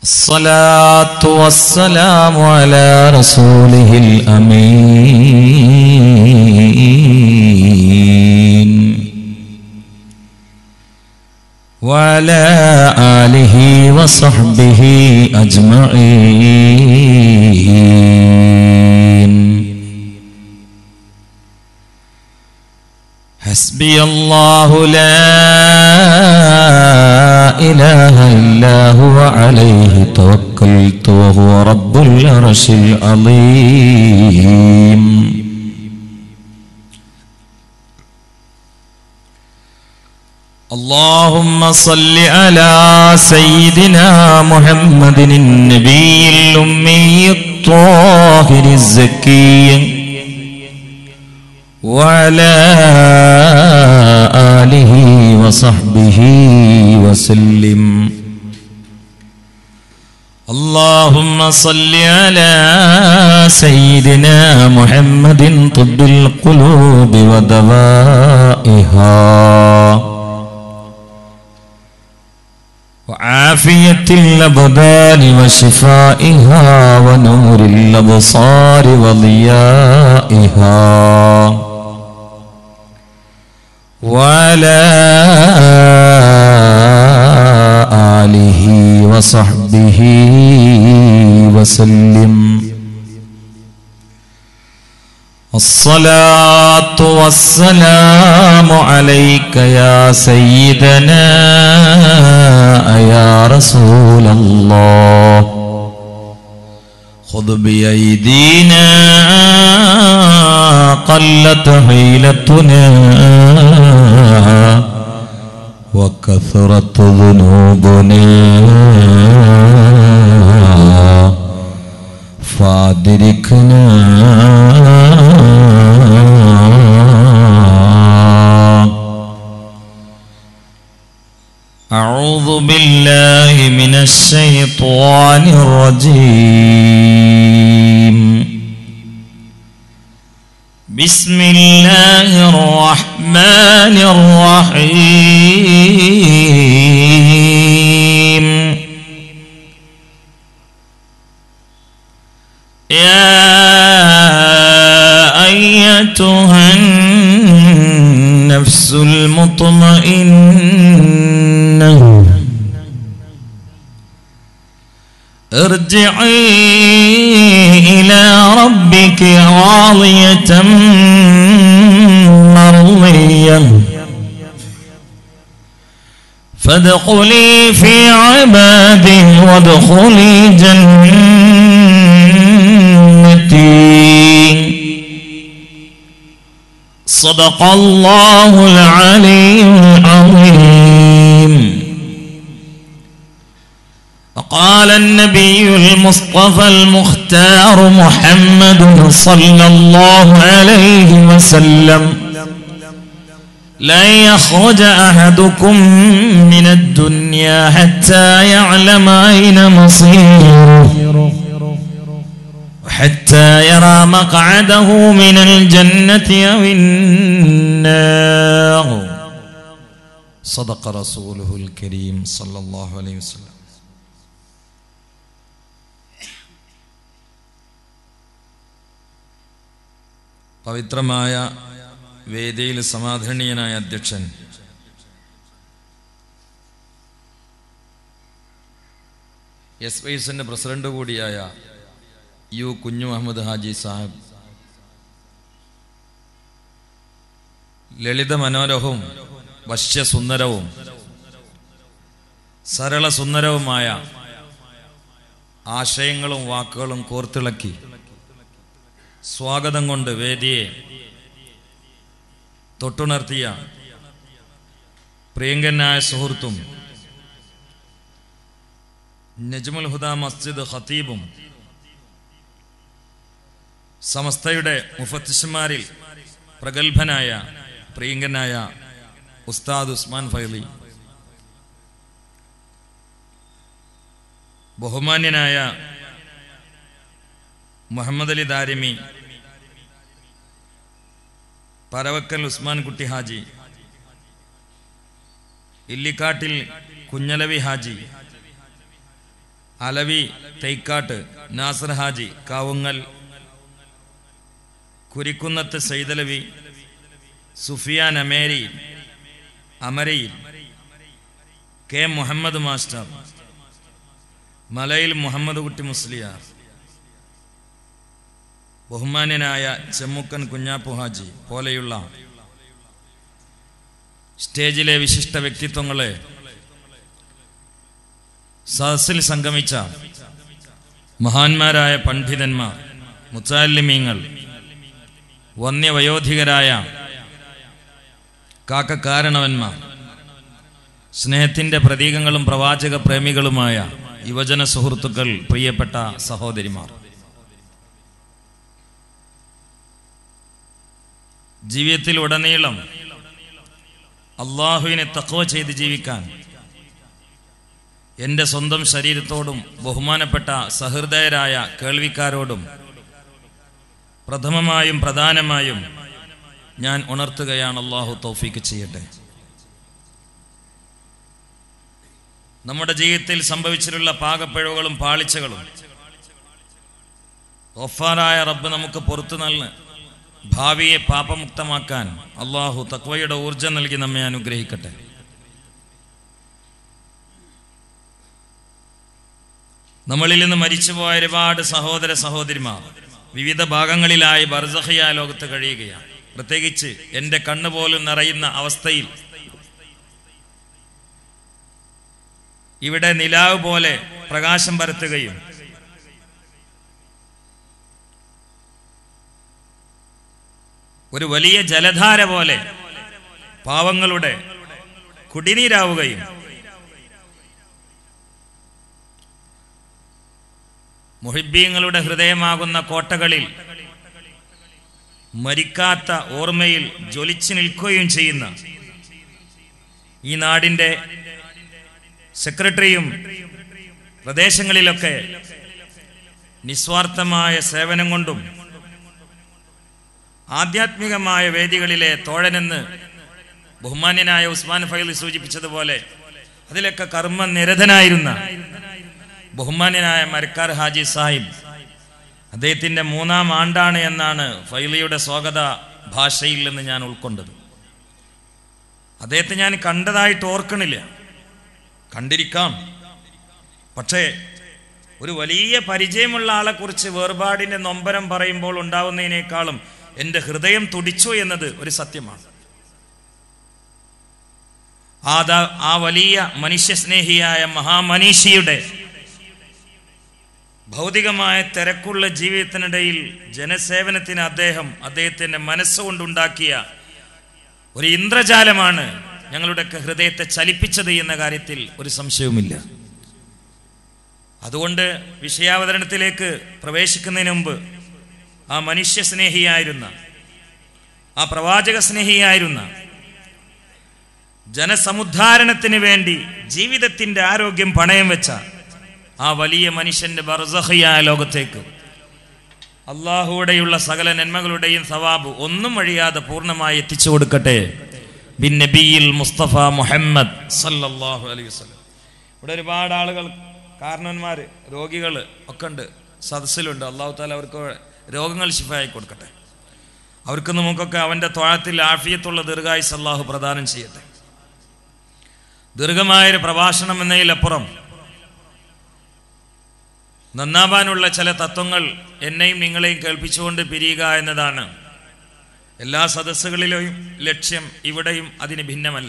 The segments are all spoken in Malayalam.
الصلاة والسلام على رسوله الأمين وعلى آله وصحبه أجمعين حسبي الله لا إله إلا هو عليه توكلت وهو رب العرش العظيم اللهم صل على سيدنا محمد النبي الأمي الطاهر الزكي وعلى آله وصحبه وسلم اللهم صل على سيدنا محمد طب القلوب ودوائها وعافية الأبدان وشفائها ونور الأبصار وضيائها وعلى آله وصحبه وسلم الصلاة والسلام عليك يا سيدنا يا رسول الله خذ بأيدينا قلت حيلتنا وكثرت ذنوبنا فادركنا أعوذ بالله من الشيطان الرجيم بسم الله الرحمن الرحيم يا أيتها النفس المطمئنة ارجعي إلى ربك راضية مرضية فادخلي في عبادي وادخلي جنتي صدق الله العلي العظيم وقال النبي المصطفى المختار محمد صلى الله عليه وسلم لن يخرج أحدكم من الدنيا حتى يعلم أين مصيره حتى يرى مقعده من الجنة أو النار صدق رسوله الكريم صلى الله عليه وسلم പവിത്രമായ വേദിയിൽ സമാധരണീയനായ അധ്യക്ഷൻ എസ് വൈസിന്റെ പ്രസിഡന്റ് കൂടിയായ യു കുഞ്ഞു മുഹമ്മദ് ഹാജി സാഹിബ് ലളിത മനോരവും വശ്യസുന്ദരവും സരള സുന്ദരവുമായ ആശയങ്ങളും വാക്കുകളും കോർത്തിളക്കി സ്വാഗതം കൊണ്ട് വേദിയെ തൊട്ടുണർത്തിയ പ്രിയങ്കനായ സുഹൃത്തും നജ്മുൽ ഹുദ മസ്ജിദ് ഖത്തീബും സമസ്തയുടെ മുഫത്തിഷന്മാരിൽ പ്രഗത്ഭനായ പ്രിയങ്കനായ ഉസ്താദ് ഉസ്മാൻ ഫൈലി ബഹുമാന്യനായ മുഹമ്മദ് അലി ദാരിമി പരവക്കൽ ഉസ്മാൻ കുട്ടി ഹാജി ഇല്ലിക്കാട്ടിൽ കുഞ്ഞലവി ഹാജി അലവി തൈക്കാട്ട് നാസർ ഹാജി കാവുങ്ങൽ കുരിക്കുന്നത്ത് സൈതലവി സുഫിയാൻ അമേരി അമരയിൽ കെ മുഹമ്മദ് മാസ്റ്റർ മലയിൽ മുഹമ്മദ് കുട്ടി മുസ്ലിയാർ ബഹുമാന്യനായ ചെമ്മുക്കൻ കുഞ്ഞാപ്പു ഹാജി പോലെയുള്ള സ്റ്റേജിലെ വിശിഷ്ട വ്യക്തിത്വങ്ങളെ സദസ്സിൽ സംഗമിച്ച മഹാന്മാരായ പണ്ഡിതന്മാർ മുച്ചാലിമീങ്ങൾ വന്യവയോധികരായ കാക്കക്കാരണവന്മാർ സ്നേഹത്തിന്റെ പ്രതീകങ്ങളും പ്രവാചക പ്രേമികളുമായ യുവജന സുഹൃത്തുക്കൾ പ്രിയപ്പെട്ട സഹോദരിമാർ ജീവിതത്തിൽ ഉടനീളം അള്ളാഹുവിനെ തക്വ ചെയ്ത് ജീവിക്കാൻ എൻ്റെ സ്വന്തം ശരീരത്തോടും ബഹുമാനപ്പെട്ട സഹൃദയരായ കേൾവിക്കാരോടും പ്രഥമമായും പ്രധാനമായും ഞാൻ ഉണർത്തുകയാണ് അള്ളാഹു തൗഫീക്ക് ചെയ്യട്ടെ നമ്മുടെ ജീവിതത്തിൽ സംഭവിച്ചിട്ടുള്ള പാകപ്പിഴവുകളും പാളിച്ചകളും ഒഫാറായ റബ്ബ് നമുക്ക് പുറത്തു നൽകി ഭാവിയെ പാപമുക്തമാക്കാൻ അള്ളാഹു തക്വയുടെ ഊർജം നൽകി നമ്മെ അനുഗ്രഹിക്കട്ടെ നമ്മളിൽ നിന്ന് മരിച്ചുപോയ ഒരുപാട് സഹോദര സഹോദരിമാർ വിവിധ ഭാഗങ്ങളിലായി ബർസഹയ ലോകത്ത് കഴിയുകയാണ് പ്രത്യേകിച്ച് എൻ്റെ കണ്ണ് പോലും നിറയുന്ന അവസ്ഥയിൽ ഇവിടെ നിലാവ് പോലെ പ്രകാശം പരത്തുകയും ഒരു വലിയ ജലധാര പോലെ പാവങ്ങളുടെ കുടിനീരാവുകയും മുഹിബീങ്ങളുടെ ഹൃദയമാകുന്ന കോട്ടകളിൽ മരിക്കാത്ത ഓർമ്മയിൽ ജ്വലിച്ചു നിൽക്കുകയും ചെയ്യുന്ന ഈ നാടിൻ്റെ സെക്രട്ടറിയും പ്രദേശങ്ങളിലൊക്കെ നിസ്വാർത്ഥമായ സേവനം കൊണ്ടും ആധ്യാത്മികമായ വേദികളിലെ തോഴനെന്ന് ബഹുമാന്യനായ ഉസ്മാൻ ഫൈൽ സൂചിപ്പിച്ചതുപോലെ അതിലൊക്കെ കർമ്മ നിരതനായിരുന്ന ബഹുമാന്യനായ മരക്കാർ ഹാജി സാഹിബ് അദ്ദേഹത്തിന്റെ മൂന്നാം ആണ്ടാണ് എന്നാണ് ഫൈലിയുടെ സ്വാഗത ഭാഷയിൽ നിന്ന് ഞാൻ ഉൾക്കൊണ്ടത് അദ്ദേഹത്തെ ഞാൻ കണ്ടതായിട്ട് ഓർക്കണില്ല കണ്ടിരിക്കാം പക്ഷേ ഒരു വലിയ പരിചയമുള്ള ആളെക്കുറിച്ച് വേർപാടിന്റെ നൊമ്പരം പറയുമ്പോൾ ഉണ്ടാവുന്നതിനേക്കാളും എൻ്റെ ഹൃദയം തുടിച്ചു എന്നത് ഒരു സത്യമാണ് ആ ദാ- ആ വലിയ മനുഷ്യസ്നേഹിയായ മഹാമനീഷിയുടെ ഭൗതികമായ തിരക്കുള്ള ജീവിതത്തിനിടയിൽ ജനസേവനത്തിന് അദ്ദേഹം അദ്ദേഹത്തിന്റെ മനസ്സുകൊണ്ടുണ്ടാക്കിയ ഒരു ഇന്ദ്രജാലമാണ് ഞങ്ങളുടെയൊക്കെ ഹൃദയത്തെ ചലിപ്പിച്ചത് എന്ന കാര്യത്തിൽ ഒരു സംശയവുമില്ല അതുകൊണ്ട് വിഷയാവതരണത്തിലേക്ക് പ്രവേശിക്കുന്നതിന് മുമ്പ് ആ മനുഷ്യ സ്നേഹിയായിരുന്ന ആ പ്രവാചക സ്നേഹിയായിരുന്ന ജനസമുദ്ധാരണത്തിന് വേണ്ടി ജീവിതത്തിന്റെ ആരോഗ്യം പണയം വെച്ച ആ വലിയ മനുഷ്യന്റെ ബർസഹിയായ ലോകത്തേക്ക് അള്ളാഹുവുടെയുള്ള സകല നന്മകളുടെയും സവാബ് ഒന്നും വഴിയാതെ പൂർണ്ണമായി എത്തിച്ചു കൊടുക്കട്ടെ ബിൻ നബിയിൽ മുസ്തഫ മുഹമ്മദ് സല്ലല്ലാഹു അലൈഹി വസല്ലം ഇവിടെ ഒരുപാട് ആളുകൾ കാരണവന്മാര് രോഗികൾ ഒക്കെ ഉണ്ട് സദസ്സിലുണ്ട് അള്ളാഹു താല അവർക്ക് രോഗങ്ങൾ ശിഫായി കൊടുക്കട്ടെ അവർക്ക് നമുക്കൊക്കെ അവന്റെ ത്വാഴത്തിൽ ആഫിയത്തുള്ള ദീർഘായുസ് അള്ളാഹു പ്രദാനം ചെയ്യട്ടെ ദീർഘമായൊരു പ്രഭാഷണം എന്നതിലപ്പുറം നന്നാവാനുള്ള ചില തത്വങ്ങൾ എന്നെയും നിങ്ങളെയും കേൾപ്പിച്ചുകൊണ്ട് പിരിയുക എന്നതാണ് എല്ലാ സദസ്സുകളിലെയും ലക്ഷ്യം ഇവിടെയും അതിന് ഭിന്നമല്ല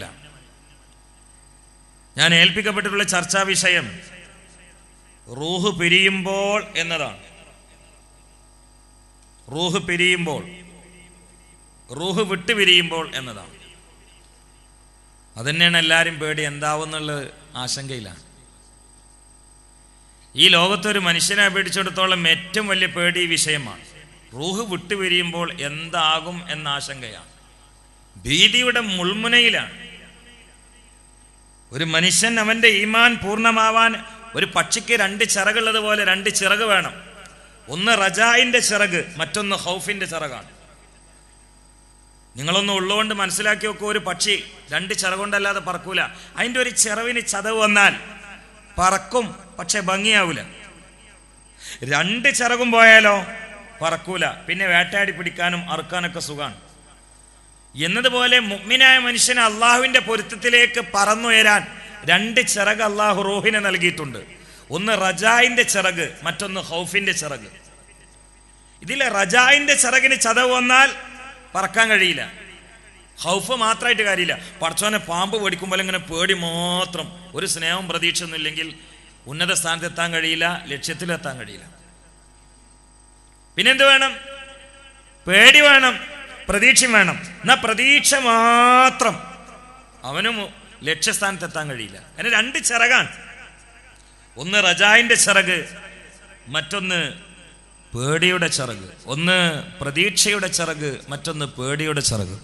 ഞാൻ ഏൽപ്പിക്കപ്പെട്ടിട്ടുള്ള ചർച്ചാ വിഷയം റൂഹ് പിരിയുമ്പോൾ എന്നതാണ് റൂഹ് പിരിയുമ്പോൾ റൂഹ് വിട്ടു പിരിയുമ്പോൾ എന്നതാണ് അതന്നെയാണ് എല്ലാവരും പേടി എന്താവുന്നുള്ളത് ആശങ്കയിലാണ് ഈ ലോകത്തൊരു മനുഷ്യനെ പേടിച്ചിടത്തോളം ഏറ്റവും വലിയ പേടി ഈ വിഷയമാണ് റൂഹ് വിട്ടുപിരിയുമ്പോൾ എന്താകും എന്ന ആശങ്കയാണ് ഭീതിയുടെ മുൾമുനയിലാണ് ഒരു മനുഷ്യൻ അവന്റെ ഈമാൻ പൂർണ്ണമാവാൻ ഒരു പക്ഷിക്ക് രണ്ട് ചിറകുള്ളത് പോലെ രണ്ട് ചിറക് വേണം ഒന്ന് റജായിന്റെ ചിറക് മറ്റൊന്ന് ഹൗഫിന്റെ ചിറകാണ് നിങ്ങളൊന്ന് ഉള്ളുകൊണ്ട് മനസ്സിലാക്കി നോക്കൂ ഒരു പക്ഷി രണ്ട് ചിറകൊണ്ടല്ലാതെ പറക്കൂല അതിന്റെ ഒരു ചിറവിന് ചതവ് വന്നാൽ പറക്കും പക്ഷെ ഭംഗിയാവൂല രണ്ട് ചിറകും പോയാലോ പറക്കൂല പിന്നെ വേട്ടയാടി പിടിക്കാനും അറുക്കാനൊക്കെ സുഖാണ് എന്നതുപോലെ മുഗ്മിനായ മനുഷ്യന് അള്ളാഹുവിന്റെ പൊരുത്തത്തിലേക്ക് പറന്നുയരാൻ രണ്ട് ചിറക് അള്ളാഹു റൂഹിനെ നൽകിയിട്ടുണ്ട് ഒന്ന് റജായിന്റെ ചിറക് മറ്റൊന്ന് ഹൗഫിന്റെ ചിറക് ഇതിലെ റജായിന്റെ ചിറകിന് ചതവ് വന്നാൽ പറക്കാൻ കഴിയില്ല ഹൗഫ് മാത്രമായിട്ട് കാര്യമില്ല പടച്ചോനെ പാമ്പ് പേടിക്കുമ്പോൾ ഇങ്ങനെ പേടി മാത്രം ഒരു സ്നേഹവും പ്രതീക്ഷയൊന്നുമില്ലെങ്കിൽ ഉന്നത സ്ഥാനത്തെത്താൻ കഴിയില്ല ലക്ഷ്യത്തിലെത്താൻ കഴിയില്ല പിന്നെന്ത് വേണം പേടി വേണം പ്രതീക്ഷ വേണം എന്നാ പ്രതീക്ഷ മാത്രം അവനും ലക്ഷ്യസ്ഥാനത്തെത്താൻ കഴിയില്ല അതിന് രണ്ട് ചിറകാണ് ഒന്ന് റജായിന്റെ ചിറക് മറ്റൊന്ന് പേടിയുടെ ചിറക് ഒന്ന് പ്രതീക്ഷയുടെ ചിറക് മറ്റൊന്ന് പേടിയുടെ ചിറക്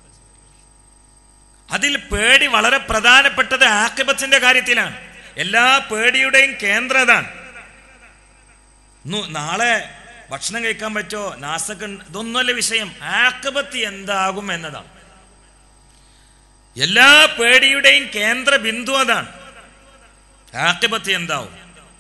അതിൽ പേടി വളരെ പ്രധാനപ്പെട്ടത് ആക്കിബത്തിന്റെ കാര്യത്തിലാണ് എല്ലാ പേടിയുടെയും കേന്ദ്രം അതാണ് നു- നാളെ ഭക്ഷണം കഴിക്കാൻ പറ്റോ നാസക്ക് ഇതൊന്നുമല്ല വിഷയം ആക്കബത്ത് എന്താകും എന്നതാണ് എല്ലാ പേടിയുടെയും കേന്ദ്ര ബിന്ദു അതാണ് ആക്കബത്ത് എന്താവും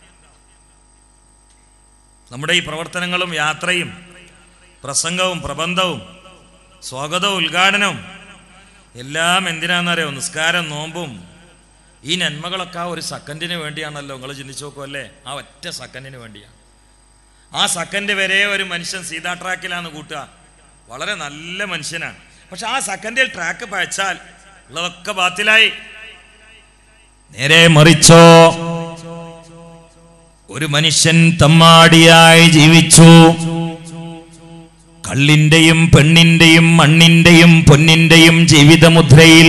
നമ്മുടെ ഈ പ്രവർത്തനങ്ങളും യാത്രയും പ്രസംഗവും പ്രബന്ധവും സ്വാഗതവും ഉദ്ഘാടനവും എല്ലാം എന്തിനാണെന്നറിയോ നിസ്കാരം നോമ്പും ഈ നന്മകളൊക്കെ ആ ഒരു സെക്കൻഡിന് വേണ്ടിയാണല്ലോ നിങ്ങൾ ചിന്തിച്ചു നോക്കൂ അല്ലേ ആ ഒറ്റ സെക്കൻഡിന് വേണ്ടിയാണ് ആ സെക്കൻഡ് വരെ ഒരു മനുഷ്യൻ സീതാ ട്രാക്കിലാണ് കൂട്ടുക വളരെ നല്ല മനുഷ്യനാണ് പക്ഷെ ആ സെക്കൻഡിൽ ട്രാക്ക് പഴച്ചാൽ ഉള്ളതൊക്കെ ബാത്തിലായി നേരെ മറിച്ചോ ഒരു മനുഷ്യൻ തമ്മാടിയായി ജീവിച്ചു കള്ളിന്റെയും പെണ്ണിന്റെയും മണ്ണിന്റെയും പൊന്നിന്റെയും ജീവിതമുദ്രയിൽ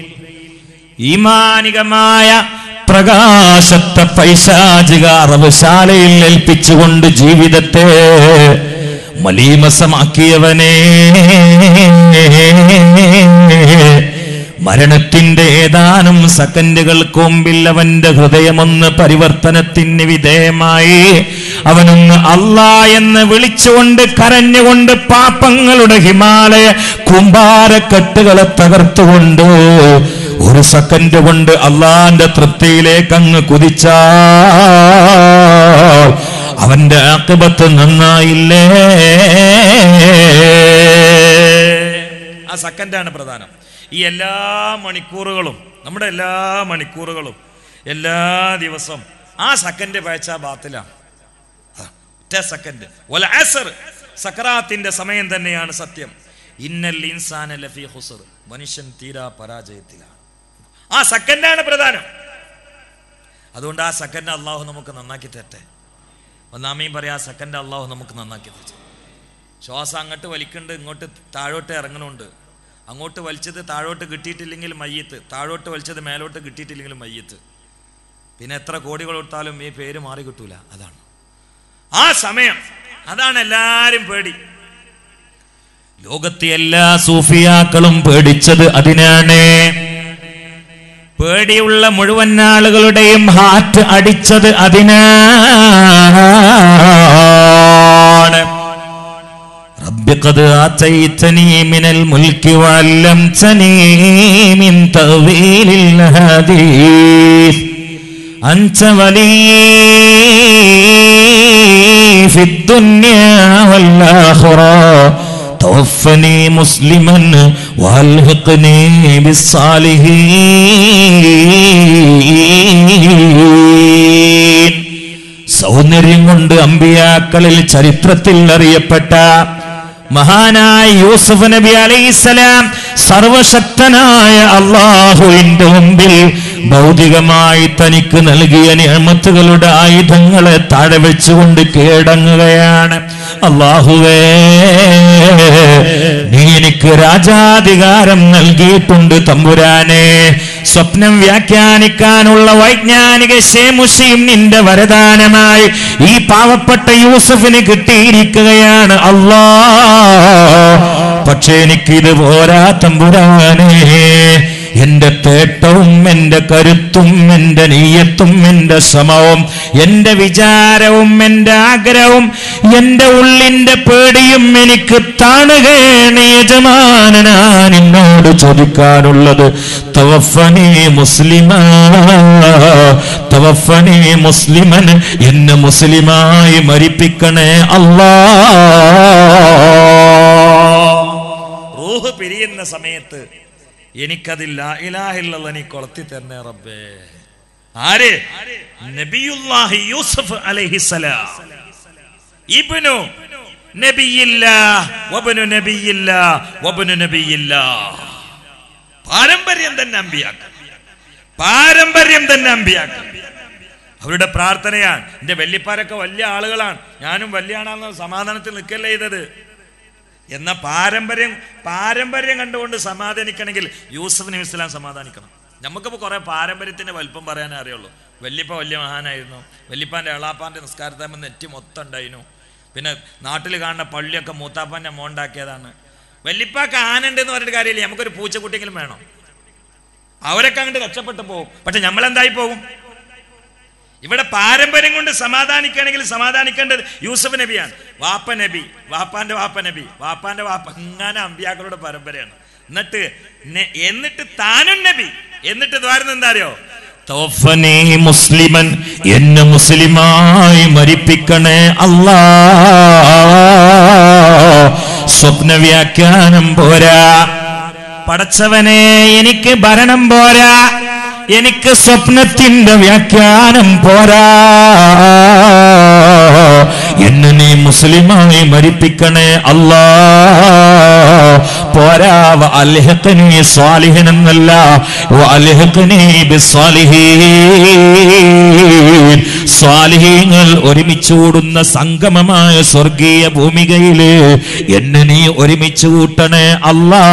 ഈമാനികമായ പ്രകാശത്തെ പൈശാചിക അറവുശാലയിൽ ഏൽപ്പിച്ചുകൊണ്ട് ജീവിതത്തെ മലീമസമാക്കിയവനെ മരണത്തിന്റെ ഏതാനും സെക്കൻഡുകൾക്ക് മുമ്പിൽ അവന്റെ ഹൃദയമൊന്ന് പരിവർത്തനത്തിന് വിധേയമായി അവനൊന്ന് അല്ലാ എന്ന് വിളിച്ചുകൊണ്ട് കരഞ്ഞുകൊണ്ട് പാപങ്ങളുടെ ഹിമാലയ കുമ്പാരക്കെട്ടുകളെ തകർത്തുകൊണ്ട് ഒരു സെക്കൻഡ് കൊണ്ട് അള്ളാന്റെ തൃപ്തിയിലേക്ക് അങ്ങ് കുതിച്ചാൽ അവന്റെ ആക്കിബത്ത് നന്നായില്ലേ ആ സെക്കൻഡാണ് പ്രധാനം ഈ എല്ലാ മണിക്കൂറുകളും നമ്മുടെ എല്ലാ മണിക്കൂറുകളും എല്ലാ ദിവസവും ആ സെക്കൻഡ് പയച്ച ബാത്തിലാണ് ആ, ഒറ്റ സെക്കൻഡ് ഒല ആസർ സക്കറാത്തിന്റെ സമയം തന്നെയാണ് സത്യം ഇന്നൽ ഇൻസാന ലഫി ഹുസർ മനുഷ്യൻ തീരാ പരാജയത്തിലാണ് ആ സെക്കൻഡാണ് പ്രധാനം അതുകൊണ്ട് ആ സെക്കൻഡ് അള്ളാഹു നമുക്ക് നന്നാക്കി തരട്ടെ ഒന്നാമയും പറയാം ആ സെക്കൻഡ് അള്ളാഹു നമുക്ക് നന്നാക്കി തരട്ടെ ശ്വാസം അങ്ങോട്ട് വലിക്കുന്നുണ്ട് ഇങ്ങോട്ട് താഴോട്ട് ഇറങ്ങണുണ്ട് അങ്ങോട്ട് വലിച്ചത് താഴോട്ട് കിട്ടിയിട്ടില്ലെങ്കിൽ മയ്യത്ത് താഴോട്ട് വലിച്ചത് മേലോട്ട് കിട്ടിയിട്ടില്ലെങ്കിൽ മയ്യത്ത് പിന്നെ എത്ര കോടികൾ കൊടുത്താലും ഈ പേര് മാറി കിട്ടൂല അതാണ് ആ സമയം അതാണ് എല്ലാരും പേടി ലോകത്തെ എല്ലാ സൂഫിയാക്കളും പേടിച്ചത് അതിനാണ് പേടിയുള്ള മുഴുവൻ ആളുകളുടെയും ഹാറ്റ് അടിച്ചത് അതിനാണ് رب قد آتيتني من الملك وعلمتني من تأويل الحديث أنت ولي في الدنيا والآخرة توفني مسلما والحقني بالصالحين സൗന്ദര്യം കൊണ്ട് അമ്പിയാക്കളിൽ ചരിത്രത്തിൽ അറിയപ്പെട്ട മഹാനായ യൂസുഫ് നബി അലൈഹിസലാം സർവശക്തനായ അള്ളാഹുവിന്റെ മുമ്പിൽ ഭൗതികമായി തനിക്ക് നൽകിയ നിയമത്തുകളുടെ ആയുധങ്ങളെ താഴെ വെച്ചുകൊണ്ട് കീഴടങ്ങുകയാണ് അള്ളാഹുവേ നീ എനിക്ക് രാജാധികാരം നൽകിയിട്ടുണ്ട് തമ്പുരാനെ സ്വപ്നം വ്യാഖ്യാനിക്കാനുള്ള വൈജ്ഞാനിക ശേമുഷിയും നിന്റെ വരദാനമായി ഈ പാവപ്പെട്ട യൂസഫിന് കിട്ടിയിരിക്കുകയാണ് അല്ലാ പക്ഷെ എനിക്കിത് പോരാ തമ്പുരാനെ എന്റെ തേട്ടവും എന്റെ കരുത്തും എന്റെ നീയത്തും എന്റെ ശ്രമവും എന്റെ വിചാരവും എന്റെ ആഗ്രഹവും എന്റെ ഉള്ളിന്റെ പേടിയും എനിക്ക് താണുകയാണ് യജമാനനാൻ എന്നോട് ചോദിക്കാനുള്ളത് തവഫനി മുസ്ലിമ തവഫനി മുസ്ലിമൻ എന്നെ മുസ്ലിമായി മരിപ്പിക്കണേ അല്ലാ റൂഹ് പിരിയുന്ന സമയത്ത് എനിക്കതില്ല ഇലാഹില്ല നീ കൊളത്തി തരണേ റബ്ബേ ആര് നബിയുല്ലാഹി യൂസഫ് അലൈഹിസ്സലാം ഇബ്നു നബിയില്ല വബ്നു നബിയില്ല വബ്നു നബിയില്ല പാരമ്പര്യം തന്നെ അമ്പിയാക്ക പാരമ്പര്യം തന്നെ അമ്പിയാക്ക അവരുടെ പ്രാർത്ഥനയാണ് എന്റെ വല്യപ്പാരൊക്കെ വലിയ ആളുകളാണ് ഞാനും വലിയ ആളാണെന്ന് സമാധാനത്തിൽ നിൽക്കല്ലേ ചെയ്തത് എന്ന പാരമ്പര്യം പാരമ്പര്യം കണ്ടുകൊണ്ട് സമാധാനിക്കണമെങ്കിൽ യൂസഫ് നബി ഇസ്ലാം സമാധാനിക്കണം നമുക്കിപ്പോൾ കുറെ പാരമ്പര്യത്തിന്റെ വലിപ്പം പറയാനേ അറിയുള്ളൂ വല്യപ്പ വലിയ മഹാനായിരുന്നു വല്യപ്പാന്റെ എളാപ്പാന്റെ നിസ്കാരത്താകുമ്പോൾ നെറ്റി മൊത്തം ഉണ്ടായിരുന്നു പിന്നെ നാട്ടിൽ കാണുന്ന പള്ളിയൊക്കെ മൂത്താപ്പാന്റെ മോണ്ടാക്കിയതാണ് വല്യപ്പാക്ക് ആനണ്ട് എന്ന് പറഞ്ഞിട്ട് കാര്യമില്ല നമുക്കൊരു പൂച്ചക്കുട്ടിയെങ്കിലും വേണം അവരൊക്കെ അങ്ങോട്ട് രക്ഷപ്പെട്ടു പോകും പക്ഷെ നമ്മളെന്തായി പോകും ഇവിടെ പാരമ്പര്യം കൊണ്ട് സമാധാനിക്കുകയാണെങ്കിൽ സമാധാനിക്കേണ്ടത് യൂസഫ് നബിയാണ് വാപ്പ നബി വാപ്പാന്റെ വാപ്പ നബി വാപ്പാന്റെ വാപ്പ ഇങ്ങനെ അമ്പിയാക്കളുടെ പരമ്പരയാണ് എന്നിട്ട് നെ- എന്നിട്ട് താനും നബി എന്നിട്ട് ദ്വാരം എന്താ അറിയോ തവഫനി മുസ്ലിമൻ എന്നെ മുസ്ലിമായി മരിപ്പിക്കണേ അല്ലാ സ്വപ്ന വ്യാഖ്യാനം പോരാ പടച്ചവനെ എനിക്ക് ഭരണം പോരാ എനിക്ക് സ്വപ്നത്തിന്റെ വ്യാഖ്യാനം പോരാ എന്നെ നീ മുസ്ലിമായി മരിപ്പിക്കണേ അല്ലാ പോരാ വ അൽഹിഖ്നി സ്വാലിഹിൻ എന്നല്ല വ അൽഹിഖ്നി ബിസ്സാലിഹീൻ സ്വാലിഹീങ്ങൾ ഒരുമിച്ച് കൂടുന്ന സംഗമമായ സ്വർഗീയ ഭൂമികയില് എന്നെ നീ ഒരുമിച്ച് കൂട്ടണേ അല്ലാ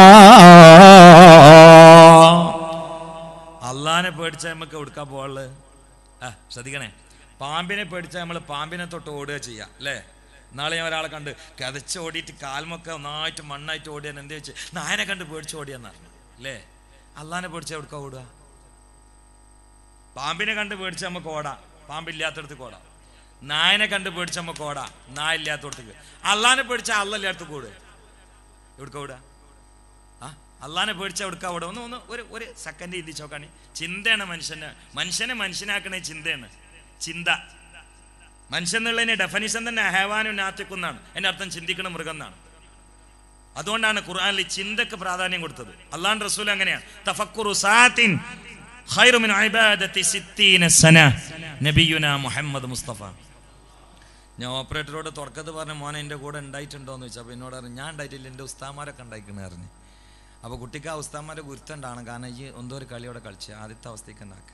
അള്ളാനെ പേടിച്ചാൽ നമുക്ക് എവിടുക്കാൻ പോകാനുള്ളത് ആ ശ്രദ്ധിക്കണേ പാമ്പിനെ പേടിച്ചാൽ നമ്മൾ പാമ്പിനെ തൊട്ട് ഓടുക ചെയ്യാം അല്ലേ നാളെ ഞാൻ ഒരാളെ കണ്ട് കതച്ച് ഓടിയിട്ട് കാൽമൊക്കെ ഒന്നായിട്ട് മണ്ണായിട്ട് ഓടിയാൻ എന്ത് വെച്ച് നായനെ കണ്ട് പേടിച്ച് ഓടിയെന്ന് പറഞ്ഞു അല്ലേ അള്ളാനെ പേടിച്ചാൽ എവിടുക്ക ഓടുക പാമ്പിനെ കണ്ട് പേടിച്ച് നമുക്ക് ഓടാം പാമ്പില്ലാത്തടത്ത് ഓടാം നായനെ കണ്ട് പേടിച്ച് നമുക്ക് ഓടാം നായ ഇല്ലാത്തടത്തേക്ക് അള്ളാനെ പേടിച്ചാൽ അള്ള ഇല്ലാത്തടത്ത് ഓടുക എവിടുക്ക ഓടുക ആ അള്ളാനെ പേടിച്ച എവിടുക്ക അവിടെ ഒന്ന് ഒന്ന് ഒരു ഒരു സെക്കൻഡ് ചിന്തിച്ച് നോക്കാണ് ചിന്തയാണ് മനുഷ്യനെ മനുഷ്യനെ മനുഷ്യനാക്കണേ ചിന്തയാണ് ചിന്ത മനുഷ്യൻ എന്നുള്ളതിന് ഡെഫനിഷൻ തന്നെ ഹേവാനും നാത്തിക്കുന്നാണ് എൻ്റെ അർത്ഥം ചിന്തിക്കണം മൃഗം എന്നാണ് അതുകൊണ്ടാണ് ഖുർആനിൽ ചിന്തക്ക് പ്രാധാന്യം കൊടുത്തത് അള്ളാൻ റസൂൽ അങ്ങനെയാണ് തഫക്കുറു സാത്തിൻ ഖൈറു മിൻ ഇബാദത്തി സിത്തീന സന നബിയുന മുഹമ്മദ് മുസ്തഫ ഞാൻ ഓപ്പറേറ്ററോട് തുടക്കത്ത് പറഞ്ഞ മോനെ എൻ്റെ കൂടെ ഉണ്ടായിട്ടുണ്ടോ എന്ന് ചോദിച്ചു അപ്പോൾ എന്നോട് പറഞ്ഞു ഞാൻ ഉണ്ടായിട്ടില്ല എൻ്റെ ഉസ്താമാരൊക്കെ ഉണ്ടായിക്കണേ പറഞ്ഞു അപ്പോൾ കുട്ടിക്ക് ആ ഉസ്താമാരെ ഗുരുത്തുണ്ടാണ് കാരണം ഈ എന്തോ ഒരു കളിയോടെ കളിച്ച് ആദ്യത്തെ അവസ്ഥയ്ക്ക് ഉണ്ടാക്കുക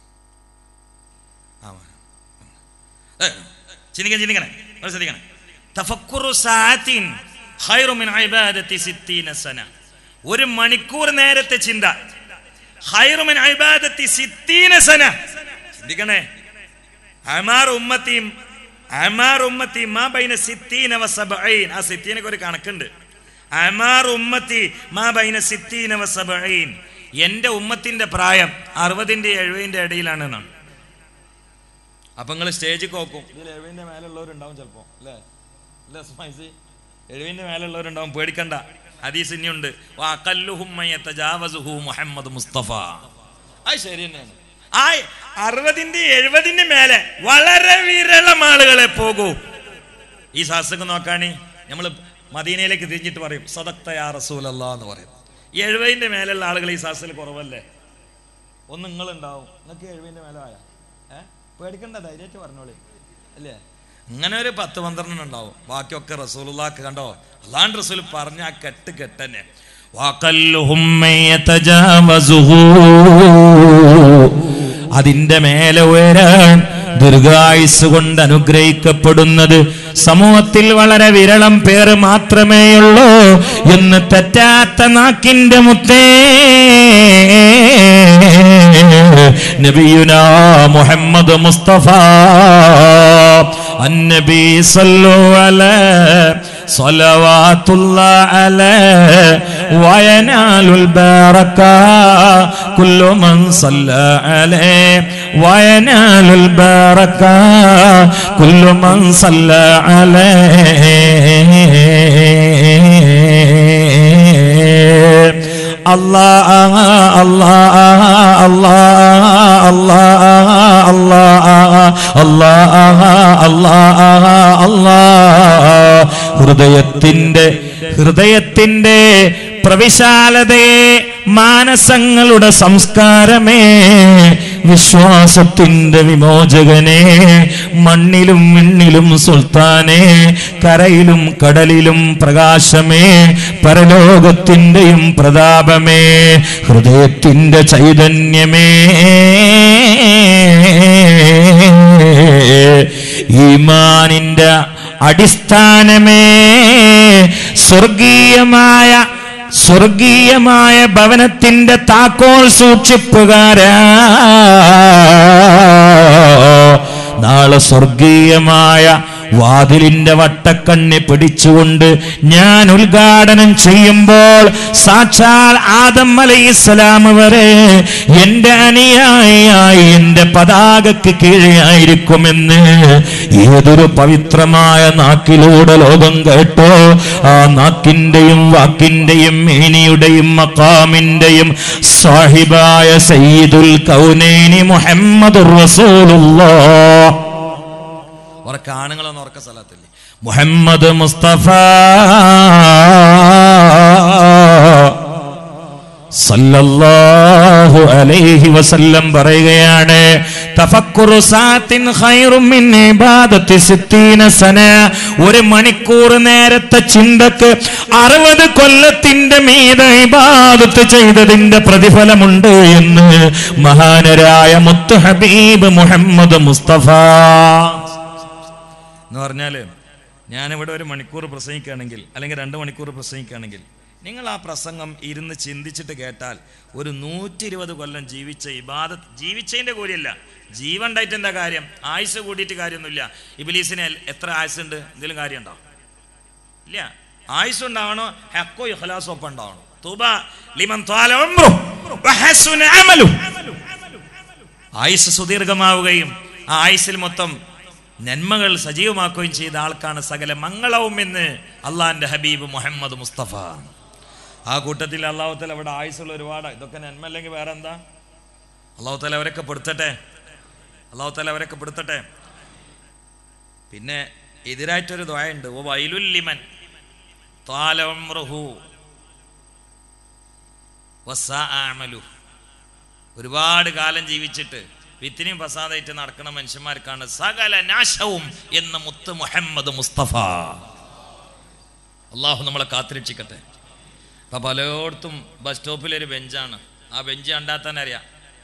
ആ മോനെ. ഏ, ചിന്തിക്കണം ചിന്തിക്കണേ ഒരു ശ്രദ്ധിക്കണേ തഫക്കുറു സാത്തിൻ ഖൈറു മിൻ ഇബാദത്തി സിത്തീന സന ഒരു മണിക്കൂർ നേരത്തെ ചിന്ത ഖൈറു മിൻ ഇബാദത്തി സിത്തീന സന ചിന്തിക്കണേ അമാർ ഉമ്മത്തിയും അമാർ ഉമ്മത്തി മാ ബൈന സിത്തീന വ സബഈൻ ആ സിത്തീനൊക്കെ ഒരു കണക്കുണ്ട് അമാർ ഉമ്മത്തി മാ ബൈന സിത്തീന വ സബഈൻ എൻ്റെ ഉമ്മത്തിന്റെ പ്രായം അറുപതിൻ്റെ എഴുപതിൻ്റെ ഇടയിലാണ് എന്നാണ് അപ്പൊ നിങ്ങൾ സ്റ്റേജിൽ നോക്കും ഇതിൽ എഴുപതിന്റെ മേലുള്ളവരുണ്ടാവും ചിലപ്പോ അല്ലേ അല്ലേ സ്മൈസി എഴുപതിന്റെ മേലുള്ളവരുണ്ടാവും പേടിക്കണ്ട ഹദീസ് ഇനിയുണ്ട് വഅഖല്ലുഹും മൻ യതജാവസുഹു മുഹമ്മദ് മുസ്തഫ അത് ശരി തന്നെയാണ് ആ അറുപതിന്റെ എഴുപതിന്റെ മേലെ വളരെ വിരളം ആളുകളെ പോകൂ ഈ സാഹസൊക്കെ നോക്കാണി നമ്മൾ മദീനയിലേക്ക് തിരിഞ്ഞിട്ട് പറയും സദക്തയാ റസൂലല്ലാ എന്ന് പറയും എഴുപതിന്റെ മേലുള്ള ആളുകൾ ഈ സാഹസിൽ കുറവല്ലേ ഒന്ന് നിങ്ങളുണ്ടാവും നിങ്ങൾക്ക് എഴുപതിന്റെ മേലെ ആയ ഏ പേടിക്കണ്ട ധൈര്യമായിട്ട് പറഞ്ഞോളി അല്ലേ ഇങ്ങനെ ഒരു പത്ത് പന്ത്രണ്ടെണ്ണം ഉണ്ടാവും ബാക്കിയൊക്കെ റസൂലുള്ളാക്ക് കണ്ടോ അല്ലാണ്ട് റസൂൽ പറഞ്ഞ ആ കെട്ട് കെട്ട് തന്നെ വഖല്ലുഹും മൻ യതജാവസുഹു. അതിന്റെ മേലെ ഉയരാൻ ദീർഘായുസ് കൊണ്ട് അനുഗ്രഹിക്കപ്പെടുന്നത് സമൂഹത്തിൽ വളരെ വിരളം പേര് മാത്രമേയുള്ളൂ എന്ന് തെറ്റാത്ത നാക്കിന്റെ മുത്തേ നബിയുന മുഹമ്മദ് മുസ്തഫ النبي صلوا على സ്വലവാത്തുള്ള അല വയനാലുൽ ബാറക്ക കുല്ലു മൻ സല്ല അലൈ വയനാലുൽ ബാറക്ക കുല്ലു മൻ സല്ല അലൈ الله الله الله الله الله الله الله الله ഹൃദയത്തിന്റെ ഹൃദയത്തിന്റെ പ്രവിശാലതയെ മാനസങ്ങളുടെ സംസ്കാരമേ വിശ്വാസത്തിന്റെ വിമോചകനെ മണ്ണിലും വിണ്ണിലും സുൽത്താനെ കരയിലും കടലിലും പ്രകാശമേ പരലോകത്തിന്റെയും പ്രതാപമേ ഹൃദയത്തിന്റെ ചൈതന്യമേ ഈമാനിന്റെ അടിസ്ഥാനമേ സ്വർഗീയമായ സ്വർഗീയമായ ഭവനത്തിന്റെ താക്കോൽ സൂക്ഷിപ്പുകാരാ നാളെ സ്വർഗീയമായ വാതിലിന്റെ വട്ടക്കണ്ണി പിടിച്ചുകൊണ്ട് ഞാൻ ഉദ്ഘാടനം ചെയ്യുമ്പോൾ സാക്ഷാൽ ആദം അലൈഹിസ്സലാം വരെ എന്റെ അനുയായിയായി എന്റെ പതാകയ്ക്ക് കീഴെയായിരിക്കുമെന്ന് ഏതൊരു പവിത്രമായ നാക്കിലൂടെ ലോകം കേട്ടോ ആ നാക്കിന്റെയും വാക്കിന്റെയും മേനിയുടെയും മക്കാമിന്റെയും സാഹിബായ സയ്യിദുൽ കൗനൈനി മുഹമ്മദുർ റസൂലുള്ളാഹ് ഉറക്ക ആണുങ്ങളൊന്നും ഉറക്ക സ്ഥലത്തില്ലേ മുഹമ്മദ് മുസ്തഫ സല്ലല്ലാഹു അലൈഹി വസല്ലം പറയുകയാണ് തഫക്കുറു സാത്തിൻ ഖൈറും മിൻ ഇബാദത്തി സിത്തീന സന ഒരു മണിക്കൂർ നേരത്തെ ചിന്തക്ക് അറുപത് കൊല്ലത്തിന്റെ മീതെ ഇബാദത്ത് ചെയ്തതിന്റെ പ്രതിഫലമുണ്ട് എന്ന് മഹാനരായ മുത്തു ഹബീബ് മുഹമ്മദ് മുസ്തഫ എന്ന് പറഞ്ഞാല് ഞാനിവിടെ ഒരു മണിക്കൂർ പ്രസംഗിക്കുകയാണെങ്കിൽ അല്ലെങ്കിൽ രണ്ട് മണിക്കൂർ പ്രസംഗിക്കുകയാണെങ്കിൽ നിങ്ങൾ ആ പ്രസംഗം ഇരുന്ന് ചിന്തിച്ചിട്ട് കേട്ടാൽ ഒരു നൂറ്റി ഇരുപത് കൊല്ലം ജീവിച്ച ഇബാദത്ത് ജീവിച്ചതിൻ്റെ കൂടിയല്ല ജീവൻ ഉണ്ടായിട്ട് എന്താ കാര്യം ആയുസ് കൂടിയിട്ട് കാര്യമൊന്നുമില്ല ഇബിലീസിന് എൽ- എത്ര ആയുസുണ്ട് എന്തെങ്കിലും കാര്യമുണ്ടോ ഇല്ല ആയുസ് ഉണ്ടാവണോ ഹക്കോ ഇഖ്ലാസോ ഒപ്പം ഉണ്ടാവണം തൂബ ലിമൻ ത്വാല ഉംറു വഹസുന അമലു ആയുസ് സുദീർഘമാവുകയും ആ ആയുസിൽ മൊത്തം നന്മകൾ സജീവമാക്കുകയും ചെയ്ത ആൾക്കാണ് സകല മംഗളവും എന്ന് അള്ളാന്റെ ഹബീബ് മുഹമ്മദ് മുസ്തഫ ആ കൂട്ടത്തിൽ അള്ളാഹുത്തല അവിടെ ആയുസുള്ള ഒരുപാട് ഇതൊക്കെ നന്മ അല്ലെങ്കിൽ വേറെ എന്താ അള്ളാഹുത്തല അവരൊക്കെ പെടുത്തട്ടെ അള്ളാഹുത്തല അവരൊക്കെ പെടുത്തട്ടെ പിന്നെ എതിരായിട്ടൊരു ദ്വയുണ്ട് ഓ വൈലുല്ലിമൻ താലംറുഹു വസാഅമലു ഒരുപാട് കാലം ജീവിച്ചിട്ട് വിത്തിനെയും ഫസാദായിട്ട് നടക്കുന്ന മനുഷ്യന്മാർക്കാണ് സകല നാശവും എന്ന മുത്ത് മുഹമ്മദ് മുസ്തഫ അള്ളാഹു നമ്മളെ കാത്തിരക്ഷിക്കട്ടെ അപ്പൊ പലയിടത്തും ബസ് സ്റ്റോപ്പിലൊരു ബെഞ്ചാണ് ആ ബെഞ്ച് കണ്ടാൽ തന്നെ അറിയാം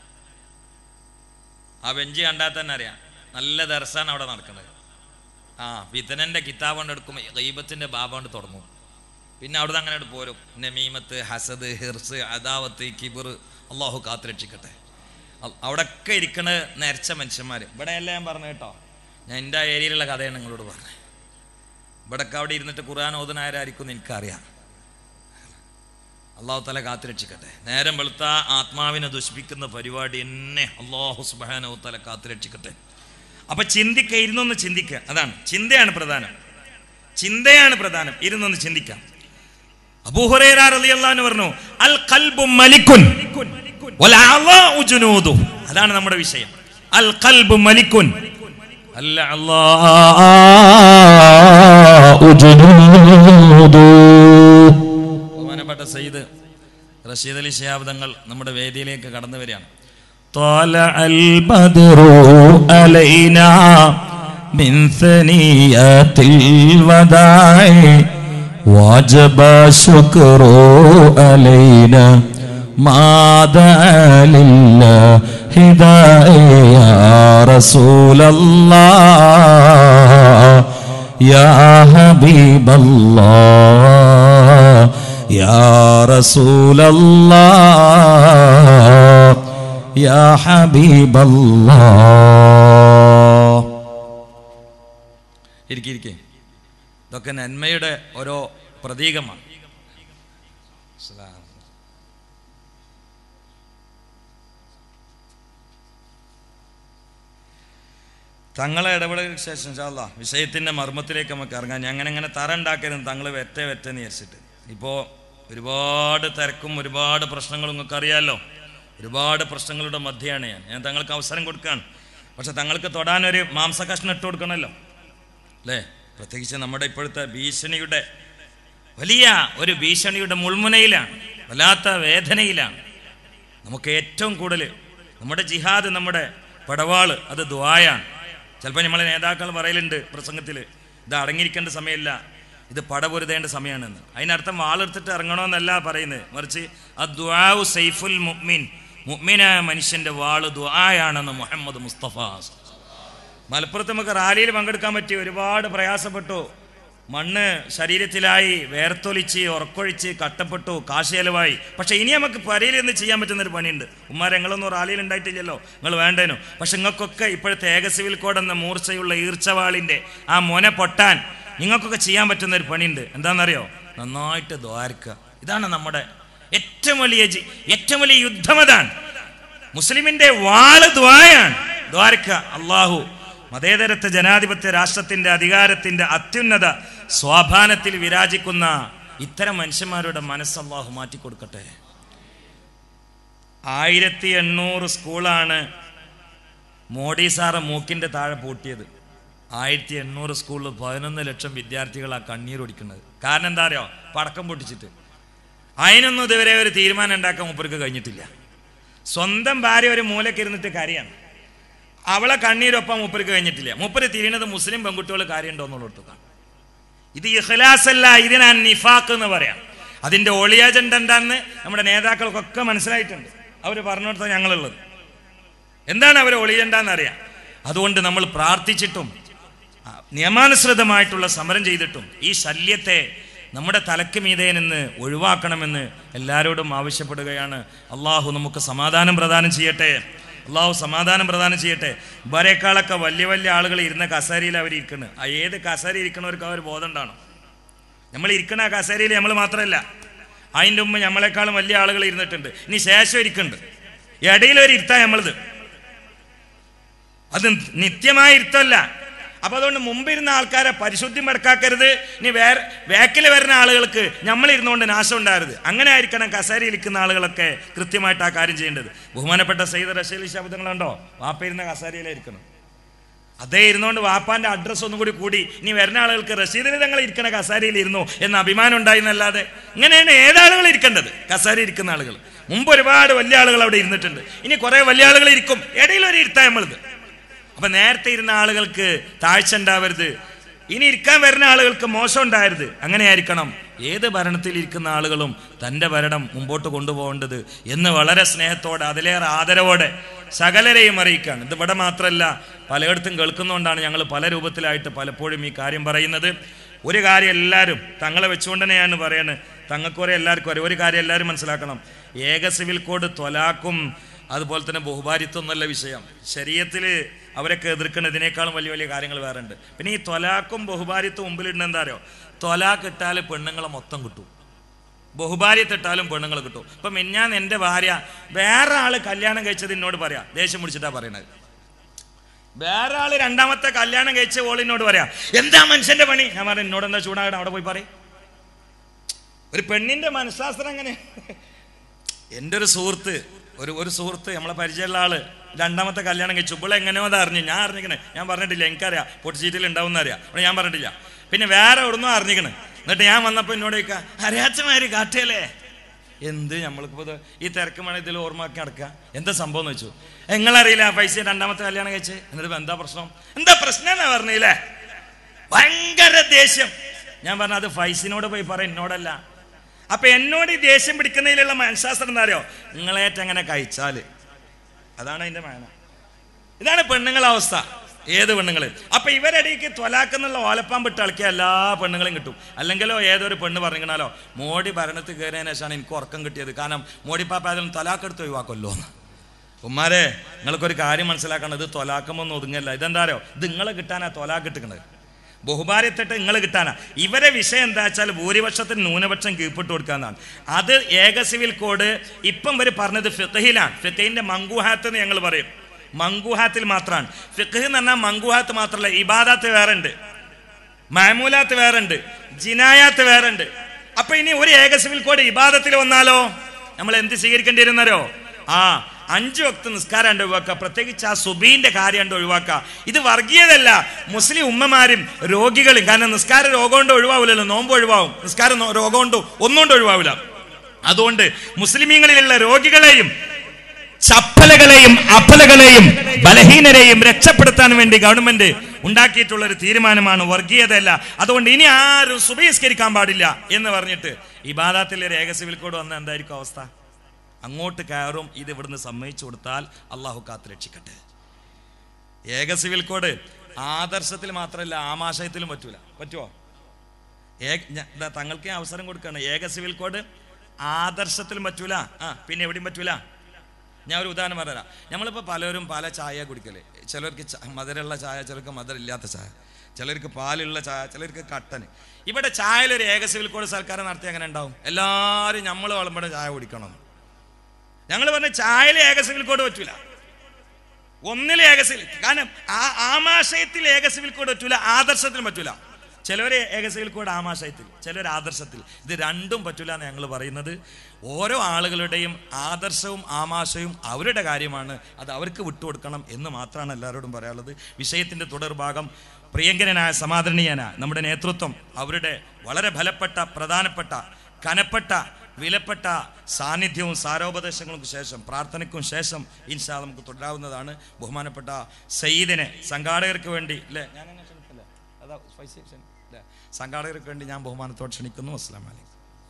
ആ ബെഞ്ച് കണ്ടാൽ തന്നെ അറിയാം നല്ല ദർശാണ് അവിടെ നടക്കുന്നത് ആ വിതനന്റെ കിതാബ് കൊണ്ട് എടുക്കുമ്പോൾ ഗൈബത്തിന്റെ ബാബ കൊണ്ട് തുടങ്ങും പിന്നെ അവിടുന്ന് അങ്ങനെ അങ്ങോട്ട് പോരും നമീമത്ത് ഹസദ് ഹിർസ് അദാവത്ത് കിബിർ അള്ളാഹു കാത്തുരക്ഷിക്കട്ടെ അ- അവിടെയൊക്കെ ഇരിക്കണ നരച്ച മനുഷ്യന്മാർ ഇവിടെയല്ല ഞാൻ പറഞ്ഞു കേട്ടോ ഞാൻ എൻ്റെ ആ ഏരിയയിലുള്ള കഥയാണ് നിങ്ങളോട് പറഞ്ഞത് ഇവിടെയൊക്കെ അവിടെ ഇരുന്നിട്ട് ഖുർആൻ ഓതനാരായിരിക്കും എന്ന് എനിക്കറിയാം അള്ളാഹു തല കാത്തുരക്ഷിക്കട്ടെ നേരം വെളുത്ത ആത്മാവിനെ ദുഷിപ്പിക്കുന്ന പരിപാടി എന്നെ അള്ളാഹു സുബാനോ തല കാത്തുരക്ഷിക്കട്ടെ അപ്പൊ ചിന്തിക്ക ഇരുന്നൊന്ന് ചിന്തിക്കുക അതാണ് ചിന്തയാണ് പ്രധാനം ചിന്തയാണ് പ്രധാനം ഇരുന്നൊന്ന് ചിന്തിക്കാം അബൂഹുറൈറ റളിയല്ലാഹു അൻഹു പറഞ്ഞു അൽ ഖൽബു മലിക്കുൻ വൽ അഅളാഉ ജുനൂദു അതാണ് നമ്മുടെ വിഷയം അൽ ഖൽബു മലിക്കുൻ അല്ല ബഹുമാനപ്പെട്ട സയ്യിദ് റഷീദ് അലി ശിഹാബ്ദങ്ങൾ നമ്മുടെ വേദിയിലേക്ക് കടന്നു വരികയാണ് طالع البدر علينا من ثنيات الوداع وجب الشكر علينا ما دعا لله داعي يا رسول الله يا حبيب الله يا رسول الله يا حبيب الله ഇരിക്കെ ഇരിക്കെ ഇതൊക്കെ നന്മയുടെ ഓരോ പ്രതീകമാണ് അസ്സലാം. തങ്ങളെ ഇടപെടലിന് ശേഷം ഇൻഷാല്ല വിഷയത്തിൻ്റെ മർമ്മത്തിലേക്ക് നമുക്ക് ഇറങ്ങാം ഞാൻ അങ്ങനെ അങ്ങനെ തറ ഉണ്ടാക്കരുത് തങ്ങൾ വെറ്റ വെറ്റ എന്ന് വിചാരിച്ചിട്ട് ഇപ്പോൾ ഒരുപാട് തിരക്കും ഒരുപാട് പ്രശ്നങ്ങളും നിങ്ങൾക്ക് അറിയാമല്ലോ ഒരുപാട് പ്രശ്നങ്ങളുടെ മധ്യയാണ് ഞാൻ ഞാൻ തങ്ങൾക്ക് അവസരം കൊടുക്കുകയാണ് പക്ഷെ തങ്ങൾക്ക് തൊടാനൊരു മാംസകഷ്ണം ഇട്ട് കൊടുക്കണമല്ലോ അല്ലേ പ്രത്യേകിച്ച് നമ്മുടെ ഇപ്പോഴത്തെ ഭീഷണിയുടെ വലിയ ഒരു ഭീഷണിയുടെ മുൾമുനയിലാണ് വല്ലാത്ത വേദനയിലാണ് നമുക്ക് ഏറ്റവും കൂടുതൽ നമ്മുടെ ജിഹാദ് നമ്മുടെ പടവാള് അത് ദ്വായാണ് ചിലപ്പോൾ നമ്മളെ നേതാക്കൾ പറയലുണ്ട് പ്രസംഗത്തിൽ ഇത് അടങ്ങിയിരിക്കേണ്ട സമയമില്ല ഇത് പടപൊരുതേണ്ട സമയമാണെന്ന് അതിനർത്ഥം വാളെടുത്തിട്ട് ഇറങ്ങണമെന്നല്ല പറയുന്നത് മറിച്ച് ആ ദ്വാവു സൈഫുൽ മുഅ്മിൻ മുഅ്മിനായ മനുഷ്യന്റെ വാള് ദ്വായാണെന്ന് മുഹമ്മദ് മുസ്തഫ മലപ്പുറത്ത് നമുക്ക് റാലിയിൽ പങ്കെടുക്കാൻ പറ്റി ഒരുപാട് പ്രയാസപ്പെട്ടു മണ്ണ് ശരീരത്തിലായി വേർത്തൊലിച്ച് ഉറക്കൊഴിച്ച് കട്ടപ്പെട്ടു കാശേലവായി പക്ഷെ ഇനി നമുക്ക് പരയിൽ നിന്ന് ചെയ്യാൻ പറ്റുന്ന ഒരു പണിയുണ്ട് ഉമ്മാരെ ഞങ്ങളൊന്നും റാലിയിൽ ഉണ്ടായിട്ടില്ലല്ലോ നിങ്ങൾ വേണ്ടേനു പക്ഷെ നിങ്ങൾക്കൊക്കെ ഇപ്പോഴത്തെ ഏക സിവിൽ കോഡ് എന്ന മൂർച്ചയുള്ള ഈർച്ചവാളിൻ്റെ ആ മൊന പൊട്ടാൻ നിങ്ങൾക്കൊക്കെ ചെയ്യാൻ പറ്റുന്ന ഒരു പണിയുണ്ട് എന്താണെന്നറിയോ നന്നായിട്ട് ദ്വാരക്കുക ഇതാണ് നമ്മുടെ ഏറ്റവും വലിയ ജി- ഏറ്റവും വലിയ യുദ്ധം അതാണ് മുസ്ലിമിന്റെ വാള് ദ്വായാണ് ദ്വാരക്ക അള്ളാഹു മതേതരത്വ ജനാധിപത്യ രാഷ്ട്രത്തിന്റെ അധികാരത്തിന്റെ അത്യുന്നത സ്വാഭാനത്തിൽ വിരാജിക്കുന്ന ഇത്തരം മനുഷ്യന്മാരുടെ മനസ്സ് അള്ളാഹു മാറ്റിക്കൊടുക്കട്ടെ ആയിരത്തി എണ്ണൂറ് സ്കൂളാണ് മോഡി സാറ് മൂക്കിന്റെ താഴെ പൂട്ടിയത് ആയിരത്തി എണ്ണൂറ് സ്കൂളിൽ പതിനൊന്ന് ലക്ഷം വിദ്യാർത്ഥികളാ കണ്ണീരൊടിക്കുന്നത് കാരണം എന്താ അറിയോ പടക്കം പൊട്ടിച്ചിട്ട് അതിനൊന്നും ഇതുവരെ ഒരു തീരുമാനം ഉണ്ടാക്കാൻ മൂപ്പർക്ക് കഴിഞ്ഞിട്ടില്ല സ്വന്തം ഭാര്യ ഒരു മൂലക്കിരുന്നിട്ട് കരയാണ് അവളെ കണ്ണീരൊപ്പം മൂപ്പർക്ക് കഴിഞ്ഞിട്ടില്ല മൂപ്പര് തിരിയണത് മുസ്ലിം പെൺകുട്ടികൾ കാര്യമുണ്ടോ എന്നുള്ളടത്താണ് ഇത് ഇഖ്ലാസ് അല്ല ഇതിനാണ് നിഫാഖ് എന്ന് പറയാം അതിന്റെ ഒളി അജണ്ട എന്താന്ന് നമ്മുടെ നേതാക്കൾക്കൊക്കെ മനസ്സിലായിട്ടുണ്ട് അവർ പറഞ്ഞിടത്ത ഞങ്ങളുള്ളത് എന്താണ് അവർ ഒളിയണ്ടെന്ന് അറിയാം അതുകൊണ്ട് നമ്മൾ പ്രാർത്ഥിച്ചിട്ടും ആ, നിയമാനുസൃതമായിട്ടുള്ള സമരം ചെയ്തിട്ടും ഈ ശല്യത്തെ നമ്മുടെ തലക്ക് മീതെ നിന്ന് ഒഴിവാക്കണമെന്ന് എല്ലാവരോടും ആവശ്യപ്പെടുകയാണ് അള്ളാഹു നമുക്ക് സമാധാനം പ്രദാനം ചെയ്യട്ടെ അള്ളാഹു സമാധാനം പ്രദാനം ചെയ്യട്ടെ ഇവരെക്കാളൊക്കെ വലിയ വലിയ ആളുകൾ ഇരുന്ന കസേരയിൽ അവർ ഇരിക്കുന്നത് ആ ഏത് കസേര ഇരിക്കണവർക്ക് അവർ ബോധം ഉണ്ടാണോ നമ്മൾ ഇരിക്കണ ആ കസേരയിൽ നമ്മൾ മാത്രമല്ല അതിൻ്റെ മുമ്പ് നമ്മളെക്കാളും വലിയ ആളുകൾ ഇരുന്നിട്ടുണ്ട് ഇനി ശേഷം ഇരിക്കുന്നുണ്ട് ഇടയിൽ ഒരു ഇരുത്താ നമ്മളത് അത് നിത്യമായ ഇരുത്തല്ല അപ്പൊ അതുകൊണ്ട് മുമ്പിരുന്ന ആൾക്കാരെ പരിശുദ്ധി മടക്കാക്കരുത് ഇനി വേറെ വേക്കിൽ വരുന്ന ആളുകൾക്ക് നമ്മൾ ഇരുന്നുകൊണ്ട് നാശം ഉണ്ടാകരുത് അങ്ങനെ ആയിരിക്കണം കസേരയിൽ ഇരിക്കുന്ന ആളുകളൊക്കെ കൃത്യമായിട്ട് ആ കാര്യം ചെയ്യേണ്ടത് ബഹുമാനപ്പെട്ട സയ്യിദ് റഷീൽ ശബ്ദങ്ങളുണ്ടോ വാപ്പ ഇരുന്ന കസേരയിലായിരിക്കണം അതേ ഇരുന്നുകൊണ്ട് വാപ്പാന്റെ അഡ്രസ്സ് ഒന്നും കൂടി കൂടി ഇനി വരുന്ന ആളുകൾക്ക് റഷീദിൽ തങ്ങൾ ഇരിക്കണ കസാരയിൽ ഇരുന്നു എന്ന അഭിമാനം ഉണ്ടായി എന്നല്ലാതെ ഇങ്ങനെയാണ് ഏതാളുകൾ ഇരിക്കേണ്ടത് കസാര ഇരിക്കുന്ന ആളുകൾ മുമ്പ് ഒരുപാട് വലിയ ആളുകൾ അവിടെ ഇരുന്നിട്ടുണ്ട് ഇനി കുറെ വലിയ ആളുകൾ ഇരിക്കും ഇടയിൽ ഒരു ഇരുത്താൻ നമ്മളിത് അപ്പൊ നേരത്തെ ഇരുന്ന ആളുകൾക്ക് താഴ്ച ഉണ്ടാവരുത് ഇനി ഇരിക്കാൻ വരുന്ന ആളുകൾക്ക് മോശം ഉണ്ടാകരുത് അങ്ങനെ ആയിരിക്കണം ഏത് ഭരണത്തിൽ ഇരിക്കുന്ന ആളുകളും തൻ്റെ ഭരണം മുമ്പോട്ട് കൊണ്ടുപോകേണ്ടത് എന്ന് വളരെ സ്നേഹത്തോടെ അതിലേറെ ആദരവോടെ സകലരെയും അറിയിക്കുകയാണ് ഇത് ഇവിടെ മാത്രമല്ല പലയിടത്തും കേൾക്കുന്നതുകൊണ്ടാണ് ഞങ്ങൾ പല രൂപത്തിലായിട്ട് പലപ്പോഴും ഈ കാര്യം പറയുന്നത് ഒരു കാര്യം എല്ലാവരും തങ്ങളെ വെച്ചുകൊണ്ട് തന്നെയാണ് പറയുന്നത് തങ്ങൾക്കുറെ എല്ലാവർക്കും അറിയാം ഒരു കാര്യം എല്ലാവരും മനസ്സിലാക്കണം ഏക സിവിൽ കോഡ് തൊലാക്കും അതുപോലെ തന്നെ ബഹുഭാരിത്വം എന്നല്ല വിഷയം ശരീരത്തിൽ അവരൊക്കെ എതിർക്കുന്നതിനേക്കാളും വലിയ വലിയ കാര്യങ്ങൾ വേറെ ഉണ്ട് പിന്നെ ഈ തൊലാക്കും ബഹുഭാരിത്വം മുമ്പിലിടുന്ന എന്താ അറിയോ തൊലാക്ക് ഇട്ടാൽ പെണ്ണുങ്ങളെ മൊത്തം കിട്ടും ബഹുഭാര്യത്തിട്ടാലും പെണ്ണുങ്ങൾ കിട്ടും ഇപ്പൊ മിന്നാൻ എൻ്റെ ഭാര്യ വേറെ ആള് കല്യാണം കഴിച്ചത് എന്നോട് പറയാം ദേഷ്യം പിടിച്ചിട്ടാ പറയണത് വേറെ ആള് രണ്ടാമത്തെ കല്യാണം കഴിച്ച ഓളിനോട് പറയാം എന്താ മനുഷ്യന്റെ പണി ഞാൻ പറഞ്ഞു എന്നോട് എന്താ ചൂടാകണം അവിടെ പോയി പറയും ഒരു പെണ്ണിന്റെ മനഃശാസ്ത്രം അങ്ങനെ എൻ്റെ ഒരു സുഹൃത്ത് ഒരു ഒരു സുഹൃത്ത് നമ്മളെ പരിചയമുള്ള ആള് രണ്ടാമത്തെ കല്യാണം കഴിച്ചു ഇപ്പോൾ എങ്ങനെയോ അത് അറിഞ്ഞു ഞാൻ അറിഞ്ഞിക്കണേ ഞാൻ പറഞ്ഞിട്ടില്ല എനിക്കറിയാം പൊട്ടിച്ചീറ്റിൽ ഉണ്ടാവും അറിയാം അവിടെ ഞാൻ പറഞ്ഞിട്ടില്ല പിന്നെ വേറെ എവിടുന്നോ അറിഞ്ഞിക്കണ് എന്നിട്ട് ഞാൻ വന്നപ്പോൾ എന്നോട് ചോദിക്കുക അറിയാച്ചമാര് കാട്ടിയല്ലേ എന്ത് നമ്മൾക്കിപ്പോൾ ഇത് ഈ തിരക്ക് മഴ ഇതിൽ ഓർമ്മയാക്കി നടക്കുക എന്താ സംഭവം എന്ന് വെച്ചു നിങ്ങളറിയില്ല ആ പൈസ രണ്ടാമത്തെ കല്യാണം കഴിച്ച് എന്നിട്ട് ഇപ്പൊ എന്താ പ്രശ്നം എന്താ പ്രശ്നം എന്നാ പറഞ്ഞില്ലേ ഭയങ്കര ദേഷ്യം ഞാൻ പറഞ്ഞു അത് ഫൈസിനോട് പോയി പറ എന്നോടല്ല അപ്പൊ എന്നോട് ഈ ദേഷ്യം പിടിക്കുന്നതിലുള്ള മനഃശാസ്ത്രം എന്താ അറിയോ നിങ്ങളേറ്റ അങ്ങനെ കഴിച്ചാല് അതാണ് അതിന്റെ മേന ഇതാണ് പെണ്ണുങ്ങളെ അവസ്ഥ ഏത് പെണ്ണുങ്ങൾ അപ്പൊ ഇവരടിക്ക് ത്വലാക്കെന്നുള്ള ഓലപ്പാൻ വിട്ട് കളിക്കുക എല്ലാ പെണ്ണുങ്ങളും കിട്ടും അല്ലെങ്കിലോ ഏതൊരു പെണ്ണ് പറഞ്ഞാലോ മോഡി ഭരണത്തിൽ കയറിയതിനു ശേഷമാണ് എനിക്ക് ഉറക്കം കിട്ടിയത് കാരണം മോഡി പാപ്പ അതിൽ തൊലാക്കെടുത്ത് ഒഴിവാക്കുമല്ലോ എന്ന് ഉമ്മാരെ നിങ്ങൾക്കൊരു കാര്യം മനസ്സിലാക്കണം ഇത് തൊലാക്കുമൊന്നും ഒതുങ്ങല്ല ഇതെന്താ അറിയോ ഇത് നിങ്ങളെ കിട്ടാനാ തൊലാക്ക് കിട്ടുന്നത് ബഹുഭാര്യത്തിട്ട് നിങ്ങൾ കിട്ടാനാ ഇവരെ വിഷയം എന്താ വെച്ചാൽ ഭൂരിപക്ഷത്തിന് ന്യൂനപക്ഷം കീഴ്പ്പെട്ട് കൊടുക്കാന്നാണ് അത് ഏക സിവിൽ കോഡ് ഇപ്പം ഇവർ പറഞ്ഞത് ഫിഖഹിലാണ് ഫിഖഹിന്റെ മങ്കുഹാത്ത് എന്ന് ഞങ്ങൾ പറയും മങ്കുഹാത്തിൽ മാത്രമാണ് ഫിഖ് എന്ന് പറഞ്ഞാൽ മങ്കുഹാത്ത് മാത്രമല്ല ഇബാദാത്ത് വേറെ ഉണ്ട് മാമൂലാത്ത് വേറെ ഉണ്ട് ജിനായാത്ത് വേറെ ഉണ്ട് അപ്പൊ ഇനി ഒരു ഏക സിവിൽ കോഡ് ഇബാദത്തിൽ വന്നാലോ നമ്മൾ എന്ത് സ്വീകരിക്കേണ്ടി വരുന്നരോ ആ അഞ്ചു വക്ത് നിസ്കാരം ഉണ്ട് ഒഴിവാക്കുക പ്രത്യേകിച്ച് ആ സുബീന്റെ കാര്യം ഉണ്ട് ഒഴിവാക്കുക ഇത് വർഗീയതല്ല മുസ്ലിം ഉമ്മമാരും രോഗികളും കാരണം നിസ്കാര രോഗം കൊണ്ട് ഒഴിവാവില്ലല്ലോ നോമ്പ് ഒഴിവാവും നിസ്കാരം നോ- രോഗം കൊണ്ട് ഒന്നുകൊണ്ട് ഒഴിവാവില്ല അതുകൊണ്ട് മുസ്ലിമീങ്ങളിലുള്ള രോഗികളെയും ചപ്പലകളെയും അപ്പലകളെയും ബലഹീനരെയും രക്ഷപ്പെടുത്താൻ വേണ്ടി ഗവൺമെന്റ് ഉണ്ടാക്കിയിട്ടുള്ള ഒരു തീരുമാനമാണ് വർഗീയതയല്ല അതുകൊണ്ട് ഇനി ആരും സുബഹിസ്കരിക്കാൻ പാടില്ല എന്ന് പറഞ്ഞിട്ട് ഇബാദാത്തിലെ രേഖ സിവിൽ കോഡ് വന്ന എന്തായിരിക്കും അവസ്ഥ അങ്ങോട്ട് കയറും ഇത് ഇവിടുന്ന് സമ്മതിച്ചു കൊടുത്താൽ അള്ളാഹു കാത്ത് രക്ഷിക്കട്ടെ ഏക സിവിൽ കോഡ് ആദർശത്തിൽ മാത്രമല്ല ആമാശയത്തിലും പറ്റൂല പറ്റുമോ ഏക- ഞ- ദാ തങ്ങൾക്ക് ഞാൻ അവസരം കൊടുക്കുകയാണ് ഏക സിവിൽ കോഡ് ആദർശത്തിലും പറ്റൂല ആ പിന്നെ എവിടെയും പറ്റൂല ഞാൻ ഒരു ഉദാഹരണം പറഞ്ഞുതരാം നമ്മളിപ്പോൾ പലരും പല ചായ കുടിക്കല് ചിലർക്ക് ച- മധുരമുള്ള ചായ ചിലർക്ക് മധുരമില്ലാത്ത ചായ ചിലർക്ക് പാലുള്ള ചായ ചിലർക്ക് കട്ടന് ഇവിടെ ചായയിലൊരു ഏക സിവിൽ കോഡ് സൽക്കാരം നടത്തി എങ്ങനെ ഉണ്ടാവും എല്ലാവരും നമ്മൾ വളമ്പടെ ചായ കുടിക്കണം ഞങ്ങൾ പറഞ്ഞ ചായയിൽ ഏക സിവിൽ കോഡ് പറ്റൂല ഒന്നിൽ ഏക സിവിൽ കാരണം ആ ആമാശയത്തിൽ ഏക സിവിൽ കോഡ് പറ്റൂല ആദർശത്തിലും പറ്റൂല ചിലവർ ഏക സിവിൽ കോഡ് ആമാശയത്തിൽ ചിലർ ആദർശത്തിൽ ഇത് രണ്ടും പറ്റൂല എന്ന് ഞങ്ങൾ പറയുന്നത് ഓരോ ആളുകളുടെയും ആദർശവും ആമാശയവും അവരുടെ കാര്യമാണ് അത് അവർക്ക് വിട്ടുകൊടുക്കണം എന്ന് മാത്രമാണ് എല്ലാവരോടും പറയാനുള്ളത് വിഷയത്തിൻ്റെ തുടർഭാഗം പ്രിയങ്കരനായ സമാദരണീയനായ നമ്മുടെ നേതൃത്വം അവരുടെ വളരെ ഫലപ്പെട്ട പ്രധാനപ്പെട്ട കനപ്പെട്ട വിലപ്പെട്ട സാന്നിധ്യവും സാരോപദേശങ്ങൾക്കും ശേഷം പ്രാർത്ഥനയ്ക്കും ശേഷം ഇൻഷാ നമുക്ക് തുടരാവുന്നതാണ് ബഹുമാനപ്പെട്ട സയ്യിദിനെ സംഘാടകർക്ക് വേണ്ടി അല്ലേ ഞാൻ അങ്ങനെ ക്ഷണിക്കല്ലേ അതാ ഫൈസി ക്ഷണി- അല്ലേ? സംഘാടകർക്ക് വേണ്ടി ഞാൻ ബഹുമാനത്തോടെ ക്ഷണിക്കുന്നു അസ്സാം വലൈക്കും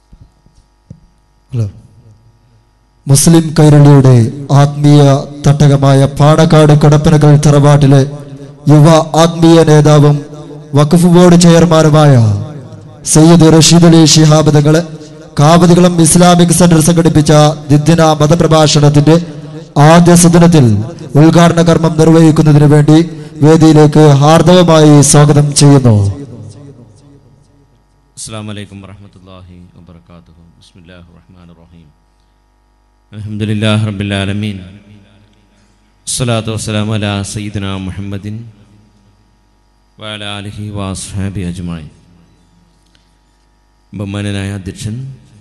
ഹലോ മുസ്ലിം കൈരളിയുടെ ആത്മീയ തട്ടകമായ പാണക്കാട് കടപ്പനകൾ തറവാട്ടിലെ യുവ ആത്മീയ നേതാവും വഖഫ് ബോർഡ് ചെയർമാനുമായ സയ്യിദ് റഷീദ് അലി ശിഹാബ് തങ്ങള് കാവതികുളം ഇസ്ലാമിക് സെന്റർ സംഘടിപ്പിച്ച ദിദ്ദിന മതപ്രഭാഷണത്തിന്റെ ആദ്യ സദനത്തിൽ ഉദ്ഘാടന കർമ്മം നിർവഹിക്കുന്നതിന് വേണ്ടി വേദിയിലേക്ക് ഹാർദവമായി സ്വാഗതം ചെയ്യുന്നു السلام عليكم ورحمة الله وبركاته بسم الله الرحمن الرحيم الحمد لله رب العالمين الصلاة والسلام على سيدنا محمد وعلى آله وأصحابه أجمعين ബഹുമാനനായ അധ്യക്ഷൻ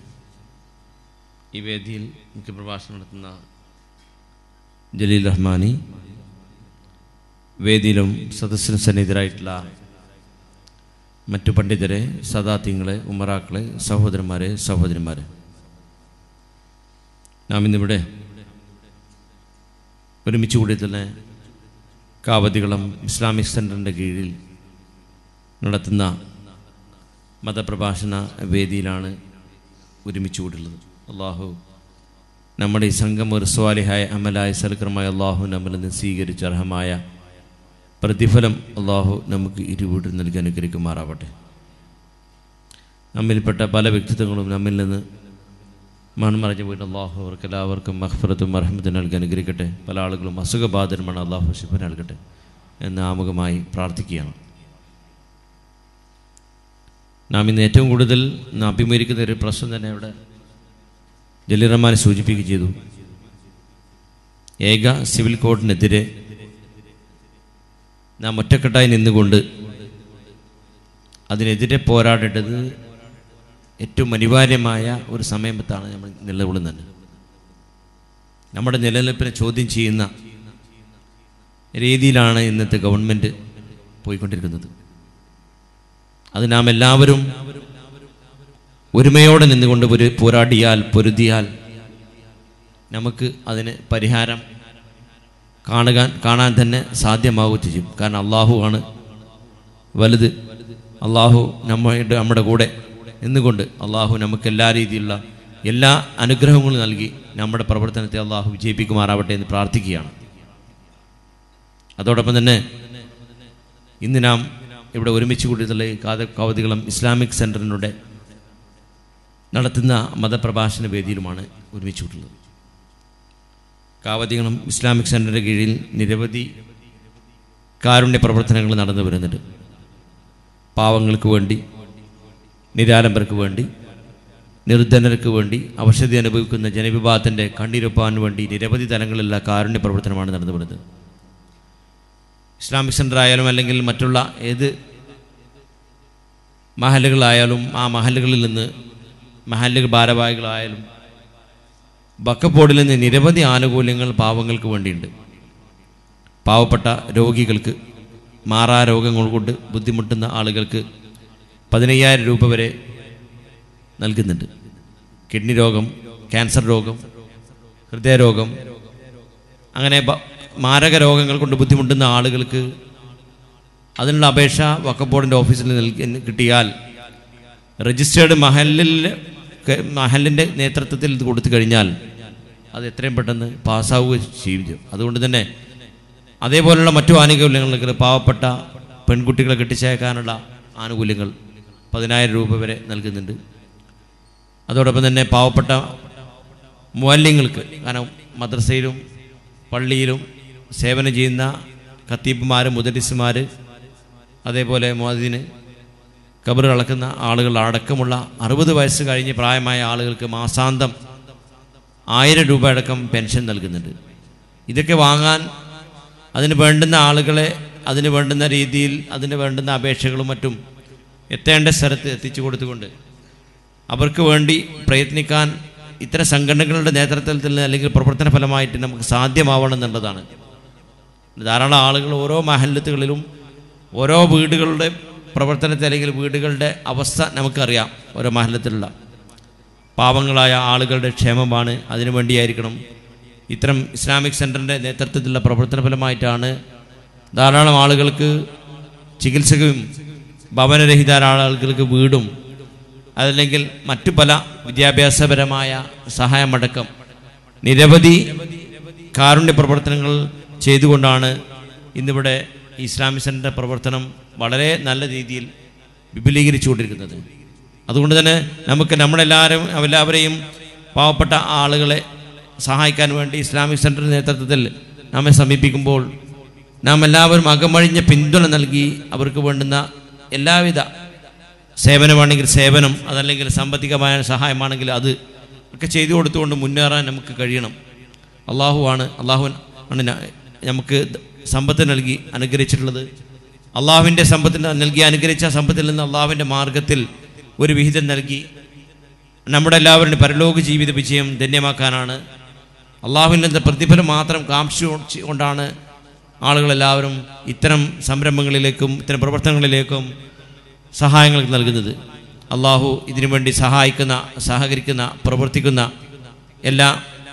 ഈ വേദിയിൽ മുഖ്യ പ്രഭാഷണം നടത്തുന്ന ജലീൽ റഹ്മാനി വേദിയിലും സദസ്സിനും സന്നിധരായിട്ടുള്ള മറ്റു പണ്ഡിതരെ സദാത്യങ്ങളെ ഉമറാക്കളെ സഹോദരന്മാരെ സഹോദരിമാരെ നാം ഇന്നിവിടെ ഒരുമിച്ച് കൂടി തന്നെ കാവതികുളം ഇസ്ലാമിക് സെൻറ്ററിൻ്റെ കീഴിൽ നടത്തുന്ന മതപ്രഭാഷണ വേദിയിലാണ് ഒരുമിച്ച് കൂടുള്ളത് അള്ളാഹു നമ്മുടെ ഈ സംഘം ഒരു സ്വാലിഹായ അമലായ സൽക്കരമായ അള്ളാഹു നമ്മിൽ നിന്ന് സ്വീകരിച്ച അർഹമായ പ്രതിഫലം അള്ളാഹു നമുക്ക് ഇരുവീട്ടിൽ നൽകി അനുഗ്രഹിക്കുമാറാവട്ടെ നമ്മിൽപ്പെട്ട പല വ്യക്തിത്വങ്ങളും നമ്മിൽ നിന്ന് മൺമറഞ്ഞു പോയിട്ട് അള്ളാഹു അവർക്ക് എല്ലാവർക്കും മഹ്ഫറത്തും അർഹമത്തും നൽകി അനുഗ്രഹിക്കട്ടെ പല ആളുകളും അസുഖബാധിതരുമാണ് അള്ളാഹു ശിഫ നൽകട്ടെ എന്ന് ആമുഖമായി പ്രാർത്ഥിക്കുകയാണ് നാം ഇന്ന് ഏറ്റവും കൂടുതൽ നാം അഭിമുഖീകരിക്കുന്ന ഒരു പ്രശ്നം തന്നെ ഇവിടെ ജലീറഹ്മാനെ സൂചിപ്പിക്കുകയും ചെയ്തു ഏക സിവിൽ കോഡിനെതിരെ നാം ഒറ്റക്കെട്ടായി നിന്നുകൊണ്ട് അതിനെതിരെ പോരാടേണ്ടത് ഏറ്റവും അനിവാര്യമായ ഒരു സമയത്താണ് നമ്മൾ നിലകൊള്ളുന്നത് നമ്മുടെ നിലനിൽപ്പിനെ ചോദ്യം ചെയ്യുന്ന രീതിയിലാണ് ഇന്നത്തെ ഗവൺമെൻറ് പോയിക്കൊണ്ടിരിക്കുന്നത് അത് നാം എല്ലാവരും ഒരുമയോടെ നിന്നുകൊണ്ട് ഒരു പോരാടിയാൽ പൊരുതിയാൽ നമുക്ക് അതിന് പരിഹാരം കാണുക കാണാൻ തന്നെ സാധ്യമാവുകയും ചെയ്യും കാരണം അള്ളാഹു ആണ് വലുത് അള്ളാഹു നമ്മുടെ നമ്മുടെ കൂടെ നിന്നുകൊണ്ട് അള്ളാഹു നമുക്ക് എല്ലാ രീതിയിലുള്ള എല്ലാ അനുഗ്രഹങ്ങളും നൽകി നമ്മുടെ പ്രവർത്തനത്തെ അള്ളാഹു വിജയിപ്പിക്കുമാറാവട്ടെ എന്ന് പ്രാർത്ഥിക്കുകയാണ് അതോടൊപ്പം തന്നെ ഇന്ന് നാം ഇവിടെ ഒരുമിച്ച് കൂടിയിട്ടുള്ള ഈ കാത കവതികളും ഇസ്ലാമിക് സെൻറ്ററിലൂടെ നടത്തുന്ന മതപ്രഭാഷണ വേദിയിലുമാണ് ഒരുമിച്ച് കൂട്ടുള്ളത് കാവതികളും ഇസ്ലാമിക് സെൻറ്ററിൻ്റെ കീഴിൽ നിരവധി കാരുണ്യ പ്രവർത്തനങ്ങൾ നടന്നു വരുന്നുണ്ട് പാവങ്ങൾക്ക് വേണ്ടി നിരാലംബർക്ക് വേണ്ടി നിർധനർക്ക് വേണ്ടി അവശതി അനുഭവിക്കുന്ന ജനവിഭാഗത്തിൻ്റെ കണ്ണീരൊപ്പാൻ വേണ്ടി നിരവധി തലങ്ങളിലുള്ള കാരുണ്യ പ്രവർത്തനമാണ് നടന്നു വരുന്നത് ഇസ്ലാമിക് സെൻ്റർ ആയാലും അല്ലെങ്കിൽ മറ്റുള്ള ഏത് മഹലുകളായാലും ആ മഹലുകളിൽ നിന്ന് മഹല്ലുകൾ ഭാരവാഹികളായാലും ബക്കപ്പോടിൽ നിന്ന് നിരവധി ആനുകൂല്യങ്ങൾ പാവങ്ങൾക്ക് വേണ്ടിയുണ്ട് പാവപ്പെട്ട രോഗികൾക്ക് മാറാ രോഗങ്ങൾ കൊണ്ട് ബുദ്ധിമുട്ടുന്ന ആളുകൾക്ക് പതിനയ്യായിരം രൂപ വരെ നൽകുന്നുണ്ട് കിഡ്നി രോഗം ക്യാൻസർ രോഗം ഹൃദയരോഗം അങ്ങനെ ബ- മാരക രോഗങ്ങൾ കൊണ്ട് ബുദ്ധിമുട്ടുന്ന ആളുകൾക്ക് അതിനുള്ള അപേക്ഷ വഖഫ് ബോർഡിൻ്റെ ഓഫീസിൽ നൽകി കിട്ടിയാൽ രജിസ്റ്റേർഡ് മഹലിൽ മഹലിൻ്റെ നേതൃത്വത്തിൽ ഇത് കൊടുത്തു കഴിഞ്ഞാൽ അത് എത്രയും പെട്ടെന്ന് പാസ്സാവുകയും ചെയ്യും അതുകൊണ്ട് തന്നെ അതേപോലെയുള്ള മറ്റു ആനുകൂല്യങ്ങൾക്ക് പാവപ്പെട്ട പെൺകുട്ടികളെ കെട്ടിച്ചേക്കാനുള്ള ആനുകൂല്യങ്ങൾ പതിനായിരം രൂപ വരെ നൽകുന്നുണ്ട് അതോടൊപ്പം തന്നെ പാവപ്പെട്ട മുവല്യങ്ങൾക്ക് കാരണം മദ്രസയിലും പള്ളിയിലും സേവനം ചെയ്യുന്ന ഖത്തീബുമാർ മുദരിസുമാർ അതേപോലെ മുഅദ്ദിന് കബർ അളക്കുന്ന ആളുകൾ അടക്കമുള്ള അറുപത് വയസ്സ് കഴിഞ്ഞ് പ്രായമായ ആളുകൾക്ക് മാസാന്തം ആയിരം രൂപ അടക്കം പെൻഷൻ നൽകുന്നുണ്ട് ഇതൊക്കെ വാങ്ങാൻ അതിന് വേണ്ടുന്ന ആളുകളെ അതിന് വേണ്ടുന്ന രീതിയിൽ അതിന് വേണ്ടുന്ന അപേക്ഷകളും മറ്റും എത്തേണ്ട സ്ഥലത്ത് എത്തിച്ചു കൊടുത്തുകൊണ്ട് അവർക്ക് വേണ്ടി പ്രയത്നിക്കാൻ ഇത്തരം സംഘടനകളുടെ നേതൃത്വത്തിൽ അല്ലെങ്കിൽ പ്രവർത്തന ഫലമായിട്ട് നമുക്ക് സാധ്യമാവണം എന്നുള്ളതാണ് ധാരാളം ആളുകൾ ഓരോ മഹല്ലത്തുകളിലും ഓരോ വീടുകളുടെ പ്രവർത്തനത്തെ അല്ലെങ്കിൽ വീടുകളുടെ അവസ്ഥ നമുക്കറിയാം ഓരോ മഹല്ലത്തിലുള്ള പാവങ്ങളായ ആളുകളുടെ ക്ഷേമമാണ് അതിനു വേണ്ടിയായിരിക്കണം ഇത്തരം ഇസ്ലാമിക് സെൻറ്ററിൻ്റെ നേതൃത്വത്തിലുള്ള പ്രവർത്തന ഫലമായിട്ടാണ് ധാരാളം ആളുകൾക്ക് ചികിത്സയും ഭവനരഹിതരായ ആളുകൾക്ക് വീടും അതല്ലെങ്കിൽ മറ്റു പല വിദ്യാഭ്യാസപരമായ സഹായമടക്കം നിരവധി കാരുണ്യ പ്രവർത്തനങ്ങൾ ചെയ്തുകൊണ്ടാണ് ഇന്നിവിടെ ഇസ്ലാമിക് സെൻ്റർ പ്രവർത്തനം വളരെ നല്ല രീതിയിൽ വിപുലീകരിച്ചുകൊണ്ടിരിക്കുന്നത് അതുകൊണ്ട് തന്നെ നമുക്ക് നമ്മളെല്ലാവരും എല്ലാവരെയും പാവപ്പെട്ട ആളുകളെ സഹായിക്കാൻ വേണ്ടി ഇസ്ലാമിക് സെൻ്റർ നേതൃത്വത്തിൽ നമ്മെ സമീപിക്കുമ്പോൾ നാം എല്ലാവരും അകമഴിഞ്ഞ പിന്തുണ നൽകി അവർക്ക് വേണ്ടുന്ന എല്ലാവിധ സേവനമാണെങ്കിൽ സേവനം അതല്ലെങ്കിൽ സാമ്പത്തികമായ സഹായമാണെങ്കിൽ അത് ഒക്കെ ചെയ്തു കൊടുത്തുകൊണ്ട് മുന്നേറാൻ നമുക്ക് കഴിയണം അള്ളാഹു ആണ് അള്ളാഹു ആണ് ന- നമുക്ക് സമ്പത്ത് നൽകി അനുഗ്രഹിച്ചിട്ടുള്ളത് അള്ളാഹുവിൻ്റെ സമ്പത്തിന് നൽകി അനുഗ്രഹിച്ച സമ്പത്തിൽ നിന്ന് അള്ളാഹുവിൻ്റെ മാർഗത്തിൽ ഒരു വിഹിതം നൽകി നമ്മുടെ എല്ലാവരുടെയും പരലോക ജീവിത വിജയം ധന്യമാക്കാനാണ് അള്ളാഹുവിൻ്റെ നിന്ന് പ്രതിഫലം മാത്രം കാംക്ഷ കൊണ്ടാണ് ആളുകളെല്ലാവരും ഇത്തരം സംരംഭങ്ങളിലേക്കും ഇത്തരം പ്രവർത്തനങ്ങളിലേക്കും സഹായങ്ങൾ നൽകുന്നത് അള്ളാഹു ഇതിനു വേണ്ടി സഹായിക്കുന്ന സഹകരിക്കുന്ന പ്രവർത്തിക്കുന്ന എല്ലാ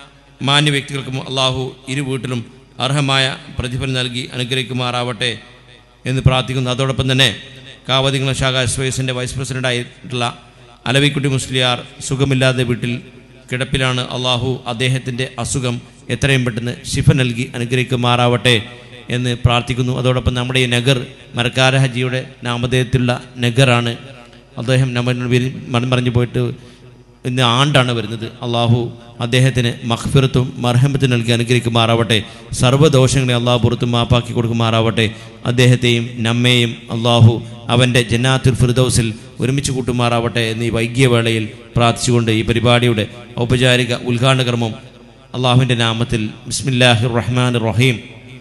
മാന്യ വ്യക്തികൾക്കും അള്ളാഹു ഇരു വീട്ടിലും അർഹമായ പ്രതിഫലം നൽകി അനുഗ്രഹിക്കുമാറാവട്ടെ എന്ന് പ്രാർത്ഥിക്കുന്നു അതോടൊപ്പം തന്നെ കാവതികുളം ശാഖ എസ് വൈ എസിൻ്റെ വൈസ് പ്രസിഡൻ്റായിട്ടുള്ള അലവിക്കുട്ടി മുസ്ലിയാർ സുഖമില്ലാതെ വീട്ടിൽ കിടപ്പിലാണ് അള്ളാഹു അദ്ദേഹത്തിൻ്റെ അസുഖം എത്രയും പെട്ടെന്ന് ശിഫ നൽകി അനുഗ്രഹിക്കുമാറാവട്ടെ എന്ന് പ്രാർത്ഥിക്കുന്നു അതോടൊപ്പം നമ്മുടെ ഈ നഗർ മരക്കാര ഹജിയുടെ നാമധേയത്തിലുള്ള നഗറാണ് അദ്ദേഹം നമ്മൾ മരം പറഞ്ഞു പോയിട്ട് ഇന്ന് ആണ്ടാണ് വരുന്നത് അള്ളാഹു അദ്ദേഹത്തിന് മഹ്ഫിറത്തും മർഹമത്തും നൽകി അനുഗ്രഹിക്കുമാറാവട്ടെ സർവ്വദോഷങ്ങളെ അള്ളാഹു പുറത്തും മാപ്പാക്കി കൊടുക്കുമാറാവട്ടെ അദ്ദേഹത്തെയും നമ്മെയും അള്ളാഹു അവൻ്റെ ജന്നാത്തുൽ ഫിർദൗസിൽ ഒരുമിച്ച് കൂട്ടുമാറാവട്ടെ എന്നീ വൈകിയ വേളയിൽ പ്രാർത്ഥിച്ചുകൊണ്ട് ഈ പരിപാടിയുടെ ഔപചാരിക ഉദ്ഘാടന കർമ്മം അള്ളാഹുവിൻ്റെ നാമത്തിൽ ബിസ്മില്ലാഹിർ റഹ്മാൻ റഹീം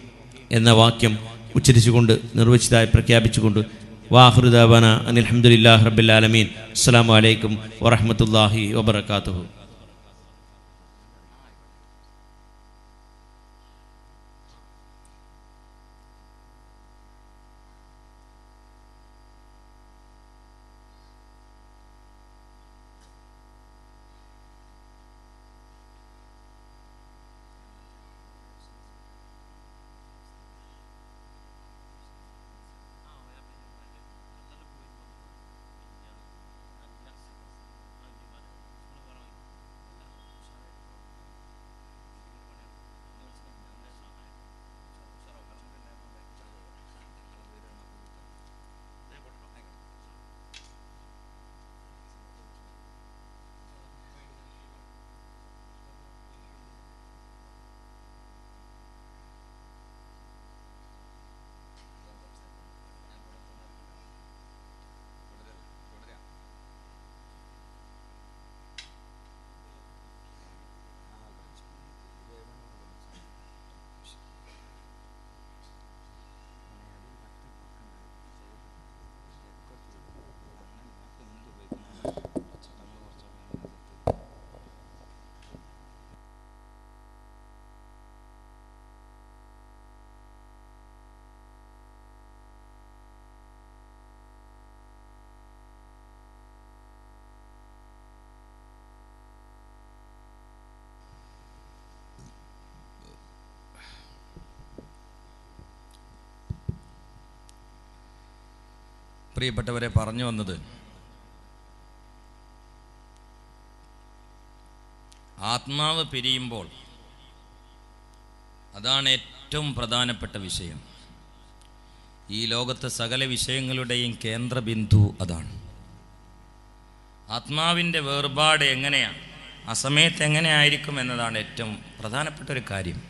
എന്ന വാക്യം ഉച്ചരിച്ചുകൊണ്ട് നിർവചിതമായി പ്രഖ്യാപിച്ചുകൊണ്ട് വാഹൃദാബന അനിൽഹമുല്ലാ റബ്ബിലാലമീൻ അസ്സാം വലൈക്കും വറഹമത്തല്ലാഹി വബർക്കാത്തുഹു പ്രിയപ്പെട്ടവരെ പറഞ്ഞു വന്നത് ആത്മാവ് പിരിയുമ്പോൾ അതാണ് ഏറ്റവും പ്രധാനപ്പെട്ട വിഷയം ഈ ലോകത്തെ സകല വിഷയങ്ങളുടെയും കേന്ദ്രബിന്ദു അതാണ് ആത്മാവിൻ്റെ വേർപാട് എങ്ങനെയാണ് ആ സമയത്ത് എങ്ങനെയായിരിക്കും എന്നതാണ് ഏറ്റവും പ്രധാനപ്പെട്ട ഒരു കാര്യം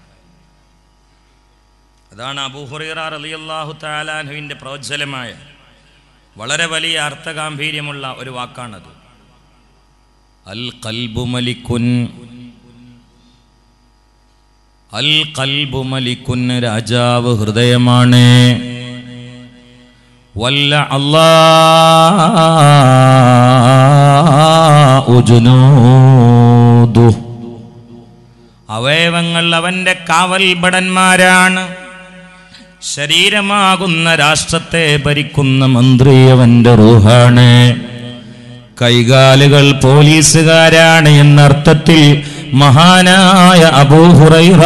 അതാണ് അബൂഹുറൈറ റളിയല്ലാഹു താലാൻഹുവിൻ്റെ പ്രോജ്വലമായ വളരെ വലിയ അർത്ഥഗാംഭീര്യമുള്ള ഒരു വാക്കാണത് അൽ കൽബു മലിക്കുൻ അൽ കൽബു മലിക്കുൻ രാജാവ് ഹൃദയമാണ് വല്ല അല്ലാ അവയവങ്ങൾ അവന്റെ കാവൽഭടന്മാരാണ് ശരീരമാകുന്ന രാഷ്ട്രത്തെ ഭരിക്കുന്ന മന്ത്രി അവന്റെ റൂഹാണ് കൈകാലുകൾ പോലീസുകാരാണ് എന്നർത്ഥത്തിൽ മഹാനായ അബൂഹുറൈറ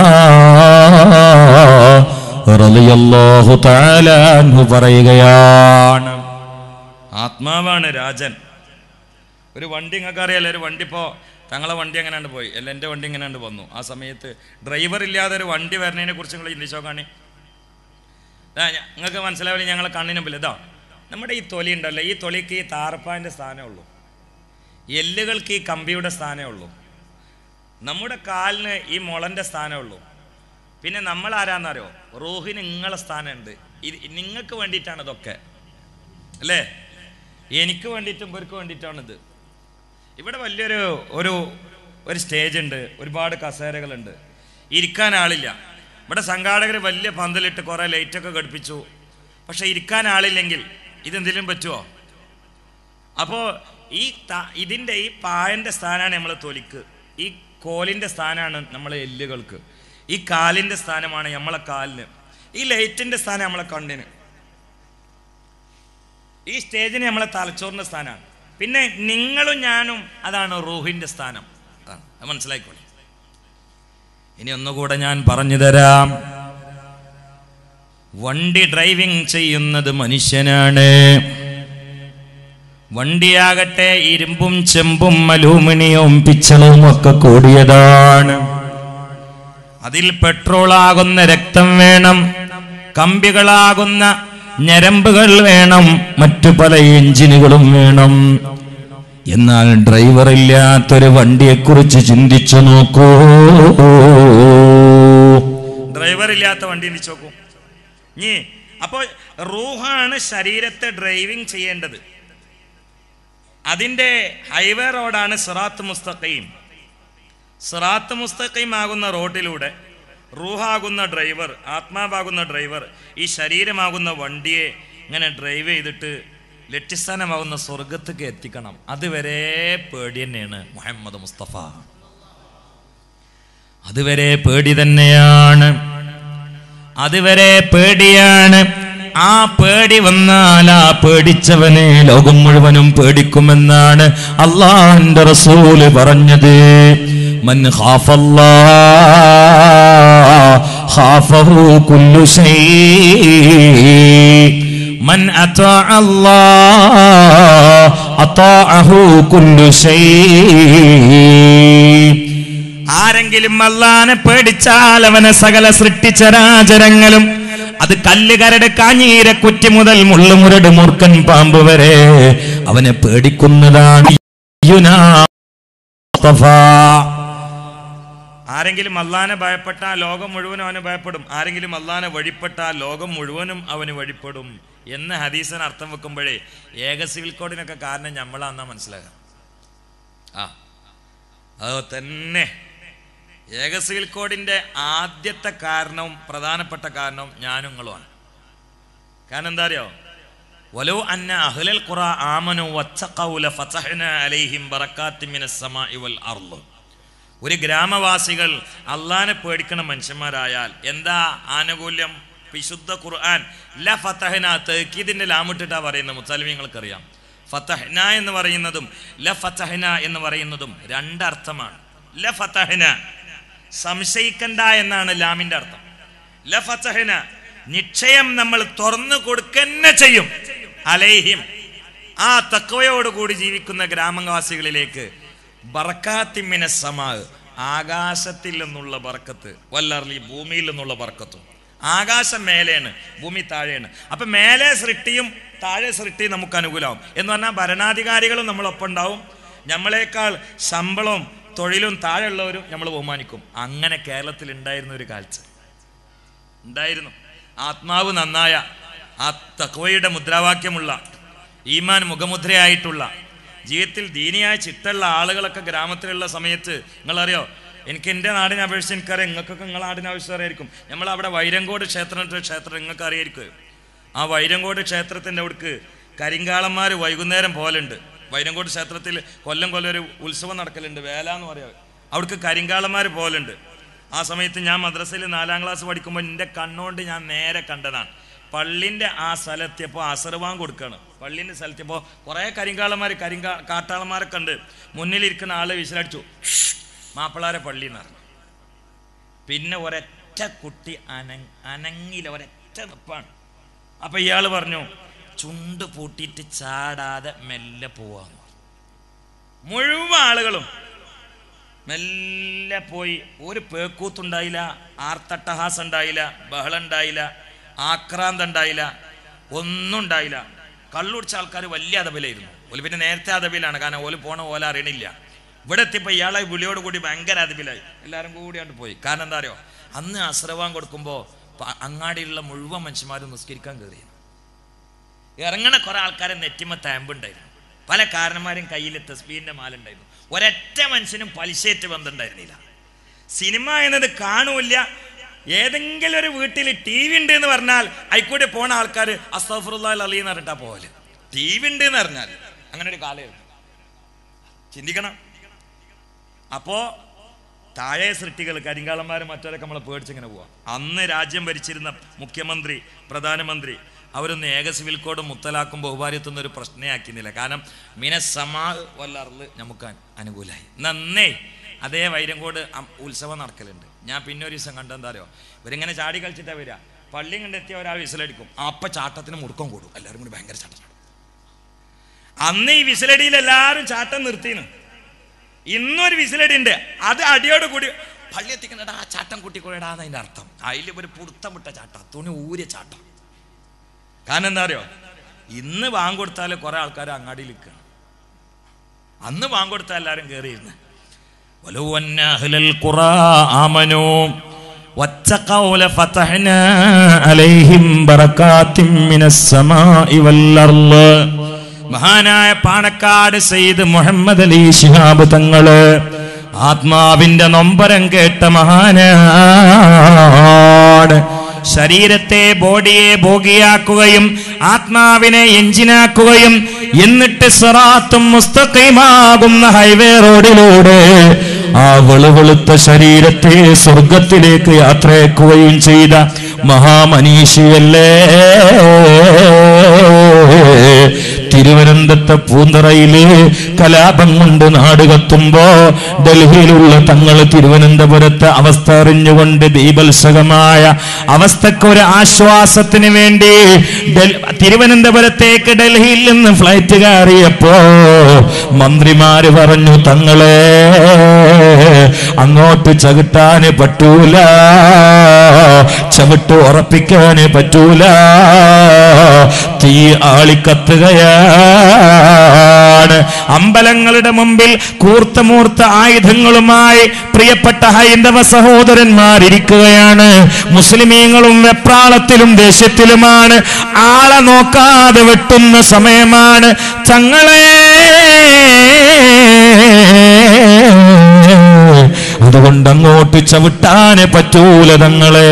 റളിയല്ലാഹു തആല അൻഹു പറയുകയാണ് ആത്മാവാണ് രാജൻ ഒരു വണ്ടി നിങ്ങൾക്ക് അറിയാലോ ഒരു വണ്ടി ഇപ്പോൾ തങ്ങളെ വണ്ടി എങ്ങനെയാണ്ട് പോയി അല്ല എൻ്റെ വണ്ടി എങ്ങനെയാണ്ട് വന്നു ആ സമയത്ത് ഡ്രൈവർ ഇല്ലാതെ ഒരു വണ്ടി വരുന്നതിനെ കുറിച്ച് നിങ്ങൾ ചിന്തിച്ചോ കാണി നിങ്ങൾക്ക് മനസ്സിലാവില്ല ഞങ്ങളെ കണ്ണിന് മുമ്പിൽ ഇതാ നമ്മുടെ ഈ തൊലി ഉണ്ടല്ലോ ഈ തൊലിക്ക് ഈ താർപ്പാൻ്റെ സ്ഥാനമേ ഉള്ളൂ എല്ലുകൾക്ക് ഈ കമ്പിയുടെ സ്ഥാനമേ ഉള്ളൂ നമ്മുടെ കാലിന് ഈ മുളൻ്റെ സ്ഥാനമേ ഉള്ളൂ പിന്നെ നമ്മൾ ആരാന്നറിയോ റൂഹിന് നിങ്ങളെ സ്ഥാനമുണ്ട് ഇത് നിങ്ങൾക്ക് വേണ്ടിയിട്ടാണ് ഇതൊക്കെ അല്ലേ എനിക്ക് വേണ്ടിയിട്ടും ഇവർക്ക് വേണ്ടിയിട്ടാണിത് ഇവിടെ വലിയൊരു ഒരു ഒരു സ്റ്റേജ് ഉണ്ട് ഒരുപാട് കസേരകളുണ്ട് ഇരിക്കാൻ ആളില്ല ഇവിടെ സംഘാടകർ വലിയ പന്തലിട്ട് കുറേ ലൈറ്റൊക്കെ ഘടിപ്പിച്ചു പക്ഷെ ഇരിക്കാൻ ആളില്ലെങ്കിൽ ഇതെന്തെങ്കിലും പറ്റുമോ അപ്പോൾ ഈ ത- ഇതിൻ്റെ ഈ പായൻ്റെ സ്ഥാനമാണ് നമ്മൾ തൊലിക്ക് ഈ കോലിൻ്റെ സ്ഥാനമാണ് നമ്മളെ എല്ലുകൾക്ക് ഈ കാലിൻ്റെ സ്ഥാനമാണ് നമ്മളെ കാലിന് ഈ ലൈറ്റിൻ്റെ സ്ഥാനം നമ്മളെ കണ്ണിന് ഈ സ്റ്റേജിന് നമ്മളെ തലച്ചോറിൻ്റെ സ്ഥാനമാണ് പിന്നെ നിങ്ങളും ഞാനും അതാണ് റൂഹിൻ്റെ സ്ഥാനം അതാണ് അത് മനസ്സിലായിക്കോളെ ഇനി ഒന്നുകൂടെ ഞാൻ പറഞ്ഞു തരാം വണ്ടി ഡ്രൈവിംഗ് ചെയ്യുന്നത് മനുഷ്യനാണ് വണ്ടിയാകട്ടെ ഇരുമ്പും ചെമ്പും അലൂമിനിയവും പിച്ചളും ഒക്കെ കൂടിയതാണ് അതിൽ പെട്രോളാകുന്ന രക്തം വേണം കമ്പികളാകുന്ന ഞരമ്പുകൾ വേണം മറ്റു പല എഞ്ചിനുകളും വേണം എന്നാൽ ഡ്രൈവർ ഇല്ലാത്തൊരു വണ്ടിയെക്കുറിച്ച് ചിന്തിച്ചു നോക്കൂ ഡ്രൈവർ ഇല്ലാത്ത വണ്ടി ചിന്തിച്ചു നോക്കൂ ഇനി അപ്പോൾ റൂഹാണ് ശരീരത്തെ ഡ്രൈവിംഗ് ചെയ്യേണ്ടത് അതിൻ്റെ ഹൈവേ റോഡാണ് സിറാത്ത് മുസ്തഖീം സിറാത്ത് മുസ്തഖീം ആകുന്ന റോഡിലൂടെ റൂഹാകുന്ന ഡ്രൈവർ ആത്മാവാകുന്ന ഡ്രൈവർ ഈ ശരീരമാകുന്ന വണ്ടിയെ ഇങ്ങനെ ഡ്രൈവ് ചെയ്തിട്ട് ലക്ഷ്യസ്ഥാനമാകുന്ന സ്വർഗത്തേക്ക് എത്തിക്കണം അതുവരെ പേടി തന്നെയാണ് മുഹമ്മദ് മുസ്തഫ അതുവരെ പേടി തന്നെയാണ് അതുവരെ പേടിയാണ് ആ പേടി വന്നാൽ ആ പേടിച്ചവനെ ലോകം മുഴുവനും പേടിക്കുമെന്നാണ് അള്ളാഹിന്റെ റസൂല് പറഞ്ഞത് മൻ ഖാഫല്ലാ ഖാഫഹു കുല്ലു ശൈ മൻ അതാ അല്ലാ അതാഅഹു കുല്ലു ശൈ ആരെങ്കിലും അള്ളാനെ പേടിച്ചാൽ അവനെ സകല സൃഷ്ടിച്ചരാചരങ്ങളും അത് കല്ല് കരട് കാഞ്ഞീര കുറ്റി മുതൽ മുള്ളുമുരട് മൂർക്കൻ പാമ്പ് വരെ അവനെ പേടിക്കുന്നതാണ് യുനാ മുസ്തഫ. ആരെങ്കിലും അള്ളാനെ ഭയപ്പെട്ടാൽ ലോകം മുഴുവനും അവന് ഭയപ്പെടും ആരെങ്കിലും അള്ളാനെ വഴിപ്പെട്ടാൽ ലോകം മുഴുവനും അവന് വഴിപ്പെടും എന്ന് ഹദീസിന് അർത്ഥം വെക്കുമ്പോഴേ ഏക സിവിൽ കോഡിനൊക്കെ കാരണം നമ്മളാന്നാ മനസ്സിലാകാം ആ അത് തന്നെ ഏക സിവിൽ കോഡിന്റെ ആദ്യത്തെ കാരണവും പ്രധാനപ്പെട്ട കാരണവും ഞാനും നിങ്ങളുമാണ് കാരണം എന്താ അറിയോ വലോ അന്ന അഹ്ലൽ ഖുറ ആമനു വത്തഖൗല ഫതഹ്ന അലൈഹിം ബറകാത്തിൻ മിനസ് സമാഇ വൽ അർള് ഒരു ഗ്രാമവാസികൾ അള്ളാനെ പേടിക്കണ മനുഷ്യന്മാരായാൽ എന്താ ആനുകൂല്യം വിശുദ്ധ ഖുർആൻ ല ഫതഹ്ന തേക്കീദിന്റെ ലാമിട്ടിട്ടാ പറയുന്നത് മുത്തലിമീങ്ങൾക്കറിയാം ഫതഹ്ന എന്ന് പറയുന്നതും ല ഫതഹ്ന എന്ന് പറയുന്നതും രണ്ടർത്ഥമാണ് ല ഫതഹ്ന സംശയിക്കണ്ട എന്നാണ് ലാമിന്റെ അർത്ഥം ല ഫതഹ്ന നിശ്ചയം നമ്മൾ തുറന്നു കൊടുക്കന്നെ ചെയ്യും അലൈഹിം ആ തക്കവയോടുകൂടി ജീവിക്കുന്ന ഗ്രാമവാസികളിലേക്ക് ബർക്കാത്തിമിന സമാ ആകാശത്തിൽ നിന്നുള്ള ബർക്കത്ത് വല്ലർലി ഭൂമിയിൽ നിന്നുള്ള ബർക്കത്തും ആകാശം മേലെയാണ് ഭൂമി താഴെയാണ് അപ്പൊ മേലെ സൃഷ്ടിയും താഴെ സൃഷ്ടിയും നമുക്ക് അനുകൂലമാവും എന്ന് പറഞ്ഞാൽ ഭരണാധികാരികളും നമ്മളൊപ്പം ഉണ്ടാവും നമ്മളെക്കാൾ ശമ്പളവും തൊഴിലും താഴെയുള്ളവരും നമ്മൾ ബഹുമാനിക്കും അങ്ങനെ കേരളത്തിൽ ഉണ്ടായിരുന്ന ഒരു കാഴ്ച ഉണ്ടായിരുന്നു ആത്മാവ് നന്നായ ആ തക്വയുടെ മുദ്രാവാക്യമുള്ള ഈമാൻ മുഖമുദ്രയായിട്ടുള്ള ജീവിതത്തിൽ ദീനിയായ ചിട്ടുള്ള ആളുകളൊക്കെ ഗ്രാമത്തിലുള്ള സമയത്ത് നിങ്ങളറിയോ എനിക്ക് എൻ്റെ നാടിനെ അപേക്ഷിച്ച് എനിക്കറിയാം നിങ്ങൾക്കൊക്കെ നിങ്ങളെ നാടിനെ ആവശ്യം അറിയായിരിക്കും നമ്മൾ അവിടെ വൈരങ്കോട് ക്ഷേത്രം ക്ഷേത്രം നിങ്ങൾക്ക് അറിയായിരിക്കും ആ വൈരങ്കോട് ക്ഷേത്രത്തിൻ്റെ അവിടേക്ക് കരിങ്കാളന്മാർ വൈകുന്നേരം പോലുണ്ട് വൈരങ്കോട് ക്ഷേത്രത്തിൽ കൊല്ലം കൊല്ലം ഒരു ഉത്സവം നടക്കലുണ്ട് വേല എന്ന് പറയാം അവിടേക്ക് കരിങ്കാളന്മാർ പോലുണ്ട് ആ സമയത്ത് ഞാൻ മദ്രസയിൽ നാലാം ക്ലാസ് പഠിക്കുമ്പോൾ എൻ്റെ കണ്ണുകൊണ്ട് ഞാൻ നേരെ കണ്ടതാണ് പള്ളിൻ്റെ ആ സ്ഥലത്തിയപ്പോൾ അസർവാൻ കൊടുക്കുകയാണ് പള്ളിൻ്റെ സ്ഥലത്തിയപ്പോൾ കുറേ കരിങ്കാളന്മാർ കരിങ്കാ കാട്ടാളന്മാരൊക്കെ ഉണ്ട് മുന്നിലിരിക്കുന്ന ആള് വിസിലടിച്ചു മാപ്പിളാരെ പള്ളി എന്ന് പറഞ്ഞു പിന്നെ ഒരൊറ്റ കുട്ടി അനങ് അനങ്ങില ഒരൊറ്റ നിപ്പാണ് അപ്പൊ ഇയാൾ പറഞ്ഞു ചുണ്ട് പൂട്ടിയിട്ട് ചാടാതെ മെല്ലെ പോവാന്ന് പറഞ്ഞു. മുഴുവൻ ആളുകളും മെല്ലെ പോയി ഒരു പേക്കൂത്തുണ്ടായില്ല ആർത്തട്ടഹാസം ഉണ്ടായില്ല ബഹളം ഉണ്ടായില്ല ആക്രാന്തം ഉണ്ടായില്ല ഒന്നും ഉണ്ടായില്ല കള്ളുടിച്ച ആൾക്കാർ വലിയ അതബിലായിരുന്നു ഓല് പിന്നെ നേരത്തെ അതബിലാണ് കാരണം ഓല് പോണ ഓല അറിയണില്ല ഇവിടെ എത്തിയപ്പോൾ ഇയാളെ വിളിയോട് കൂടി ഭയങ്കര അതബിലായി എല്ലാവരും കൂടിയാണ്ട് പോയി കാരണം എന്താ അറിയോ അന്ന് അസ്രവാൻ കൊടുക്കുമ്പോൾ അങ്ങാടിയിലുള്ള മുഴുവൻ മനുഷ്യന്മാരും നിസ്കരിക്കാൻ കയറിയിരുന്നു ഇറങ്ങണ കുറെ ആൾക്കാരെ നെറ്റിമ താമ്പുണ്ടായിരുന്നു പല കാരണന്മാരും കയ്യിൽ തസ്ബീന്റെ മാലുണ്ടായിരുന്നു ഒരൊറ്റ മനുഷ്യനും പലിശയേറ്റ് ബന്ധമുണ്ടായിരുന്നില്ല സിനിമ എന്നത് കാണൂല്ല ഏതെങ്കിലും ഒരു വീട്ടിൽ ടി വി ഉണ്ട് എന്ന് പറഞ്ഞാൽ അയിക്കൂടെ പോണ ആൾക്കാർ അസ്തഫറുല്ലാ അലി എന്ന് പറഞ്ഞിട്ടാ പോലെ ടി വി ഉണ്ട് എന്ന് പറഞ്ഞാൽ അങ്ങനെ ഒരു കാലമായിരുന്നു ചിന്തിക്കണം അപ്പോ താഴെ സൃഷ്ടികൾ കരിങ്കാളന്മാരും മറ്റവരൊക്കെ നമ്മളെ പേടിച്ചിങ്ങനെ പോവാം അന്ന് രാജ്യം ഭരിച്ചിരുന്ന മുഖ്യമന്ത്രി പ്രധാനമന്ത്രി അവരൊന്ന് ഏക സിവിൽ കോഡ് മുത്തലാക്കും ബഹുഭാര്യത്തൊന്നും ഒരു പ്രശ്നമേ ആക്കിയിരുന്നില്ല കാരണം മിന സമാ വല്ലറില് നമുക്ക് അനുകൂലമായി നന്നേ അതേ വൈരങ്കോട് അം- ഉത്സവം നടക്കലുണ്ട് ഞാൻ പിന്നെ ഒരു ദിവസം കണ്ടെന്താ അറിയോ ഇവരിങ്ങനെ ചാടി കളിച്ചിട്ടാ വരിക പള്ളി കണ്ടെത്തിയ ഒരാൾ വിസിലടിക്കും അപ്പൊ ചാട്ടത്തിന് മുറുക്കം കൂടും എല്ലാവരും കൂടി ഭയങ്കര ചാട്ടം ചാടും. അന്ന് ഈ വിസിലടിയിൽ എല്ലാവരും ചാട്ടം നിർത്തിയിരുന്നു ഇന്നൊരു വിസിലടി ഉണ്ട് അത് അടിയോട് കൂടി പള്ളി എത്തിക്കണടാ ആ ചാട്ടം കൂട്ടിക്കൊള്ളടാ എന്നതിന്റെ അർത്ഥം അതിൽ ഒരു പുടുത്തം വിട്ട ചാട്ട തുണി ഊരിയ ചാട്ടം കാരണം എന്താ അറിയോ ഇന്ന് വാങ്ങിക്കൊടുത്താൽ കുറെ ആൾക്കാർ അങ്ങാടിയിൽ നിൽക്കുകയാണ് അന്ന് വാങ്ങിക്കൊടുത്താൽ എല്ലാവരും കയറിയിരുന്നു ولو أن أهل القرى آمنوا واتقوا لفتحنا عليهم بركات من السماء والأرض മഹാനായ പാണക്കാട് സെയ്ദ് മുഹമ്മദ് അലി ശിഹാബ് തങ്ങള് ആത്മാവിന്റെ നൊമ്പരം കേട്ട മഹാനാണ് ശരീരത്തെ ബോഡിയെ ഭോഗിയാക്കുകയും ആത്മാവിനെ എഞ്ചിനാക്കുകയും എന്നിട്ട് സിറാത്തും മുസ്തഖീമാകുന്ന ഹൈവേ റോഡിലൂടെ ആ വെളുവെളുത്ത ശരീരത്തെ സ്വർഗത്തിലേക്ക് യാത്രയാക്കുകയും ചെയ്ത മഹാമനീഷിയല്ലേ തിരുവനന്തപുരത്തെ പൂന്തറയില് കലാപം കൊണ്ട് നാട് കത്തുമ്പോ ഡൽഹിയിലുള്ള തങ്ങള് തിരുവനന്തപുരത്തെ അവസ്ഥ അറിഞ്ഞുകൊണ്ട് ദീപത്സകമായ അവസ്ഥക്ക് ഒരു ആശ്വാസത്തിന് വേണ്ടി ഡൽ- തിരുവനന്തപുരത്തേക്ക് ഡൽഹിയിൽ നിന്ന് ഫ്ലൈറ്റ് കയറിയപ്പോ മന്ത്രിമാര് പറഞ്ഞു തങ്ങളെ അങ്ങോട്ട് ചവിട്ടാന് പറ്റൂല ചവിട്ട് ഉറപ്പിക്കാന് പറ്റൂല തീ ആളിക്കത്തുകയാണ് അമ്പലങ്ങളുടെ മുമ്പിൽ കൂർത്തമൂർത്ത ആയുധങ്ങളുമായി പ്രിയപ്പെട്ട ഹൈന്ദവ സഹോദരന്മാരിയ്ക്കുകയാണ് മുസ്ലിമീങ്ങളും വെപ്രാളത്തിലും ദേഷ്യത്തിലുമാണ് ആളെ നോക്കാതെ വെട്ടുന്ന സമയമാണ് തങ്ങളെ അതുകൊണ്ട് അങ്ങോട്ട് ചവിട്ടാന് പറ്റൂല തങ്ങളെ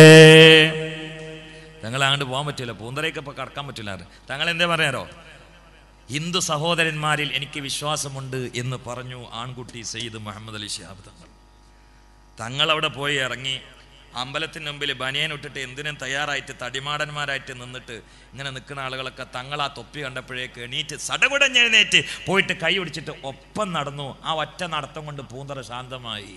തങ്ങൾ അങ്ങോട്ട് പോകാൻ പറ്റില്ല പൂന്തറയ്ക്ക് ഇപ്പൊ കടക്കാൻ പറ്റില്ല തങ്ങൾ എന്താ പറയാറോ ഹിന്ദു സഹോദരന്മാരിൽ എനിക്ക് വിശ്വാസമുണ്ട് എന്ന് പറഞ്ഞു ആൺകുട്ടി സയ്യിദ് മുഹമ്മദ് അലി ഷിഹാബ് തങ്ങൾ തങ്ങൾ അവിടെ പോയി ഇറങ്ങി അമ്പലത്തിന് മുമ്പിൽ ബനിയൻ ഇട്ടിട്ട് എന്തിനും തയ്യാറായിട്ട് തടിമാടന്മാരായിട്ട് നിന്നിട്ട് ഇങ്ങനെ നിൽക്കുന്ന ആളുകളൊക്കെ തങ്ങൾ ആ തൊപ്പി കണ്ടപ്പോഴേക്ക് എണീറ്റ് സടകുടഞ്ഞെഴുന്നേറ്റ് പോയിട്ട് കൈ ഒടിച്ചിട്ട് ഒപ്പം നടന്നു ആ ഒറ്റ നടത്തം കൊണ്ട് പൂന്തറ ശാന്തമായി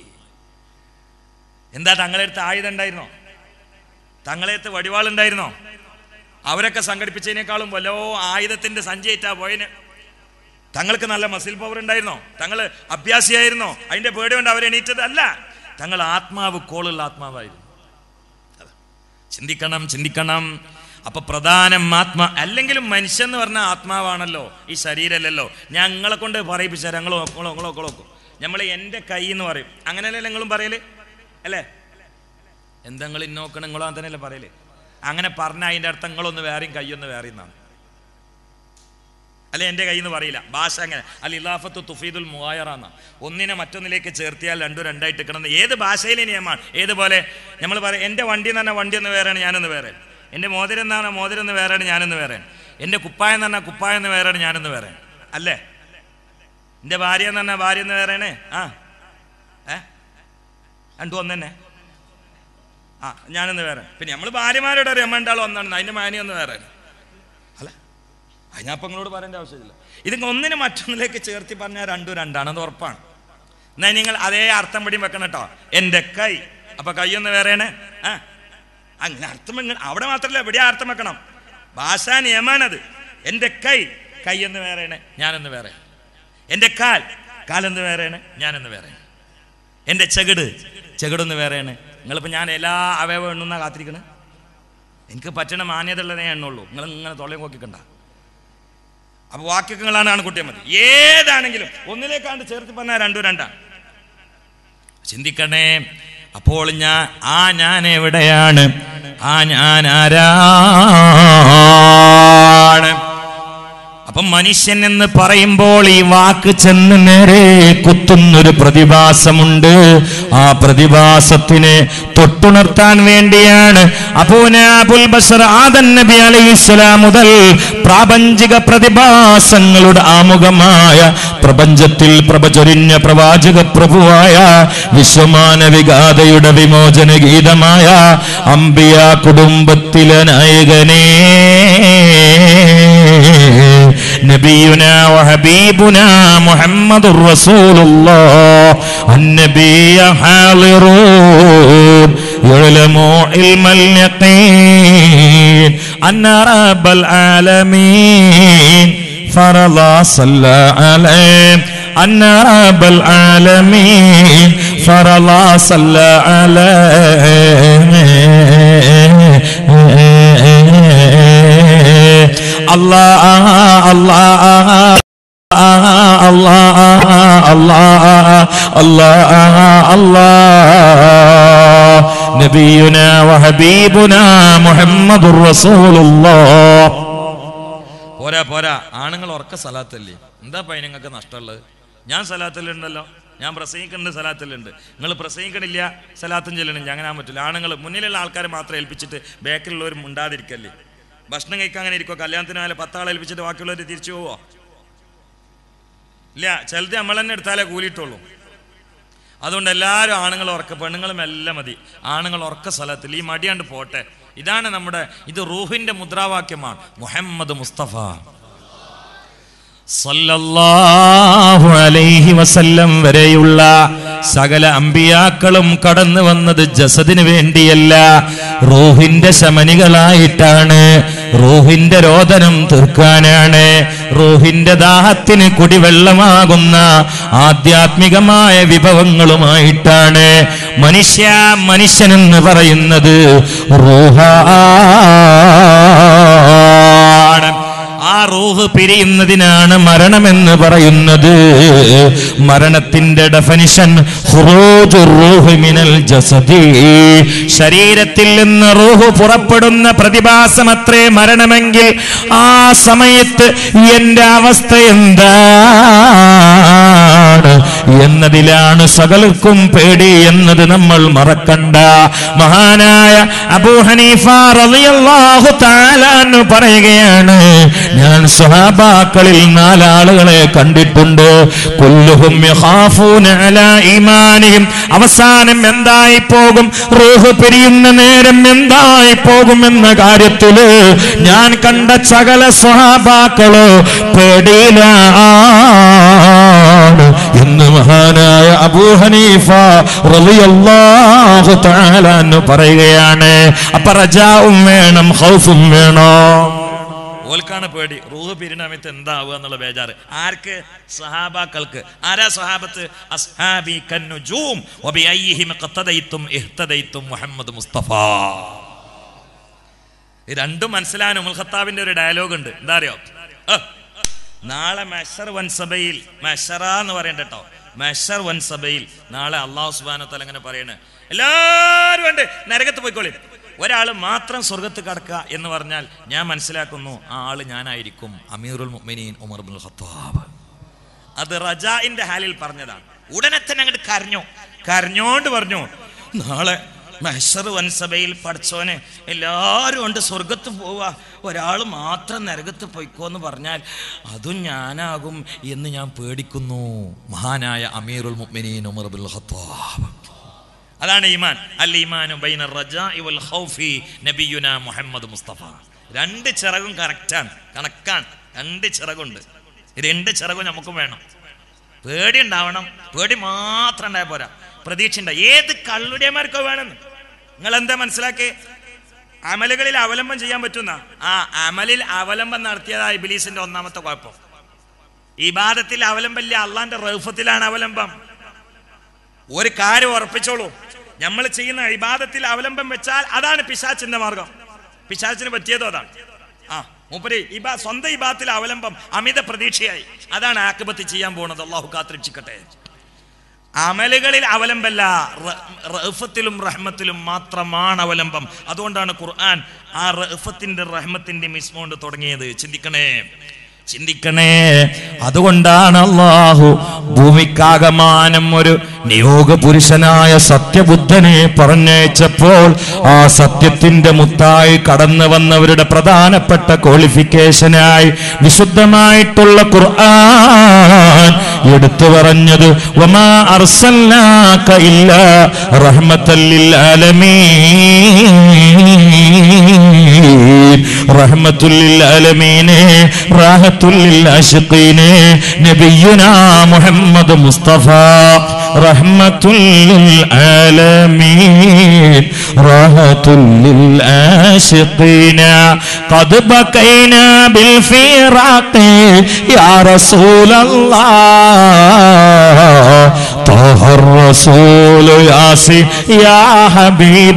എന്താ തങ്ങളെടുത്ത് ആയുധം ഉണ്ടായിരുന്നോ തങ്ങളെടുത്ത് വടിവാളുണ്ടായിരുന്നോ അവരൊക്കെ സംഘടിപ്പിച്ചതിനേക്കാളും വല്ലോ ആയുധത്തിന്റെ സഞ്ചയിറ്റാ പോയന് തങ്ങൾക്ക് നല്ല മസിൽ പവർ ഉണ്ടായിരുന്നോ തങ്ങൾ അഭ്യാസിയായിരുന്നോ അതിന്റെ പേടി കൊണ്ട് അവർ എണീറ്റത് അല്ല തങ്ങൾ ആത്മാവ് കോളുള്ള ആത്മാവായിരുന്നു ചിന്തിക്കണം ചിന്തിക്കണം അപ്പൊ പ്രധാനം ആത്മാ അല്ലെങ്കിലും മനുഷ്യൻ എന്ന് പറഞ്ഞാൽ ആത്മാവാണല്ലോ ഈ ശരീരമല്ലല്ലോ ഞങ്ങളെ കൊണ്ട് പറയിപ്പിച്ച ഞങ്ങളോ നോക്കണോ നോക്കണോ നോക്കണോ നമ്മൾ എൻ്റെ കൈ എന്ന് പറയും അങ്ങനെയല്ലേ നിങ്ങളും പറയല് അല്ലേ എന്താ നിങ്ങൾ ഇന്നോക്കണം നിങ്ങളോ തന്നെയല്ലേ പറയല് അങ്ങനെ പറഞ്ഞ അതിൻ്റെ അർത്ഥം നിങ്ങളൊന്ന് വേറെയും കൈയൊന്ന് വേറെയും എന്നാണ് അല്ലെ എൻ്റെ കയ്യിൽ നിന്ന് പറയില്ല ഭാഷ അങ്ങനെ അൽ ഇലാഫത്ത് തുഫീദുൽ മുവായറാന്ന ഒന്നിനെ മറ്റൊന്നിലേക്ക് ചേർത്തിയാൽ രണ്ടും രണ്ടായിട്ട് കിടന്ന് ഏത് ഭാഷയിലെ നിയമമാണ് ഏതുപോലെ നമ്മൾ പറയും എൻ്റെ വണ്ടി എന്ന് പറഞ്ഞാൽ വണ്ടി എന്ന് വേറെയാണ് ഞാനൊന്ന് വേറെ എൻ്റെ മോതിരം എന്ന് പറഞ്ഞാൽ മോതിരം എന്ന് വേറെയാണ് ഞാനൊന്ന് വേറെ എൻ്റെ കുപ്പായം എന്ന് പറഞ്ഞാൽ കുപ്പായം എന്ന് വേറെയാണ് ഞാനൊന്ന് വേറെ അല്ലേ എൻ്റെ ഭാര്യ എന്ന് പറഞ്ഞാൽ ഭാര്യ എന്ന് വേറെയാണ് ആ ഏ രണ്ടും ഒന്ന് തന്നെ ആ ഞാനൊന്ന് വേറെ പിന്നെ നമ്മൾ ഭാര്യമാരോട് അറിയാം അമ്മ ഉണ്ടാളും ഒന്നാണ് അതിൻ്റെ മാനി ഒന്ന് വേറെ അല്ല അത് ഞാൻ ഇപ്പം നിങ്ങളോട് പറയേണ്ട ആവശ്യമില്ല ഇത് ഒന്നിന് മറ്റൊന്നിലേക്ക് ചേർത്തി പറഞ്ഞാൽ രണ്ടും രണ്ടാണ് അത് ഉറപ്പാണ് എന്നാൽ നിങ്ങൾ അതേ അർത്ഥം പിടിയും വെക്കണം കേട്ടോ എൻ്റെ കൈ അപ്പൊ കൈയൊന്ന് വേറെയാണ് ആ അങ്ങനെ അർത്ഥം വെങ്ങ- അവിടെ മാത്രമല്ല ഇവിടെ അർത്ഥം വെക്കണം ഭാഷാ നിയമാണത് എൻ്റെ കൈ കൈയൊന്ന് വേറെയാണ് ഞാനൊന്ന് വേറെ എൻ്റെ കാൽ കാലൊന്ന് വേറെയാണ് ഞാനൊന്ന് വേറെ എൻ്റെ ചെകിട് ചെകിടൊന്ന് വേറെയാണ് നിങ്ങളിപ്പോൾ ഞാൻ എല്ലാ അവയവം എണ്ണുന്ന കാത്തിരിക്കണേ എനിക്ക് പറ്റണ മാന്യത ഉള്ളതേ എണ്ണുള്ളൂ നിങ്ങൾ ഇങ്ങനെ തൊള്ളയും നോക്കിക്കണ്ട അപ്പൊ വാക്യങ്ങളാണ് ആൺകുട്ടിയെ മതി ഏതാണെങ്കിലും ഒന്നിലേക്കാണ്ട് ചേർത്ത് പറഞ്ഞാൽ രണ്ടും രണ്ടാണ് ചിന്തിക്കണേ അപ്പോൾ ഞാൻ ആ ഞാൻ എവിടെയാണ് ആ ഞാൻ ആരാണ് അപ്പം മനുഷ്യൻ എന്ന് പറയുമ്പോൾ ഈ വാക്ക് ചെന്ന് നേരെ കുത്തുന്നൊരു പ്രതിഭാസമുണ്ട് ആ പ്രതിഭാസത്തിനെ തൊട്ടുണർത്താൻ വേണ്ടിയാണ് അബൂനാബുൽ ബഷർ ആദൻ നബി അലൈഹിസ്സലാം മുതൽ പ്രാപഞ്ചിക പ്രതിഭാസങ്ങളുടെ ആമുഖമായ പ്രപഞ്ചത്തിൽ പ്രഭചൊരിഞ്ഞ പ്രവാചക പ്രഭുവായ വിശ്വമാനവികാതയുടെ വിമോചന ഗീതമായ അംബിയ കുടുംബത്തിലെ നായകനേ نبينا وحبيبنا محمد رسول الله النبي حاضرون يعلموا علم اليقين أن رب العالمين فرض صلى عليه أن رب العالمين فرض صلى عليه الله الله الله الله الله الله نبينا وحبيبنا محمد رسول الله പോരാ പോരാ ആണുങ്ങൾ ഉറക്ക സലാത്തല്ലേ എന്താ പൈ നിങ്ങൾക്ക് നഷ്ടമുള്ളത് ഞാൻ സലാത്തിലുണ്ടല്ലോ ഞാൻ പ്രസംഗിക്കുന്നുണ്ട് സലാത്തിലുണ്ട് നിങ്ങൾ പ്രസംഗിക്കണില്ല സലാത്തും ചെല്ലണില്ല അങ്ങനെ ആകാൻ പറ്റില്ല ആണുങ്ങൾ മുന്നിലുള്ള ആൾക്കാരെ മാത്രം ഏൽപ്പിച്ചിട്ട് ബാക്കിലുള്ളവർ മുണ്ടാതിരിക്കല്ലേ ഭക്ഷണം കഴിക്കാൻ അങ്ങനെ ഇരിക്കുമോ കല്യാണത്തിന് മേലെ പത്താളെ ഏൽപ്പിച്ചിട്ട് ബാക്കിയുള്ളവർ തിരിച്ചു പോവോ ഇല്ല ചിലത് നമ്മൾ തന്നെ എടുത്താലേ കൂലിയിട്ടുള്ളൂ അതുകൊണ്ട് എല്ലാവരും ആണുങ്ങൾ ഉറക്ക പെണ്ണുങ്ങളും എല്ലാം മതി ആണുങ്ങൾ ഉറക്ക സ്ഥലത്തിൽ ഈ മടിയാണ്ട് പോട്ടെ ഇതാണ് നമ്മുടെ ഇത് റൂഹിന്റെ മുദ്രാവാക്യമാണ് മുഹമ്മദ് മുസ്തഫ സല്ലല്ലാഹു അലൈഹി വസല്ലം വരെയുള്ള സകല അമ്പിയാക്കളും കടന്നു വന്നത് ജസദിന് വേണ്ടിയല്ല റൂഹിന്റെ ശമനികളായിട്ടാണ് റൂഹിന്റെ രോദനം തീർക്കാനാണ് റൂഹിന്റെ ദാഹത്തിന് കുടിവെള്ളമാകുന്ന ആധ്യാത്മികമായ വിഭവങ്ങളുമായിട്ടാണ് മനുഷ്യ മനുഷ്യനെന്ന് പറയുന്നത് റൂഹാണ് ആ റൂഹ് പിരിയുന്നതിനാണ് മരണമെന്ന് പറയുന്നത് മരണത്തിന്റെ ഡെഫനിഷൻ മിനൽ ജസദി ശരീരത്തിൽ നിന്ന് റൂഹ് പുറപ്പെടുന്ന പ്രതിഭാസം അത്രേ മരണമെങ്കിൽ ആ സമയത്ത് എന്റെ അവസ്ഥ എന്താണ് എന്നതിലാണ് സകലർക്കും പേടി എന്നത് നമ്മൾ മറക്കണ്ട മഹാനായ അബൂ ഹനീഫ റളിയല്ലാഹു തആല അൻഹു പറയുകയാണ് ഞാൻ സ്വഹാബാക്കളിൽ നാലാളുകളെ കണ്ടിട്ടുണ്ട് കുല്ലുഹും യഖാഫൂന അലാ ഈമാനിഹിം അവസാനം എന്തായി പോകും റൂഹ് പിരിയുന്ന നേരം എന്തായി പോകും എന്ന കാര്യത്തില് ഞാൻ കണ്ട സകല സ്വഹാബാക്കളോ പേടിയിലാണ് എന്ന് മഹാനായ അബൂ ഹനീഫ റളിയല്ലാഹു തആല അൻഹു പറയുകയാണ് അപ്പൊ റജാവും വേണം ഖൗഫും വേണം ഓൽക്കാണ് പേടി റൂഹ് പിരിണമയത്ത് എന്താവുക എന്നുള്ള ബേജാറ് ആർക്ക് സഹാബാക്കൾക്ക് ആരാ സഹാബത്ത് അസ്ഹാബി കന്നുജൂം വബിഅയ്യിഹിം ഖത്തദൈത്തും ഇഹ്തദൈത്തും മുഹമ്മദ് മുസ്തഫ ഇത് രണ്ടും മനസ്സിലാൻ ഉമൽ ഖത്താബിന്റെ ഒരു ഡയലോഗ് ഉണ്ട് എന്താ അറിയോ അഹ്. നാളെ മെഷർ വൻസഭയിൽ മെഷറ എന്ന് പറയണ്ട കേട്ടോ മെഷർ വൻസഭയിൽ നാളെ അള്ളാഹു സുബാന തല അങ്ങനെ പറയണേ എല്ലാവരും ഉണ്ട് നരകത്ത് പോയിക്കോളി ഒരാൾ മാത്രം സ്വർഗത്ത് കടക്കുക എന്ന് പറഞ്ഞാൽ ഞാൻ മനസ്സിലാക്കുന്നു ആ ആള് ഞാനായിരിക്കും അമീറുൽ മുഅ്മിനീൻ ഉമർ ബിൻ ഖത്താബ് അത് റജാഇന്റെ ഹാലിൽ പറഞ്ഞതാണ് ഉടനെ തന്നെ അങ്ങോട്ട് കരഞ്ഞു കരഞ്ഞോണ്ട് പറഞ്ഞു നാളെ മെഹസർ വൻസഭയിൽ പഠിച്ചോനെ എല്ലാവരും ഉണ്ട് സ്വർഗത്ത് പോവാ ഒരാൾ മാത്രം നരകത്ത് പൊയ്ക്കോ എന്ന് പറഞ്ഞാൽ അതും ഞാനാകും എന്ന് ഞാൻ പേടിക്കുന്നു മഹാനായ അമീറുൽ മുഅ്മിനീൻ ഉമർ ബിൻ ഖത്താബ് അതാണ് ഈമാൻ അൽ ഈമാനു ബൈന റജാഇ വൽ ഖൗഫി നബിയുന മുഹമ്മദ് മുസ്തഫ രണ്ട് ചിറകും കറക്റ്റാണ് കണക്കാണ് രണ്ട് ചിറകുണ്ട് ഈ രണ്ട് ചിറകും നമുക്കും വേണം പേടി ഉണ്ടാവണം പേടി മാത്രം ഉണ്ടായ പോരാ പ്രതീക്ഷ ഉണ്ട് ഏത് കള്ളുടിയന്മാർക്കോ വേണമെന്ന് നിങ്ങൾ എന്താ മനസ്സിലാക്കി അമലുകളിൽ അവലംബം ചെയ്യാൻ പറ്റുന്ന ആ അമലിൽ അവലംബം നടത്തിയതാ ഇബിലീസിന്റെ ഒന്നാമത്തെ കുഴപ്പം ഇബാദത്തിൽ അവലംബമില്ല അള്ളാന്റെ റൗഫത്തിലാണ് അവലംബം ഒരു കാര്യം ഉറപ്പിച്ചോളൂ നമ്മൾ ചെയ്യുന്ന ഇബാദത്തിൽ അവലംബം വെച്ചാൽ അതാണ് പിശാച്ചിന്റെ മാർഗം പിശാച്ചിന് പറ്റിയതോ അതാണ് ആ മൂപ്പര് ഇബാ സ്വന്തം ഇബാദത്തിൽ അവലംബം അമിത പ്രതീക്ഷയായി അതാണ് ആക്ബത്ത് ചെയ്യാൻ പോകുന്നത് അള്ളാഹു കാത്തിരക്ഷിക്കട്ടെ അമലുകളിൽ അവലംബല്ല റ- റഅഫത്തിലും റഹ്മത്തിലും മാത്രമാണ് അവലംബം അതുകൊണ്ടാണ് ഖുർആൻ ആ റഅഫത്തിന്റെ റഹ്മത്തിന്റെ മിസ്മോണ്ട് തുടങ്ങിയത് ചിന്തിക്കണേ ചിന്തിക്കണേ അതുകൊണ്ടാണ് അള്ളാഹു ഭൂമിക്കാകമാനം ഒരു നിയോഗ പുരുഷനായ സത്യബുദ്ധനെ പറഞ്ഞയച്ചപ്പോൾ ആ സത്യത്തിന്റെ മുത്തായി കടന്നു വന്നവരുടെ പ്രധാനപ്പെട്ട ക്വാളിഫിക്കേഷനായി വിശുദ്ധമായിട്ടുള്ള ഖുർആൻ എടുത്തു പറഞ്ഞത് വമാ അർസൽനാക ഇല്ല റഹ്മത്തല്ലിൽ ആലമീൻ റഹ്മത്തുല്ലിൽ ആലമീനെ റാഹത്തുല്ലിൽ ആശിഖീനെ നബിയുനാ മുഹമ്മദ് മുസ്തഫ റഹ്മത്തുല്ലിൽ ആലമീൻ റാഹത്തുല്ലിൽ ആശിഖീന قد بكينا بالفراق يا رسول الله طه الرسول ياسين يا حبيب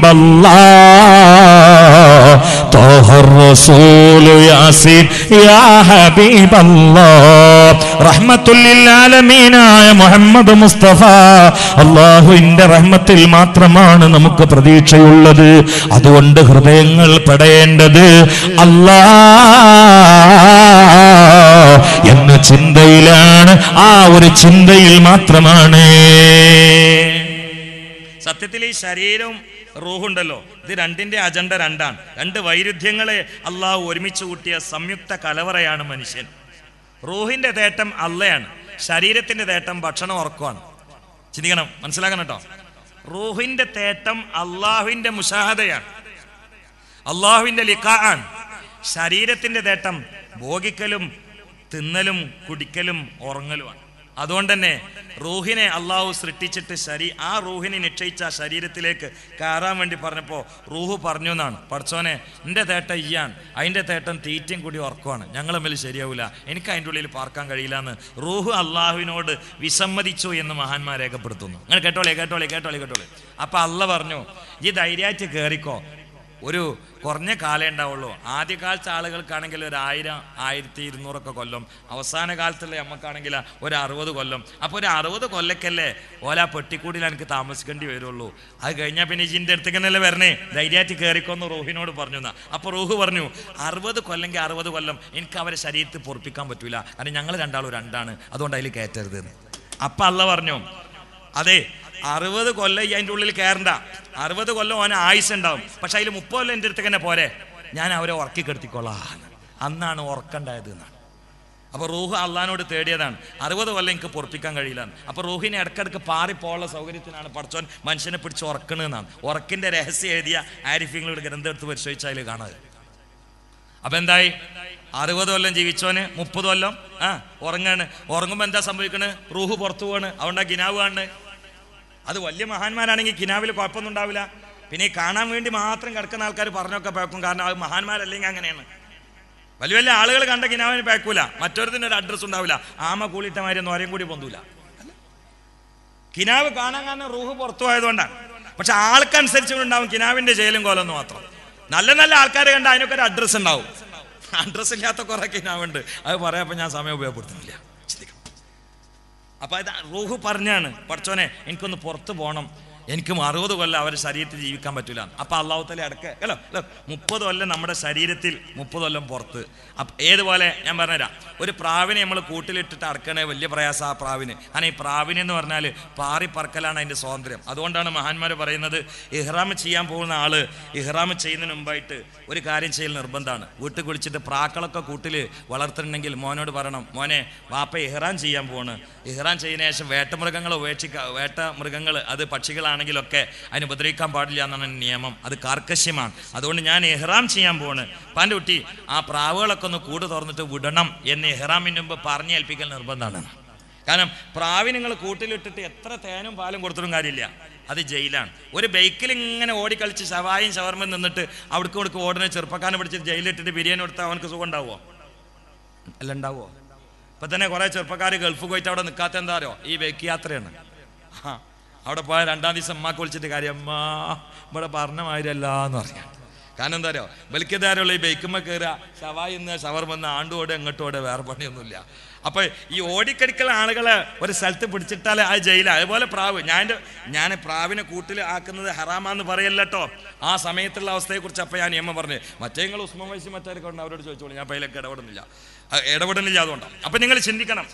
الله طه الرسول ياسين يا حبيب الله رحمة للعالمين يا മുഹമ്മദ് മുസ്തഫ അള്ളാഹുവിന്റെ റഹ്മത്തിൽ മാത്രമാണ് നമുക്ക് പ്രതീക്ഷയുള്ളത് അതുകൊണ്ട് ഹൃദയങ്ങൾ പെടേണ്ടത് അല്ലാ എന്ന ചിന്തയിലാണ് ആ ഒരു ചിന്തയിൽ മാത്രമാണ് സത്യത്തിൽ ഈ ശരീരവും റൂഹുണ്ടല്ലോ ഇത് രണ്ടിന്റെ അജണ്ട രണ്ടാണ് രണ്ട് വൈരുദ്ധ്യങ്ങളെ അള്ളാഹു ഒരുമിച്ച് കൂട്ടിയ സംയുക്ത കലവറയാണ് മനുഷ്യൻ റൂഹിന്റെ തേട്ടം അള്ളയാണ് ശരീരത്തിന്റെ തേട്ടം ഭക്ഷണം ഉറക്കമാണ് ചിന്തിക്കണം മനസ്സിലാക്കണം കേട്ടോ റൂഹിന്റെ തേട്ടം അള്ളാഹുവിന്റെ മുഷാഹതയാണ് അള്ളാഹുവിന്റെ ലിഖാൻ ശരീരത്തിന്റെ തേട്ടം ഭോഗിക്കലും തിന്നലും കുടിക്കലും ഉറങ്ങലുമാണ് അതുകൊണ്ട് തന്നെ റൂഹിനെ അള്ളാഹു സൃഷ്ടിച്ചിട്ട് ശരീ ആ റൂഹിനെ നിശ്ചയിച്ച ആ ശരീരത്തിലേക്ക് കയറാൻ വേണ്ടി പറഞ്ഞപ്പോൾ റൂഹ് പറഞ്ഞു എന്നാണ് പഠിച്ചോനെ എൻ്റെ തേട്ടം ഇയ്യാണ് അതിൻ്റെ തേട്ടം തീറ്റയും കൂടി ഉറക്കമാണ് ഞങ്ങൾ തമ്മിൽ ശരിയാവില്ല എനിക്ക് അതിൻ്റെ ഉള്ളിൽ പാർക്കാൻ കഴിയില്ല എന്ന് റൂഹ് അള്ളാഹുവിനോട് വിസമ്മതിച്ചു എന്ന് മഹാന്മാർ രേഖപ്പെടുത്തുന്നു അങ്ങനെ കേട്ടോളേ കേട്ടോളേ കേട്ടോളേ കേട്ടോളേ അപ്പം അള്ള പറഞ്ഞു ഈ ധൈര്യമായിട്ട് കയറിക്കോ ഒരു കുറഞ്ഞ കാലേ ഉണ്ടാവുള്ളൂ ആദ്യകാലത്തെ ആളുകൾക്കാണെങ്കിൽ ഒരു ആയിരം ആയിരത്തി ഇരുന്നൂറൊക്കെ കൊല്ലം അവസാന കാലത്തുള്ള നമുക്കാണെങ്കിൽ ഒരു അറുപത് കൊല്ലം അപ്പോൾ ഒരു അറുപത് കൊല്ലക്കല്ലേ ഓല ആ പെട്ടിക്കൂടിയിൽ എനിക്ക് താമസിക്കേണ്ടി വരുള്ളൂ അത് കഴിഞ്ഞാൽ പിന്നെ ഇജിൻ്റെ അടുത്തേക്ക് തന്നെയല്ലേ വരണേ ധൈര്യമായിട്ട് കയറിക്കൊന്ന് റൂഹിനോട് പറഞ്ഞു എന്നാ അപ്പോൾ റൂഹ് പറഞ്ഞു അറുപത് കൊല്ലെങ്കിൽ അറുപത് കൊല്ലം എനിക്ക് അവരെ ശരീരത്തിൽ പൊറപ്പിക്കാൻ പറ്റൂല കാരണം ഞങ്ങൾ രണ്ടാളും രണ്ടാണ് അതുകൊണ്ട് അതിൽ കയറ്റരുത് എന്ന് അപ്പം അല്ല പറഞ്ഞു അതെ അറുപത് കൊല്ലം ഈ അതിൻ്റെ ഉള്ളിൽ കയറണ്ട അറുപത് കൊല്ലം ഓന് ആയുസ് ഉണ്ടാവും പക്ഷെ അതിൽ മുപ്പത് കൊല്ലം എൻ്റെ അടുത്തേക്ക് തന്നെ പോരെ ഞാൻ അവരെ ഉറക്കി കെടുത്തിക്കൊള്ളാം അന്നാണ് ഉറക്കണ്ടായത് എന്നാണ് അപ്പോൾ റൂഹ് അള്ളഹാനോട് തേടിയതാണ് അറുപത് കൊല്ലം എനിക്ക് പൊറപ്പിക്കാൻ കഴിയില്ല അപ്പോൾ റൂഹിനെ ഇടക്കിടക്ക് പാറിപ്പോള്ള സൗകര്യത്തിനാണ് പഠിച്ചോൻ മനുഷ്യനെ പിടിച്ച് ഉറക്കണെന്നാണ് ഉറക്കിൻ്റെ രഹസ്യം എഴുതിയ ആരിഫ്യങ്ങളുടെ ഗ്രന്ഥം എടുത്ത് പരിശോധിച്ചാൽ കാണാതെ അപ്പൊ എന്തായി അറുപത് കൊല്ലം ജീവിച്ചോന് മുപ്പത് കൊല്ലം ആ ഉറങ്ങാണ് ഉറങ്ങുമ്പോൾ എന്താ സംഭവിക്കണ് റൂഹ് പുറത്തു പോവാണ് അതുകൊണ്ടാ കിനാവ് കാണുന്നത് അത് വലിയ മഹാന്മാരാണെങ്കിൽ കിനാവിൽ കുഴപ്പമൊന്നും ഉണ്ടാവില്ല പിന്നെ ഈ കാണാൻ വേണ്ടി മാത്രം കിടക്കുന്ന ആൾക്കാർ പറഞ്ഞൊക്കെ പേക്കും കാരണം അത് മഹാന്മാരല്ലെങ്കിൽ അങ്ങനെയാണ് വലിയ വലിയ ആളുകൾ കണ്ട കിനാവിന് പേക്കൂല മറ്റൊരുത്തിന് ഒരു അഡ്രസ്സ് ഉണ്ടാവില്ല ആമ കൂളിട്ട മാതിരി നോരയും കൂടി പൊന്തൂല കിനാവ് കാണാൻ കാരണം റൂഹ് പുറത്തു പോയതുകൊണ്ടാണ് പക്ഷെ ആൾക്കനുസരിച്ച് ഉണ്ടാവും കിനാവിന്റെ ജയിലും കോലെന്ന് മാത്രം നല്ല നല്ല ആൾക്കാരെ കണ്ട അതിനൊക്കെ ഒരു അഡ്രസ്സ് ഉണ്ടാവും അഡ്രസ്സ് ഇല്ലാത്ത കുറെ കിനാവുണ്ട് അത് പറയാപ്പോ ഞാൻ സമയം ഉപയോഗപ്പെടുത്തുന്നില്ല ചിന്തിക്കണം അപ്പൊ ഇത് റൂഹ് പറഞ്ഞാണ് പഠിച്ചോനെ എനിക്കൊന്ന് പുറത്ത് പോകണം എനിക്ക് അറുപത് കൊല്ലം അവരുടെ ശരീരത്തിൽ ജീവിക്കാൻ പറ്റൂല അപ്പൊ അള്ളാഹുത്തല അടക്ക അല്ലോ അല്ലോ മുപ്പത് കൊല്ലം നമ്മുടെ ശരീരത്തിൽ മുപ്പത് കൊല്ലം പുറത്ത് അപ്പൊ ഏതുപോലെ ഞാൻ പറഞ്ഞുതരാം ഒരു പ്രാവിനെ നമ്മൾ കൂട്ടിലിട്ടിട്ട് അടക്കണേ വലിയ പ്രയാസം ആ പ്രാവിന് കാരണം ഈ പ്രാവിന് എന്ന് പറഞ്ഞാൽ പാറി പറക്കലാണ് അതിന്റെ സ്വാതന്ത്ര്യം അതുകൊണ്ടാണ് മഹാന്മാർ പറയുന്നത് ഇഹ്റാം ചെയ്യാൻ പോകുന്ന ആള് ഇഹ്റാം ചെയ്യുന്നതിന് മുമ്പായിട്ട് ഒരു കാര്യം ചെയ്യൽ നിർബന്ധമാണ് വീട്ടിൽ കുളിച്ചിട്ട് പ്രാക്കളൊക്കെ കൂട്ടിൽ വളർത്തുന്നുണ്ടെങ്കിൽ മോനോട് പറയണം മോനെ വാപ്പ ഇഹ്റാം ചെയ്യാൻ പോണ് ഇഹ്റാം ചെയ്യുന്ന ശേഷം വേട്ടമൃഗങ്ങൾ ഉപേക്ഷിക്ക വേട്ട മൃഗങ്ങൾ അത് പക്ഷികളാണെങ്കിലൊക്കെ അതിന് ഉപദ്രവിക്കാൻ പാടില്ല എന്നാണ് നിയമം അത് കാർക്കശ്യമാണ് അതുകൊണ്ട് ഞാൻ ഇഹ്റാം ചെയ്യാൻ പോണ് പാൻ്റെ കുട്ടി ആ പ്രാവുകളൊക്കെ ഒന്ന് കൂട് തുറന്നിട്ട് വിടണം എന്ന് ഇഹ്റാമിന് മുമ്പ് പറഞ്ഞേൽപ്പിക്കൽ നിർബന്ധമാണ് കാരണം പ്രാവിന് നിങ്ങൾ കൂട്ടിലിട്ടിട്ട് എത്ര തേനും പാലും കൊടുത്തിട്ടും കാര്യമില്ല അത് ജയിലാണ് ഒരു ബൈക്കിൽ ഇങ്ങനെ ഓടിക്കളിച്ച് ശവായും ഷവർമ്മ നിന്നിട്ട് അവിടേക്ക് ഇവിടേക്ക് ഓടുന്ന ചെറുപ്പക്കാരനെ പിടിച്ചിട്ട് ജയിലിട്ടിട്ട് ബിരിയാണി കൊടുത്താൽ അവനക്ക് സുഖം ഉണ്ടാവുമോ അല്ല ഉണ്ടാവുമോ ഇപ്പൊ തന്നെ കുറെ ചെറുപ്പക്കാർ ഗൾഫ് പോയിട്ട് അവിടെ നിൽക്കാത്ത എന്താ അറിയോ ഈ ബൈക്ക് യാത്രയാണ് ആ, അവിടെ പോയ രണ്ടാം ദിവസം അമ്മക്ക് വിളിച്ചിട്ട് കാര്യം അമ്മ ഇവിടെ പറഞ്ഞ മാതിരിയല്ല എന്ന് പറയാം കാരണം എന്താ അറിയോ ബലിക്കതാരുള്ള ഈ ബൈക്കുമ്മ കയറുക ഷവായി നിന്ന് ഷവർ വന്ന് ആണ്ടോട് എങ്ങോട്ടോടെ വേറെ പണിയൊന്നുമില്ല അപ്പൊ ഈ ഓടിക്കടിക്കൽ ആളുകളെ ഒരു സ്ഥലത്ത് പിടിച്ചിട്ടാൽ ആ ജയില അതുപോലെ പ്രാവ് ഞാൻ എൻ്റെ- ഞാൻ പ്രാവിനെ കൂട്ടിൽ ആക്കുന്നത് ഹറാമാന്ന് പറയല്ലോ ആ സമയത്തുള്ള അവസ്ഥയെക്കുറിച്ച് അപ്പം ഞാൻ നിയമം പറഞ്ഞു മറ്റേ നിങ്ങൾ ഉസ്മാൻ വയസ്സ് മറ്റേ ഉണ്ട് അവരോട് ചോദിച്ചോളൂ ഞാൻ അപ്പം അതിലൊക്കെ ഇടപെടുന്നില്ല ആ, ഇടപെടുന്നില്ല അതുകൊണ്ടാണ് അപ്പം നിങ്ങൾ ചിന്തിക്കണം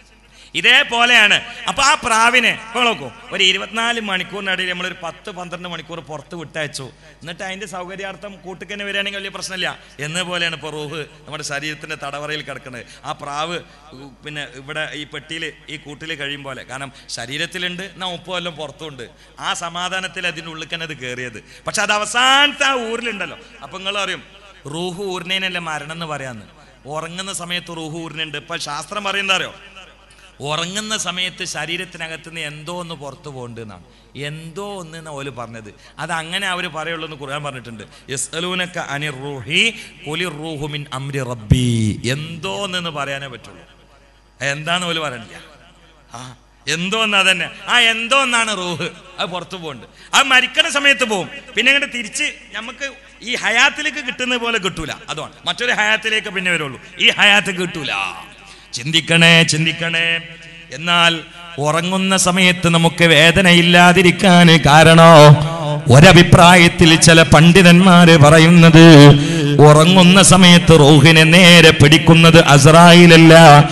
ഇതേപോലെയാണ് അപ്പൊ ആ പ്രാവിനെ ഇപ്പൊ നോക്കൂ ഒരു ഇരുപത്തിനാല് മണിക്കൂറിനിടയിൽ നമ്മളൊരു പത്ത് പന്ത്രണ്ട് മണിക്കൂർ പുറത്ത് വിട്ടയച്ചു എന്നിട്ട് അതിന്റെ സൗകര്യാർത്ഥം കൂട്ടുക്കന്നെ വരികയാണെങ്കിൽ വലിയ പ്രശ്നമില്ല എന്ന പോലെയാണ് ഇപ്പോൾ റൂഹ് നമ്മുടെ ശരീരത്തിന്റെ തടവറയിൽ കിടക്കുന്നത് ആ പ്രാവ് ഉ, പിന്നെ ഇവിടെ ഈ പെട്ടിയിൽ ഈ കൂട്ടിൽ കഴിയും പോലെ കാരണം ശരീരത്തിലുണ്ട് എന്നാ ഉപ്പ് വല്ലതും പുറത്തുണ്ട് ആ സമാധാനത്തിൽ അതിൻ്റെ ഉള്ളിൽ തന്നെ അത് കയറിയത് പക്ഷെ അത് അവസാനത്തെ ആ ഊരിലുണ്ടല്ലോ അപ്പൊ നിങ്ങൾ അറിയും റൂഹ് ഊരിനേനല്ലേ മരണം എന്ന് പറയാന്ന് ഉറങ്ങുന്ന സമയത്ത് റൂഹ് ഊരിനുണ്ട് ഇപ്പൊ ശാസ്ത്രം പറയുന്നത് അറിയോ ഉറങ്ങുന്ന സമയത്ത് ശരീരത്തിനകത്ത് നിന്ന് എന്തോ ഒന്ന് പുറത്തു പോകുന്നുണ്ടെന്നാണ് എന്തോ ഒന്ന് എന്നാ ഓല് പറഞ്ഞത് അത് അങ്ങനെ അവർ പറയുള്ളൂ എന്ന് ഖുർആൻ പറഞ്ഞിട്ടുണ്ട് യസ്അലൂനക അനിർ റൂഹി ഖുലിർ റൂഹു മിൻ അംരി റബ്ബി എന്തോ എന്ന് പറയാനേ പറ്റുള്ളൂ എന്താന്ന് ഓല് പറയണില്ല ആ എന്തോ എന്നാ തന്നെ ആ എന്തോ എന്നാണ് റൂഹ് അത് പുറത്തു പോകുന്നുണ്ട് അത് മരിക്കണ സമയത്ത് പോകും പിന്നെ ഇങ്ങോട്ട് തിരിച്ച് നമുക്ക് ഈ ഹയാത്തിലേക്ക് കിട്ടുന്ന പോലെ കിട്ടൂല അതാണ് മറ്റൊരു ഹയാത്തിലേക്ക് പിന്നെ വരുള്ളൂ ഈ ഹയാത്ത് കിട്ടൂല ചിന്തിക്കണേ ചിന്തിക്കണേ എന്നാൽ ഉറങ്ങുന്ന സമയത്ത് നമുക്ക് വേദനയില്ലാതിരിക്കാൻ കാരണോ ഒരഭിപ്രായത്തിൽ ചില പണ്ഡിതന്മാര് പറയുന്നത് ഉറങ്ങുന്ന സമയത്ത് റൂഹിനെ നേരെ പിടിക്കുന്നത് അസറായിലല്ല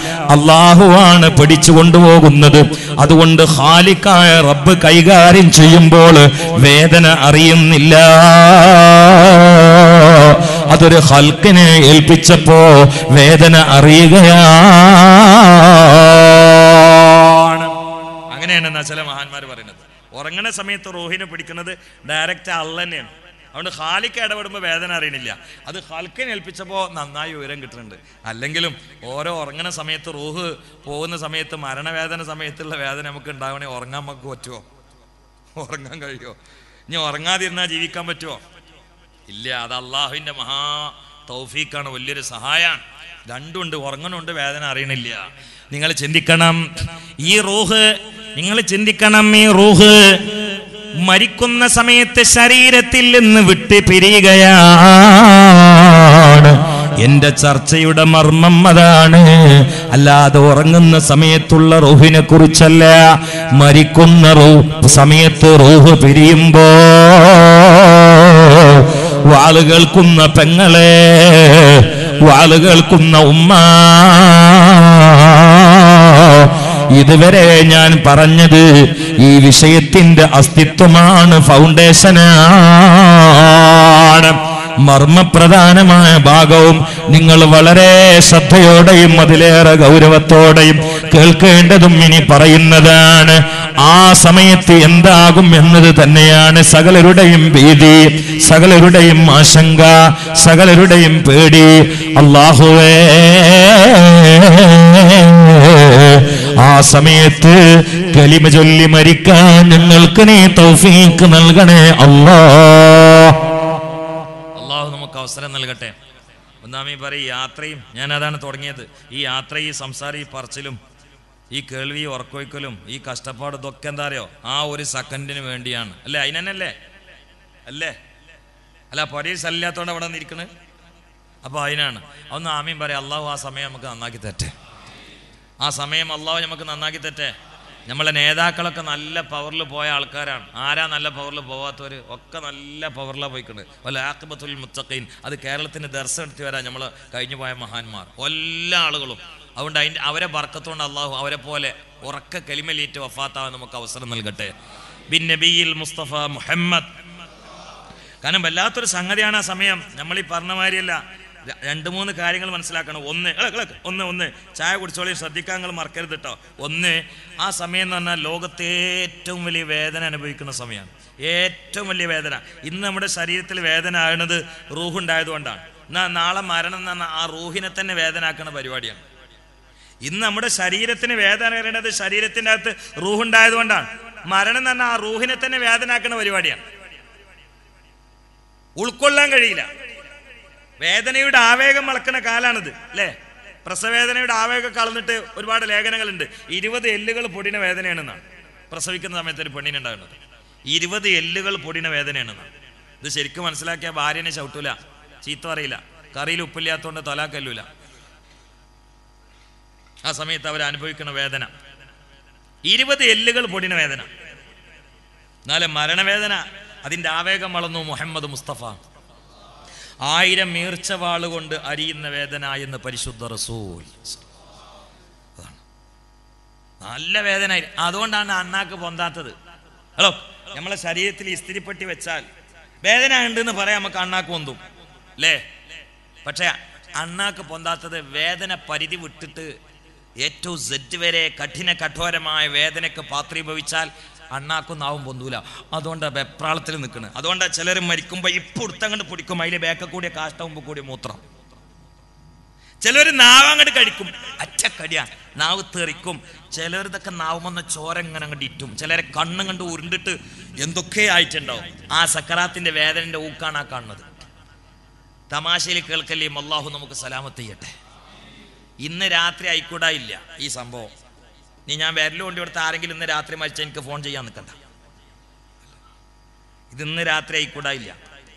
അള്ളാഹുവാണ് പിടിച്ചു കൊണ്ടുപോകുന്നത് അതുകൊണ്ട് ഖാലിക്കായ റബ്ബ് കൈകാര്യം ചെയ്യുമ്പോൾ വേദന അറിയുന്നില്ല അതൊരു ഹൽക്കിനെ ഏൽപ്പിച്ചപ്പോ വേദന അറിയുകയാണ് അങ്ങനെയാണ് എന്നാ ചില മഹാന്മാർ പറയുന്നത് ഉറങ്ങണ സമയത്ത് റോഹിനെ പിടിക്കുന്നത് ഡയറക്റ്റ് അള്ള തന്നെയാണ് അതുകൊണ്ട് ഹാലിക്ക് ഇടപെടുമ്പോൾ വേദന അറിയണില്ല അത് ഹൽക്കിനെ ഏൽപ്പിച്ചപ്പോൾ നന്നായി ഉയരം കിട്ടുന്നുണ്ട് അല്ലെങ്കിലും ഓരോ ഉറങ്ങണ സമയത്ത് റൂഹ് പോകുന്ന സമയത്ത് മരണവേദന സമയത്തുള്ള വേദന നമുക്ക് ഉണ്ടാവണേ ഉറങ്ങാൻ നമുക്ക് പറ്റുമോ ഉറങ്ങാൻ കഴിയുമോ ഇനി ഉറങ്ങാതിരുന്നാൽ ജീവിക്കാൻ പറ്റുമോ ഇല്ല അത് അള്ളാഹുവിൻ്റെ മഹാ തൗഫീഖാണ് വലിയൊരു സഹായമാണ് രണ്ടുണ്ട് ഉറങ്ങണുണ്ട് വേദന അറിയണില്ല നിങ്ങൾ ചിന്തിക്കണം ഈ റൂഹ് നിങ്ങൾ ചിന്തിക്കണം ഈ റൂഹ് മരിക്കുന്ന സമയത്ത് ശരീരത്തിൽ നിന്ന് വിട്ട് പിരിയുകയാണ് എന്റെ ചർച്ചയുടെ മർമ്മം അതാണ് അല്ലാതെ ഉറങ്ങുന്ന സമയത്തുള്ള റൂഹിനെ കുറിച്ചല്ല മരിക്കുന്ന റൂ സമയത്ത് റൂഹ് പിരിയുമ്പോ വാള് കേൾക്കുന്ന പെങ്ങളെ വാള് കേൾക്കുന്ന ഉമ്മ ഇതുവരെ ഞാൻ പറഞ്ഞത് ഈ വിഷയത്തിന്റെ അസ്തിത്വമാണ് ഫൗണ്ടേഷനാണ് മർമ്മപ്രധാനമായ ഭാഗവും നിങ്ങൾ വളരെ ശ്രദ്ധയോടെയും അതിലേറെ ഗൗരവത്തോടെയും കേൾക്കേണ്ടതും ഇനി പറയുന്നതാണ് ആ സമയത്ത് എന്താകും എന്നത് തന്നെയാണ് സകലരുടെയും ഭീതി സകലരുടെയും ആശങ്ക സകലരുടെയും പേടി അള്ളാഹുവേ ആ സമയത്ത് കലിമ ചൊല്ലി മരിക്കാൻ ഞങ്ങൾക്ക് നീ തൗഫീക്ക് നൽകണേ അല്ലാ അള്ളാഹു നമുക്ക് അവസരം നൽകട്ടെ ഒന്നാമേ പറയും യാത്രയും ഞാൻ അതാണ് തുടങ്ങിയത് ഈ യാത്ര ഈ സംസാരം ഈ പറച്ചിലും ഈ കേൾവി ഉറക്കൊയ്ക്കലും ഈ കഷ്ടപ്പാട് ഇതൊക്കെ എന്താ അറിയോ ആ ഒരു സെക്കൻഡിന് വേണ്ടിയാണ് അല്ലേ അതിനല്ലേ അല്ലേ അല്ല പൊരീസ് അല്ലാത്തോണ്ട് അവിടെ നിൽക്കണ് അപ്പോൾ അതിനാണ് ഒന്ന് ആമീൻ പറയാം അള്ളാഹു ആ സമയം നമുക്ക് നന്നാക്കി തരട്ടെ ആ സമയം അള്ളാഹു നമുക്ക് നന്നാക്കി തരട്ടെ നമ്മളെ നേതാക്കളൊക്കെ നല്ല പവറിൽ പോയ ആൾക്കാരാണ് ആരാ നല്ല പവറിൽ പോവാത്തവർ ഒക്കെ നല്ല പവറിലാണ് പോയിക്കുന്നത് വല്ല ആക്കിബത്തുൽ മുത്തഖീൻ അത് കേരളത്തിന് ദർശനം എടുത്തി വരാൻ നമ്മൾ കഴിഞ്ഞു പോയ മഹാന്മാർ എല്ലാ ആളുകളും അതുകൊണ്ട് അതിൻ്റെ അവരെ ബർക്കത്തുകൊണ്ട് അള്ളാഹു അവരെ പോലെ ഉറക്ക കലിമലേറ്റ് വഫാത്താവാൻ നമുക്ക് അവസരം നൽകട്ടെ ബിൻ നബിയിൽ മുസ്തഫ മുഹമ്മദ് കാരണം വല്ലാത്തൊരു സംഗതിയാണ് ആ സമയം നമ്മൾ ഈ പറഞ്ഞ മാതിരിയല്ല ര- രണ്ട് മൂന്ന് കാര്യങ്ങൾ മനസ്സിലാക്കണം ഒന്ന് ഇള, ഇള, ഒന്ന് ഒന്ന് ചായ കുടിച്ചോളി ശ്രദ്ധിക്കാൻ നിങ്ങൾ മറക്കരുത് കേട്ടോ ഒന്ന് ആ സമയം എന്ന് പറഞ്ഞാൽ ലോകത്തെ ഏറ്റവും വലിയ വേദന അനുഭവിക്കുന്ന സമയമാണ് ഏറ്റവും വലിയ വേദന ഇന്ന് നമ്മുടെ ശരീരത്തിൽ വേദന ആകുന്നത് റൂഹുണ്ടായതുകൊണ്ടാണ് എന്നാൽ നാളെ മരണം എന്ന് പറഞ്ഞാൽ ആ റൂഹിനെ തന്നെ വേദന ആക്കുന്ന പരിപാടിയാണ് ഇന്ന് നമ്മുടെ ശരീരത്തിന് വേദന വരുന്നത് ശരീരത്തിൻ്റെ അകത്ത് റൂഹുണ്ടായതുകൊണ്ടാണ് മരണം എന്ന് പറഞ്ഞാൽ ആ റൂഹിനെ തന്നെ വേദനാക്കുന്ന പരിപാടിയാണ് ഉൾക്കൊള്ളാൻ കഴിയില്ല വേദനയുടെ ആവേഗം വളക്കുന്ന കാലാണിത് അല്ലേ പ്രസവേദനയുടെ ആവേഗം കളന്നിട്ട് ഒരുപാട് ലേഖനങ്ങളുണ്ട് ഇരുപത് എല്ലുകൾ പൊടിന വേദനയാണെന്നാണ് പ്രസവിക്കുന്ന സമയത്ത് ഒരു പെണ്ണിനുണ്ടാകുന്നത് ഇരുപത് എല്ലുകൾ പൊടിന വേദനയാണെന്നാണ് ഇത് ശരിക്കും മനസ്സിലാക്കിയ ഭാര്യനെ ചവിട്ടൂല ചീത്ത അറിയില്ല കറിയിൽ ഉപ്പില്ലാത്തതുകൊണ്ട് തൊലാക്കല്ലൂല ആ സമയത്ത് അവർ അനുഭവിക്കുന്ന വേദന ഇരുപത് എല്ലുകൾ പൊടിന വേദന എന്നാലും മരണവേദന അതിൻ്റെ ആവേഗം വളർന്നു മുഹമ്മദ് മുസ്തഫ ആയിരം മീർച്ചവാള് കൊണ്ട് അരിയുന്ന വേദന എന്ന് പരിശുദ്ധ റസൂൽ അതാണ്. നല്ല വേദന അതുകൊണ്ടാണ് അണ്ണാക്ക് പൊന്താത്തത് ഹലോ നമ്മളെ ശരീരത്തിൽ ഇസ്തിരിപ്പെട്ടി വെച്ചാൽ വേദന ഉണ്ടെന്ന് പറയാം നമുക്ക് അണ്ണാക്ക് പൊന്തും അല്ലേ പക്ഷെ അണ്ണാക്ക് പൊന്താത്തത് വേദന പരിധി വിട്ടിട്ട് ഏറ്റവും സെറ്റ് വരെ കഠിന കഠോരമായ വേദനയ്ക്ക് പാത്രീഭവിച്ചാൽ അണ്ണാക്കും നാവും പൊന്തൂല അതുകൊണ്ടാണ് വെപ്രാളത്തിൽ നിൽക്കുന്നത് അതുകൊണ്ടാണ് ചിലർ മരിക്കുമ്പോൾ ഇപ്പം ഉടുത്തങ്ങോട്ട് പിടിക്കും അതിലെ ബേക്ക കൂടിയ കാഷ്ടമുമ്പ് കൂടിയ മൂത്രം ചിലർ നാവ് അങ്ങോട്ട് കഴിക്കും അറ്റക്കടിയാ നാവ് തെറിക്കും ചിലർ ഇതൊക്കെ നാവുമെന്ന ചോര ഇങ്ങനെ അങ്ങോട്ട് ഇറ്റും ചിലരെ കണ്ണും കണ്ട് ഉരുണ്ടിട്ട് എന്തൊക്കെ ആയിട്ടുണ്ടാവും ആ സക്കറാത്തിന്റെ വേദനന്റെ ഊക്കാണ് ആ കാണുന്നത് തമാശയിൽ കേൾക്കല്ലേ അള്ളാഹു നമുക്ക് സലാമത്ത് ചെയ്യട്ടെ ഇന്ന് രാത്രി ആയിക്കൂടാ ഇല്ല ഈ സംഭവം നീ ഞാൻ വിരൽ കൊണ്ട് കൊടുത്ത ആരെങ്കിലും ഇന്ന് രാത്രി മരിച്ച എനിക്ക് ഫോൺ ചെയ്യാൻ നിൽക്കണ്ട ഇത് ഇന്ന് രാത്രി ആയിക്കൂടാ ഇല്ല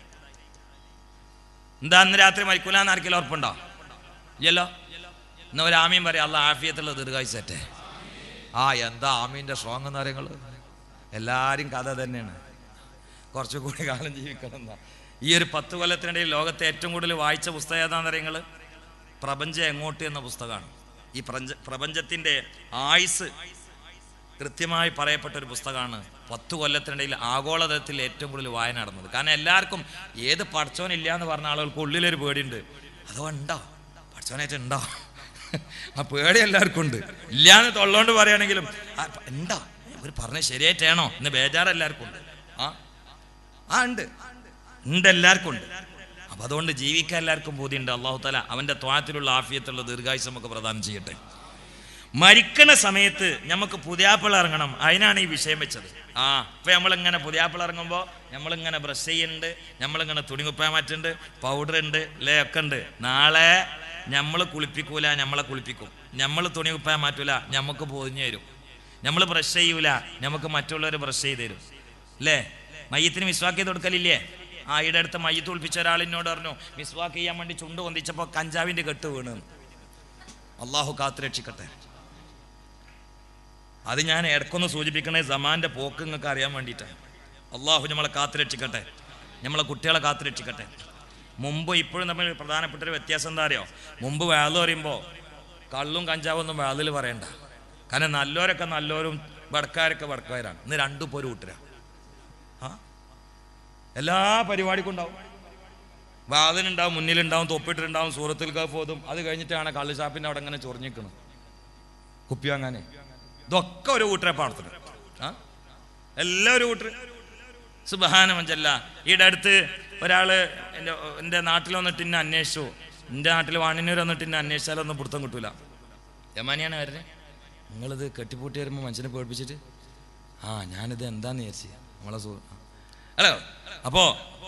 എന്താ ഇന്ന് രാത്രി മരിക്കൂലെന്ന് ആർക്കെങ്കിലും ഉറപ്പുണ്ടോ ഇല്ലല്ലോ എന്നാ ഒരു ആമീൻ പറയാം അല്ല ആഫിയത്തുള്ള ദീർഘായുസറ്റെ ആ എന്താ ആമീൻ്റെ സ്ട്രോങ് എന്ന് പറയുന്നത് എല്ലാവരും കഥ തന്നെയാണ് കുറച്ചുകൂടി കാലം ജീവിക്കണം എന്നാ ഈ ഒരു പത്ത് കൊല്ലത്തിനിടയിൽ ലോകത്തെ ഏറ്റവും കൂടുതൽ വായിച്ച പുസ്തകം ഏതാണെന്ന് പറയുന്നത് പ്രപഞ്ചം എങ്ങോട്ട് എന്ന പുസ്തകമാണ് ഈ പ്രപഞ്ച പ്രപഞ്ചത്തിൻ്റെ ആയുസ് കൃത്യമായി പറയപ്പെട്ട ഒരു പുസ്തകമാണ് പത്ത് കൊല്ലത്തിനിടയിൽ ആഗോളതലത്തിൽ ഏറ്റവും കൂടുതൽ വായന നടന്നത് കാരണം എല്ലാവർക്കും ഏത് പഠിച്ചവനില്ല എന്ന് പറഞ്ഞ ആളുകൾക്ക് ഉള്ളിലൊരു പേടിയുണ്ട് അതോ ഉണ്ടോ പഠിച്ചവനായിട്ട് ഉണ്ടോ ആ പേടി എല്ലാവർക്കും ഉണ്ട് ഇല്ലാന്ന് തൊള്ളോണ്ട് പറയുകയാണെങ്കിലും ആ, ഉണ്ടോ ഇവർ പറഞ്ഞ ശരിയായിട്ടാണോ എന്ന് ബേജാറ് എല്ലാവർക്കും ഉണ്ട് ആ ആ ഉണ്ട് ഉണ്ട് എല്ലാവർക്കും ഉണ്ട് അപ്പൊ അതുകൊണ്ട് ജീവിക്കാൻ എല്ലാവർക്കും ബോധ്യമുണ്ട് അള്ളാഹു തല അവന്റെ ത്വാത്തിലുള്ള ആഫിയത്തുള്ള ദീർഘായുസ് നമുക്ക് പ്രദാനം ചെയ്യട്ടെ മരിക്കണ സമയത്ത് നമുക്ക് പുതിയാപ്പിള ഇറങ്ങണം അതിനാണ് ഈ വിഷയം വെച്ചത് ആ ഇപ്പൊ നമ്മളിങ്ങനെ പുതിയാപ്പിള ഇറങ്ങുമ്പോൾ നമ്മളിങ്ങനെ ബ്രഷ് ചെയ്യുന്നുണ്ട് നമ്മളിങ്ങനെ തുണി കുപ്പാൻ മാറ്റുന്നുണ്ട് പൗഡർ ഉണ്ട് അല്ലേ ഒക്കെ ഉണ്ട് നാളെ നമ്മൾ കുളിപ്പിക്കൂല നമ്മളെ കുളിപ്പിക്കും നമ്മൾ തുണി കുപ്പാൻ മാറ്റൂല നമുക്ക് പൊതിഞ്ഞു തരും നമ്മൾ ബ്രഷ് ചെയ്യൂല നമുക്ക് മറ്റുള്ളവർ ബ്രഷ് ചെയ്ത് തരും അല്ലേ മയ്യത്തിന് മിസ്വാക്ക് ചെയ്ത് കൊടുക്കലില്ലേ ആ ഈടെ അടുത്ത് മയ്യത്ത് കുളിപ്പിച്ച ഒരാളിനോട് പറഞ്ഞു മിസ്വാക്ക് ചെയ്യാൻ വേണ്ടി ചുണ്ട് പൊന്തിച്ചപ്പോൾ കഞ്ചാവിന്റെ കെട്ട് വീണ് അള്ളാഹു കാത്തു രക്ഷിക്കട്ടെ അത് ഞാൻ ഇടക്കൊന്ന് സൂചിപ്പിക്കണേ സമാന്റെ പോക്ക് നിങ്ങൾക്ക് അറിയാൻ വേണ്ടിയിട്ടാണ് അള്ളാഹു നമ്മളെ കാത്തു രക്ഷിക്കട്ടെ നമ്മളെ കുട്ടികളെ കാത്തു രക്ഷിക്കട്ടെ മുമ്പ് ഇപ്പോഴും നമ്മൾ പ്രധാനപ്പെട്ട ഒരു വ്യത്യാസം എന്താ അറിയോ മുമ്പ് വേള് പറയുമ്പോൾ കള്ളും കഞ്ചാവൊന്നും വേളിൽ പറയണ്ട കാരണം നല്ലോരൊക്കെ നല്ലോരും വടക്കാരൊക്കെ വടക്കാരാണ് ഇന്ന് രണ്ടും പോരും കൂട്ടരാ ആ എല്ലാ പരിപാടിക്കും ഉണ്ടാവും വാതിലുണ്ടാവും മുന്നിലുണ്ടാവും തൊപ്പിട്ടിട്ടുണ്ടാവും സൂറത്തിൽ പോതും അത് കഴിഞ്ഞിട്ടാണ് കള്ള് ഷാപ്പിൻ്റെ അവിടെ ഇങ്ങനെ ചൊറിഞ്ഞിക്കണം കുപ്പി വാങ്ങാനേ ഇതൊക്കെ ഒരു കൂട്ടരെ പാടത്തിന് ആ എല്ലാവരും കൂട്ടർ സുബഹാനമഞ്ചല്ല ഈടെ അടുത്ത് ഒരാള് എൻ്റെ എൻ്റെ നാട്ടിൽ വന്നിട്ട് എന്നെ അന്വേഷിച്ചു എൻ്റെ നാട്ടിൽ വാണിനൂർ വന്നിട്ട് എന്നെ അന്വേഷിച്ചാലൊന്നും പിടുത്തം കിട്ടൂല യമാനിയാണ് വരുന്നത് നിങ്ങളിത് കെട്ടിപ്പൂട്ടി വരുമ്പോൾ മനുഷ്യനെ പേടിപ്പിച്ചിട്ട് ആ ഞാനിത് എന്താന്ന് വിചാരിച്ചു നമ്മളെ സു ഹലോ അപ്പോ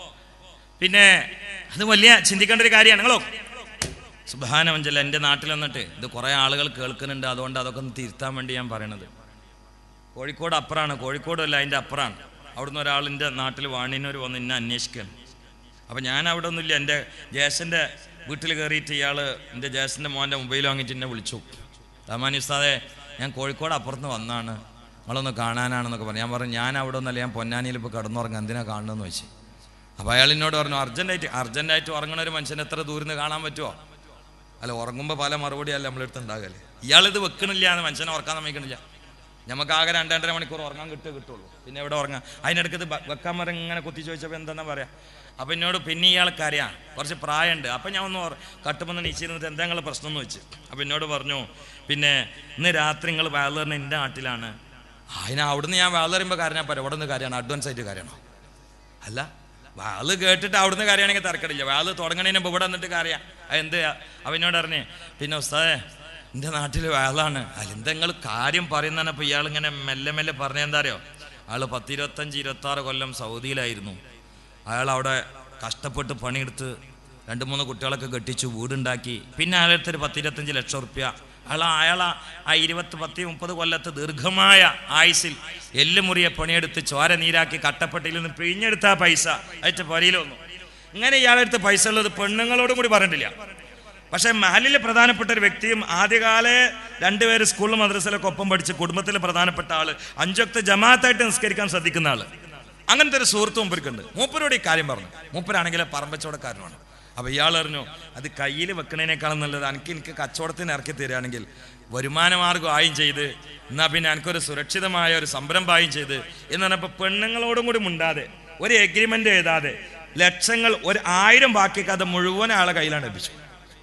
പിന്നെ അത് വലിയ ചിന്തിക്കേണ്ട ഒരു കാര്യമാണ് നിങ്ങളോ സുബാനമഞ്ചല്ല എൻ്റെ നാട്ടിൽ വന്നിട്ട് ഇത് കുറേ ആളുകൾ കേൾക്കുന്നുണ്ട് അതുകൊണ്ട് അതൊക്കെ ഒന്ന് തിരുത്താൻ വേണ്ടി ഞാൻ പറയണത് കോഴിക്കോട് അപ്പുറമാണ് കോഴിക്കോടല്ല അതിൻ്റെ അപ്പുറമാണ് അവിടുന്ന് ഒരാളിൻ്റെ നാട്ടിൽ വാണിനൂർ വന്ന് എന്നെ അന്വേഷിക്കുകയാണ് അപ്പം ഞാൻ അവിടെ ഒന്നുമില്ല എൻ്റെ ജ്യേഷ്ഠൻ്റെ വീട്ടിൽ കയറിയിട്ട് ഇയാൾ എൻ്റെ ജ്യേഷ്ഠൻ്റെ മോൻ്റെ മൊബൈൽ വാങ്ങിയിട്ട് എന്നെ വിളിച്ചു റഹ്മാൻ ഉസ്താദെ ഞാൻ കോഴിക്കോട് അപ്പുറത്ത് വന്നാണ് നിങ്ങളൊന്ന് കാണാനാണെന്നൊക്കെ പറഞ്ഞു ഞാൻ പറഞ്ഞു ഞാൻ അവിടെ ഒന്നല്ല ഞാൻ പൊന്നാനിയിൽ ഇപ്പോൾ കിടന്നുറങ്ങാം എന്തിനാ കാണണമെന്ന് വെച്ച് അപ്പോൾ അയാൾ എന്നോട് പറഞ്ഞു അർജൻറ്റായിട്ട് അർജൻറ്റായിട്ട് ഉറങ്ങണ ഒരു മനുഷ്യനെ എത്ര ദൂരം നിന്ന് കാണാൻ പറ്റുമോ അല്ല ഉറങ്ങുമ്പോൾ പല മറുപടി അല്ല നമ്മളെടുത്ത് ഉണ്ടാകല്ലേ ഇയാളിത് വെക്കണില്ല എന്ന് മനുഷ്യനെ ഉറക്കാൻ സമ്മതിക്കണില്ല നമുക്ക് ആകെ രണ്ട് രണ്ടര മണിക്കൂർ ഉറങ്ങാൻ കിട്ടുക കിട്ടുള്ളൂ പിന്നെ എവിടെ ഉറങ്ങാം അതിനിടയ്ക്ക് ഇത് ബ- വെക്കാൻ മരം ഇങ്ങനെ കുത്തി ചോദിച്ചപ്പോൾ എന്താണെന്നാ പറയാ അപ്പം എന്നോട് പിന്നെ ഇയാൾക്ക് അറിയാം കുറച്ച് പ്രായമുണ്ട് അപ്പം ഞാൻ ഒന്ന് ഓർ- കട്ടുമെന്ന് നീച്ചിരുന്നിട്ട് എന്താ നിങ്ങളെ പ്രശ്നം എന്ന് വെച്ച് അപ്പം എന്നോട് പറഞ്ഞു പിന്നെ ഇന്ന് രാത്രി നിങ്ങൾ വേളറിന് എൻ്റെ നാട്ടിലാണ് അതിന് അവിടുന്ന് ഞാൻ വേളറിയുമ്പോൾ കാര്യമാണ് പറയാം ഇവിടെ നിന്ന് കാര്യമാണ് അഡ്വാൻസ് ആയിട്ട് കാര്യമാണോ അല്ല വാള് കേട്ടിട്ട് അവിടുന്ന് കാര്യമാണെങ്കിൽ തിരക്കടില്ല വാള് തുടങ്ങണതിന് മുമ്പ് ഇവിടെ വന്നിട്ട് കാര്യം എന്ത് അവനോട് അറിഞ്ഞേ പിന്നെ ഉസ്താദേ എൻ്റെ നാട്ടിൽ വാളാണ് അതെന്താ നിങ്ങൾ കാര്യം പറയുന്നതാണ് ഇപ്പോൾ ഇയാൾ ഇങ്ങനെ മെല്ലെ മെല്ലെ പറഞ്ഞ എന്താ അറിയോ ആൾ പത്തിരുപത്തഞ്ച് ഇരുപത്തി ആറ് കൊല്ലം സൗദിയിലായിരുന്നു അയാൾ അവിടെ കഷ്ടപ്പെട്ട് പണിയെടുത്ത് രണ്ട് മൂന്ന് കുട്ടികളൊക്കെ കെട്ടിച്ചു വീടുണ്ടാക്കി പിന്നെ അയാളടുത്തൊരു പത്തിരുപത്തഞ്ച് ലക്ഷം റുപ്യ അയാൾ അയാൾ ആ ഇരുപത്തി പത്തി മുപ്പത് കൊല്ലത്ത് ദീർഘമായ ആയുസിൽ എല്ലുമുറിയെ പണിയെടുത്ത് ചോര നീരാക്കി കട്ടപ്പെട്ടിയിൽ നിന്ന് പിഴിഞ്ഞെടുത്ത ആ പൈസ അയച്ച പൊരയിൽ വന്നു ഇങ്ങനെ ഇയാളെടുത്ത് പൈസ ഉള്ളത് പെണ്ണുങ്ങളോടും കൂടി പറഞ്ഞിട്ടില്ല പക്ഷേ മഹലിൽ പ്രധാനപ്പെട്ട ഒരു വ്യക്തിയും ആദ്യകാലെ രണ്ടുപേര് സ്കൂളിൽ മദ്രസയിലൊക്കെ ഒപ്പം പഠിച്ച് കുടുംബത്തിൽ പ്രധാനപ്പെട്ട ആള് അഞ്ചൊക്കെ ജമാഅത്തായിട്ട് നിസ്കരിക്കാൻ ശ്രദ്ധിക്കുന്ന ആള് അങ്ങനത്തെ ഒരു സുഹൃത്ത് മൂപ്പർക്കുണ്ട് മൂപ്പരോട് ഈ കാര്യം പറഞ്ഞു മൂപ്പരാണെങ്കിൽ പറമ്പച്ചവടക്കാരനാണ് അപ്പൊ ഇയാൾ അറിഞ്ഞു അത് കയ്യിൽ വെക്കണേനേക്കാളും നല്ലത് എനിക്ക് എനിക്ക് കച്ചവടത്തിന് ഇറക്കി തരികയാണെങ്കിൽ വരുമാനമാർഗം ആയും ചെയ്ത് എന്നാ പിന്നെ എനിക്കൊരു സുരക്ഷിതമായ ഒരു സംരംഭമായും ചെയ്ത് എന്ന് പറഞ്ഞപ്പോൾ പെണ്ണുങ്ങളോടും കൂടി മുണ്ടാതെ ഒരു എഗ്രിമെന്റ് എഴുതാതെ ലക്ഷങ്ങൾ ഒരു ആയിരം ബാക്കിക്കാതെ മുഴുവൻ ആളെ കയ്യിലാണ് ലഭിച്ചു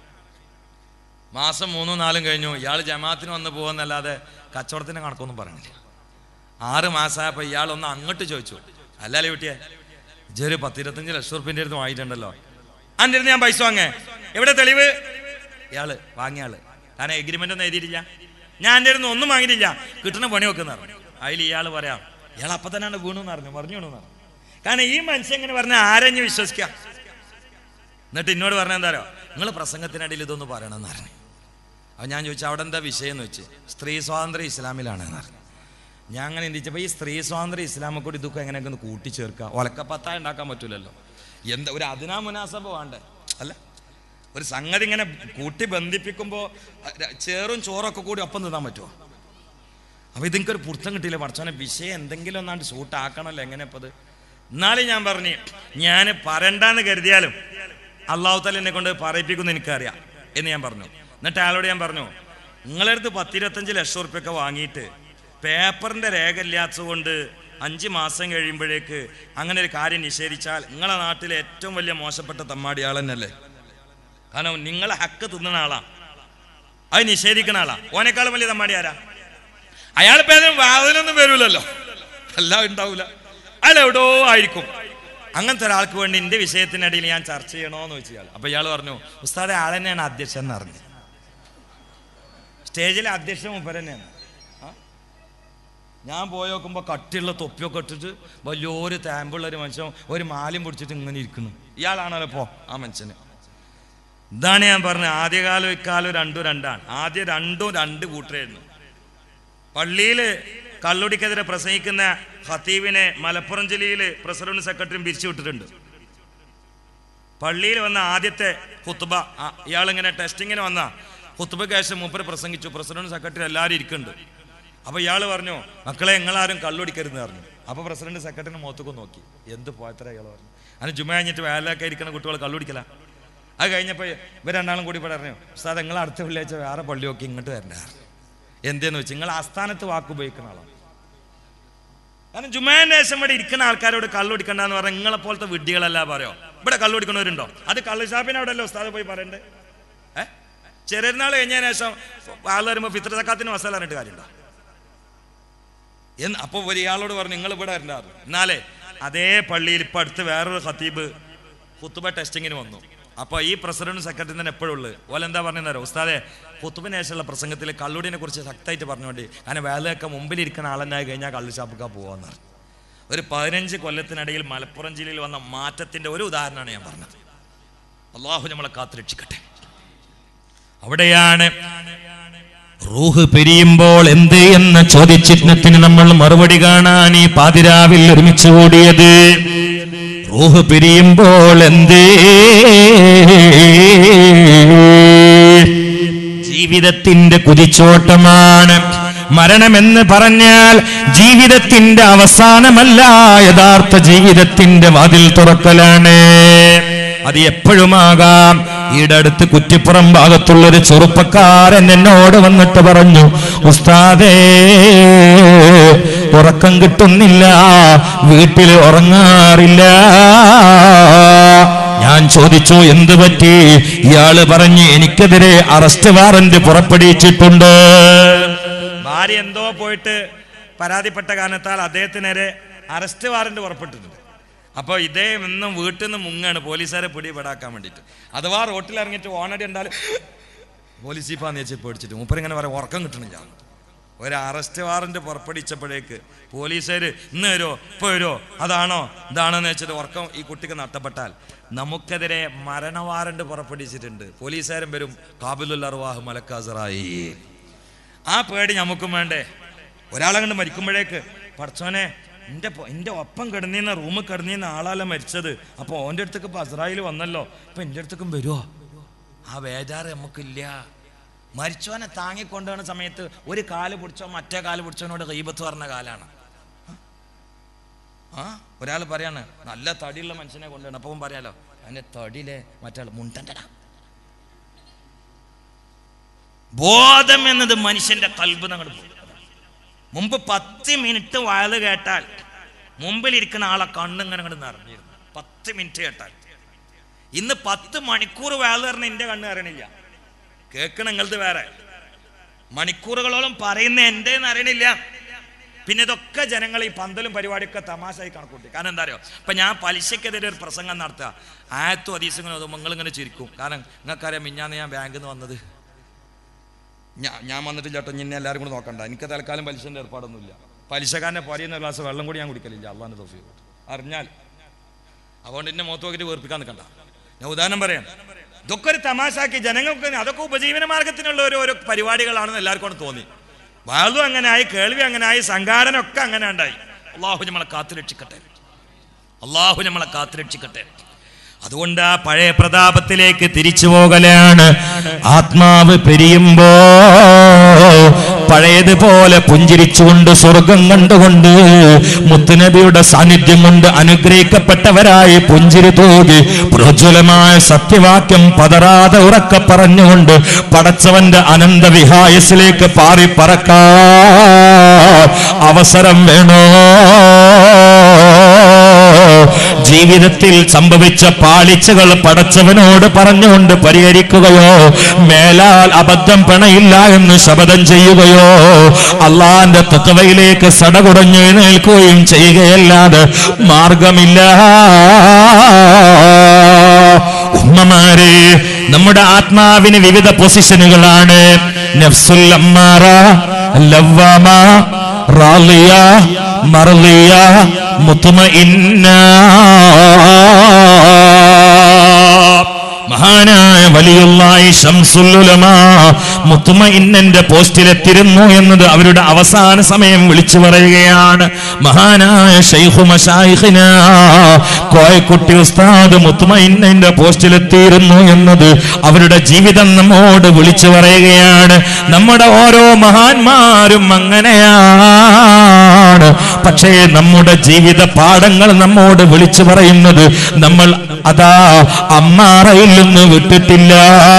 മാസം മൂന്നും നാലും കഴിഞ്ഞു ഇയാൾ ജമാഅത്തിന് വന്ന് പോകുന്നല്ലാതെ കച്ചവടത്തിന്റെ കണക്കൊന്നും പറഞ്ഞില്ല ആറ് മാസമായപ്പോൾ ഇയാൾ ഒന്ന് അങ്ങോട്ട് ചോദിച്ചു അല്ലല്ലേ കുട്ടിയെ ഇജൊരു പത്തിരുപത്തഞ്ച് ലക്ഷം റുപ്യൻ്റെ അടുത്ത് വാങ്ങിയിട്ടുണ്ടല്ലോ അതിൻ്റെ അടുത്ത് ഞാൻ പൈസ വാങ്ങേ എവിടെ തെളിവ് ഇയാള് വാങ്ങിയ ആള് കാരണം എഗ്രിമെന്റ് ഒന്നും എഴുതിയിട്ടില്ല ഞാൻ എൻ്റെ അടുത്ത് ഒന്നും വാങ്ങിയിട്ടില്ല കിട്ടുന്ന പണി വെക്കുന്ന പറഞ്ഞു അതിൽ ഇയാൾ പറയാം ഇയാൾ അപ്പം തന്നെയാണ് വീണു എന്ന് പറഞ്ഞു പറഞ്ഞു വീണു പറഞ്ഞു കാരണം ഈ മനുഷ്യൻ എങ്ങനെ പറഞ്ഞാൽ ആരെഞ്ഞ് വിശ്വസിക്കാം എന്നിട്ട് എന്നോട് പറഞ്ഞ എന്താ നിങ്ങൾ പ്രസംഗത്തിനിടയിൽ ഇതൊന്ന് പറയണമെന്ന് പറഞ്ഞു അപ്പം ഞാൻ ചോദിച്ചു അവിടെ എന്താ വിഷയം എന്ന് വെച്ച് സ്ത്രീ സ്വാതന്ത്ര്യം ഇസ്ലാമിലാണ് എന്ന് പറഞ്ഞു ഞാൻ അങ്ങനെ ചിന്തിച്ചപ്പോൾ ഈ സ്ത്രീ സ്വാതന്ത്ര്യം ഇസ്ലാമെ കൂടി ഇതൊക്കെ എങ്ങനെയൊക്കെ ഒന്ന് കൂട്ടിച്ചേർക്കുക ഒലക്കപ്പത്തായ ഉണ്ടാക്കാൻ പറ്റൂലല്ലോ എന്താ ഒരു അതിനാ മുനാസഭ വേണ്ടേ അല്ല ഒരു സംഗതി ഇങ്ങനെ കൂട്ടി ബന്ധിപ്പിക്കുമ്പോൾ ചേറും ചോറൊക്കെ കൂടി ഒപ്പം തിന്നാൻ പറ്റുമോ അപ്പോൾ ഇതിനൊരു പുറത്തം കിട്ടിയില്ല പഠിച്ചോനെ വിഷയം എന്തെങ്കിലും ഒന്നാണ്ട് ഷൂട്ടാക്കണമല്ലോ എങ്ങനെ ഇപ്പോൾ അത് എന്നാലും ഞാൻ പറഞ്ഞു ഞാൻ പറയണ്ടെന്ന് കരുതിയാലും അള്ളാഹു തല എന്നെ കൊണ്ട് പറയിപ്പിക്കുമെന്ന് എനിക്കറിയാം എന്ന് ഞാൻ പറഞ്ഞു എന്നിട്ട് അയാളോട് ഞാൻ പറഞ്ഞു നിങ്ങളടുത്ത് പത്തിരുപത്തഞ്ച് ലക്ഷം റുപ്യൊക്കെ വാങ്ങിയിട്ട് പേപ്പറിൻ്റെ രേഖ ഇല്ലാത്തത് കൊണ്ട് അഞ്ച് മാസം കഴിയുമ്പോഴേക്ക് അങ്ങനെ ഒരു കാര്യം നിഷേധിച്ചാൽ നിങ്ങളെ നാട്ടിലെ ഏറ്റവും വലിയ മോശപ്പെട്ട തമ്മാടി ആൾ തന്നെയല്ലേ കാരണം നിങ്ങളെ ഹക്ക് തിന്നുന്ന ആളാ അത് നിഷേധിക്കുന്ന ആളാ ഓനേക്കാളും വലിയ തമ്മാടി ആരാ അയാൾ പേരും വാതിലൊന്നും വരൂലല്ലോ എല്ലാം ഉണ്ടാവൂല അയാൾ എവിടോ ആയിരിക്കും അങ്ങനത്തെ ഒരാൾക്ക് വേണ്ടി എന്റെ വിഷയത്തിനിടയിൽ ഞാൻ ചർച്ച ചെയ്യണോന്ന് വെച്ച് ഇയാൾ അപ്പൊ ഇയാൾ പറഞ്ഞു ഉസ്താദെ ആൾ തന്നെയാണ് അധ്യക്ഷൻ എന്ന് അറിഞ്ഞു സ്റ്റേജിലെ അധ്യക്ഷൻ മുപ്പർ തന്നെയാണ് ആ? ഞാൻ പോയി നോക്കുമ്പോൾ കട്ടിയുള്ള തൊപ്പിയൊക്കെ ഇട്ടിട്ട് വലിയൊരു താമ്പുള്ള ഒരു മനുഷ്യൻ ഒരു മാലയും പിടിച്ചിട്ട് ഇങ്ങനെ ഇരിക്കുന്നു ഇയാളാണല്ലോ പോ ആ മനുഷ്യന് ഇതാണ് ഞാൻ പറഞ്ഞത് ആദ്യകാലം ഇക്കാലം രണ്ടും രണ്ടാണ് ആദ്യം രണ്ടും രണ്ട് കൂട്ടരായിരുന്നു പള്ളിയിൽ കള്ളുടിക്കെതിരെ പ്രസംഗിക്കുന്ന ഖത്തീബിനെ മലപ്പുറം ജില്ലയിൽ പ്രസിഡന്റ് സെക്രട്ടറിയും പിരിച്ചുവിട്ടിട്ടുണ്ട് പള്ളിയിൽ വന്ന ആദ്യത്തെ ഹുത്തുബ ഇയാളിങ്ങനെ ടെസ്റ്റിങ്ങിന് വന്ന ഹുത്തുബയ്ക്ക് ശേഷം മൂപ്പര് പ്രസംഗിച്ചു പ്രസിഡന്റ് സെക്രട്ടറി എല്ലാവരും ഇരിക്കുന്നുണ്ട് അപ്പോൾ ഇയാൾ പറഞ്ഞു മക്കളെ നിങ്ങളാരും കള്ളുടിക്കരുതെന്ന് പറഞ്ഞു അപ്പോൾ പ്രസിഡന്റ് സെക്രട്ടറിന് മുഖത്തേക്ക് നോക്കി എന്ത് പോയത്ര ഇയാൾ പറഞ്ഞു അതിന് ജുമ കഴിഞ്ഞിട്ട് വേലൊക്കെ ഇരിക്കുന്ന കുട്ടികൾ കള്ളുടിക്കല അത് കഴിഞ്ഞപ്പോൾ ഇവർ രണ്ടാളും കൂടി പറഞ്ഞു ഉസ്താദ് നിങ്ങൾ അടുത്ത വെള്ളിയാഴ്ച വേറെ പള്ളി നോക്കി ഇങ്ങോട്ട് വരണ്ട എന്തെന്ന് വെച്ച് നിങ്ങൾ ആസ്ഥാനത്ത് വാക്ക് ഉപയോഗിക്കുന്ന ആളാണ് കാരണം ജുമാന്റെ ശേഷം ഇവിടെ ഇരിക്കുന്ന ആൾക്കാരോട് കള്ളുടിക്കണ്ടെന്ന് പറഞ്ഞാൽ നിങ്ങളെ പോലത്തെ വിഡ്ഢികളല്ല പറയോ ഇവിടെ കള്ളുടിക്കണവരുണ്ടോ അത് കള്ളു ഷാപ്പിന് അവിടെ അല്ലേ ഉസ്താദ് പോയി പറയണ്ടേ ഏ ചെറിയനാൾ കഴിഞ്ഞതിന് ശേഷം ആൾ വരുമ്പോൾ ഫിത്ര തക്കാത്തിന് മസാല പറഞ്ഞിട്ട് കാര്യമുണ്ടോ എന്ന് അപ്പോൾ ഒരാളോട് പറഞ്ഞു നിങ്ങൾ ഇവിടെ വരണ്ടായിരുന്നു എന്നാലേ അതേ പള്ളിയിൽ ഇപ്പം അടുത്ത് വേറൊരു ഖത്തീബ് കുത്തുബ ടെസ്റ്റിങ്ങിന് വന്നു അപ്പോൾ ഈ പ്രസിഡന്റ് സെക്രട്ടറി തന്നെ എപ്പോഴും ഉള്ളത് ഓല എന്താ പറഞ്ഞാരോ ഉസ്താദെ കുത്തുബിന് ശേഷമുള്ള പ്രസംഗത്തിൽ കള്ളുടിനെ കുറിച്ച് ശക്തമായിട്ട് പറഞ്ഞുകൊണ്ട് കാരണം വേലയൊക്കെ മുമ്പിലിരിക്കുന്ന ആളെന്നായി കഴിഞ്ഞാൽ കള്ളു ഷാപ്പിക്കാൻ പോകാന്ന് പറഞ്ഞു ഒരു പതിനഞ്ച് കൊല്ലത്തിനിടയിൽ മലപ്പുറം ജില്ലയിൽ വന്ന മാറ്റത്തിന്റെ ഒരു ഉദാഹരണമാണ് ഞാൻ പറഞ്ഞത് അള്ളാഹു നമ്മളെ കാത്തുരക്ഷിക്കട്ടെ അവിടെയാണ് റൂഹ് പിരിയുമ്പോൾ എന്ത് എന്ന ചോദ്യചിഹ്നത്തിന് നമ്മൾ മറുപടി കാണാൻ ഈ പാതിരാവിൽ ഒരുമിച്ച് കൂടിയത് റൂഹ് പിരിയുമ്പോൾ എന്തേ ജീവിതത്തിന്റെ കുതിച്ചോട്ടമാണ് മരണമെന്ന് പറഞ്ഞാൽ ജീവിതത്തിന്റെ അവസാനമല്ല യഥാർത്ഥ ജീവിതത്തിന്റെ വാതിൽ തുറക്കലാണ് അത് എപ്പോഴുമാകാം ഈടടുത്ത് കുറ്റിപ്പുറം ഭാഗത്തുള്ളൊരു ചെറുപ്പക്കാരൻ എന്നോട് വന്നിട്ട് പറഞ്ഞു ഉസ്താദേ ഉറക്കം കിട്ടുന്നില്ല വീട്ടിൽ ഉറങ്ങാറില്ല ഞാൻ ചോദിച്ചു എന്ത് പറ്റി ഇയാള് പറഞ്ഞ് എനിക്കെതിരെ അറസ്റ്റ് വാറന്റ് പുറപ്പെടുവിച്ചിട്ടുണ്ട് ഭാര്യ എന്തോ പോയിട്ട് പരാതിപ്പെട്ട കാരണത്താൽ അദ്ദേഹത്തിനെതിരെ അറസ്റ്റ് വാറന്റ് പുറപ്പെട്ടിട്ടുണ്ട് അപ്പോൾ ഇതേ ഇന്നും വീട്ടിൽ നിന്ന് മുങ്ങാണ് പോലീസുകാരെ പിടിപെടാക്കാൻ വേണ്ടിയിട്ട് അഥവാ റോട്ടിൽ ഇറങ്ങിയിട്ട് ഓണടി ഉണ്ടാലും പോലീസ് ജീപ്പാന്ന് വെച്ച് പേടിച്ചിട്ട് മൂപ്പരിങ്ങനെ പറയാം ഉറക്കം കിട്ടണില്ല ഒരു അറസ്റ്റ് വാറന്റ് പുറപ്പെടുവിച്ചപ്പോഴേക്ക് പോലീസുകാർ ഇന്ന് വരുമോ ഇപ്പോൾ വരുമോ അതാണോ ഇതാണോന്ന് വെച്ചിട്ട് ഉറക്കം ഈ കുട്ടിക്ക് നഷ്ടപ്പെട്ടാൽ നമുക്കെതിരെ മരണ വാറന്റ് പുറപ്പെടുവിച്ചിട്ടുണ്ട് പോലീസുകാരും വരും കാബിലുൽ അർവാഹ് മലക്കാസറായി ആ പേടി നമുക്കും വേണ്ടേ ഒരാളെ കണ്ട് മരിക്കുമ്പോഴേക്ക് പഠിച്ചോനെ എൻ്റെ എൻ്റെ ഒപ്പം കിടന്നിരുന്ന റൂമിൽ കിടന്നിരുന്ന ആളല്ല മരിച്ചത് അപ്പോൾ ഓൻ്റെ അടുത്തേക്ക് ഇപ്പം അസ്രായിൽ വന്നല്ലോ അപ്പം എൻ്റെ അടുത്തേക്കും വരുമോ ആ വേജാറ് നമുക്കില്ല മരിച്ചോനെ താങ്ങിക്കൊണ്ടുപോകുന്ന സമയത്ത് ഒരു കാല് പിടിച്ചോ മറ്റേ കാല് പിടിച്ചോനോട് കൈബത്ത് പറഞ്ഞ കാലാണ് ആ ഒരാൾ പറയാണ് നല്ല തടിയുള്ള മനുഷ്യനെ കൊണ്ടുവരണം അപ്പം പറയാലോ അതിൻ്റെ തടിയിലെ മറ്റാൾ മുണ്ടണ്ടടാ ബോധം എന്നത് മനുഷ്യന്റെ കൽബ് നമ്മൾ പോയി മുമ്പ് പത്ത് മിനിറ്റ് വയത് കേട്ടാൽ മുമ്പിലിരിക്കുന്ന ആളെ കണ്ണിങ്ങനെ കണ്ട് നിറഞ്ഞിരുന്നു പത്ത് മിനിറ്റ് കേട്ടാൽ ഇന്ന് പത്ത് മണിക്കൂർ വയത് പറഞ്ഞ എൻ്റെ കണ്ണ് അറിയണില്ല കേൾക്കണ നിങ്ങളത് വേറെ മണിക്കൂറുകളോളം പറയുന്ന എൻ്റെ അറിയണില്ല പിന്നെ ഇതൊക്കെ ജനങ്ങൾ ഈ പന്തലും പരിപാടിയൊക്കെ തമാശയായി കണക്കൂട്ടി കാരണം എന്താ അറിയോ ഇപ്പം ഞാൻ പലിശക്കെതിരെ ഒരു പ്രസംഗം നടത്തുക ആയത്തും അതീസങ്ങളും അതും നിങ്ങളിങ്ങനെ ചിരിക്കും കാരണം നിങ്ങൾക്കറിയാം മിഞ്ഞാന്ന് ഞാൻ ബാങ്കിൽ നിന്ന് വന്നത് ഞാൻ ഞാൻ വന്നിട്ട് ചേട്ടോ ഇനി എല്ലാവരും കൂടി നോക്കണ്ട എനിക്ക് തൽക്കാലം പലിശൻ്റെ ഏർപ്പാടൊന്നുമില്ല പലിശക്കാരനെ പറയുന്ന ഗ്ലാസ് വെള്ളം കൂടി ഞാൻ കുടിക്കലില്ല അള്ളാൻ്റെ തോഫി അറിഞ്ഞാൽ അതുകൊണ്ട് എന്നെ മുഖത്ത് നോക്കിയിട്ട് വേർപ്പിക്കാൻ നിൽക്കണ്ട ഞാൻ ഉദാഹരണം പറയാം ഇതൊക്കെ ഒരു തമാശാക്കി ജനങ്ങൾക്ക് അതൊക്കെ ഉപജീവന മാർഗത്തിനുള്ള ഓരോ ഓരോ പരിപാടികളാണെന്ന് എല്ലാവർക്കും തോന്നി വാതും അങ്ങനായി കേൾവി അങ്ങനായി സംഘാടനമൊക്കെ അങ്ങനെ ഉണ്ടായി അള്ളാഹു നമ്മളെ കാത്തുരക്ഷിക്കട്ടെ അള്ളാഹു നമ്മളെ കാത്തുരക്ഷിക്കട്ടെ അതുകൊണ്ട് ആ പഴയ പ്രതാപത്തിലേക്ക് തിരിച്ചു പോകലാണ് ആത്മാവ് പിരിയുമ്പോ പഴയതുപോലെ പുഞ്ചിരിച്ചുകൊണ്ട് സ്വർഗം കണ്ടുകൊണ്ട് മുത്തുനബിയുടെ സാന്നിധ്യം കൊണ്ട് അനുഗ്രഹിക്കപ്പെട്ടവരായി പുഞ്ചിരി തൂകി പ്രോജ്വലമായ സത്യവാക്യം പതറാതെ ഉറക്കെ പറഞ്ഞുകൊണ്ട് പടച്ചവന്റെ അനന്ത വിഹായസിലേക്ക് പാറി പറക്കാ അവസരം വേണോ ജീവിതത്തിൽ സംഭവിച്ച പാളിച്ചകൾ പടച്ചവനോട് പറഞ്ഞുകൊണ്ട് പരിഹരിക്കുകയോ മേലാൽ അബദ്ധം പിണയില്ല എന്ന് ശപഥം ചെയ്യുകയോ അള്ളാന്റെ തത്വയിലേക്ക് സടകുടഞ്ഞ് എഴുന്നേൽക്കുകയും ചെയ്യുകയല്ലാതെ മാർഗമില്ല ഉമ്മമാരെ നമ്മുടെ ആത്മാവിന് വിവിധ പൊസിഷനുകളാണ് നഫ്സുൽ അമ്മാറ ലവ്വാമ റാളിയ മർളിയ മുത്തുമഇന്ന മഹാനായ വലിയുള്ളായി ഷംസുല്ലുലമാ മുത്തുമഇന്നന്റെ പോസ്റ്റിലെത്തിരുന്നു എന്നത് അവരുടെ അവസാന സമയം വിളിച്ചു പറയുകയാണ് മഹാനായ ഷൈഖു മശായിഖിന കോയക്കുട്ടി ഉസ്താദ് മുത്തുമഇന്നന്റെ പോസ്റ്റിലെത്തിയിരുന്നു എന്നത് അവരുടെ ജീവിതം നമ്മോട് വിളിച്ചു പറയുകയാണ് നമ്മുടെ ഓരോ മഹാന്മാരും അങ്ങനെയാണ് പക്ഷേ നമ്മുടെ ജീവിത പാഠങ്ങൾ നമ്മോട് വിളിച്ചു പറയുന്നത് നമ്മൾ അതാ അമ്മാറയിൽ നിന്ന് വിട്ടിട്ടില്ല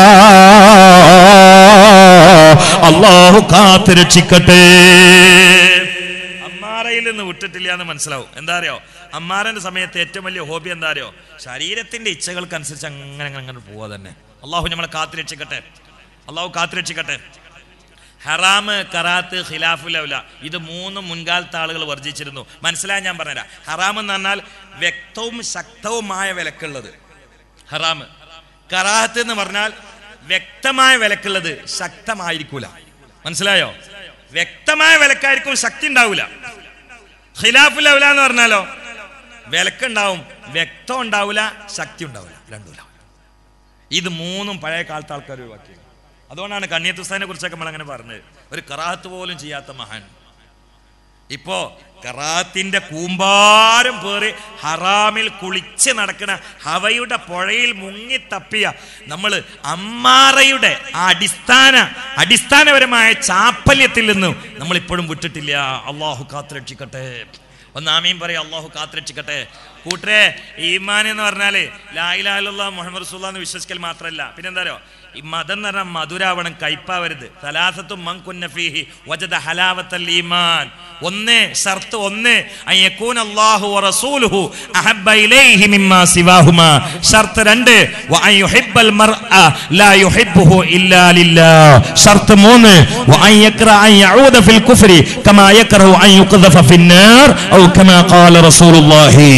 അള്ളാഹു കാത്ത് രക്ഷിക്കട്ടെ അമ്മാറയിൽ നിന്ന് വിട്ടിട്ടില്ല എന്ന് മനസ്സിലാവും എന്താ അറിയോ അമ്മാരന്റെ സമയത്ത് ഏറ്റവും വലിയ ഹോബി എന്താ അറിയോ ശരീരത്തിന്റെ ഇച്ഛകൾക്കനുസരിച്ച് അങ്ങനെ അങ്ങനെ അങ്ങനെ പോവാ തന്നെ അള്ളാഹു നമ്മളെ കാത്തുരക്ഷിക്കട്ടെ അള്ളാഹു കാത്തുരക്ഷിക്കട്ടെ ഹറാമ് കറാത്ത് ഖിലാഫുലൗല ഇത് മൂന്നും മുൻകാലത്തെ ആളുകൾ വർജിച്ചിരുന്നു മനസ്സിലായി ഞാൻ പറഞ്ഞുതരാം ഹറാം എന്ന് പറഞ്ഞാൽ വ്യക്തവും ശക്തവുമായ വിലക്കുള്ളത് ഹറാമ് കറാത്ത് എന്ന് പറഞ്ഞാൽ വ്യക്തമായ വിലക്കുള്ളത് ശക്തമായിരിക്കൂല മനസ്സിലായോ വ്യക്തമായ വിലക്കായിരിക്കും ശക്തി ഉണ്ടാവില്ല ഖിലാഫുലൗല എന്ന് പറഞ്ഞാലോ വിലക്കുണ്ടാവും വ്യക്തം ഉണ്ടാവില്ല ശക്തി ഉണ്ടാവില്ല രണ്ടുമില്ല ഇത് മൂന്നും പഴയ കാലത്തെ ആൾക്കാർ ഒഴിവാക്കി അതുകൊണ്ടാണ് കണ്ണിയത്ത് ഹുസൈനെ കുറിച്ചൊക്കെ നമ്മൾ അങ്ങനെ പറഞ്ഞത് ഒരു കറാത്ത് പോലും ചെയ്യാത്ത മഹാൻ ഇപ്പോ കറാത്തിന്റെ കൂമ്പാരം പേറി ഹറാമിൽ കുളിച്ച് നടക്കുന്ന ഹവയുടെ പുഴയിൽ മുങ്ങി തപ്പിയ നമ്മൾ അമ്മാറയുടെ ആ അടിസ്ഥാന അടിസ്ഥാനപരമായ ചാപ്പല്യത്തിൽ നിന്നും നമ്മൾ ഇപ്പോഴും വിട്ടിട്ടില്ല അള്ളാഹു കാത്തുരക്ഷിക്കട്ടെ ഒന്നാമയും പറയാം അള്ളാഹു കാത്തുരക്ഷിക്കട്ടെ കൂട്ടരെ ഈമാൻ എന്ന് പറഞ്ഞാല് ലായിലാലുള്ള മുഹമ്മദ് റസൂല്ല എന്ന് വിശ്വസിക്കൽ മാത്രമല്ല പിന്നെന്താ അറിയോ ഈ മതം എന്ന് പറഞ്ഞാൽ മധുരാവണം കയ്പാവരുത് സലാസത്തും മങ്കുന്നഫീഹി വജദ ഹലാവത്തൽ ഈമാൻ ഒന്ന് ഷർത്ത് ഒന്ന് അയ്യക്കൂൻ അല്ലാഹു വറസൂലുഹു അഹബ്ബ ഇലൈഹി മിമ്മാ സിവാഹുമാ ഷർത്ത് രണ്ട് വഅൻ യുഹിബ്ബൽ മർഅ ലാ യുഹിബ്ബുഹു ഇല്ലാ ലില്ലാഹ് ഷർത്ത് മൂന്ന് വഅൻ യക്റ അൻ യഊദ ഫിൽ കുഫ്രി കമാ യക്റഹു അൻ യുഖ്ദഫ ഫിന്നാർ ഔ കമാ ഖാല റസൂലുള്ളാഹി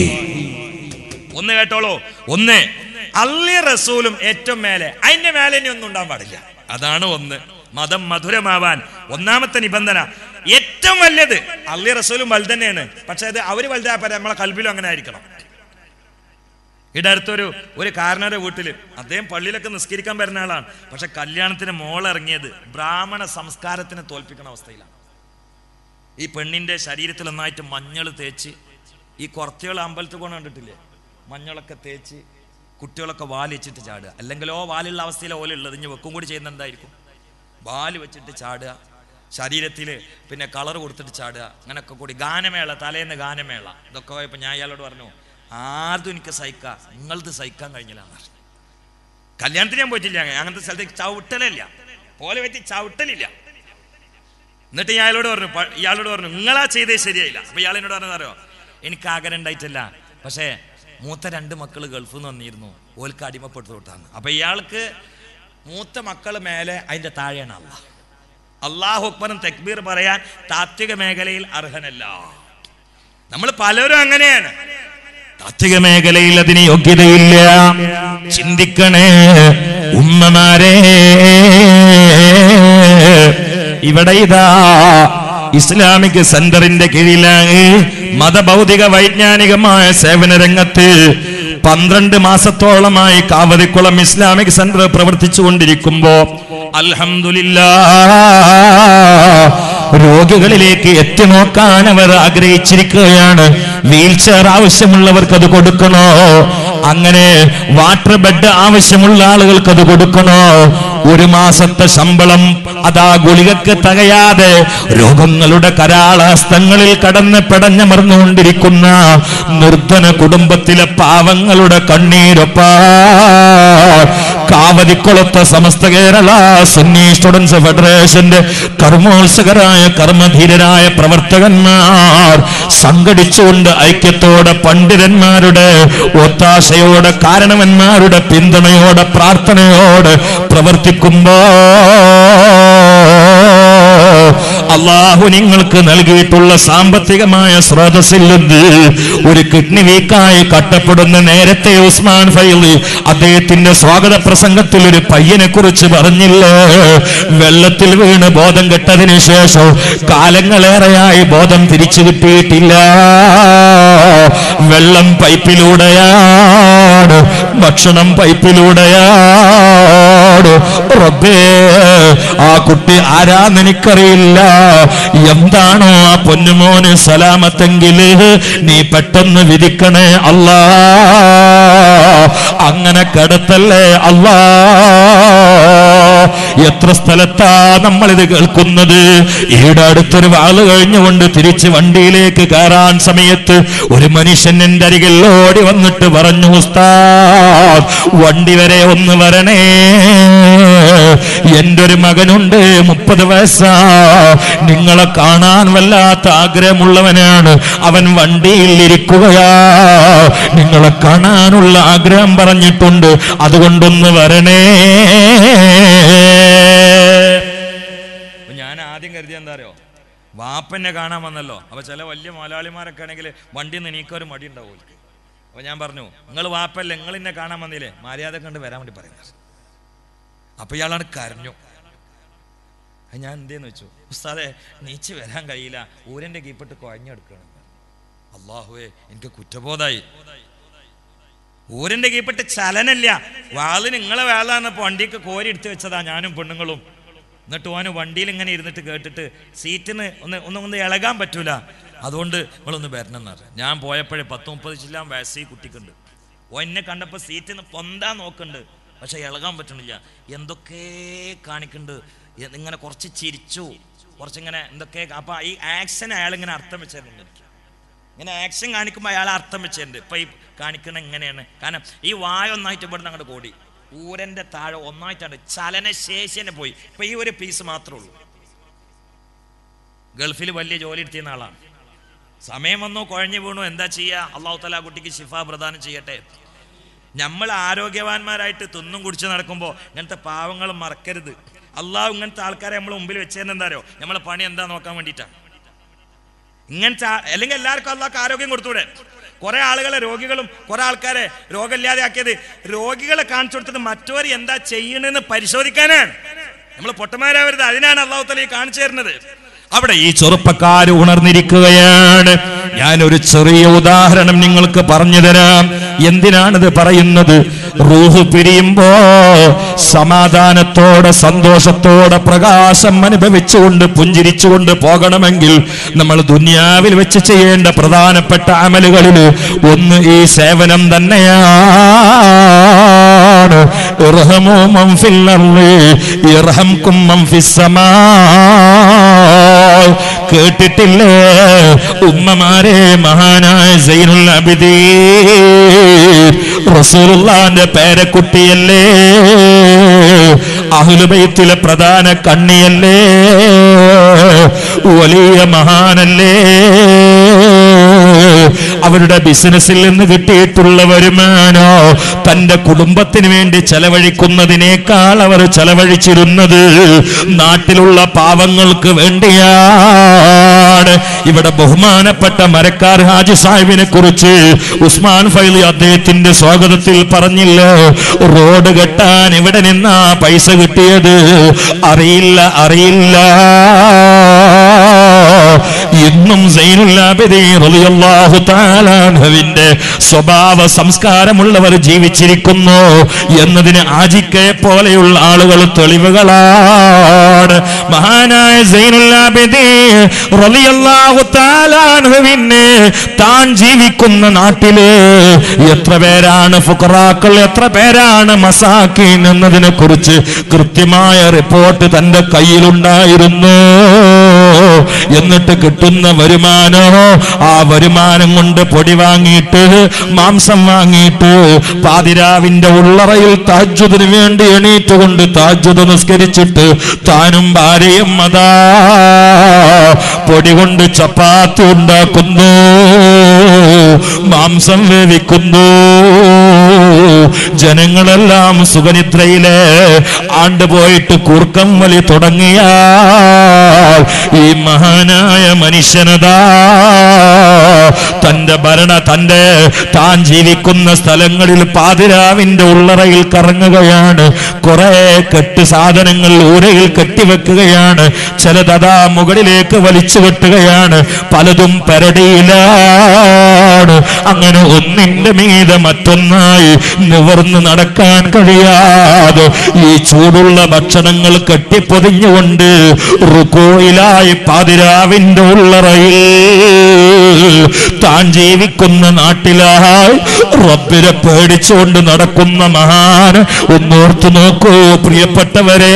ഒന്ന് കേട്ടോളൂ ഒന്ന് അള്ളി റസൂലും ഏറ്റവും മേലെ അതിന്റെ മേലെ ഇനി ഒന്നും ഉണ്ടാകാൻ പാടില്ല അതാണ് ഒന്ന് മതം മധുരമാവാൻ ഒന്നാമത്തെ നിബന്ധന ഏറ്റവും വലിയത് അള്ളി റസൂലും വലുത് തന്നെയാണ് പക്ഷെ അത് അവര് വലുതാ പറയാം നമ്മളെ കൽബിലും അങ്ങനെ ആയിരിക്കണം ഇവിടെ അടുത്തൊരു ഒരു കാരണവരുടെ വീട്ടിൽ അദ്ദേഹം പള്ളിയിലൊക്കെ നിസ്കരിക്കാൻ വരുന്ന ആളാണ് പക്ഷെ കല്യാണത്തിന് മോളിറങ്ങിയത് ബ്രാഹ്മണ സംസ്കാരത്തിനെ തോൽപ്പിക്കുന്ന അവസ്ഥയിലാണ് ഈ പെണ്ണിന്റെ ശരീരത്തിൽ നന്നായിട്ട് മഞ്ഞൾ തേച്ച് ഈ കുറച്ചുകൾ അമ്പലത്തിൽ കൊണ്ട് കണ്ടിട്ടില്ലേ മഞ്ഞളൊക്കെ തേച്ച് കുട്ടികളൊക്കെ വാല് വെച്ചിട്ട് ചാടുക അല്ലെങ്കിലോ വാലുള്ള അവസ്ഥയിലോ ഓല ഉള്ളത് ഇനി വെക്കും കൂടി ചെയ്യുന്ന എന്തായിരിക്കും വാല് വെച്ചിട്ട് ചാടുക ശരീരത്തിൽ പിന്നെ കളർ കൊടുത്തിട്ട് ചാടുക അങ്ങനെയൊക്കെ കൂടി ഗാനമേള തലേന്ന് ഗാനമേള ഇതൊക്കെ പോയപ്പോൾ ഞാൻ ഇയാളോട് പറഞ്ഞു ആർക്കും എനിക്ക് സഹിക്കാം നിങ്ങളത് സഹിക്കാൻ കഴിഞ്ഞില്ല എന്ന് പറഞ്ഞു കല്യാണത്തിന് ഞാൻ പോയിട്ടില്ല അങ്ങനെ. അങ്ങനത്തെ സ്ഥലത്തേക്ക് ചവിട്ടലില്ല പോലെ പറ്റി ചവിട്ടലില്ല എന്നിട്ട് ഞാൻ അയാളോട് പറഞ്ഞു പ- ഇയാളോട് പറഞ്ഞു നിങ്ങളാ ചെയ്തേ ശരിയായില്ല അപ്പൊ ഇയാൾ എന്നോട് പറഞ്ഞതറിയോ എനിക്ക് ആഗ്രഹം ഉണ്ടായിട്ടില്ല പക്ഷേ മൂത്ത രണ്ട് മക്കൾ ഗൾഫിൽ നിന്ന് വന്നിരുന്നു ഓൽക്ക് അടിമപ്പെട്ടു തൊട്ടാണ് അപ്പൊ ഇയാൾക്ക് മൂത്ത മക്കൾ മേലെ അതിന്റെ താഴെയാണ് അള്ളാഹ് അള്ളാഹു അക്ബറും തെക്ബീർ പറയാൻ താത്വിക മേഖലയിൽ അർഹനല്ല നമ്മൾ പലരും അങ്ങനെയാണ് താത്വിക മേഖലയിൽ അതിന് യോഗ്യതയില്ല ചിന്തിക്കണേ ഉമ്മമാരെ ഇവിടെ ഇതാ ഇസ്ലാമിക് സെന്ററിന്റെ കീഴിലാണ് മതഭൗതിക വൈജ്ഞാനികമായ സേവന രംഗത്ത് പന്ത്രണ്ട് മാസത്തോളമായി കാവതിക്കുളം ഇസ്ലാമിക് സെന്റർ പ്രവർത്തിച്ചുകൊണ്ടിരിക്കുമ്പോ അൽഹംദുലില്ലാ രോഗികളിലേക്ക് എത്തി നോക്കാൻ അവർ ആഗ്രഹിച്ചിരിക്കുകയാണ് വീൽ ചെയർ ആവശ്യമുള്ളവർക്ക് അത് കൊടുക്കണോ അങ്ങനെ വാട്ടർ ബെഡ് ആവശ്യമുള്ള ആളുകൾക്ക് അത് കൊടുക്കണോ ഒരു മാസത്തെ ശമ്പളം അതാ ഗുളികക്ക് തകയാതെ രോഗങ്ങളുടെ കരാളഹസ്തങ്ങളിൽ കടന്ന് പെടഞ്ഞമർന്നുകൊണ്ടിരിക്കുന്ന നിർധന കുടുംബത്തിലെ പാവങ്ങളുടെ കണ്ണീരൊപ്പ കാവതിക്കുളത്തെ സമസ്ത കേരള സുന്നി സ്റ്റുഡൻസ് ഫെഡറേഷന്റെ കർമ്മോത്സകരായ കർമ്മധീരരായ പ്രവർത്തകന്മാർ സംഘടിച്ചുകൊണ്ട് ഐക്യത്തോടെ പണ്ഡിതന്മാരുടെ ഒത്താശയോടെ കാരണവന്മാരുടെ പിന്തുണയോടെ പ്രാർത്ഥനയോടെ പ്രവർത്തിക്കുമ്പോ അള്ളാഹു നിങ്ങൾക്ക് നൽകിയിട്ടുള്ള സാമ്പത്തികമായ സ്രോതസ്സിൽ നിന്ന് ഒരു കിഡ്നി വീക്കായി കട്ടപ്പെടുന്ന നേരത്തെ ഉസ്മാൻ ഫൈലി അദ്ദേഹത്തിന്റെ സ്വാഗത പ്രസംഗത്തിൽ ഒരു പയ്യനെ കുറിച്ച് പറഞ്ഞില്ലേ വെള്ളത്തിൽ വീണ് ബോധം കെട്ടതിന് ശേഷം കാലങ്ങളേറെയായി ബോധം തിരിച്ചു കിട്ടിയിട്ടില്ല വെള്ളം പൈപ്പിലൂടെയാണ് ഭക്ഷണം പൈപ്പിലൂടെയാണ് റബ്ബേ ആ കുട്ടി ആരാന്ന് എനിക്കറിയില്ല എന്താണോ ആ പൊന്നുമോന് സലാമത്തെങ്കില് നീ പെട്ടെന്ന് വിധിക്കണേ അല്ലാ അങ്ങനെ കിടത്തല്ലേ അല്ലാ എത്ര സ്ഥലത്താ നമ്മൾ ഇത് കേൾക്കുന്നത് ഈടെ അടുത്തൊരു വാള് കഴിഞ്ഞുകൊണ്ട് തിരിച്ച് വണ്ടിയിലേക്ക് കയറാൻ സമയത്ത് ഒരു മനുഷ്യൻ എന്റെ അരികിൽ ഓടി വന്നിട്ട് പറഞ്ഞു ഉസ്താദ് വണ്ടി വരെ ഒന്ന് വരണേ എന്റെ ഒരു മകനുണ്ട് മുപ്പത് വയസ്സാ നിങ്ങളെ കാണാൻ വല്ലാത്ത ആഗ്രഹമുള്ളവനാണ് അവൻ വണ്ടിയിൽ ഇരിക്കുകയാ നിങ്ങളെ കാണാനുള്ള ആഗ്രഹം പറഞ്ഞിട്ടുണ്ട് അതുകൊണ്ടൊന്ന് വരണേ ആദ്യം കരുതിയ എന്താ അറിയോ വാപ്പന്നെ കാണാൻ വന്നല്ലോ അപ്പൊ ചില വലിയ മുതലാളിമാരൊക്കെ ആണെങ്കിൽ വണ്ടി നീക്കൊരു മടി ഉണ്ടാവും ഓൽക്ക്. അപ്പൊ ഞാൻ പറഞ്ഞു നിങ്ങൾ വാപ്പല്ലേ നിങ്ങൾ എന്നെ കാണാൻ വന്നില്ലേ മര്യാദ കണ്ട് വരാൻ വേണ്ടി പറയുന്നത് അപ്പൊ ഇയാളാണ് കരഞ്ഞു അത് ഞാൻ എന്തേന്ന് വെച്ചു ഉസ്താദെ നീച്ച് വരാൻ കഴിയില്ല ഊരന്റെ കീപ്പിട്ട് കുഴഞ്ഞെടുക്കണം അള്ളാഹുവേ എനിക്ക് കുറ്റബോധായി ഊരിന്റെ കീപ്പിട്ട് ചലനല്ല വാളിന് നിങ്ങളെ വേളാന്നപ്പോ വണ്ടിക്ക് കോരി എടുത്ത് വെച്ചതാ ഞാനും പെണ്ണുങ്ങളും എന്നിട്ട് ഓന് വണ്ടിയിൽ ഇങ്ങനെ ഇരുന്നിട്ട് കേട്ടിട്ട് സീറ്റിന് ഒന്ന് ഒന്ന് ഒന്ന് ഇളകാൻ പറ്റൂല അതുകൊണ്ട് നിങ്ങളൊന്ന് വരണം എന്ന് പറഞ്ഞു ഞാൻ പോയപ്പോഴേ പത്ത് മുപ്പത് ചില്ലാം വയസ്സീ കുട്ടിക്കുണ്ട് ഓ എന്നെ കണ്ടപ്പോൾ സീറ്റിന് പൊന്താൻ നോക്കുന്നുണ്ട് പക്ഷെ ഇളകാൻ പറ്റണില്ല എന്തൊക്കെ കാണിക്കുന്നുണ്ട് എ- ഇങ്ങനെ കുറച്ച് ചിരിച്ചു കുറച്ചിങ്ങനെ എന്തൊക്കെ അപ്പൊ ഈ ആക്ഷൻ അയാൾ ഇങ്ങനെ അർത്ഥം വെച്ചിരുന്നുണ്ട് എനിക്ക് ഇങ്ങനെ ആക്ഷൻ കാണിക്കുമ്പോൾ അയാൾ അർത്ഥം വെച്ചിട്ടുണ്ട് ഇപ്പൊ ഈ കാണിക്കണ എങ്ങനെയാണ് കാരണം ഈ വായ ഒന്നായിട്ട് ഇവിടുന്ന് അങ്ങോട്ട് കൂടി ഊരന്റെ താഴെ ഒന്നായിട്ടാണ് ചലനശേഷി തന്നെ പോയി ഇപ്പൊ ഈ ഒരു പീസ് മാത്രമേ ഉള്ളൂ ഗൾഫിൽ വലിയ ജോലി എടുത്തിരുന്ന ആളാണ് സമയം വന്നു കുഴഞ്ഞു വീണു എന്താ ചെയ്യുക അള്ളാഹു തല ആ കുട്ടിക്ക് ശിഫ പ്രദാനം ചെയ്യട്ടെ നമ്മൾ ആരോഗ്യവാന്മാരായിട്ട് തിന്നും കുടിച്ച് നടക്കുമ്പോൾ ഇങ്ങനത്തെ പാവങ്ങൾ മറക്കരുത് അള്ളാഹു ഇങ്ങനത്തെ ആൾക്കാരെ നമ്മൾ മുമ്പിൽ വെച്ചതെന്ന് എന്താ അറിയോ നമ്മളെ പണി എന്താ നോക്കാൻ വേണ്ടിയിട്ടാണ് ഇങ്ങനത്തെ ആ- അല്ലെങ്കിൽ എല്ലാവർക്കും അള്ളാഹ് ആരോഗ്യം കൊടുത്തൂടെ കുറെ ആളുകളെ രോഗികളും കുറെ ആൾക്കാരെ രോഗമില്ലാതെ ആക്കിയത് രോഗികളെ കാണിച്ചു കൊടുത്തത് മറ്റവർ എന്താ ചെയ്യണെന്ന് പരിശോധിക്കാനാണ് നമ്മൾ പൊട്ടന്മാരാവരുത് അതിനാണ് അള്ളാഹു തല ഈ കാണിച്ചു തരുന്നത് അവിടെ ഈ ചെറുപ്പക്കാർ ഉണർന്നിരിക്കുകയാണ് ഞാൻ ഒരു ചെറിയ ഉദാഹരണം നിങ്ങൾക്ക് പറഞ്ഞു തരാം എന്തിനാണിത് പറയുന്നത് റൂഹ് പിരിയുമ്പോ സമാധാനത്തോടെ സന്തോഷത്തോടെ പ്രകാശം അനുഭവിച്ചുകൊണ്ട് പുഞ്ചിരിച്ചുകൊണ്ട് പോകണമെങ്കിൽ നമ്മൾ ദുനിയാവിൽ വെച്ച് ചെയ്യേണ്ട പ്രധാനപ്പെട്ട അമലുകളിൽ ഒന്ന് ഈ സേവനം തന്നെയാണ് ഇർഹമു മൻ ഫിൽ അർളി ഇർഹംകും മൻ ഫിസ് സമാ കേട്ടിട്ടില്ലേ ഉമ്മമാരെ മഹാനായ സൈനുൽ അബിദീൻ റസൂലുള്ളാന്റെ പേരക്കുട്ടിയല്ലേ അഹ്ലുബൈത്തിലെ പ്രധാന കണ്ണിയല്ലേ വലിയ മഹാനല്ലേ അവരുടെ ബിസിനസ്സിൽ നിന്ന് കിട്ടിയിട്ടുള്ള വരുമാനോ തന്റെ കുടുംബത്തിന് വേണ്ടി ചെലവഴിക്കുന്നതിനേക്കാൾ അവർ ചെലവഴിച്ചിരുന്നത് നാട്ടിലുള്ള പാവങ്ങൾക്ക് വേണ്ടിയാണ് ഇവിടെ ബഹുമാനപ്പെട്ട മരക്കാർ ഹാജി സാഹിബിനെ കുറിച്ച് ഉസ്മാൻ ഫൈലി അദ്ദേഹത്തിന്റെ സ്വാഗതത്തിൽ പറഞ്ഞില്ല റോഡ് കെട്ടാൻ ഇവിടെ നിന്നാ പൈസ കിട്ടിയത് അറിയില്ല അറിയില്ല ഇന്നും സൈനുല്ലാബിന്റെ സ്വഭാവ സംസ്കാരമുള്ളവർ ജീവിച്ചിരിക്കുന്നു എന്നതിന് ആജിക്കെ പോലെയുള്ള ആളുകൾ തെളിവുകളാണ് മഹാനായ സൈനുല്ലാബിന്റെ താൻ ജീവിക്കുന്ന നാട്ടില് എത്ര പേരാണ് ഫുക്കറാക്കൾ എത്ര പേരാണ് മസാക്കീൻ എന്നതിനെ കുറിച്ച് കൃത്യമായ റിപ്പോർട്ട് തന്റെ കയ്യിലുണ്ടായിരുന്നു എന്നിട്ട് കിട്ടുന്ന വരുമാനോ ആ വരുമാനം കൊണ്ട് പൊടി വാങ്ങിയിട്ട് മാംസം വാങ്ങിയിട്ട് പാതിരാവിന്റെ ഉള്ളറയിൽ താജ്ജുദിന് വേണ്ടി എണീറ്റുകൊണ്ട് താജ്ജുദ് നിസ്കരിച്ചിട്ട് താനും ഭാര്യയും അതാ പൊടി കൊണ്ട് ചപ്പാത്തി ഉണ്ടാക്കുന്നു മാംസം വേവിക്കുന്നു ജനങ്ങളെല്ലാം സുഖനിദ്രയിലെ ആണ്ടുപോയിട്ട് കൂർക്കം വലി തുടങ്ങിയാൽ ഈ മഹാനായ മനുഷ്യനതാ തന്റെ ഭരണ തന്റെ താൻ ജീവിക്കുന്ന സ്ഥലങ്ങളിൽ പാതിരാവിന്റെ ഉള്ളറയിൽ കറങ്ങുകയാണ് കുറെ കെട്ട് സാധനങ്ങൾ ഊരയിൽ കെട്ടിവെക്കുകയാണ് ചിലതതാ മുകളിലേക്ക് വലിച്ചു കെട്ടുകയാണ് പലതും പരടിയിലാണ് അങ്ങനെ ഒന്നിന്റെ മീതെ മറ്റൊന്നായി നിവർന്ന് നടക്കാൻ കഴിയാതെ ഈ ചൂടുള്ള ഭക്ഷണങ്ങൾ കെട്ടിപ്പൊതിഞ്ഞുകൊണ്ട് റുക്കോയിലായി പാതിരാവിന്റെ ഉള്ളറയിൽ താൻ ജീവിക്കുന്ന നാട്ടിലായി റബ്ബിനെ പേടിച്ചുകൊണ്ട് നടക്കുന്ന മഹാൻ ഒന്നോർത്തു നോക്കൂ പ്രിയപ്പെട്ടവരെ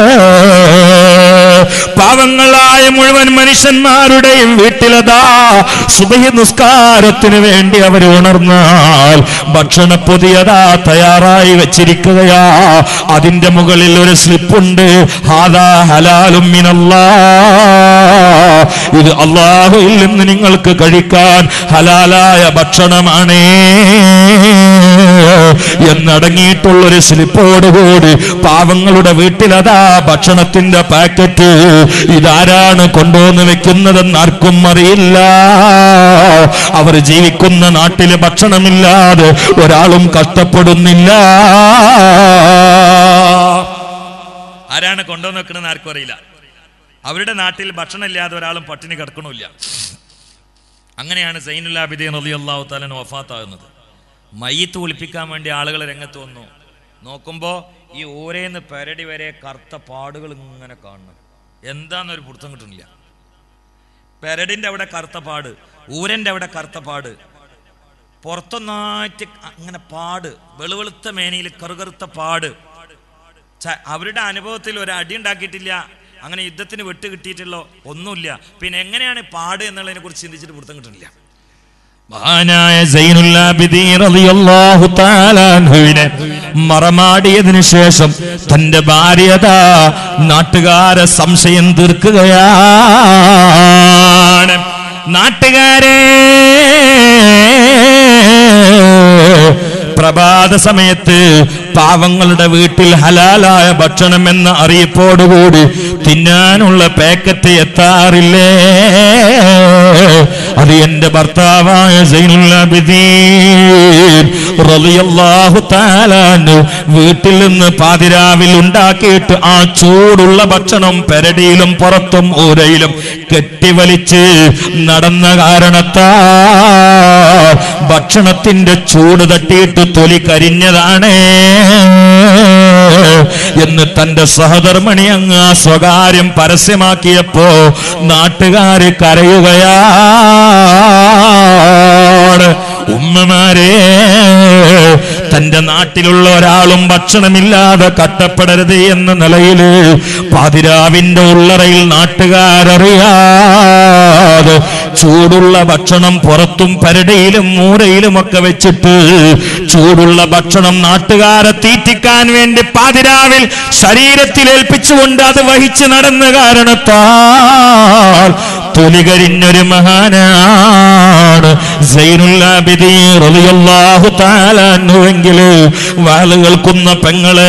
പാവങ്ങളായ മുഴുവൻ മനുഷ്യന്മാരുടെയും വീട്ടിലതാ സുബഹി നിസ്കാരത്തിന് വേണ്ടി അവർ ഉണർന്നാൽ ഭക്ഷണ പൊതിയതാ തയ്യാറായി വെച്ചിരിക്കുകയാ അതിന്റെ മുകളിൽ ഒരു സ്ലിപ്പുണ്ട് ഹാദാ ഹലാലും മിനല്ലാ ഇത് അള്ളാഹുയിൽ നിന്ന് നിങ്ങൾക്ക് കഴിക്കാൻ ഹലാലായ ഭക്ഷണമാണേ എന്നടങ്ങിയിട്ടുള്ള ഒരു സ്ലിപ്പോടുകൂടി പാവങ്ങളുടെ വീട്ടിലതാ ഭക്ഷണത്തിന്റെ പാക്കറ്റ് ഇതാരാണ് കൊണ്ടുവന്ന് വെക്കുന്നതെന്ന് ആർക്കും അറിയില്ല അവർ ജീവിക്കുന്ന നാട്ടില് ഭക്ഷണമില്ലാതെ ഒരാളും കഷ്ടപ്പെടുന്നില്ല ആരാണ് കൊണ്ടുവന്ന് വെക്കണമെന്ന് ആർക്കും അറിയില്ല അവരുടെ നാട്ടിൽ ഭക്ഷണം ഇല്ലാതെ ഒരാളും പട്ടിണി കിടക്കണമില്ല അങ്ങനെയാണ് സൈനുല്ലാബിദീൻ അലി അള്ളാഹു താലൻ വഫാത്താകുന്നത് മയ്യത്ത് ഒളിപ്പിക്കാൻ വേണ്ടി ആളുകൾ രംഗത്ത് വന്നു നോക്കുമ്പോൾ ഈ ഓരേന്ന് പെരടി വരെ കറുത്ത പാടുകൾ ഇങ്ങനെ കാണുന്നു എന്താന്നൊരു പിടുത്തം കിട്ടുന്നില്ല പെരടിന്റെ അവിടെ കറുത്ത പാട് ഊരന്റെ അവിടെ കറുത്ത പാട് പുറത്തൊന്നായിട്ട് അങ്ങനെ പാട് വെളുവെളുത്ത മേനയിൽ കറുകറുത്ത പാട് ച- അവരുടെ അനുഭവത്തിൽ ഒരു അടി ഉണ്ടാക്കിയിട്ടില്ല അങ്ങനെ യുദ്ധത്തിന് വെട്ട് കിട്ടിയിട്ടുള്ളോ ഒന്നുമില്ല പിന്നെ എങ്ങനെയാണ് പാട് എന്നുള്ളതിനെ കുറിച്ച് ചിന്തിച്ചിട്ട് പിടുത്തം കിട്ടുന്നില്ല മഹാനായ സൈനുല്ലാബിദീൻ റളിയല്ലാഹു തആല അൻഹുവിനെ മറമാടിയതിനു ശേഷം തന്റെ ഭാര്യത നാട്ടുകാരെ സംശയം തീർക്കുകയാണ് നാട്ടുകാരെ പ്രഭാത സമയത്ത് പാവങ്ങളുടെ വീട്ടിൽ ഹലാലായ ഭക്ഷണം എന്ന അറിയിപ്പോടുകൂടി തിന്നാനുള്ള പാക്കറ്റ് എത്താറില്ലേ അത് എന്റെ ഭർത്താവായ സൈനുല്ലാബിദീൻ റളിയല്ലാഹു തആല അൻഹു വീട്ടിൽ നിന്ന് പാതിരാവിൽ ഉണ്ടാക്കിയിട്ട് ആ ചൂടുള്ള ഭക്ഷണം പെരടിയിലും പുറത്തും ഊരയിലും കെട്ടിവലിച്ച് നടന്ന കാരണത്താ ഭക്ഷണത്തിന്റെ ചൂട് തട്ടിയിട്ട് തൊലി കരിഞ്ഞതാണ് എന്ന് തന്റെ സഹധർമ്മിണി അങ്ങ് ആ സ്വകാര്യം പരസ്യമാക്കിയപ്പോ നാട്ടുകാര് കരയുകയാണ് ഉമ്മമാരെ തന്റെ നാട്ടിലുള്ള ഒരാളും ഭക്ഷണമില്ലാതെ കട്ടപ്പെടരുത് എന്ന നിലയില് പാതിരാവിന്റെ ഉള്ളറയിൽ നാട്ടുകാരറിയാതെ ചൂടുള്ള ഭക്ഷണം പുറത്തും പരടയിലും മൂരയിലും ഒക്കെ വെച്ചിട്ട് ചൂടുള്ള ഭക്ഷണം നാട്ടുകാരെ തീറ്റിക്കാൻ വേണ്ടി പാതിരാവിൽ ശരീരത്തിൽ ഏൽപ്പിച്ചുകൊണ്ട് അത് വഹിച്ച് നടന്ന കാരണത്താൽ തൊലികരിഞ്ഞൊരു മഹാനാണ് സൈനുല്ലാബിദീൻ റളിയല്ലാഹു തആല അൻഹുവെങ്കിൽ വാള് കേൾക്കുന്ന പെങ്ങളെ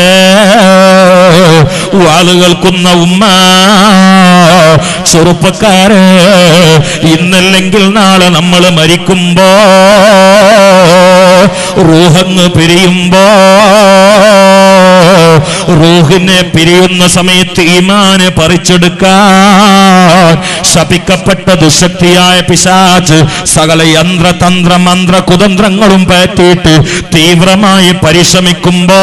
വാള് കേൾക്കുന്ന ഉമ്മ ചെറുപ്പക്കാരെ ഇന്നല്ലെങ്കിൽ നാളെ നമ്മൾ മരിക്കുമ്പോ റൂഹങ്ങ് പിരിയുമ്പോ റൂഹിനെ പിരിയുന്ന സമയത്ത് ഈമാന് പറിച്ചെടുക്കാൻ ശപിക്കപ്പെട്ട ദുശക്തിയായ പിശാച്ച് സകല യന്ത്ര തന്ത്ര മന്ത്ര കുതന്ത്രങ്ങളും പറ്റിയിട്ട് തീവ്രമായി പരിശ്രമിക്കുമ്പോ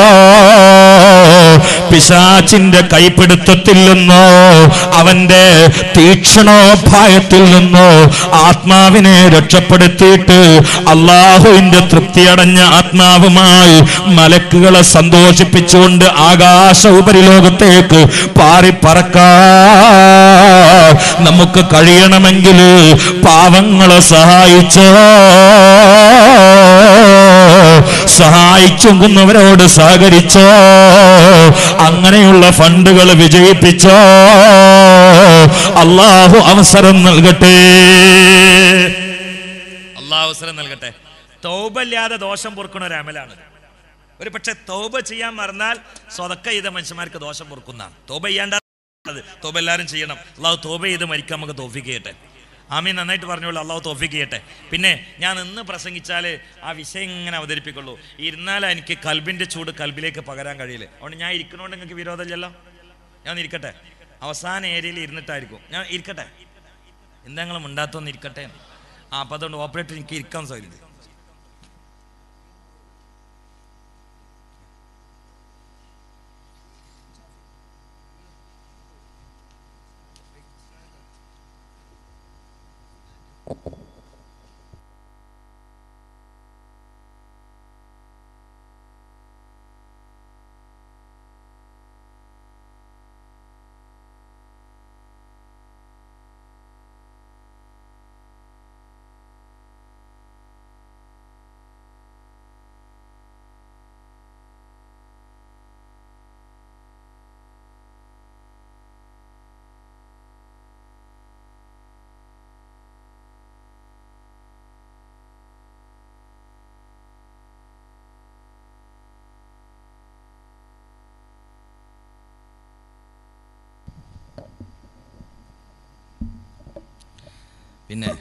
പിശാച്ചിന്റെ കൈപ്പിടുത്തത്തിൽ നിന്നോ അവന്റെ തീക്ഷണോപായത്തിൽ നിന്നോ ആത്മാവിനെ രക്ഷപ്പെടുത്തിയിട്ട് അള്ളാഹുവിന്റെ തൃപ്തിയടഞ്ഞ ആത്മാവുമായി മലക്കുകളെ സന്തോഷിപ്പിച്ചുകൊണ്ട് ആകാശ ഉപരിലോകത്തേക്ക് പാറി പറക്കാൻ നമുക്ക് കഴിയണമെങ്കിൽ പാവങ്ങളെ സഹായിച്ചോ സഹായിച്ചുന്നവരോട് സഹകരിച്ചോ അങ്ങനെയുള്ള ഫണ്ടുകൾ വിജയിപ്പിച്ചോ അള്ളാഹു അവസരം നൽകട്ടെ അള്ളാഹു അവസരം നൽകട്ടെ തൗബല്ലാതെ ദോഷം പൊറുക്കുന്ന ഒരു അമലാണ് ഒരു പക്ഷെ തൗബ ചെയ്യാൻ മറന്നാൽ സ്വതക്ക ചെയ്ത മനുഷ്യന്മാർക്ക് ദോഷം പൊറുക്കുന്നതാണ് തോബ ചെയ്യാണ്ടത് തോബ എല്ലാവരും ചെയ്യണം അള്ളാഹു തോബ ചെയ്ത് മരിക്കാൻ നമുക്ക് തോഫിക്ക് ചെയ്യട്ടെ ആമീൻ നന്നായിട്ട് പറഞ്ഞോളൂ അള്ളാഹു തോഫിക്ക് ചെയ്യട്ടെ പിന്നെ ഞാൻ ഇന്ന് പ്രസംഗിച്ചാൽ ആ വിഷയം ഇങ്ങനെ അവതരിപ്പിക്കുള്ളൂ ഇരുന്നാൽ എനിക്ക് കൽബിന്റെ ചൂട് കൽബിലേക്ക് പകരാൻ കഴിയില്ല അതുകൊണ്ട് ഞാൻ ഇരിക്കണോണ്ട് നിങ്ങൾക്ക് വിരോധമില്ലല്ലോ ഞാൻ ഒന്ന് ഇരിക്കട്ടെ അവസാന ഏരിയയിൽ ഇരുന്നിട്ടായിരിക്കും ഞാൻ ഇരിക്കട്ടെ എന്താ നിങ്ങൾ മിണ്ടാത്തൊന്ന് ഇരിക്കട്ടെ ആ അപ്പം അതുകൊണ്ട് ഓപ്പറേറ്റർ എനിക്ക് ഇരിക്കാൻ സാധ്യത പിന്നെ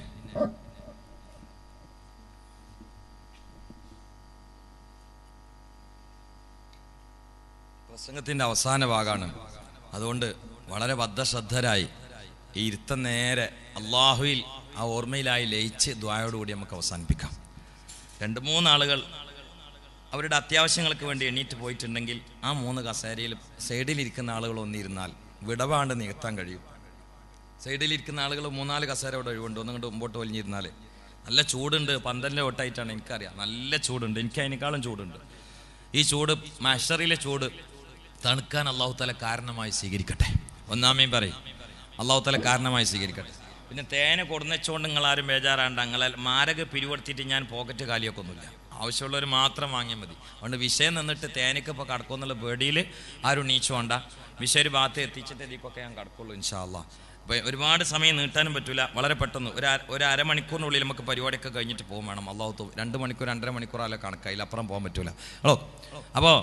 പ്രസംഗത്തിന്റെ അവസാന ഭാഗമാണ് അതുകൊണ്ട് വളരെ ബദ്ധശ്രദ്ധരായി ഈ ഇരുത്തം നേരെ അള്ളാഹുവിൽ ആ ഓർമ്മയിലായി ലയിച്ച് ദ്വായോടുകൂടി നമുക്ക് അവസാനിപ്പിക്കാം രണ്ട് മൂന്നാളുകൾ അവരുടെ അത്യാവശ്യങ്ങൾക്ക് വേണ്ടി എണീറ്റ് പോയിട്ടുണ്ടെങ്കിൽ ആ മൂന്ന് കസേരയിൽ സൈഡിലിരിക്കുന്ന ആളുകൾ ഒന്നിരുന്നാൽ വിടവാണ്ട് നികത്താൻ കഴിയും സൈഡിലിരിക്കുന്ന ആളുകൾ മൂന്നാല് കസേര ഇവിടെ ഒഴിവുണ്ട് ഒന്നും കൊണ്ട് മുമ്പോട്ട് വലിഞ്ഞിരുന്നാൽ നല്ല ചൂടുണ്ട് പന്തലിൻ്റെ ഒട്ടായിട്ടാണ് എനിക്കറിയാം നല്ല ചൂടുണ്ട് എനിക്ക് അതിനേക്കാളും ചൂടുണ്ട് ഈ ചൂട് മഷറിലെ ചൂട് തണുക്കാൻ അള്ളാഹു തല കാരണമായി സ്വീകരിക്കട്ടെ ഒന്നാമേയും പറയും അള്ളാഹു തല കാരണമായി സ്വീകരിക്കട്ടെ പിന്നെ തേന കൊടുന്നച്ചുകൊണ്ട് നിങ്ങൾ ആരും ബേജാറാണ്ട് അങ്ങനെ മാരക പിരിവെടുത്തിട്ട് ഞാൻ പോക്കറ്റ് കാലിയൊക്കെ ഒന്നുമില്ല ആവശ്യമുള്ളവർ മാത്രം വാങ്ങിയാൽ മതി അതുകൊണ്ട് വിഷയം നിന്നിട്ട് തേനക്ക് ഇപ്പോൾ കടക്കുമെന്നുള്ള പേടിയിൽ ആരും നീച്ചു വേണ്ട വിഷയം ഒരു ഭാഗത്ത് എത്തിച്ചിട്ട് ഇതിക്കൊക്കെ ഞാൻ കടക്കുള്ളൂ ഇൻഷാല്ല അപ്പോൾ ഒരുപാട് സമയം നീട്ടാനും പറ്റില്ല വളരെ പെട്ടെന്ന് ഒരു അര- ഒരു അരമണിക്കൂറിനുള്ളിൽ നമുക്ക് പരിപാടിയൊക്കെ കഴിഞ്ഞിട്ട് പോകും വേണം അള്ളാഹു തോ രണ്ട് മണിക്കൂർ രണ്ടര മണിക്കൂർ അല്ല കണക്ക് അതിലപ്പുറം പോകാൻ പറ്റൂല ഹലോ അപ്പോൾ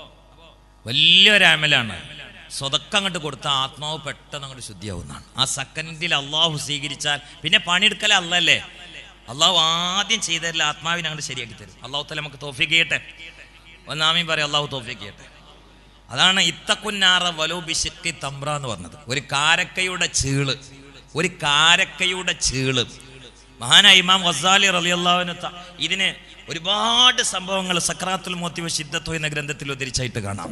വലിയൊരു അമലാണ് സ്വതക്കം അങ്ങോട്ട് കൊടുത്ത ആത്മാവ് പെട്ടെന്ന് അങ്ങോട്ട് ശുദ്ധിയാവുന്നതാണ് ആ സെക്കൻഡിൽ അള്ളാഹു സ്വീകരിച്ചാൽ പിന്നെ പണിയെടുക്കല അല്ലല്ലേ അള്ളാഹു ആദ്യം ചെയ്തതിൽ ആത്മാവിനെ അങ്ങോട്ട് ശരിയാക്കി തരും അള്ളാഹു തല നമുക്ക് തോഫിക്ക് ചെയ്യട്ടെ ഒന്നാമീൻ പറയാം അള്ളാഹു തോഫിക്ക് ചെയ്യട്ടെ അതാണ് ഇത്തക്കുന്നാറ വലോബിശക്കി തമ്പ്ര എന്ന് പറഞ്ഞത് ഒരു കാരക്കയുടെ ചീള് ഒരു കാരക്കയുടെ ചീള് മഹാനായ ഇമാം ഗസാലി റളിയല്ലാഹുവിന് ത- ഇതിന് ഒരുപാട് സംഭവങ്ങൾ സക്രാത്തുൽ മോത്തിവ ശിദ്ധത്വ എന്ന ഗ്രന്ഥത്തിൽ ഉദ്ധരിച്ചായിട്ട് കാണാം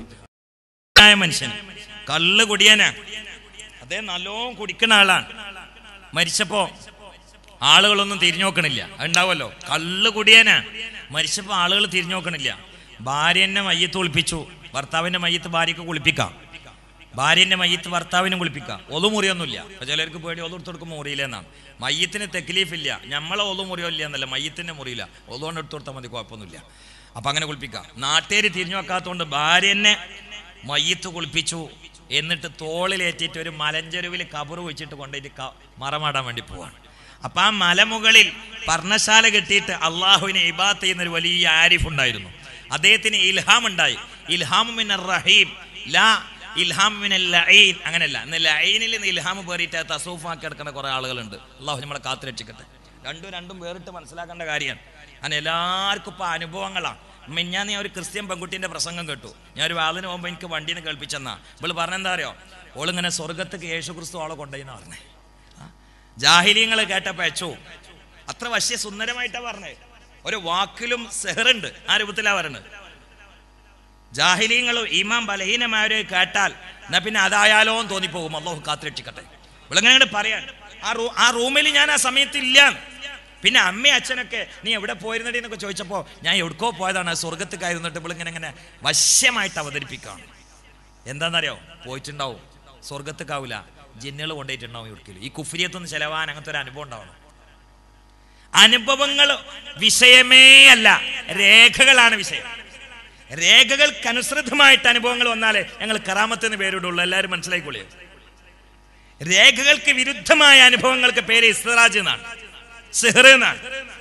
ആയ മനുഷ്യൻ കള്ള് കുടിയനാ അദ്ദേഹം നല്ലോണം കുടിക്കുന്ന ആളാണ് മരിച്ചപ്പോ ആളുകളൊന്നും തിരിഞ്ഞു നോക്കണില്ല ഉണ്ടാവുമല്ലോ കള്ള് കുടിയനാ മരിച്ചപ്പോ ആളുകൾ തിരിഞ്ഞു നോക്കണില്ല ഭാര്യനെ മയ്യത്ത് കുളിപ്പിച്ചു ഭർത്താവിന്റെ മയ്യത്ത് ഭാര്യക്ക് കുളിപ്പിക്കാം ഭാര്യന്റെ മയ്യത്ത് ഭർത്താവിനും കുളിപ്പിക്കാം ഒതു മുറിയൊന്നുമില്ല അപ്പൊ ചിലർക്ക് പേടി ഒതു എടുത്തു കൊടുക്കുമ്പോൾ മുറിയില്ലെന്നാണ് മയ്യത്തിന് തെക്ലീഫില്ല നമ്മളെ ഒതു മുറിയോ ഇല്ല എന്നല്ല മയ്യത്തിന്റെ മുറിയില്ല ഒതുകൊണ്ട് എടുത്തു കൊടുത്താൽ മതി കുഴപ്പമൊന്നുമില്ല അപ്പൊ അങ്ങനെ കുളിപ്പിക്കാം നാട്ടുകാർ തിരിഞ്ഞു വെക്കാത്തതുകൊണ്ട് ഭാര്യനെ മയ്യത്ത് കുളിപ്പിച്ചു എന്നിട്ട് തോളിലേറ്റിട്ട് ഒരു മലഞ്ചെരുവിൽ കബറ് വെച്ചിട്ട് കൊണ്ടുപോയിട്ട് ക- മറമാടാൻ വേണ്ടി പോവാണ് അപ്പൊ ആ മലമുകളിൽ പർണശാല കെട്ടിയിട്ട് അള്ളാഹുവിനെ ഇബാത്ത് ചെയ്യുന്ന ഒരു വലിയ ആരിഫ് ഉണ്ടായിരുന്നു അദ്ദേഹത്തിന് ഇൽഹാം ഉണ്ടായി ഇൽഹാം മിനർ റഹീം ലാ ഇൽഹാം മിനൽ ലഈൻ അങ്ങനെയല്ല ഇന്ന് ലൈനിൽ നിന്ന് ഇൽഹാം പേറിയിട്ട് തസൂഫാക്കി എടുക്കുന്ന കുറെ ആളുകളുണ്ട് അള്ളാഹു നമ്മളെ കാത്തുരക്ഷിക്കട്ടെ രണ്ടും രണ്ടും വേറിട്ട് മനസ്സിലാക്കേണ്ട കാര്യമാണ് അങ്ങനെ എല്ലാവർക്കും ഇപ്പൊ അനുഭവങ്ങളാണ് മിഞ്ഞാ നീ ഒരു ക്രിസ്ത്യൻ പെൺകുട്ടീൻ്റെ പ്രസംഗം കേട്ടു ഞാൻ ഒരു വാതിന് പോകുമ്പോൾ എനിക്ക് വണ്ടീനെ നിന്ന് കേൾപ്പിച്ചെന്നാ ഇവള് പറഞ്ഞെന്താ അറിയോ ഓളിങ്ങനെ സ്വർഗത്തേക്ക് യേശു ക്രിസ്തു ആളെ കൊണ്ടുപോയിന്നാ പറഞ്ഞേ ജാഹിലിയങ്ങൾ കേട്ടപ്പോ അച്ചു അത്ര വശ്യ സുന്ദരമായിട്ടാ പറഞ്ഞേ ഒരു വാക്കിലും സെഹറുണ്ട് ആ രൂപത്തിലാ പറയുന്നത് ജാഹിലീങ്ങളും ഈമാൻ ബലഹീനമായവരെ കേട്ടാൽ എന്നാ പിന്നെ അതായാലോ എന്ന് തോന്നിപ്പോകും അള്ളാഹു കാത്തുരക്ഷിക്കട്ടെ ഇവളെങ്ങനെ പറയാൻ ആ റൂ ആ റൂമിൽ ഞാൻ ആ സമയത്ത് ഇല്ല പിന്നെ അമ്മയും അച്ഛനൊക്കെ നീ എവിടെ പോയിരുന്നടി എന്നൊക്കെ ചോദിച്ചപ്പോൾ ഞാൻ എവിടേക്കോ പോയതാണ് സ്വർഗത്തേക്കായിരുന്നിട്ട് ഇവളിങ്ങനെ ഇങ്ങനെ വശ്യമായിട്ട് അവതരിപ്പിക്കുകയാണ് എന്താണെന്നറിയോ പോയിട്ടുണ്ടാവും സ്വർഗത്തേക്കാവില്ല ജിന്നുകൾ കൊണ്ടുപോയിട്ടുണ്ടാവും ഇവിടേക്കില്ല ഈ കുഫിരിയത്തൊന്ന് ചെലവാൻ അങ്ങനത്തെ ഒരു അനുഭവം ഉണ്ടാവണം അനുഭവങ്ങൾ വിഷയമേ അല്ല രേഖകളാണ് വിഷയം രേഖകൾക്കനുസൃതമായിട്ട് അനുഭവങ്ങൾ വന്നാലേ ഞങ്ങൾ കറാമത്തിന് പേരിടുള്ളൂ എല്ലാവരും മനസ്സിലായിക്കൊള്ളിയോ രേഖകൾക്ക് വിരുദ്ധമായ അനുഭവങ്ങൾക്ക് പേര് ഇസ്തറാജ് എന്നാണ് സിഹർ എന്നാണ്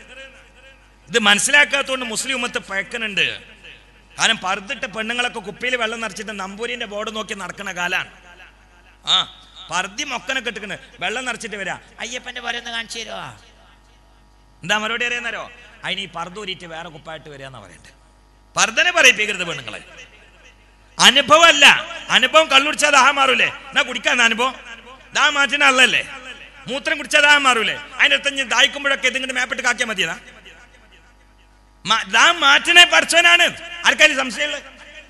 ഇത് മനസ്സിലാക്കാത്തതുകൊണ്ട് മുസ്ലിം ഉമ്മത്ത് പഴക്കനുണ്ട് കാരണം പറുതിട്ട പെണ്ണുങ്ങളൊക്കെ കുപ്പിയിൽ വെള്ളം നിറച്ചിട്ട് നമ്പൂരിന്റെ ബോർഡ് നോക്കി നടക്കുന്ന കാലാണ് ആ പർദ്ദി മൊക്കനൊക്കെ ഇട്ടിക്കണ് വെള്ളം നിറച്ചിട്ട് വരാ അയ്യപ്പന്റെ പോലെ ഒന്ന് കാണിച്ചു തരുവാ എന്താ മറുപടി അറിയാന്നരോ അതിന് ഈ പർദ്ദൂരിയിട്ട് വേറെ കുപ്പായിട്ട് വരികയെന്നാ പറയണ്ടേ പർദ്ദനെ പറയിപ്പിക്കരുത് പെണ്ണുങ്ങളെ അനുഭവമല്ല അനുഭവം കള്ളുടിച്ചാൽ ദാഹം മാറൂലേ എന്നാ കുടിക്കാൻ അനുഭവം ദാഹം മാറ്റുന്ന അല്ലല്ലേ മൂത്രം കുടിച്ചാൽ ദാഹം മാറൂലേ അതിന്റെ അടുത്ത് ഞാൻ ദാഹിക്കുമ്പോഴൊക്കെ ഇതിങ്ങനെ മേപ്പിട്ട് കാക്കിയാൽ മതിയതാ മ- ദാഹം മാറ്റണേ പഠിച്ചവനാണ് ആർക്കാരും സംശയമുള്ളത്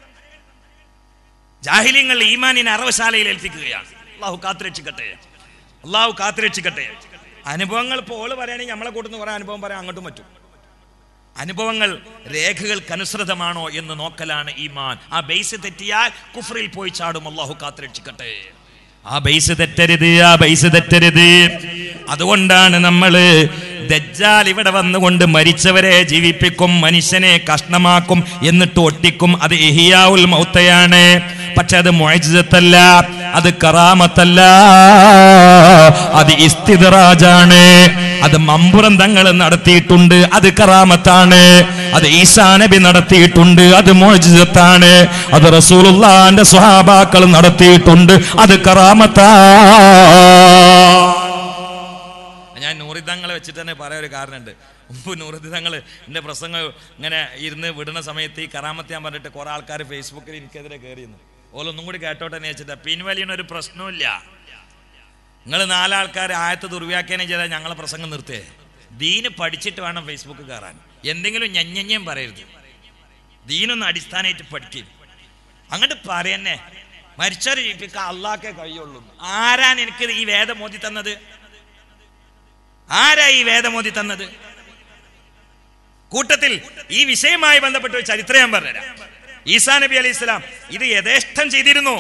ജാഹിലിങ്ങൾ ഈമാനിനെ അറവശാലയിൽ ഏൽപ്പിക്കുകയാണ് അള്ളാഹു കാത്തുരക്ഷിക്കട്ടെ അള്ളാഹു കാത്തുരക്ഷിക്കട്ടെ അനുഭവങ്ങൾ ഇപ്പോൾ ഓള് പറയുകയാണെങ്കിൽ നമ്മളെ കൂട്ടുന്ന കുറെ അനുഭവം പറയാൻ അങ്ങോട്ടും പറ്റും അനുഭവങ്ങൾ രേഖകൾക്കനുസൃതമാണോ എന്ന് നോക്കലാണ് ഈമാൻ ആ ബേസ് തെറ്റിയാൽ കുഫറിൽ പോയി ചാടും അള്ളാഹു കാത്തുരക്ഷിക്കട്ടെ ആ ബൈസ് തെറ്റരുത് ആ ബൈസ് തെറ്റരുത് അതുകൊണ്ടാണ് നമ്മള് ദജ്ജാൽ ഇവിടെ വന്നുകൊണ്ട് മരിച്ചവരെ ജീവിപ്പിക്കും മനുഷ്യനെ കഷ്ണമാക്കും എന്നിട്ട് ഒട്ടിക്കും അത് ഇഹിയാവുൽ മൗത്തയാണ് പക്ഷെ അത് മൊയ്ജത്തല്ല അത് കറാമത്തല്ല അത് ഇസ്തിദറാജാണ് അത് മമ്പുറം തങ്ങൾ നടത്തിയിട്ടുണ്ട് അത് കറാമത്താണ് അത് ഈസാ നബി നടത്തിയിട്ടുണ്ട് അത് മോജിതത്താണ് അത് റസൂലുള്ളാന്റെ സ്വഹാബാക്കൾ നടത്തിയിട്ടുണ്ട് അത് കറാമത്താ ഞാൻ നൂറി നൂറിതങ്ങളെ വെച്ചിട്ട് തന്നെ പറയാൻ ഒരു കാരണമുണ്ട് മുമ്പ് നൂറിതങ്ങൾ എൻ്റെ പ്രസംഗം ഇങ്ങനെ ഇരുന്ന് വിടുന്ന സമയത്ത് ഈ കറാമത്ത് ഞാൻ പറഞ്ഞിട്ട് കുറേ ആൾക്കാർ ഫേസ്ബുക്കിൽ എനിക്കെതിരെ കയറിയിരുന്നു ഓലൊന്നും കൂടി കേട്ടോട്ടെ എന്ന് വെച്ചിട്ട് പിൻവലിയണ ഒരു പ്രശ്നമില്ല നിങ്ങൾ നാലാൾക്കാർ ആയത്ത് ദുർവ്യാഖ്യാനം ചെയ്താൽ ഞങ്ങളെ പ്രസംഗം നിർത്തേ ദീന് പഠിച്ചിട്ട് വേണം ഫേസ്ബുക്ക് കയറാൻ എന്തെങ്കിലും ഞഞ്ഞഞ്ഞം പറയരുത് ദീനൊന്ന് അടിസ്ഥാനമായിട്ട് പഠിക്കും അങ്ങോട്ട് പറയന്നെ മരിച്ചവരെ ജീവിപ്പിക്കാൻ അള്ളാഹ്ക്കേ കഴിയുള്ളൂ ആരാണ് എനിക്ക് ഈ വേദം മോദി തന്നത് ആരാ ഈ വേദം മോദി തന്നത് കൂട്ടത്തിൽ ഈ വിഷയവുമായി ബന്ധപ്പെട്ട ഒരു ചരിത്രം ഞാൻ പറഞ്ഞുതരാം ഈസാ നബി അലൈഹി ഇസ്ലാം ഇത് യഥേഷ്ടം ചെയ്തിരുന്നു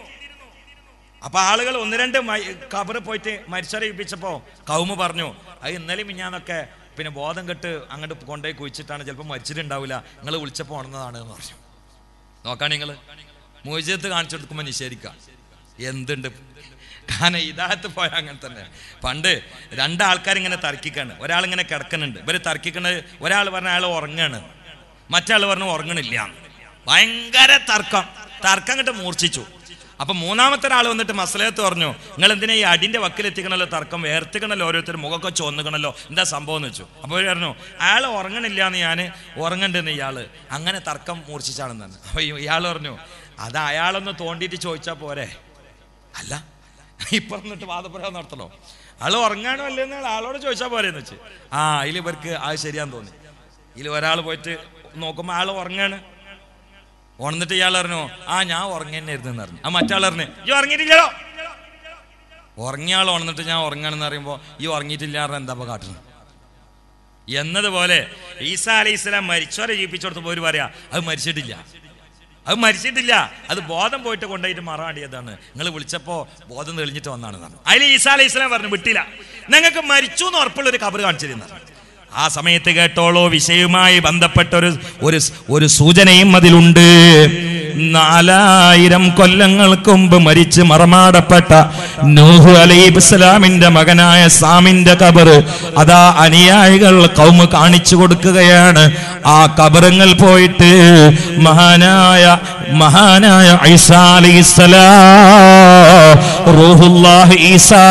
അപ്പൊ ആളുകൾ ഒന്ന് രണ്ട് കബറ് പോയിട്ട് മരിച്ചവരെ ഇപ്പിച്ചപ്പോ കൗമ പറഞ്ഞു അത് ഇന്നലെ മിഞ്ഞാന്നൊക്കെ പിന്നെ ബോധം കെട്ട് അങ്ങോട്ട് കൊണ്ടുപോയി കുഴിച്ചിട്ടാണ് ചിലപ്പോൾ മരിച്ചിട്ടുണ്ടാവില്ല നിങ്ങൾ വിളിച്ചപ്പോൾ ഉണർന്നതാണ് എന്ന് പറഞ്ഞു നോക്കാൻ നിങ്ങൾ മോചിതത്ത് കാണിച്ചു കൊടുക്കുമ്പോൾ നിഷേധിക്കാം എന്തുണ്ട് കാരണം ഇതാകത്ത് പോയാൽ അങ്ങനെ തന്നെ പണ്ട് രണ്ടാൾക്കാർ ഇങ്ങനെ തർക്കിക്കാണ് ഒരാൾ ഇങ്ങനെ കിടക്കുന്നുണ്ട് ഇവർ തർക്കിക്കണത് ഒരാൾ പറഞ്ഞ അയാൾ ഉറങ്ങാണ് മറ്റാൾ പറഞ്ഞു ഉറങ്ങണില്ല ഭയങ്കര തർക്കം തർക്കം കിട്ട് മൂർച്ഛിച്ചു അപ്പൊ മൂന്നാമത്തെ ഒരാൾ വന്നിട്ട് മസലയത്ത് പറഞ്ഞു നിങ്ങൾ എന്തിനാ ഈ അടിന്റെ വക്കിലെത്തിക്കണല്ലോ തർക്കം വേർത്തിക്കണല്ലോ ഓരോരുത്തർ മുഖമൊക്കെ ചോന്നുകണല്ലോ എന്താ സംഭവം എന്ന് വെച്ചു അപ്പോൾ പറഞ്ഞു അയാൾ ഉറങ്ങണില്ല എന്ന് ഞാൻ ഉറങ്ങണ്ടെന്ന് ഇയാള് അങ്ങനെ തർക്കം മൂർച്ഛിച്ചാണെന്ന് പറഞ്ഞു അപ്പൊ ഇയാൾ പറഞ്ഞു അത് അയാളൊന്ന് തോണ്ടിയിട്ട് ചോദിച്ചാൽ പോരെ അല്ല ഇപ്പൊ എന്നിട്ട് വാദപ്രയോഗം നടത്തണോ ആള് ഉറങ്ങാനോ അല്ലെന്ന് ആളോട് ചോദിച്ചാൽ പോരെന്ന് വെച്ച് ആ അതിൽ ഇവർക്ക് അത് ശരിയാന്ന് തോന്നി ഇതിൽ ഒരാൾ പോയിട്ട് നോക്കുമ്പോൾ ആൾ ഉറങ്ങാണ് ഉണർന്നിട്ട് ഇയാൾ പറഞ്ഞു ആ ഞാൻ ഉറങ്ങന്നെയായിരുന്നു എന്ന് പറഞ്ഞു ആ മറ്റാൾ പറഞ്ഞു ഈ ഉറങ്ങിയിട്ടില്ലല്ലോ ഉറങ്ങിയ ആൾ ഉണർന്നിട്ട് ഞാൻ ഉറങ്ങാണെന്ന് പറയുമ്പോൾ ഈ ഉറങ്ങിയിട്ടില്ല പറഞ്ഞാൽ എന്താ ഇപ്പൊ കാട്ടുന്നത് എന്നതുപോലെ ഈസാ അലൈഹി ഇസ്ലാം മരിച്ചവരെ ജീവിപ്പിച്ചു കൊടുത്തപ്പോൾ ഒരു പറയാ അത് മരിച്ചിട്ടില്ല അത് മരിച്ചിട്ടില്ല അത് ബോധം പോയിട്ട് കൊണ്ടുപോയിട്ട് മറാടിയതാണ് നിങ്ങൾ വിളിച്ചപ്പോ ബോധം തെളിഞ്ഞിട്ട് വന്നാണ് അതിൽ ഈസാ അലൈഹി ഇസ്ലാം പറഞ്ഞു വിട്ടില്ല നിങ്ങൾക്ക് മരിച്ചു എന്ന് ഉറപ്പുള്ള ഒരു കബർ കാണിച്ചിരുന്നു ആ സമയത്ത് കേട്ടോളോ വിഷയവുമായി ബന്ധപ്പെട്ട ഒരു ഒരു ഒരു സൂചനയും അതിലുണ്ട് നാലായിരം കൊല്ലങ്ങൾക്ക് മുമ്പ് മരിച്ച് മറമാടപ്പെട്ട നൂഹ് അലൈഹി ഇസ്ലാമിന്റെ മകനായ സാമിന്റെ കബർ അതാ അനുയായികൾ കൗമ് കാണിച്ചു കൊടുക്കുകയാണ് ആ കബറുങ്ങൾ പോയിട്ട് മഹാനായ മഹാനായ ഐസാ അലൈഹിസ്സലാം റൂഹുല്ലാഹ് ഈസാ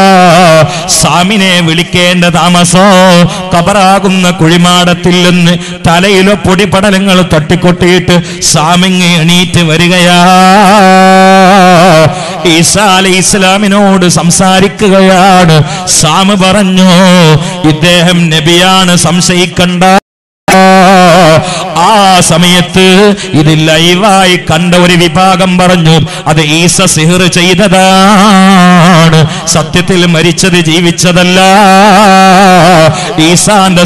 സാമിനെ വിളിക്കേണ്ട താമസോ കബറാകുന്ന കുഴിമാടത്തിൽ നിന്ന് തലയിലോ പൊടിപടലങ്ങൾ തട്ടിക്കൊട്ടിയിട്ട് സാമിങ് എണീറ്റ് വരികയാ ഈസാ അലൈഹി ഇസ്ലാമിനോട് സംസാരിക്കുകയാണ് സാമ് പറഞ്ഞു ഇദ്ദേഹം നബിയാണ് സംശയിക്കണ്ട ആ സമയത്ത് ഇത് ലൈവായി കണ്ട ഒരു വിഭാഗം പറഞ്ഞു അത് ഈസ സിഹർ ചെയ്തതാണ് സത്യത്തിൽ മരിച്ചത് ജീവിച്ചതല്ല ഈസാന്റെ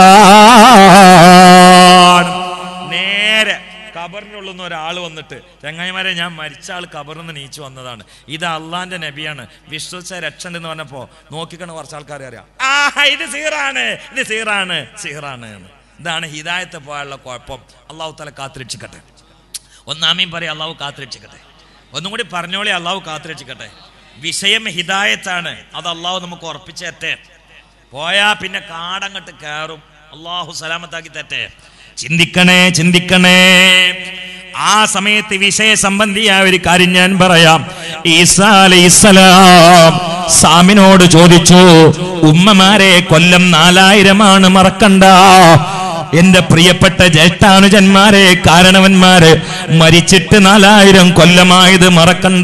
സിഹറാണ് നേരെ കബറിനുള്ളിൽ നിന്ന് ഒരാൾ വന്നിട്ട് ചങ്ങായിമാരെ ഞാൻ മരിച്ച ആൾ കബറിൽ നിന്ന് നീച്ചു വന്നതാണ് ഇത് അള്ളാന്റെ നബിയാണ് വിശ്വസിച്ച രക്ഷണ്ട് എന്ന് പറഞ്ഞപ്പോ നോക്കിക്കണ കുറച്ച് ആൾക്കാരെ അറിയാം ആ ഇത് സീറാണ് ഇത് സീറാണ് സീറാണ് എന്ന് ഇതാണ് ഹിദായത്തെ പോയുള്ള കുഴപ്പം അള്ളാഹു തല കാത്തുരക്ഷിക്കട്ടെ ഒന്നാമയും പറയാം അള്ളാഹു കാത്തുരക്ഷിക്കട്ടെ ഒന്നും കൂടി പറഞ്ഞോളി അള്ളാഹു കാത്തുരക്ഷിക്കട്ടെ വിഷയം ഹിദായത്താണ് അത് അള്ളാഹു നമുക്ക് ഉറപ്പിച്ചേറ്റേ പോയാ പിന്നെ കാടങ്ങട്ട് കയറും അള്ളാഹു സലാമത്താക്കി തെറ്റേ ചിന്തിക്കണേ ചിന്തിക്കണേ ആ സമയത്ത് വിഷയ സംബന്ധിയായ ഒരു കാര്യം ഞാൻ പറയാം ഈസാ അലൈഹിസ്സലാം സാമിനോട് ചോദിച്ചു ഉമ്മമാരെ കൊല്ലം നാലായിരമാണ് മറക്കണ്ട എന്റെ പ്രിയപ്പെട്ട ജ്യേഷ്ഠാനുജന്മാരെ കാരണവന്മാര് മരിച്ചിട്ട് നാലായിരം കൊല്ലമായത് മറക്കണ്ട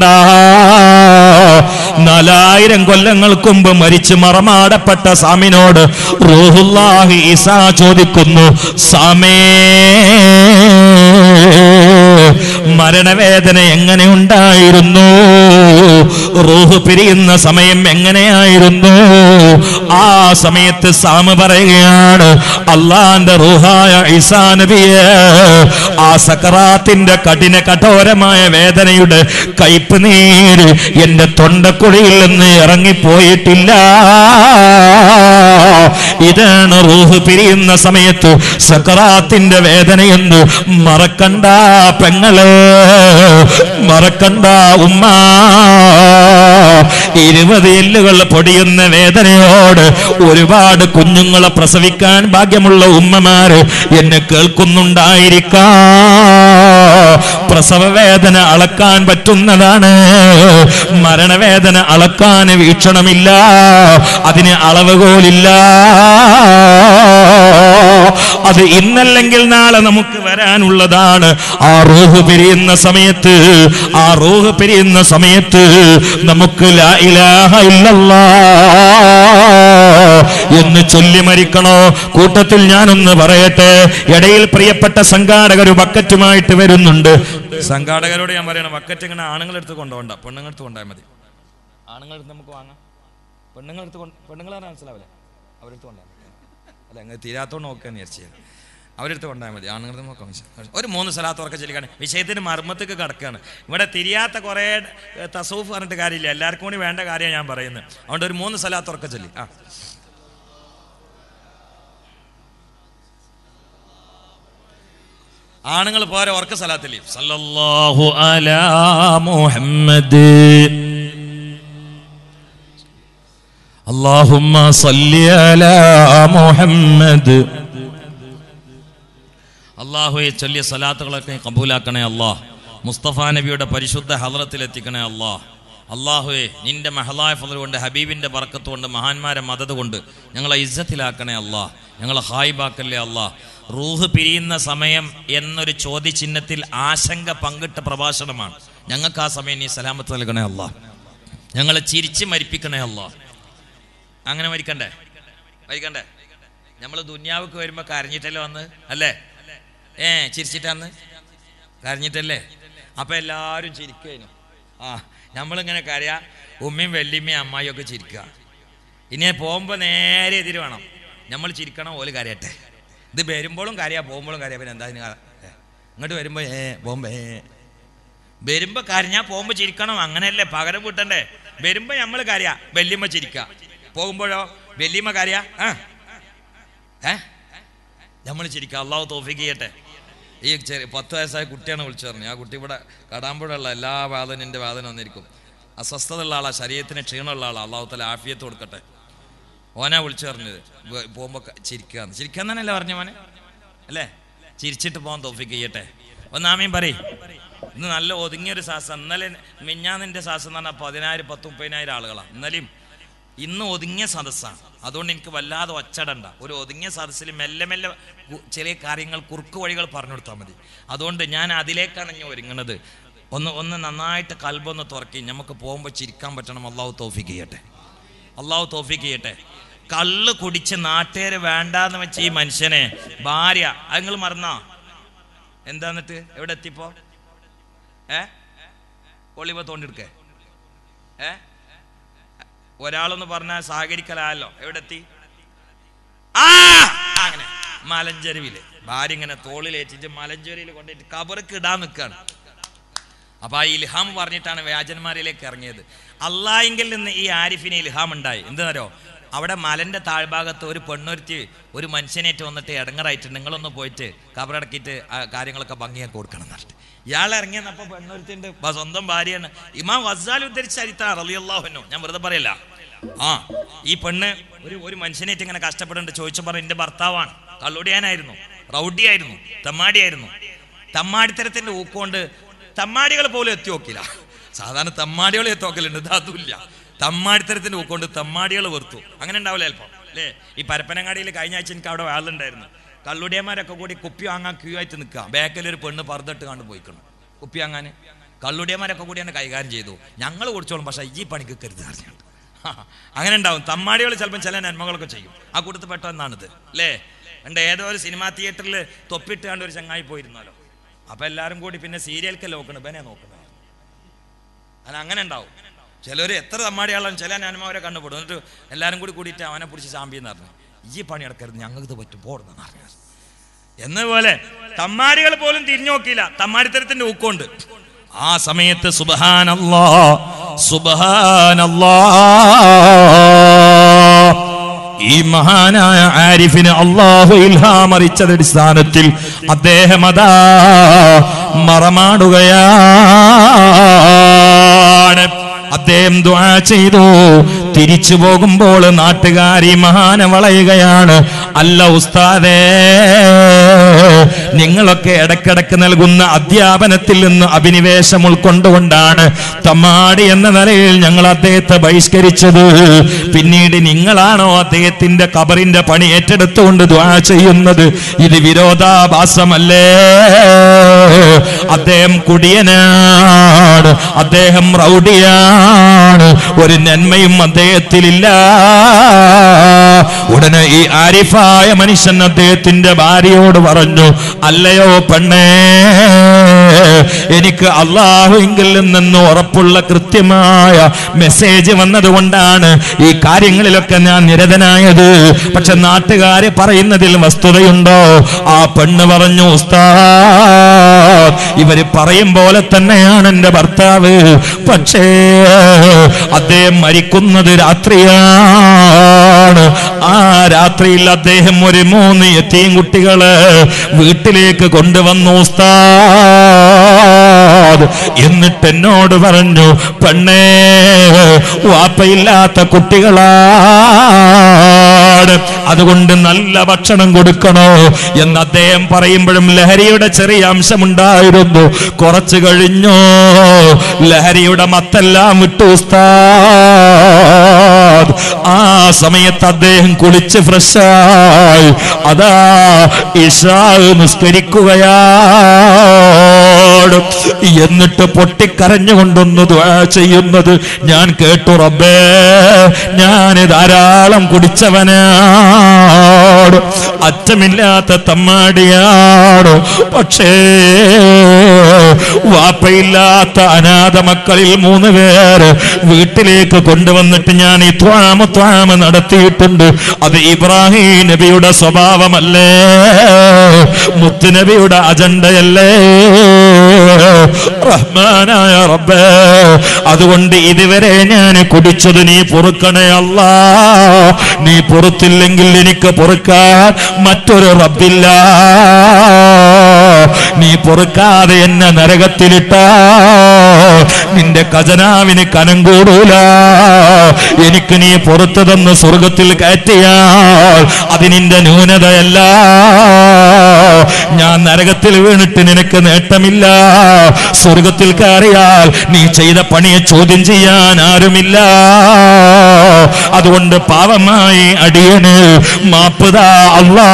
നാലായിരം കൊല്ലങ്ങൾക്ക് മുമ്പ് മരിച്ച് മറമാടപ്പെട്ട സാമിനോട് റൂഹുല്ലാഹി ഈസാ ചോദിക്കുന്നു സാമേ മരണവേദന എങ്ങനെ ഉണ്ടായിരുന്നു റൂഹ് പിരിയുന്ന സമയം എങ്ങനെയായിരുന്നു ആ സമയത്ത് സാമ പറയുകയാണ് അള്ളാന്റെ റൂഹായ ഈസാ നബിയെ ആ സക്കറാത്തിന്റെ കഠിന കഠോരമായ വേദനയുടെ കയ്പ് നീര് എന്റെ തൊണ്ടക്കുഴിയിൽ നിന്ന് ഇറങ്ങിപ്പോയിട്ടില്ല ഇതാണ് റൂഹ് പിരിയുന്ന സമയത്ത് സക്കറാത്തിന്റെ വേദനയെന്ന് മറക്കണ്ട പെങ്ങള് മറക്കണ്ട ഉമ്മ ഇരുപത് എല്ലുകൾ പൊടിയുന്ന വേദനയോട് ഒരുപാട് കുഞ്ഞുങ്ങളെ പ്രസവിക്കാൻ ഭാഗ്യമുള്ള ഉമ്മമാര് എന്നെ കേൾക്കുന്നുണ്ടായിരിക്കാം പ്രസവ വേദന അളക്കാൻ പറ്റുന്നതാണ് മരണവേദന അളക്കാൻ വീക്ഷണമില്ല അതിന് അളവുകോലില്ല അത് ഇന്നല്ലെങ്കിൽ നാളെ നമുക്ക് വരാനുള്ളതാണ് ആ റൂഹ് പിരിയുന്ന സമയത്ത് ആ റൂഹ് പിരിയുന്ന സമയത്ത് നമുക്ക് ലാ ഇലാഹ ഇല്ലല്ലാ എന്ന് ചൊല്ലി മരിക്കണോ കൂട്ടത്തിൽ ഞാനൊന്ന് പറയട്ടെ ഇടയിൽ പ്രിയപ്പെട്ട സംഘാടകർ ഒരു ബക്കറ്റുമായിട്ട് വരുന്നുണ്ട് സംഘാടകരോട് ഞാൻ പറയണം ബക്കറ്റ് ഇങ്ങനെ ആണുങ്ങളെടുത്ത് കൊണ്ടുപോകണ്ട പെണ്ണുങ്ങളെടുത്ത് കൊണ്ടുപോയാൽ മതി ആണുങ്ങളെടുത്ത് നമുക്ക് വാങ്ങാം പെണ്ണുങ്ങളെടുത്ത് കൊണ്ട് പെണ്ണുങ്ങളെ മനസ്സിലാവില്ലേ അവരെടുത്ത് കൊണ്ടുപോയാൽ മതി അല്ല അങ്ങനെ തീരാത്തോണ്ട് നോക്കാന്ന് വിചാരിച്ചു അവരെടുത്ത് കൊണ്ടുപോയാൽ മതി ആണുങ്ങളെടുത്ത് നോക്കാം പക്ഷേ ഒരു മൂന്ന് സ്ഥലത്ത് ഉറക്കെ ചെല്ലിക്കാണ് വിഷയത്തിന് മർമ്മത്തേക്ക് കിടക്കുകയാണ് ഇവിടെ തിരിയാത്ത കുറേ ഏഹ്, തസൂഫ് പറഞ്ഞിട്ട് കാര്യമില്ല എല്ലാവർക്കും കൂടി വേണ്ട കാര്യമാണ് ഞാൻ പറയുന്നത് അതുകൊണ്ട് ഒരു മൂന്ന് സ്ഥലത്ത് ഉറക്കെ ചൊല്ലി ആ ആണുങ്ങൾ പോരെ ഉറക്ക സ്ഥലത്തിൽ സല്ലല്ലാഹു അലാ മുഹമ്മദ് اللهم صل على محمد അള്ളാഹുയെ ചൊല്ലിയ സലാത്തുകളൊക്കെ കബൂലാക്കണേ അള്ളാഹ് മുസ്തഫ നബിയുടെ പരിശുദ്ധ ഹലറത്തിൽ എത്തിക്കണേ അള്ളാഹ് അള്ളാഹുവെ നിന്റെ മഹലായ ഫലം കൊണ്ട് ഹബീബിന്റെ ബറക്കത്ത് കൊണ്ട് മഹാന്മാരെ മദത് കൊണ്ട് ഞങ്ങളെ ഇജ്ജത്തിലാക്കണേ അള്ളാഹ് ഞങ്ങളെ ഹായിബാക്കല്ലേ അള്ളാഹ് റൂഹ് പിരിയുന്ന സമയം എന്നൊരു ചോദ്യചിഹ്നത്തിൽ ആശങ്ക പങ്കിട്ട പ്രഭാഷണമാണ് ഞങ്ങൾക്ക് ആ സമയം നീ സലാമത്ത് നൽകണേ അള്ളാഹ് ഞങ്ങളെ ചിരിച്ച് മരിപ്പിക്കണേ അള്ളാഹ് അങ്ങനെ മരിക്കണ്ടേ മരിക്കണ്ടേ നമ്മൾ ദുന്യാവുക്ക് വരുമ്പോ കരഞ്ഞിട്ടല്ലേ വന്ന് അല്ലേ ഏ ചിരിച്ചിട്ടാന്ന് കരഞ്ഞിട്ടല്ലേ അപ്പൊ എല്ലാരും ചിരിക്കുന്നു ആ നമ്മളിങ്ങനെ കരയാ ഉമ്മയും വെല്ലിമ്മയും അമ്മായിയും ഒക്കെ ചിരിക്കുക ഇനി പോകുമ്പോ നേരെ എതിര് വേണം നമ്മൾ ചിരിക്കണം ഓല് കരയട്ടെ ഇത് വരുമ്പോഴും കരയാ പോകുമ്പോഴും കരയാ പിന്നെ എന്താ ഇതിന് ക- ഏ, ഇങ്ങോട്ട് വരുമ്പോ ഏ പോകുമ്പോ ഏ വരുമ്പോ കരഞ്ഞാ പോകുമ്പോ ചിരിക്കണം അങ്ങനെയല്ലേ പകരം കൂട്ടണ്ടേ വരുമ്പോ നമ്മൾ കരയാ വെല്ലിമ്മ ചിരിക്ക പോകുമ്പോഴോ വെല്ലിമ്മ കരയാ ആ ഏ നമ്മൾ ചിരിക്കുക അള്ളാഹു തോഫിക്ക് ചെയ്യട്ടെ ഈ ചെറിയ പത്ത് വയസ്സായ കുട്ടിയാണ് വിളിച്ചു പറഞ്ഞു ആ കുട്ടി ഇവിടെ കടാമ്പുഴയുള്ള എല്ലാ വേദന എൻ്റെ വേദന വന്നിരിക്കും അസ്വസ്ഥത ഉള്ള ആളാ ശരീരത്തിന് ക്ഷീണമുള്ള ആളാ അള്ളാഹു തല ആഫിയത്ത് കൊടുക്കട്ടെ ഓനാ വിളിച്ചു പറഞ്ഞത് പോകുമ്പോൾ ചിരിക്കാന്ന് ചിരിക്കാൻ തന്നെയല്ലേ പറഞ്ഞ മോനെ അല്ലേ ചിരിച്ചിട്ട് പോകാൻ തോഫിക്ക് ചെയ്യട്ടെ ഒന്നാമയും പറയും ഇന്ന് നല്ല ഒതുങ്ങിയൊരു ശ്വാസം ഇന്നലെ മിഞ്ഞാന്നിൻ്റെ ശ്വാസം എന്ന് പറഞ്ഞാൽ പതിനായിരം പത്ത് മുപ്പതിനായിരം ആളുകളാണ് ഇന്നലെയും ഇന്ന് ഒതുങ്ങിയ സദസ്സാണ് അതുകൊണ്ട് എനിക്ക് വല്ലാതെ ഒച്ചടണ്ട ഒരു ഒതുങ്ങിയ സദസ്സിൽ മെല്ലെ മെല്ലെ കു- ചെറിയ കാര്യങ്ങൾ കുറുക്ക് വഴികൾ പറഞ്ഞു കൊടുത്താൽ മതി അതുകൊണ്ട് ഞാൻ അതിലേക്കാണ് ഞാൻ ഒരുങ്ങുന്നത് ഒന്ന് ഒന്ന് നന്നായിട്ട് കൽബൊന്ന് തുറക്കി നമുക്ക് പോകുമ്പോൾ ചിരിക്കാൻ പറ്റണം അള്ളാഹു തോഫിക്ക് ചെയ്യട്ടെ അള്ളാഹു തോഫിക്ക് ചെയ്യട്ടെ കള്ള് കുടിച്ച് നാട്ടുകാര് വേണ്ടാന്ന് വെച്ച ഈ മനുഷ്യനെ ഭാര്യ അത് നിങ്ങൾ മറന്നോ എന്താന്നിട്ട് എവിടെ എത്തിപ്പോ ഏ ഒളിവ തോണ്ടിയെടുക്കേ ഏ ഒരാളൊന്ന് പറഞ്ഞാൽ സഹകരിക്കലായല്ലോ എവിടെ എത്തി ആ അങ്ങനെ മലഞ്ചെരുവില് ഭാര്യ ഇങ്ങനെ തോളിലേറ്റിട്ട് മലഞ്ചെരുവിൽ കൊണ്ടിട്ട് കബറക്ക് ഇടാൻ നിൽക്കുകയാണ് അപ്പൊ ആ ഇൽഹാം പറഞ്ഞിട്ടാണ് വ്യാജന്മാരിലേക്ക് ഇറങ്ങിയത് അള്ളായെങ്കിൽ നിന്ന് ഈ ആരിഫിന് ഇൽഹാം ഉണ്ടായി എന്താണോ അവിടെ മലന്റെ താഴ്ഭാഗത്ത് ഒരു പെണ്ണൊരുത്തി ഒരു മനുഷ്യനേറ്റ് വന്നിട്ട് ഇടങ്ങറായിട്ട് നിങ്ങളൊന്ന് പോയിട്ട് കബറടക്കിയിട്ട് ആ കാര്യങ്ങളൊക്കെ ഭംഗിയാക്കി കൊടുക്കണം എന്ന് പറഞ്ഞിട്ട് ഇയാൾ ഇറങ്ങിയെന്നപ്പോ പെണ്ണൊരുത്തിണ്ട് ബ- സ്വന്തം ഭാര്യയാണ് ഇമാം വസാൽ ഉദ്ധരിച്ച ചരിത്രം റളിയല്ലാഹുവിനു ഞാൻ വെറുതെ പറയല്ല ആ ഈ പെണ്ണ് ഒരു ഒരു മനുഷ്യനേറ്റ് ഇങ്ങനെ കഷ്ടപ്പെടുന്നുണ്ട് ചോദിച്ചു പറഞ്ഞു എന്റെ ഭർത്താവാണ് കള്ളുടിയാനായിരുന്നു റൗഡിയായിരുന്നു തെമ്മാടിയായിരുന്നു തമ്മാടിത്തരത്തിന്റെ ഊക്കൊണ്ട് തമ്മാടികൾ പോലും എത്തി നോക്കില്ല സാധാരണ തമ്മാടികൾ എത്തി നോക്കലുണ്ട് ഇത് അതുമില്ല തമ്മാടിത്തരത്തിന്റെ ഊക്കൊണ്ട് തമ്മാടികൾ വെറുത്തു അങ്ങനെ ഉണ്ടാവില്ല ചിലപ്പോൾ അല്ലേ ഈ പരപ്പനങ്ങാടിയിൽ കഴിഞ്ഞ ആഴ്ച എനിക്ക് അവിടെ ആളുണ്ടായിരുന്നു കള്ളുടിയന്മാരൊക്കെ കൂടി കുപ്പി വാങ്ങാൻ ക്യൂ ആയിട്ട് നിൽക്കുക ബാക്കിൽ ഒരു പെണ്ണ് പറന്നിട്ട് കണ്ട് പോയിക്കണം കുപ്പി വാങ്ങാൻ കള്ളുടിയന്മാരൊക്കെ കൂടി എന്നെ കൈകാര്യം ചെയ്തു ഞങ്ങൾ കുടിച്ചോളും പക്ഷേ ഈ പണിക്ക് കരുത് അറിഞ്ഞുണ്ട് അങ്ങനെ ഉണ്ടാവും തമ്മാടികൾ ചിലപ്പം ചില നന്മകളൊക്കെ ചെയ്യും ആ കൂട്ടത്തിൽ പെട്ട എന്നാണിത് അല്ലേ ഉണ്ട് ഏതോ ഒരു സിനിമാ തിയേറ്ററിൽ തൊപ്പിട്ട് കണ്ട് ഒരു ചങ്ങായി പോയിരുന്നല്ലോ അപ്പൊ എല്ലാരും കൂടി പിന്നെ സീരിയൽക്കല്ലേ നോക്കണം ബനെ നോക്കണം അല്ല അങ്ങനെ ഉണ്ടാവും ചിലർ എത്ര തമ്മാടിയാളും ചില നന്മവരെ കണ്ടുപെടും എന്നിട്ട് എല്ലാരും കൂടി കൂടിയിട്ട് അവനെ പിടിച്ച് ചാമ്പിയെന്ന് പറഞ്ഞു ഈ പണി നടക്കരുത് ഞങ്ങൾക്ക് ഇത് പറ്റും പോടുന്നെന്ന് പറഞ്ഞു എന്നപോലെ തമ്മാടികൾ പോലും തിരിഞ്ഞു നോക്കിയില്ല തമ്മാടിത്തരത്തിന്റെ ഊക്കൊണ്ട് ആ സമയത്ത് സുബഹാനല്ലാ സുബഹാനല്ലാ ഈ മഹാനായ ആരിഫിന് അള്ളാഹു ഇൽഹാം അറിയിച്ചത് അടിസ്ഥാനത്തിൽ അദ്ദേഹം അതാ മറമാടുകയാണ് അദ്ദേഹം ദ്വാ ചെയ്തു തിരിച്ചു പോകുമ്പോൾ നാട്ടുകാരി മഹാന വളയുകയാണ് അല്ല ഉസ്താദേ നിങ്ങളൊക്കെ ഇടക്കിടക്ക് നൽകുന്ന അധ്യാപനത്തിൽ നിന്ന് അഭിനിവേശം ഉൾക്കൊണ്ടുകൊണ്ടാണ് തമ്മാടി എന്ന നിലയിൽ ഞങ്ങൾ അദ്ദേഹത്തെ ബഹിഷ്കരിച്ചത് പിന്നീട് നിങ്ങളാണോ അദ്ദേഹത്തിന്റെ കബറിന്റെ പണി ഏറ്റെടുത്തുകൊണ്ട് ദ്വാ ചെയ്യുന്നത് ഇത് വിരോധാഭാസമല്ലേ അദ്ദേഹം കുടിയനാണ് അദ്ദേഹം റൗഡിയാണ് ഒരു നന്മയും അദ്ദേഹത്തിലില്ല ഉടനെ ഈ ആരിഫായ മനുഷ്യൻ അദ്ദേഹത്തിന്റെ ഭാര്യയോട് പറഞ്ഞു അല്ലയോ പെണ്ണേ എനിക്ക് അള്ളാഹുവിങ്കിൽ നിന്ന് ഉറപ്പുള്ള കൃത്യമായ മെസ്സേജ് വന്നതുകൊണ്ടാണ് ഈ കാര്യങ്ങളിലൊക്കെ ഞാൻ നിരതനായത് പക്ഷെ നാട്ടുകാര് പറയുന്നതിൽ വസ്തുതയുണ്ടോ ആ പെണ്ണ് പറഞ്ഞു ഉസ്താദ് ഇവര് പറയും പോലെ തന്നെയാണ് എന്റെ ഭർത്താവ് പക്ഷേ അദ്ദേഹം മരിക്കുന്നത് രാത്രിയാണ് ആ രാത്രിയിൽ അദ്ദേഹം ഒരു മൂന്ന് എത്തിയും കുട്ടികള് വീട്ടിലേക്ക് കൊണ്ടുവന്നു ഉസ്താദ് എന്നിട്ട് എന്നോട് പറഞ്ഞു പെണ്ണേ വാപ്പയില്ലാത്ത കുട്ടികളാണ് അതുകൊണ്ട് നല്ല ഭക്ഷണം കൊടുക്കണോ എന്ന് അദ്ദേഹം പറയുമ്പോഴും ലഹരിയുടെ ചെറിയ അംശമുണ്ടായിരുന്നു കുറച്ചു കഴിഞ്ഞോ ലഹരിയുടെ മത്തെല്ലാം വിട്ടു ഉസ്താദ് ആ സമയത്ത് അദ്ദേഹം കുളിച്ച് ഫ്രഷായി അതാ ഇഷാ നിസ്കരിക്കുകയാണ് എന്നിട്ട് പൊട്ടിക്കരഞ്ഞുകൊണ്ടൊന്ന് ദുആ ചെയ്യുന്നത് ഞാൻ കേട്ടു റബ്ബേ ഞാൻ ധാരാളം കുടിച്ചവനാണ് അറ്റമില്ലാത്ത തമ്മാടിയാണ് പക്ഷേ വാപ്പയില്ലാത്ത അനാഥ മക്കളിൽ മൂന്ന് പേര് വീട്ടിലേക്ക് കൊണ്ടുവന്നിട്ട് ഞാൻ ഈ ത്വാമ ത്വാമ നടത്തിയിട്ടുണ്ട് അത് ഇബ്രാഹിം നബിയുടെ സ്വഭാവമല്ലേ മുത്തുനബിയുടെ അജണ്ടയല്ലേ റഹ്മാനായ റബ്ബേ അതുകൊണ്ട് ഇതുവരെ ഞാൻ കുടിച്ചത് നീ പൊറുക്കണേ അല്ല നീ പൊറുത്തില്ലെങ്കിൽ എനിക്ക് പൊറുക്കാൻ മറ്റൊരു റബ്ബില്ല നീ പൊറുക്കാതെ എന്നെ നരകത്തിലിട്ട നിന്റെ ഖജനാവിന് കനം കൂടൂല എനിക്ക് നീ പുറത്തു തന്ന് സ്വർഗത്തിൽ കയറ്റിയാൽ അത് നിന്റെ ന്യൂനതയല്ല ഞാൻ നരകത്തിൽ വീണിട്ട് നിനക്ക് നേട്ടമില്ല സ്വർഗത്തിൽ കയറിയാൽ നീ ചെയ്ത പണിയെ ചോദ്യം ചെയ്യാൻ ആരുമില്ല അതുകൊണ്ട് പാവമായി അടിയന് മാപ്പുതാ അള്ളാ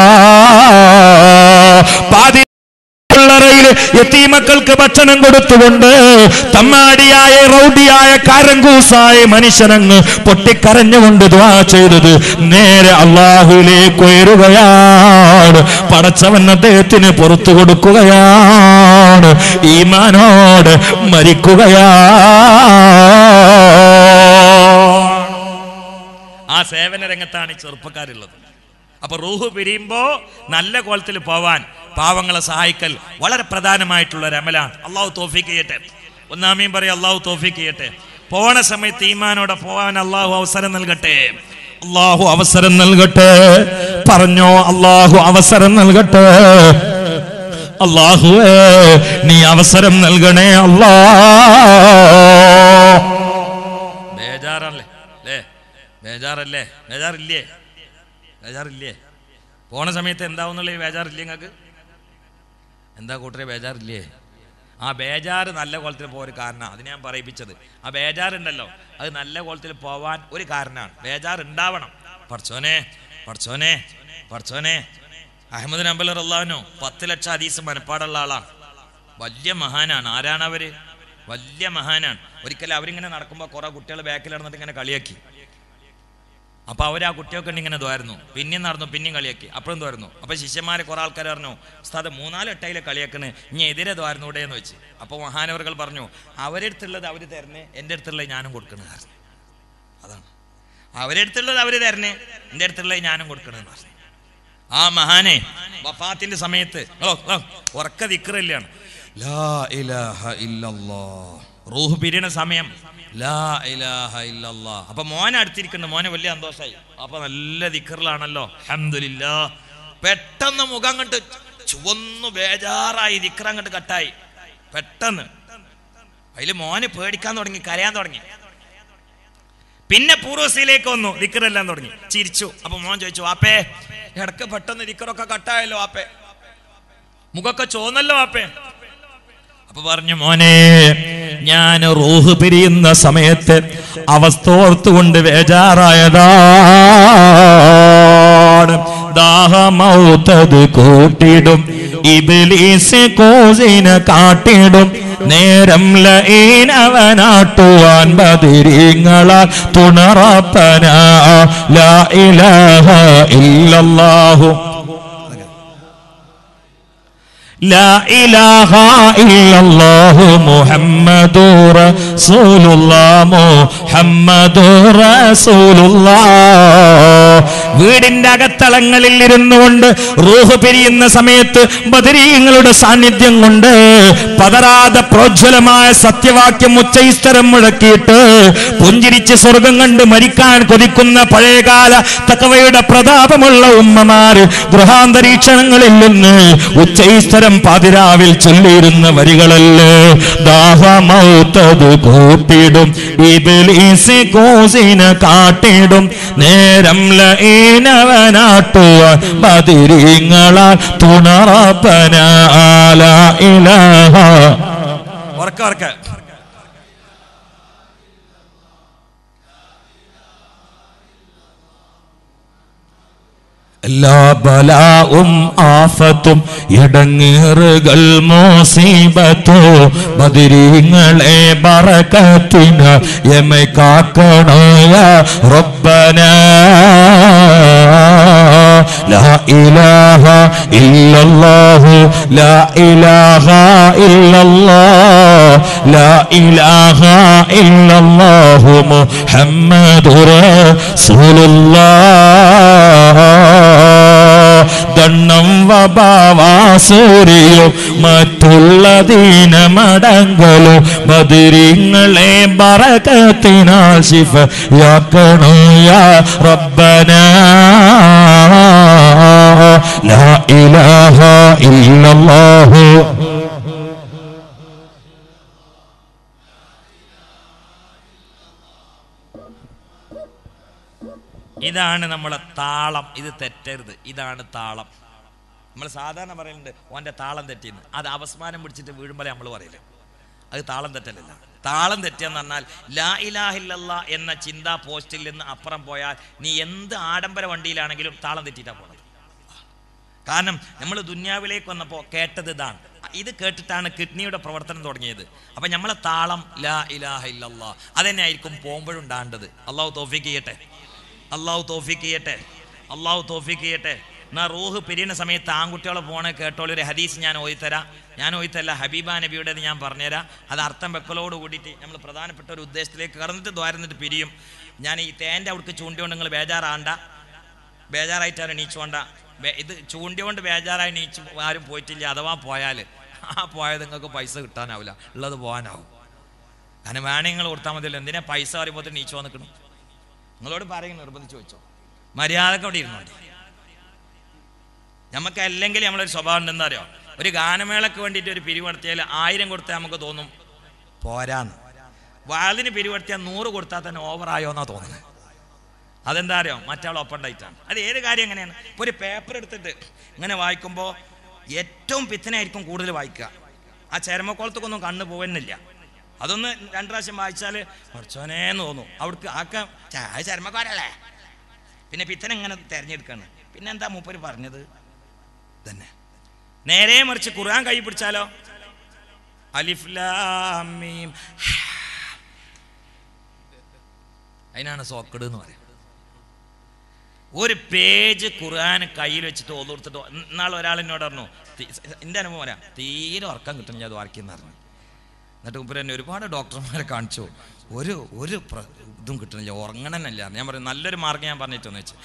പാതി പിള്ളറയിൽ എത്തീമക്കൾക്ക് ഭക്ഷണം കൊടുത്തുകൊണ്ട് തമ്മാടിയായ റൗഡിയായ കാരങ്കൂസായ മനുഷ്യനങ്ങ് പൊട്ടിക്കരഞ്ഞുകൊണ്ട് ദ്വാ ചെയ്തത് നേരെ അള്ളാഹുവിലേക്ക് ഉയരുകയാണ് പടച്ചവൻ അദ്ദേഹത്തിന് പുറത്തു കൊടുക്കുകയാണ് ഈമാനോട് മരിക്കുകയാണ് ആ സേവന രംഗത്താണ് ഈ ചെറുപ്പക്കാരുള്ളത് അപ്പൊ റൂഹ് പിരിയുമ്പോ നല്ല കോലത്തിൽ പോവാൻ പാവങ്ങളെ സഹായിക്കൽ വളരെ പ്രധാനമായിട്ടുള്ള ഒരു അമലാണ് അള്ളാഹു തോഫിക്ക് ചെയ്യട്ടെ ഒന്നാമയും പറയും അള്ളാഹു തോഫിക്ക് ചെയ്യട്ടെ പോണ സമയത്ത് ഈമാനോടെ പോവാൻ അള്ളാഹു അവസരം നൽകട്ടെ അള്ളാഹു അവസരം നൽകട്ടെ പറഞ്ഞോ അള്ളാഹു അവസരം നൽകട്ടെ അള്ളാഹുവേ നീ അവസരം നൽകണേ അല്ലാ ബേജാറല്ലേ അല്ലേ ബേജാറല്ലേ ബേജാറില്ലേ ബേജാറില്ലേ പോണ സമയത്ത് എന്താവുന്നുള്ള ഈ ബേജാറില്ലേ നിങ്ങൾക്ക് എന്താ കൂട്ടരെ ബേജാറില്ലേ ആ ബേജാറ് നല്ല കോലത്തിൽ പോകാൻ ഒരു കാരണമാണ് അത് ഞാൻ പറയിപ്പിച്ചത് ആ ബേജാറുണ്ടല്ലോ അത് നല്ല കോലത്തിൽ പോവാൻ ഒരു കാരണമാണ് ബേജാർ ഉണ്ടാവണം പഠിച്ചോനെ പഠിച്ചോനെ പഠിച്ചോനെ അഹമ്മദ് നമ്പൽ അള്ളാഹനോ പത്ത് ലക്ഷം ഹദീസ് മനപ്പാടുള്ള ആളാണ് വലിയ മഹാനാണ് ആരാണ് അവര് വലിയ മഹാനാണ് ഒരിക്കലും അവരിങ്ങനെ നടക്കുമ്പോൾ കുറെ കുട്ടികൾ ബാക്കിൽ നടന്നിട്ട് ഇങ്ങനെ കളിയാക്കി അപ്പൊ അവർ ആ കുട്ടിയൊക്കെ ഉണ്ട് ഇങ്ങനെ ദ്വാരുന്നു പിന്നെയും നടന്നു പിന്നെയും കളിയാക്കി അപ്പോഴും ദ്വാരുന്നു അപ്പൊ ശിഷ്യന്മാരെ കുറെ ആൾക്കാർ പറഞ്ഞു ഉസ്താദ് മൂന്നാല് എട്ടയിലെ കളിയാക്കണ് ഇനി എതിരെ ദ്വാരുന്നൂടെ എന്ന് വെച്ച് അപ്പൊ മഹാനവറുകൾ പറഞ്ഞു അവരെടുത്തുള്ളത് അവർ തരണേ എൻ്റെ അടുത്തുള്ളത് ഞാനും കൊടുക്കണ പറഞ്ഞു അതാണ് അവരെടുത്തുള്ളത് അവർ തരണേ എൻ്റെ അടുത്തുള്ളത് ഞാനും കൊടുക്കണമെന്ന് പറഞ്ഞു ആ മഹാനെ വഫാത്തിന്റെ സമയത്ത് ഓ ഓ, ഉറക്ക ദിക്റില്ലാണ് ലാ ഇലാഹ ഇല്ലല്ലാ റൂഹ് പിരിയണ സമയം ലാ ഇലാഹ ഇല്ലല്ലാ അപ്പൊ മോനെ അടുത്തിരിക്കുന്നു മോനെ വലിയ സന്തോഷമായി അപ്പൊ നല്ല ദിക്കറിലാണല്ലോ അഹമ്മദില്ലാ പെട്ടെന്ന് മുഖം കണ്ട് ചുവന്നു ബേജാറായി ദിക്ർ അങ്ങോട്ട് കട്ടായി പെട്ടെന്ന് അതില് മോന് പേടിക്കാൻ തുടങ്ങി കരയാൻ തുടങ്ങി പിന്നെ പൂർവസിയിലേക്ക് വന്നു ദിക്കറെല്ലാം തുടങ്ങി ചിരിച്ചു അപ്പൊ മോൻ ചോദിച്ചു വാപ്പേ ഇടക്ക് പെട്ടെന്ന് ദിക്കറൊക്കെ കട്ടായല്ലോ വാപ്പേ മുഖമൊക്കെ ചോന്നല്ലോ വാപ്പേ അപ്പൊ പറഞ്ഞു മോനെ ഞാൻ റൂഹ് പിരിയുന്ന സമയത്ത് അവസ്ഥ ഓർത്തുകൊണ്ട് ബേജാറായതാണ് ദാഹമൗത്തത് കൂട്ടിടും ഇബിലീസ് കോസിനെ കാട്ടിടും നേരം ലീനവനാട്ടുവാൻ ബദിരിങ്ങളാൽ തുണറപ്പന ലാ ഇലാഹ ഇല്ലല്ലാഹു لا إله إلا الله محمد رسول الله محمد رسول الله വീടിന്റെ അകത്തളങ്ങളിൽ ഇരുന്നു കൊണ്ട് റൂഹ് പിരിയുന്ന സമയത്ത് ബദരീങ്ങളുടെ സാന്നിധ്യം കൊണ്ട് പതരാതെ പ്രോജ്വലമായ സത്യവാക്യം ഉച്ചൈസ്തരം മുഴക്കിയിട്ട് പുഞ്ചിരിച്ച് സ്വർഗം കണ്ട് മരിക്കാൻ കൊതിക്കുന്ന പഴയകാല തക്കവയുടെ പ്രതാപമുള്ള ഉമ്മമാര് ഗൃഹാന്തരീക്ഷണങ്ങളിൽ നിന്ന് ഉച്ചൈസ്തരം പാതിരാവിൽ ചൊല്ലിയിരുന്ന വരികളല്ലേ ദാഹമൗത്തത് കൂട്ടിടും ഇബിലീസ് കോസിനെ കാട്ടിടും നേരം ലീനവനാട്ടുവാൻ ബദിരീങ്ങളാൽ തുണറപ്പന ഇലാഹ ഉറക്ക ഉറക്ക എല്ലാ ബലാവും ആഫത്തും ഇടങ്ങേറുകൾ മോസീബത്തോ ബദിരീങ്ങളെ ബറക്കത്തിന് എമെ കാക്കണോയ റബ്ബന ലാ ഇലാഹ ഇല്ലല്ലാഹു ലാ ഇലാഹ ഇല്ലല്ലാഹ് ലാ ഇലാഹ ഇല്ലല്ലാഹു മുഹമ്മദുർ റസൂലുള്ളാഹ് ദണ്ണം വബാവാസൂരിയും മറ്റുള്ള ദീനമടങ്കലും ബദിരിങ്ങളെ ബറകത്തിനാൽ ശിഫ യാക്കണോ യാ റബ്ബന ലാ ഇലാഹ ഇല്ലല്ലാഹു ഇതാണ് നമ്മളെ താളം ഇത് തെറ്റരുത് ഇതാണ് താളം നമ്മൾ സാധാരണ പറയുന്നുണ്ട് ഓൻ്റെ താളം തെറ്റിയെന്ന് അത് അപസ്മാരം പിടിച്ചിട്ട് വീഴുമ്പോഴേ നമ്മൾ പറയില്ല അത് താളം തെറ്റലല്ല താളം തെറ്റിയെന്ന് പറഞ്ഞാൽ ലാ ഇലാഹില്ലല്ല എന്ന ചിന്താ പോസ്റ്റിൽ നിന്ന് അപ്പുറം പോയാൽ നീ എന്ത് ആഡംബര വണ്ടിയിലാണെങ്കിലും താളം തെറ്റിയിട്ടാ പോണത് കാരണം നമ്മൾ ദുന്യാവിലേക്ക് വന്നപ്പോൾ കേട്ടത് ഇതാണ് ഇത് കേട്ടിട്ടാണ് കിഡ്നിയുടെ പ്രവർത്തനം തുടങ്ങിയത് അപ്പം നമ്മളെ താളം ലാ ഇലാഹ ഇല്ലല്ലാ അതന്നെ ആയിരിക്കും പോകുമ്പോഴും ഉണ്ടാണ്ടത് അള്ളാഹു തോഫിക്ക് ചെയ്യട്ടെ അള്ളാഹു തോഫിക്ക് ചെയ്യട്ടെ അള്ളാഹു തോഫിക്ക് ചെയ്യട്ടെ എന്നാ റൂഹ് പിരിയുന്ന സമയത്ത് ആൺകുട്ടികളെ പോണെ കേട്ടോളൂ ഒരു ഹദീസ് ഞാൻ ഓയിത്തരാം ഞാൻ ഓയിത്തല്ല ഹബീബ നബിയുടേത് ഞാൻ പറഞ്ഞുതരാം അത് അർത്ഥം വെക്കലോട് കൂടിയിട്ട് നമ്മൾ പ്രധാനപ്പെട്ട ഒരു ഉദ്ദേശത്തിലേക്ക് കടന്നിട്ട് ദ്വാരന്നിട്ട് പിരിയും ഞാൻ ഈ തേൻ്റെ അവിടേക്ക് ചൂണ്ടിക്കൊണ്ട് നിങ്ങൾ ബേജാറാണ്ട ബേജാറായിട്ടാണ് എണീച്ചുകൊണ്ട ബേ- ഇത് ചൂണ്ടിക്കൊണ്ട് ബേജാറായി എണീച്ച് ആരും പോയിട്ടില്ല അഥവാ പോയാൽ ആ പോയത് നിങ്ങൾക്ക് പൈസ കിട്ടാനാവില്ല ഉള്ളത് പോകാനാവും കാരണം വേണമെങ്കിൽ നിങ്ങൾ കൊടുത്താൽ മതിയല്ലോ എന്തിനാ പൈസ പറയുമ്പോൾ നീച്ചു വന്നിക്കണം നിങ്ങളോട് പറയും നിർബന്ധിച്ച് വെച്ചോ മര്യാദക്ക് അവിടെ ഇരുന്നോട്ടെ നമുക്ക് അല്ലെങ്കിൽ നമ്മളൊരു സ്വഭാവം ഉണ്ടെന്ന് അറിയോ ഒരു ഗാനമേളക്ക് വേണ്ടിയിട്ട് ഒരു പിരിവ് നടത്തിയാൽ ആയിരം കൊടുത്താൽ നമുക്ക് തോന്നും പോരാന്ന് വാളിന് പിരിവ് നടത്തിയാൽ നൂറ് കൊടുത്താൽ തന്നെ ഓവറായോ എന്നാ തോന്നുന്നത് അതെന്താ അറിയോ മറ്റാൾ ഒപ്പം ഉണ്ടായിട്ടാണ് അത് ഏത് കാര്യം എങ്ങനെയാണ് ഇപ്പോൾ ഒരു പേപ്പർ എടുത്തിട്ട് ഇങ്ങനെ വായിക്കുമ്പോൾ ഏറ്റവും പിത്തനായിരിക്കും കൂടുതൽ വായിക്കുക ആ ചരമക്കോളത്തൊക്കൊന്നും കണ്ണ് പോകുന്നില്ല അതൊന്ന് രണ്ട് പ്രാവശ്യം വായിച്ചാൽ കുറച്ചോനേന്ന് തോന്നും അവിടേക്ക് ആക്ക ചായ ചരമക്കാരല്ലേ പിന്നെ പിത്തൻ എങ്ങനെ തിരഞ്ഞെടുക്കാണ് പിന്നെ എന്താ മൂപ്പര് പറഞ്ഞത് തന്നെ നേരെ മറിച്ച് ഖുർആൻ കൈ പിടിച്ചാലോ അലിഫ്ലാമീം അതിനാണ് സോക്കട് എന്ന് പറയുന്നത് ഒരു പേജ് ഖുർആൻ കയ്യിൽ വെച്ചിട്ട് ഓതോടുത്തിട്ട് ഇന്നാൾ ഒരാൾ എന്നോട് പറഞ്ഞു "തി- എൻ്റെ അനുഭവം പറയാം തീരെ ഉറക്കം കിട്ടുന്നില്ല അത് വായിക്കുന്ന പറഞ്ഞു എന്നിട്ട് മുമ്പ് തന്നെ ഒരുപാട് ഡോക്ടർമാരെ കാണിച്ചു ഒരു ഒരു പ്ര- ഇതും കിട്ടുന്നില്ല ഉറങ്ങണമെന്നല്ല ഞാൻ പറയും നല്ലൊരു മാർഗം ഞാൻ പറഞ്ഞിട്ടെന്ന് വെച്ച്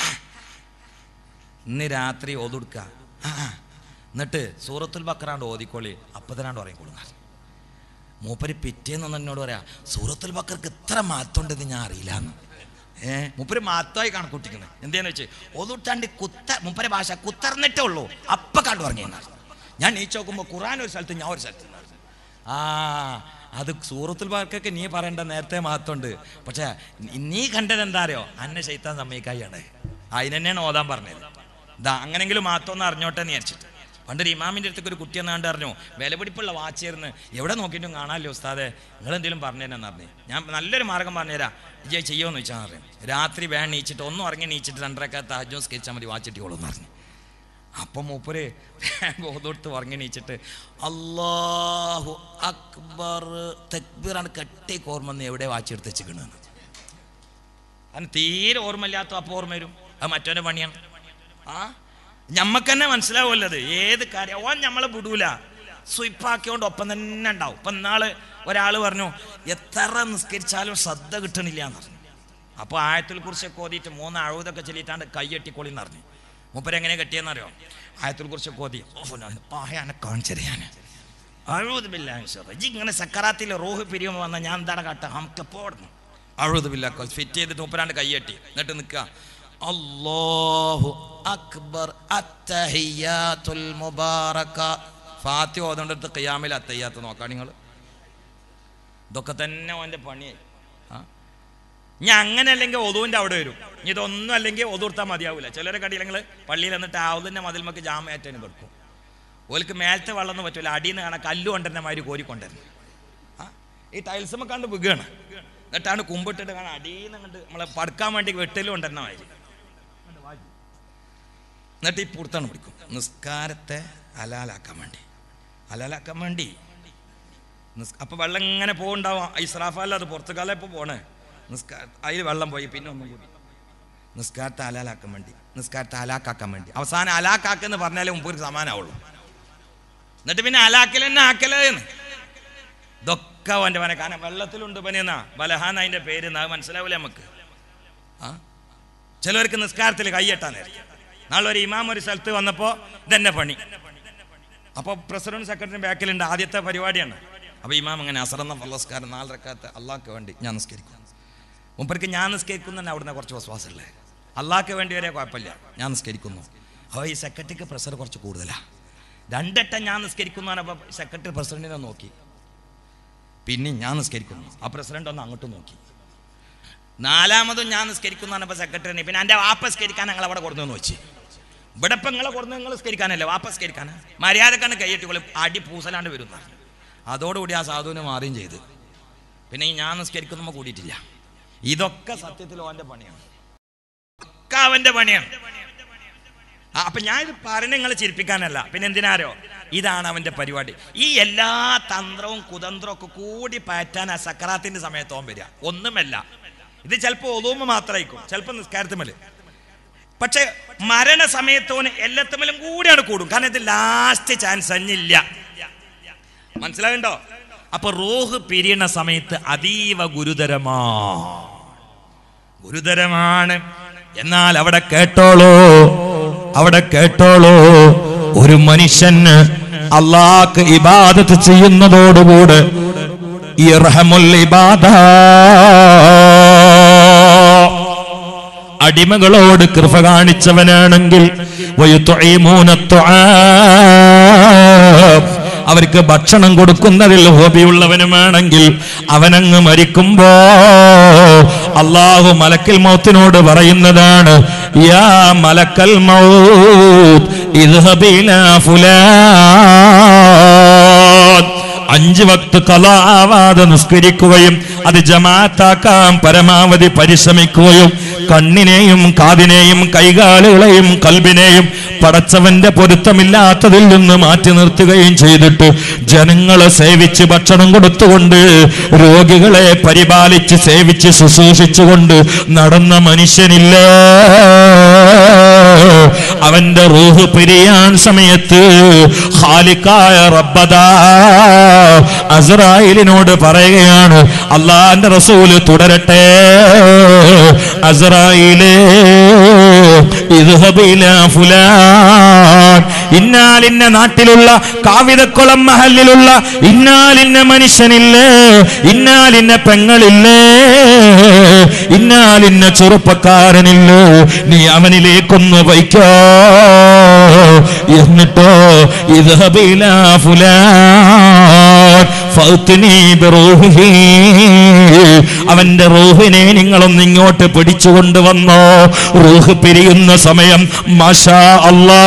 ഇന്ന് രാത്രി ഓതുടുക്ക എന്നിട്ട് സൂറത്തുൽ ബക്കറാണ്ട് ഓതിക്കോളി അപ്പത്തനാണ്ട് ഉറങ്ങിക്കൊള്ളുക മൂപ്പര് പിറ്റേന്ന് എന്നോട് പറയാ സൂറത്തുൽ ബക്കർക്ക് ഇത്ര മാറ്റമുണ്ടെന്ന് ഞാൻ അറിയില്ലാന്ന് ഏ മൂപ്പര് മാറ്റമായി കണക്കൂട്ടിക്കണേ എന്തേന്ന് വെച്ച് ഒതുട്ടാണ്ട് കുത്ത മൂപ്പരെ ഭാഷ കുത്തർന്നിട്ടേ ഉള്ളൂ അപ്പ കണ്ടു ഉറങ്ങിയെന്നാണ് ഞാൻ നീച്ച് നോക്കുമ്പോൾ ഖുറാൻ ഒരു സ്ഥലത്ത് ഞാൻ ഒരു സ്ഥലത്ത് ആ അത് സൂറത്തുൽ ബാർക്കൊക്കെ നീ പറയേണ്ട നേരത്തെ മഹത്വമുണ്ട് പക്ഷേ നീ കണ്ടത് എന്താ അറിയോ അന്നെ ശൈത്താൻ സമ്മതിക്കായാണ് അതിനെന്നെയാണ് ഓതാൻ പറഞ്ഞത് ഇതാ അങ്ങനെങ്കിലും മഹത്വം അറിഞ്ഞോട്ടെ എന്ന് വിചാരിച്ചിട്ട് പണ്ടൊരു ഇമാമിൻ്റെ അടുത്തേക്ക് ഒരു കുട്ടി എന്നാണ്ട് അറിഞ്ഞു വിലപിടിപ്പുള്ള വാച്ചായിരുന്നു എവിടെ നോക്കിയിട്ടും കാണാമല്ലോ ഉസ്താദെ നിങ്ങൾ എന്തെങ്കിലും പറഞ്ഞു തരാന്ന് പറഞ്ഞു ഞാൻ നല്ലൊരു മാർഗം പറഞ്ഞുതരാം വിജയ് ചെയ്യുമെന്ന് വെച്ചാൽ പറഞ്ഞു രാത്രി വേണം നീച്ചിട്ട് ഒന്നും ഉറങ്ങി നീച്ചിട്ട് രണ്ടരക്ക താജോ സ്കെച്ചാൽ മതി വാച്ചിട്ടിക്കോളൂ എന്ന് പറഞ്ഞു അപ്പം മൂപ്പര് ബോധമെടുത്ത് ഉറങ്ങി നീച്ചിട്ട് അള്ളാഹു അക്ബർ തക്ബീറാണ് കെട്ടി ഓർമ്മന്ന് എവിടെ വാച്ചെടുത്ത് വെച്ചിക്കണെന്ന് കാരണം തീരെ ഓർമ്മയില്ലാത്ത അപ്പോൾ ഓർമ്മ വരും അത് മറ്റവൻ്റെ പണിയാണ് ആ ഞമ്മക്ക് തന്നെ മനസ്സിലാവുമല്ലത് ഏത് കാര്യം ഓൻ നമ്മളെ വിടൂല സ്വയിപ്പാക്കിയോണ്ട് ഒപ്പം തന്നെ ഉണ്ടാവും ഇപ്പം നാള് ഒരാൾ പറഞ്ഞു എത്ര നിസ്കരിച്ചാലും ശ്രദ്ധ കിട്ടണില്ല എന്ന് പറഞ്ഞു അപ്പോൾ ആയത്തിൽ കുറിച്ചൊക്കെ ഓതിയിട്ട് മൂന്ന് അഴുതൊക്കെ ചെല്ലിട്ടാണ്ട് കൈയെട്ടിക്കോളി എന്ന് പറഞ്ഞു മൂപ്പരെങ്ങനെ കെട്ടിയെന്നറിയോ ആയത്തിൽ കുറിച്ചൊക്കെ ഓതി ഓ പായാനെ കാണിച്ചത് ഞാൻ അഴുതുമില്ല ഇജ്ജ് ഇങ്ങനെ സക്കറാത്തിൽ റോഹ് പിരിയുമ്പോൾ വന്നാൽ ഞാൻ എന്താണ് കാട്ടുക നമുക്ക് പോടുന്നു അഴുതുമില്ല ഫിറ്റ് ചെയ്തിട്ട് മൂപ്പരാണ്ട് കൈയെട്ടി എന്നിട്ട് നിൽക്കുക അല്ലാഹു അക്ബർ അത്തഹിയാത്തുൽ മുബാറക ഫാത്തി ഓതേണ്ടടുത്ത് ഖിയാമിൽ അത്തയ്യാത്ത് നോക്കാം നിങ്ങൾ ഇതൊക്കെ തന്നെ ഓൻ്റെ പണിയായി ആ ഞാൻ അങ്ങനെ അല്ലെങ്കിൽ ഒതുവിൻ്റെ അവിടെ വരും ഇനി ഇതൊന്നും അല്ലെങ്കിൽ ഒതുർത്താൽ മതിയാവില്ല ചിലരെ കടിയിൽ നിങ്ങൾ പള്ളിയിൽ എന്നിട്ട് ആവുന്നതിൻ്റെ മതിൽമക്ക് ജാമയാറ്റേന് കൊടുക്കും ഓൽക്ക് മേലത്തെ വെള്ളം ഒന്നും പറ്റില്ല അടിയിൽ നിന്ന് കാണാൻ കല്ല് കൊണ്ടുവരുന്ന മാതിരി കോരിക്കൊണ്ടുവരുന്നു ആ ഈ ടൈൽസുമ്മ കണ്ട് ബുഗാണ് എന്നിട്ടാണ് കുമ്പിട്ടിട്ട് കാണാൻ അടിയിൽ നിന്ന് കണ്ട് നമ്മളെ പടുക്കാൻ വേണ്ടി വെട്ടലും കൊണ്ടുവരുന്ന മാതിരി എന്നിട്ട് ഈ പുറത്താണ് പിടിക്കും നിസ്കാരത്തെ ഹലാലാക്കാൻ വേണ്ടി ഹലാലാക്കാൻ വേണ്ടി നിസ് അപ്പോൾ വെള്ളം ഇങ്ങനെ പോകുണ്ടാവും ഇസ്രാഫല്ല അത് പുറത്തുകാലം ഇപ്പോൾ പോണേ നിസ്കാര അതിൽ വെള്ളം പോയി പിന്നെ ഒന്നും കൂടി നിസ്കാരത്തെ ഹലാലാക്കാൻ വേണ്ടി നിസ്കാരത്തെ ഹലാക്കാക്കാൻ വേണ്ടി അവസാനം ഹലാക്കാക്കെന്ന് പറഞ്ഞാലേ മുമ്പ് ഒരു സമാനാവുള്ളൂ എന്നിട്ട് പിന്നെ ഹലാക്കൽ തന്നെ ആക്കലെന്ന് ഇതൊക്കെ അവൻ്റെ പന കാരണം വെള്ളത്തിലുണ്ട് പനിയെന്നാ ബലഹാൻ അതിൻ്റെ പേര് എന്നാ മനസ്സിലാവില്ല നമുക്ക് ആ ചിലവർക്ക് നിസ്കാരത്തിൽ കൈയെട്ടാൻ നേരം നാളെ ഒരു ഇമാം ഒരു സ്ഥലത്ത് വന്നപ്പോൾ ഇതെന്നെ പണി അപ്പോൾ പ്രസിഡന്റ് സെക്രട്ടറി ബാക്കിലുണ്ട് ആദ്യത്തെ പരിപാടിയാണ് അപ്പോൾ ഇമാം അങ്ങനെ അസറന്ന ഫലസ്കാരം നാലരക്കാത്ത അള്ളാഹ്ക്ക് വേണ്ടി ഞാൻ നിസ്കരിക്കും മുമ്പർക്ക് ഞാൻ നിസ്കരിക്കുന്ന അവിടുന്ന് കുറച്ച് വിശ്വാസമുള്ളത് അള്ളാഹ്ക്ക് വേണ്ടി വരെ കുഴപ്പമില്ല ഞാൻ നിസ്കരിക്കുന്നു അപ്പോൾ ഈ സെക്രട്ടറിക്ക് പ്രഷർ കുറച്ച് കൂടുതലാണ് രണ്ടട്ടം ഞാൻ നിസ്കരിക്കുന്നു പറഞ്ഞപ്പോൾ സെക്രട്ടറി പ്രസിഡന്റിനെ നോക്കി പിന്നെ ഞാൻ നിസ്കരിക്കുന്നു ആ പ്രസിഡന്റ് ഒന്ന് അങ്ങോട്ട് നോക്കി നാലാമതും ഞാൻ നിസ്കരിക്കുന്നു പറഞ്ഞപ്പോൾ സെക്രട്ടറിനെ പിന്നെ എൻ്റെ വാപ്പസ്കരിക്കാൻ ഞങ്ങൾ അവിടെ കൊടുന്നു വെച്ച് ഇവിടെ ഇപ്പം നിങ്ങളെ കൊടുന്ന് നിങ്ങൾ സ്കരിക്കാനല്ലേ വാപ്പസ്കരിക്കാനാ മര്യാദക്കാണ് കൈയ്യട്ടിക്കൊള്ളി അടി പൂസലാണ്ട് വരുന്ന അതോടുകൂടി ആ സാധുവിനെ മാറുകയും ചെയ്ത് പിന്നെ ഈ ഞാൻ നിസ്കരിക്കുമ്പോൾ കൂടിയിട്ടില്ല ഇതൊക്കെ സത്യത്തിൽ ഓൻ്റെ പണിയാണ് ഒക്കെ അവൻ്റെ പണിയാണ് ആ, അപ്പൊ ഞാൻ ഇത് പറഞ്ഞ നിങ്ങളെ ചിരിപ്പിക്കാനല്ല പിന്നെ എന്തിനാരോ ഇതാണ് അവന്റെ പരിപാടി ഈ എല്ലാ തന്ത്രവും കുതന്ത്രവും ഒക്കെ കൂടി പാറ്റാൻ ആ സക്കറാത്തിന്റെ സമയത്ത് ഓൻ വരിക ഒന്നുമല്ല ഇത് ചിലപ്പോൾ ഒതുമ്പ് മാത്രമായിരിക്കും ചിലപ്പോൾ നിസ്കാരത്തുമല് പക്ഷെ മരണ സമയത്തോന് എല്ലാത്തുമലും കൂടിയാണ് കൂടും കാരണം ഇത് ലാസ്റ്റ് ചാൻസ് അഞ്ഞില്ല മനസ്സിലാകണ്ടോ അപ്പൊ റൂഹ് പിരിയണ സമയത്ത് അതീവ ഗുരുതരമാ ഗുരുതരമാണ് എന്നാൽ അവിടെ കേട്ടോളൂ അവിടെ കേട്ടോളൂ ഒരു മനുഷ്യന് അള്ളാഹ്ക്ക് ഇബാദത്ത് ചെയ്യുന്നതോടുകൂടെ ഇർഹമുൽ ഇബാദ അടിമകളോട് കൃപ കാണിച്ചവനാണെങ്കിൽ വയുത്തൊഴീമൂന അവർക്ക് ഭക്ഷണം കൊടുക്കുന്നതിൽ ഹോബിയുള്ളവനുമാണെങ്കിൽ അവനങ്ങ് മരിക്കുമ്പോ അള്ളാഹു മലക്കൽ മൗത്തിനോട് പറയുന്നതാണ് യാ മലക്കൽ മൗത്ത് ഇദ്ഹബില ഫുലാൻ അഞ്ച് വക്ത് കലാവാതെ നിസ്കരിക്കുകയും അത് ജമാത്താക്കാൻ പരമാവധി പരിശ്രമിക്കുകയും കണ്ണിനെയും കാതിനെയും കൈകാലുകളെയും കൽബിനെയും പടച്ചവന്റെ പൊരുത്തമില്ലാത്തതിൽ നിന്ന് മാറ്റി നിർത്തുകയും ചെയ്തിട്ട് ജനങ്ങളെ സേവിച്ച് ഭക്ഷണം കൊടുത്തുകൊണ്ട് രോഗികളെ പരിപാലിച്ച് സേവിച്ച് ശുശ്രൂഷിച്ചുകൊണ്ട് നടന്ന മനുഷ്യനില്ല അവന്റെ റൂഹ് പിരിയാൻ സമയത്ത് ഖാലിക്കായ റബ്ബദാ അസ്രായിലിനോട് പറയുകയാണ് അള്ളാന്റെ റസൂല് തുടരട്ടെ അസ്രായിലേ ഇദ്ഹബില ഫുലാൻ ഇന്നാലിന്ന നാട്ടിലുള്ള കാവിതക്കുളം മഹലിലുള്ള ഇന്നാലിന്ന മനുഷ്യനില്ലേ ഇന്നാലിന്ന പെങ്ങളില്ലേ ഇന്നാലിന്ന ചെറുപ്പക്കാരനില്ലേ നീ അവനിലേക്കൊന്ന് വയ്ക്കോ എന്നിട്ടോ ഇദ്ഹബില ഫുലാൻ ഫൗത്തിനി ബിറൂഹിഹി. അവന്റെ റൂഹിനെ നിങ്ങളൊന്ന് ഇങ്ങോട്ട് പിടിച്ചു കൊണ്ടുവന്നോ റൂഹ് പിരിയുന്ന സമയം മഷാ അല്ലാ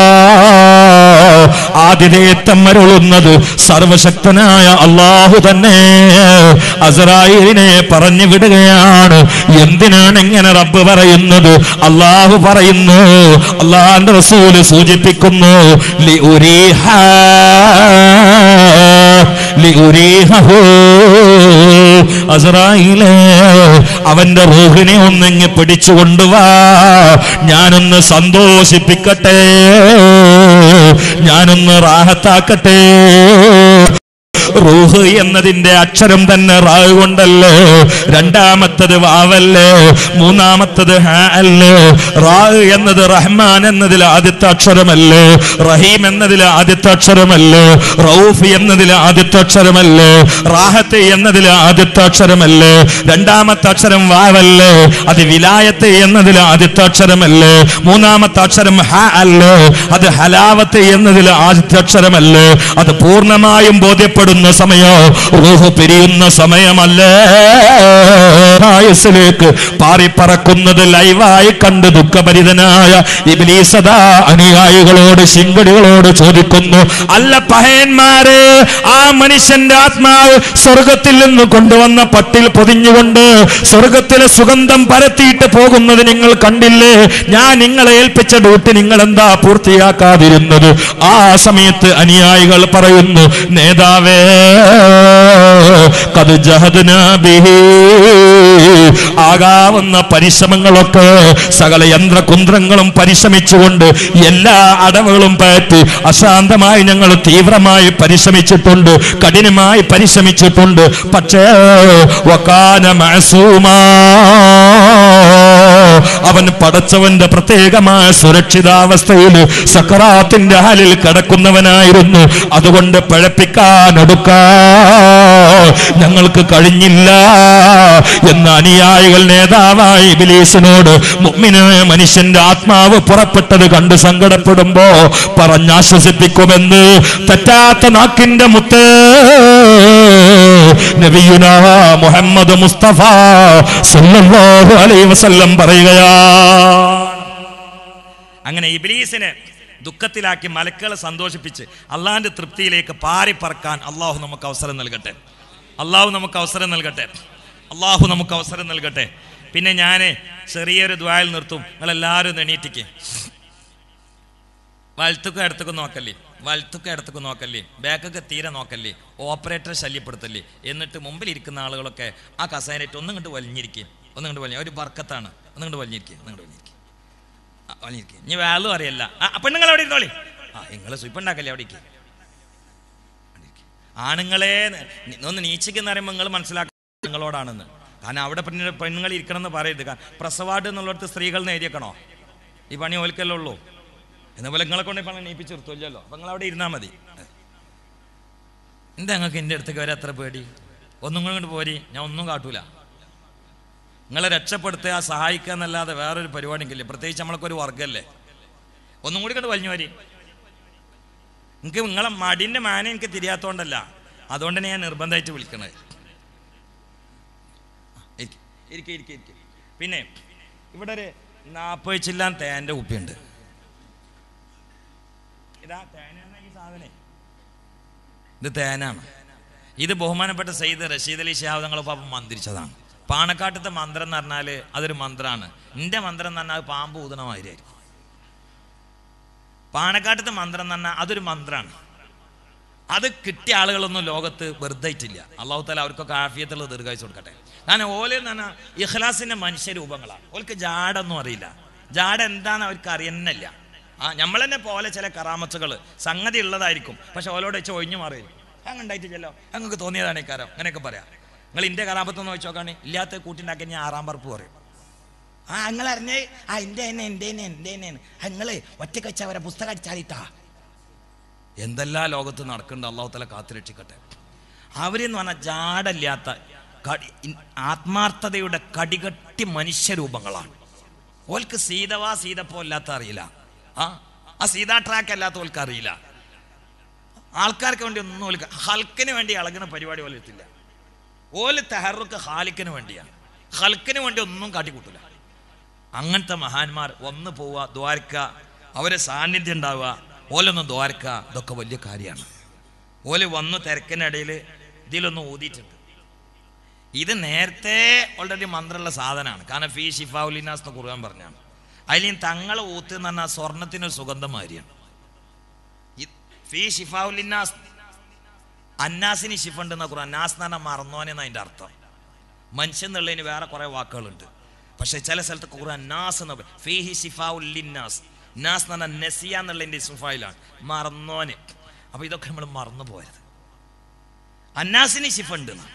ആതിഥേയത്വം അരുളുന്നത് സർവശക്തനായ അള്ളാഹു തന്നെ അസറായിലിനെ പറഞ്ഞു വിടുകയാണ് എന്തിനാണ് ഇങ്ങനെ റബ്ബ് പറയുന്നത് അള്ളാഹു പറയുന്നു അള്ളാഹിന്റെ റസൂല് സൂചിപ്പിക്കുന്നു ലി ഉരീഹ ലി ഉരീഹഹു. അസ്രായേലേ, അവന്റെ റൂഹിനെ ഒന്നിങ്ങ് പിടിച്ചു കൊണ്ടുവാ ഞാനൊന്ന് സന്തോഷിപ്പിക്കട്ടെ ഞാനൊന്ന് റാഹത്താക്കട്ടെ റൂഹ് എന്നതിന്റെ അക്ഷരം തന്നെ റാഹ് കൊണ്ടല്ലേ രണ്ടാമത്തത് വാവല്ലേ മൂന്നാമത്തത് ഹാ അല്ലേ റാഹ് എന്നത് റഹ്മാൻ എന്നതിൽ ആദ്യത്തെ അക്ഷരമല്ലേ റഹീം എന്നതിൽ ആദ്യത്തെ അക്ഷരമല്ലേ റൌഫ് എന്നതിൽ ആദ്യത്തെ അക്ഷരമല്ലേ റാഹത്ത് എന്നതിൽ ആദ്യത്തെ അക്ഷരമല്ലേ രണ്ടാമത്തെ അക്ഷരം വാവല്ലേ അത് വിലായത്ത് എന്നതിൽ ആദ്യത്തെ അക്ഷരമല്ലേ മൂന്നാമത്തെ അക്ഷരം ഹ അല്ലേ അത് ഹലാവത്ത് എന്നതിൽ ആദ്യത്തെ അക്ഷരമല്ലേ അത് പൂർണ്ണമായും ബോധ്യപ്പെടുന്ന സമയോ റൂഹ് പിരിയുന്ന സമയമല്ലേ ആയുസ്സിലേക്ക് പാറിപ്പറക്കുന്നത് ലൈവായി കണ്ട് ദുഃഖഭരിതനായ ഇബിലീസദാ അനുയായികളോട് ശിങ്കടികളോട് ചോദിക്കുന്നു അല്ല പഹയന്മാരെ ആ മനുഷ്യന്റെ ആത്മാവ് സ്വർഗത്തിൽ നിന്ന് കൊണ്ടുവന്ന പട്ടിൽ പൊതിഞ്ഞുകൊണ്ട് സ്വർഗത്തിലെ സുഗന്ധം പരത്തിയിട്ട് പോകുന്നത് നിങ്ങൾ കണ്ടില്ലേ ഞാൻ നിങ്ങളെ ഏൽപ്പിച്ച ഡ്യൂട്ടി നിങ്ങൾ എന്താ പൂർത്തിയാക്കാതിരുന്നത് ആ സമയത്ത് അനുയായികൾ പറയുന്നു നേതാവേ കത് ജഹദ്നാ ബിഹി ആകാവുന്ന പരിശ്രമങ്ങളൊക്കെ സകല യന്ത്രകുന്ത്രങ്ങളും പരിശ്രമിച്ചുകൊണ്ട് എല്ലാ അടവുകളും പറ്റി അശാന്തമായി ഞങ്ങൾ തീവ്രമായി പരിശ്രമിച്ചിട്ടുണ്ട് കഠിനമായി പരിശ്രമിച്ചിട്ടുണ്ട് പക്ഷേ വക്കാന മഅസൂമാ അവൻ പടച്ചവന്റെ പ്രത്യേകമായ സുരക്ഷിതാവസ്ഥയിൽ സക്കറാത്തിന്റെ ഹാലിൽ കിടക്കുന്നവനായിരുന്നു അതുകൊണ്ട് പഴപ്പിക്കാൻ എടുക്കാ ഞങ്ങൾക്ക് കഴിഞ്ഞില്ല എന്ന അനുയായികൾ നേതാവായ ഇബിലീസിനോട് മുഅ്മിനായ മനുഷ്യന്റെ ആത്മാവ് പുറപ്പെട്ടത് കണ്ട് സങ്കടപ്പെടുമ്പോ പറഞ്ഞാശ്വസിപ്പിക്കുമെന്ന് തെറ്റാത്ത നാക്കിന്റെ മുത്ത് നബിയുന മുഹമ്മദ് മുസ്തഫ സല്ലല്ലാഹു അലൈഹി വസല്ലം പറയുകയാ അങ്ങനെ ഇബ്ലീസിനെ ദുഃഖത്തിലാക്കി മലക്കുകളെ സന്തോഷിപ്പിച്ച് അള്ളാഹിന്റെ തൃപ്തിയിലേക്ക് പാറി പറക്കാൻ അള്ളാഹു നമുക്ക് അവസരം നൽകട്ടെ അള്ളാഹു നമുക്ക് അവസരം നൽകട്ടെ അള്ളാഹു നമുക്ക് അവസരം നൽകട്ടെ പിന്നെ ഞാൻ ചെറിയൊരു ദ്വായിൽ നിർത്തും നിങ്ങളെല്ലാവരും ഒന്ന് എണീറ്റിക്ക് വലത്തുക്കും ഇടത്തേക്കും നോക്കല്ലേ വലത്തുക്കും ഇടത്തേക്കും നോക്കല്ലേ ബാക്കൊക്കെ തീരെ നോക്കല്ലേ ഓപ്പറേറ്ററെ ശല്യപ്പെടുത്തല്ലേ എന്നിട്ട് മുമ്പിൽ ഇരിക്കുന്ന ആളുകളൊക്കെ ആ കസേരയിട്ട് ഒന്നും കണ്ട് വലിഞ്ഞിരിക്കുക ഒന്നും കണ്ട് വലിഞ്ഞ ഒരു ബർക്കത്താണ് ഒന്നും കണ്ട് വലിഞ്ഞിരിക്കുക ഒന്നും കണ്ട് വലിഞ്ഞിരിക്കുക ആ, വലിഞ്ഞിരിക്കുക ഇനി വേളും അറിയല്ല ആ പെണ്ണുങ്ങൾ അവിടെ ഇരുന്നോളി ആ നിങ്ങൾ സുയിപ്പുണ്ടാക്കല്ലേ അവിടെ ഇരിക്കുക ആണുങ്ങളെ നി- ഒന്ന് നീച്ചിക്കെന്ന് പറയുമ്പോൾ നിങ്ങൾ മനസ്സിലാക്കുക നിങ്ങളോടാണെന്ന് കാരണം അവിടെ പെണ്ണ് പെണ്ണുങ്ങൾ ഇരിക്കണം എന്ന് പറയരുത് കാരണം പ്രസവാർഡ് എന്നുള്ളിടത്ത് സ്ത്രീകൾ നേരിയക്കണോ ഈ പണി ഓൽക്കല്ലേ ഉള്ളൂ എന്നപോലെ നിങ്ങളെ കൊണ്ട് പണം നീപ്പിച്ച് നിർത്തില്ലല്ലോ അപ്പൊ നിങ്ങൾ അവിടെ ഇരുന്നാൽ മതി എന്താ ഞങ്ങൾക്ക് എൻ്റെ അടുത്തേക്ക് വരെ അത്ര പേടി ഒന്നും കൂടെ കൊണ്ട് പോരി ഞാൻ ഒന്നും കാട്ടൂല നിങ്ങളെ രക്ഷപ്പെടുത്തുക സഹായിക്കുക എന്നല്ലാതെ വേറൊരു പരിപാടിക്കില്ലേ പ്രത്യേകിച്ച് നമ്മളൊക്കെ ഒരു വർഗ്ഗമല്ലേ ഒന്നും കൂടി കണ്ട് വലിഞ്ഞു വരി എനിക്ക് നിങ്ങളെ മടിന്റെ മാന എനിക്ക് തിരിയാത്തോണ്ടല്ല അതുകൊണ്ട് തന്നെ ഞാൻ നിർബന്ധമായിട്ട് വിളിക്കണത് ഇരിക്ക്, ഇരിക്ക്, ഇരിക്ക്, ഇരിക്ക്. പിന്നെ ഇവിടെ ഒരു നാൽപ്പത് ചില്ലാൻ തേൻ്റെ കുപ്പിയുണ്ട് ഇതാ തേന എന്ന ഈ സാധനേ ഇത് തേനാണ് ഇത് ബഹുമാനപ്പെട്ട സയ്യിദ് റഷീദ് അലി ഷിഹാബ് തങ്ങൾ പാപ്പം മന്ത്രിച്ചതാണ് പാണക്കാട്ടത്തെ മന്ത്രം എന്ന് പറഞ്ഞാൽ അതൊരു മന്ത്രമാണ് എൻ്റെ മന്ത്രം എന്ന് പറഞ്ഞാൽ അത് പാമ്പ് ഊതണമായിരിക്കും പാണക്കാട്ടത്തെ മന്ത്രം എന്ന് പറഞ്ഞാൽ അതൊരു മന്ത്രമാണ് അത് കിട്ടിയ ആളുകളൊന്നും ലോകത്ത് വെറുതെ ഇട്ടില്ല അള്ളാഹു താല അവർക്കൊക്കെ ആഫിയത്തുള്ള ദീർഘായുസ് കൊടുക്കട്ടെ കാരണം ഓല എന്ന് പറഞ്ഞാൽ ഇഖ്ലാസിന്റെ മനുഷ്യരൂപങ്ങളാണ് ഓൾക്ക് ജാടൊന്നും അറിയില്ല ജാട എന്താന്ന് അവർക്ക് അറിയുന്നില്ല ആ നമ്മൾ തന്നെ പോലെ ചില കറാമത്തുകൾ സംഗതി ഉള്ളതായിരിക്കും പക്ഷെ ഓലോട് വെച്ച് ഒഴിഞ്ഞു മാറിയിരിക്കും അങ്ങനെ ഉണ്ടായിട്ടില്ലല്ലോ ഞങ്ങൾക്ക് തോന്നിയതാണ് ഇക്കാരം അങ്ങനെയൊക്കെ പറയാം നിങ്ങൾ ഇന്റെ കറാമത്തൊന്ന് വെച്ച് നോക്കാണ് ഇല്ലാത്ത കൂട്ടിണ്ടാക്കി ഞാൻ ആറാം പറപ്പ് പറയും ആ നിങ്ങൾ അറിഞ്ഞേ ആ എൻ്റെ തന്നെ എൻ്റെ തന്നെ എൻ്റെ തന്നെ നിങ്ങൾ ഒറ്റ കച്ചവരെ പുസ്തകം അടിച്ചാലിട്ടാ എന്തെല്ലാം ലോകത്ത് നടക്കുന്നുണ്ട് അള്ളാഹു തല കാത്തുരക്ഷിക്കട്ടെ അവരെന്ന് പറഞ്ഞാൽ ജാടല്ലാത്ത കടി ഇൻ- ആത്മാർത്ഥതയുടെ കടികട്ടി മനുഷ്യരൂപങ്ങളാണ് ഓൽക്ക് സീതവാ സീതപ്പോ അല്ലാത്ത അറിയില്ല ആ ആ സീതാ ട്രാക്ക് അല്ലാത്ത ഓൽക്ക് അറിയില്ല ആൾക്കാർക്ക് വേണ്ടി ഒന്നും ഓല് ഹൽക്കിന് വേണ്ടി ഇളകുന്ന പരിപാടി പോലെ എത്തില്ല ഓല് തെഹറുക്ക് ഹാലിക്കിന് വേണ്ടിയാണ് ഹൽക്കിന് വേണ്ടി ഒന്നും കാട്ടിക്കൂട്ടില്ല അങ്ങനത്തെ മഹാന്മാർ വന്ന് പോവുക ദ്വാരക്ക അവരെ സാന്നിധ്യം ഉണ്ടാവുക ഓലൊന്ന് ദ്വാരക്ക ഇതൊക്കെ വലിയ കാര്യമാണ് ഓല് വന്ന് തിരക്കിനിടയിൽ ഇതിലൊന്ന് ഊതിയിട്ടുണ്ട് ഇത് നേരത്തെ ഓൾറെഡി മന്ത്രമുള്ള സാധനമാണ് കാരണം ഫീ ഷിഫാവുലിനാസ് എന്ന് കുറുകാൻ പറഞ്ഞാണ് അതിൽ തങ്ങളെ ഊത്ത് എന്ന് പറഞ്ഞാൽ സ്വർണത്തിനൊരു സുഗന്ധം മാതിരിയാണ് ഈ- ഫീ ഷിഫാവുലിനാസ് അന്നാസിന് ഷിഫ ഉണ്ടെന്ന ഖുർആൻ നാസ് എന്ന് പറഞ്ഞാൽ മറന്നോനെന്ന് അതിൻ്റെ അർത്ഥം മനുഷ്യൻ എന്നുള്ളതിന് വേറെ കുറേ വാക്കുകളുണ്ട് പക്ഷേ ചില സ്ഥലത്ത് ഖുർആൻ നാസ് എന്ന് പറയും ഫീഹി ഷിഫാവുല്ലിന്നാസ് നാസ് എന്ന് പറഞ്ഞാൽ നസിയ എന്നുള്ളതിൻ്റെ സുഫായിലാണ് മറന്നോന് അപ്പോൾ ഇതൊക്കെ നമ്മൾ മറന്നു പോരുത് അന്നാസിന് ഷിഫ ഉണ്ട് എന്നാ.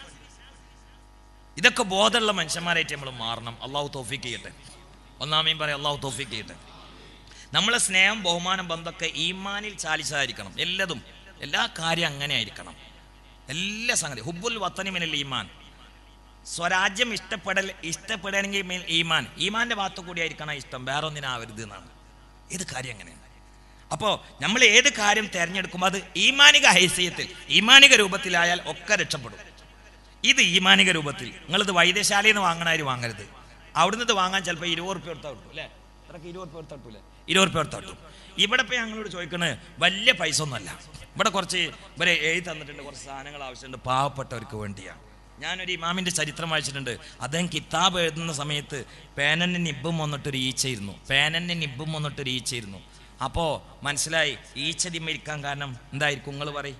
ഇതൊക്കെ ബോധമുള്ള മനുഷ്യന്മാരായിട്ട് നമ്മൾ മാറണം അള്ളാഹു തോഫിക്ക് ചെയ്യട്ടെ ഒന്നാമയും പറയാം അള്ളാഹു തോഫിക്ക് ചെയ്യട്ടെ നമ്മളെ സ്നേഹം ബഹുമാനം ബന്ധമൊക്കെ ഈമാനിൽ ചാലിച്ചതായിരിക്കണം എല്ലതും എല്ലാ കാര്യം അങ്ങനെ ആയിരിക്കണം എല്ലാ സംഗതി ഹുബുൽ വത്തനിമിനൽ ഈമാൻ സ്വരാജ്യം ഇഷ്ടപ്പെടൽ ഇഷ്ടപ്പെടണമെങ്കിൽ മീൻ ഈമാൻ ഈമാന്റെ ഭാഗത്തു കൂടി ആയിരിക്കണം ഇഷ്ടം വേറെ ഒന്നിനാവരുത് എന്നാണ് ഏത് കാര്യം അങ്ങനെയാണ് അപ്പോൾ നമ്മൾ ഏത് കാര്യം തിരഞ്ഞെടുക്കുമ്പോൾ അത് ഈമാനിക ഹൈസ്യത്തിൽ ഈമാനിക രൂപത്തിലായാൽ ഒക്കെ രക്ഷപ്പെടും ഇത് ഈമാനിക രൂപത്തിൽ നിങ്ങളിത് വൈദ്യശാലയിൽ നിന്ന് വാങ്ങണാര് വാങ്ങരുത് അവിടുന്ന് ഇത് വാങ്ങാൻ ചിലപ്പോൾ ഇരുപത് റുപ്യ എടുത്താൽ കിട്ടും അല്ലേ ഇത്രക്ക് ഇരുപത് റുപ്യ എടുത്താൽ കിട്ടൂലേ ഇരുപത് റുപ്യ എടുത്താൽ കിട്ടും ഇവിടെ ഇപ്പോൾ ഞങ്ങളോട് ചോദിക്കണത് വലിയ പൈസ ഒന്നുമല്ല ഇവിടെ കുറച്ച് ഇവരെ എഴുതി തന്നിട്ടുണ്ട് കുറച്ച് സാധനങ്ങൾ ആവശ്യമുണ്ട് പാവപ്പെട്ടവർക്ക് വേണ്ടിയാണ് ഞാനൊരു ഇമാമിൻ്റെ ചരിത്രം വായിച്ചിട്ടുണ്ട് അദ്ദേഹം കിതാബ് എഴുതുന്ന സമയത്ത് പേനൻ്റെ നിബും വന്നിട്ടൊരു ഈച്ചയിരുന്നു പേനൻ്റെ നിബും വന്നിട്ടൊരു ഈച്ചയിരുന്നു അപ്പോൾ മനസ്സിലായി ഈച്ച ദിമ്മരിക്കാൻ കാരണം എന്തായിരിക്കും നിങ്ങൾ പറയും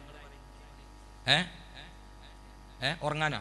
ഏ ഏ ഉറങ്ങാനോ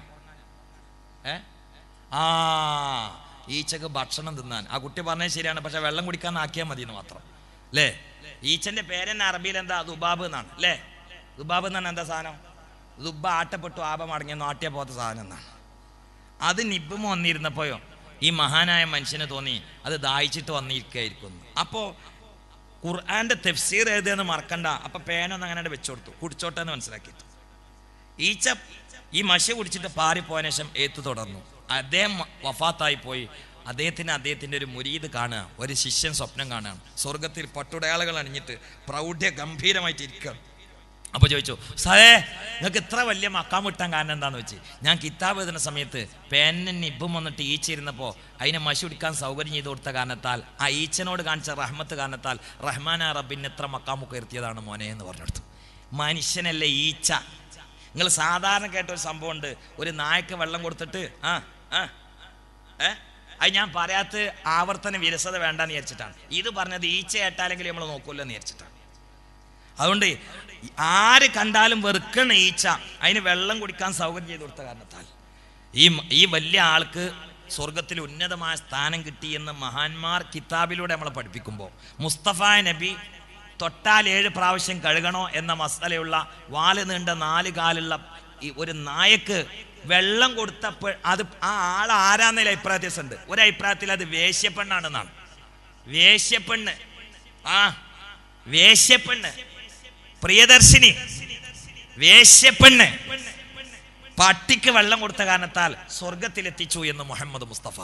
ഏ ആ ഈച്ചക്ക് ഭക്ഷണം തിന്നാൻ ആ കുട്ടി പറഞ്ഞത് ശരിയാണ് പക്ഷെ വെള്ളം കുടിക്കാൻ ആക്കിയാൽ മതി എന്ന് മാത്രം അല്ലേ ഈച്ചന്റെ പേരെന്നെ അറബിയിൽ എന്താ ദുബാബ് എന്നാണ് അല്ലേ ദുബാബ് എന്നാണ് എന്താ സാധനം ദുബ ആട്ടപ്പെട്ടു ആപം അടങ്ങിയെന്ന് ആട്ടിയ പോത്ത സാധനം എന്നാണ് അത് നിബും വന്നിരുന്നപ്പോയോ ഈ മഹാനായ മനുഷ്യന് തോന്നി അത് ദാഹിച്ചിട്ട് വന്നിരിക്കുകയായിരിക്കും അപ്പോൾ ഖുർആന്റെ തെഫ്സീർ എഴുതുകയെന്ന് മറക്കണ്ട അപ്പൊ പേനൊന്ന് അങ്ങനെ വെച്ചു കൊടുത്തു കുടിച്ചോട്ടെ എന്ന് മനസ്സിലാക്കിയിട്ട് ഈച്ച ഈ മഷി കുടിച്ചിട്ട് പാറിപ്പോയതിനു ശേഷം ഏത്തു തുടർന്നു അദ്ദേഹം വഫാത്തായി പോയി അദ്ദേഹത്തിന് അദ്ദേഹത്തിന്റെ ഒരു മുരീത് കാണുക ഒരു ശിഷ്യൻ സ്വപ്നം കാണുകയാണ് സ്വർഗത്തിൽ പട്ടുടയാളുകൾ അണിഞ്ഞിട്ട് പ്രൗഢ്യ ഗംഭീരമായിട്ട് ഇരിക്കുകയാണ് അപ്പോൾ ചോദിച്ചു സാറേ നിങ്ങൾക്ക് ഇത്ര വലിയ മക്കാം വിട്ടാൻ കാരണം എന്താണെന്ന് വെച്ച് ഞാൻ കിതാബ് എഴുതുന്ന സമയത്ത് പേനും നിബും വന്നിട്ട് ഈച്ച ഇരുന്നപ്പോൾ അതിനെ മഷി കുടിക്കാൻ സൗകര്യം ചെയ്ത് കൊടുത്ത കാരണത്താൽ ആ ഈച്ചനോട് കാണിച്ച റഹ്മത്ത് കാരണത്താൽ റഹ്മാന റബ്ബിന് എത്ര മക്കാമൊക്കെ ഉയർത്തിയതാണ് മോനെ എന്ന് പറഞ്ഞെടുത്തു മനുഷ്യനല്ലേ ഈച്ച നിങ്ങൾ സാധാരണ കേട്ട ഒരു സംഭവം ഉണ്ട് ഒരു നായക്ക് വെള്ളം കൊടുത്തിട്ട് ആ ആ ഏ അത് ഞാൻ പറയാത്ത ആവർത്തന വിരസത വേണ്ടെന്ന് വിചാരിച്ചിട്ടാണ് ഇത് പറഞ്ഞത് ഈച്ച കേട്ടാലെങ്കിലും നമ്മൾ നോക്കൂല്ലോ എന്ന് വിചാരിച്ചിട്ടാണ് അതുകൊണ്ട് ആര് കണ്ടാലും വെറുക്കണ ഈച്ച അതിന് വെള്ളം കുടിക്കാൻ സൗകര്യം ചെയ്ത് കൊടുത്ത കാരണത്താൽ ഈ ഈ വലിയ ആൾക്ക് സ്വർഗത്തിൽ ഉന്നതമായ സ്ഥാനം കിട്ടി എന്ന് മഹാന്മാർ കിതാബിലൂടെ നമ്മളെ പഠിപ്പിക്കുമ്പോൾ മുസ്തഫ നബി തൊട്ടാൽ ഏഴ് പ്രാവശ്യം കഴുകണോ എന്ന മസലയുള്ള വാല് നീണ്ട നാല് കാലുള്ള ഈ ഒരു നായക്ക് വെള്ളം കൊടുത്തപ്പോൾ അത് ആ ആൾ ആരാന്നതിൽ അഭിപ്രായ വ്യത്യാസമുണ്ട് ഒരു അഭിപ്രായത്തിൽ അത് വേശ്യപ്പെണ്ണാണെന്നാണ് വേശ്യപ്പെണ്ണ് ആ വേശ്യപ്പെണ്ണ് പ്രിയദർശിനി വേശ്യപ്പെണ്ണ് പട്ടിക്ക് വെള്ളം കൊടുത്ത കാരണത്താൽ സ്വർഗത്തിലെത്തിച്ചു എന്ന് മുഹമ്മദ് മുസ്തഫ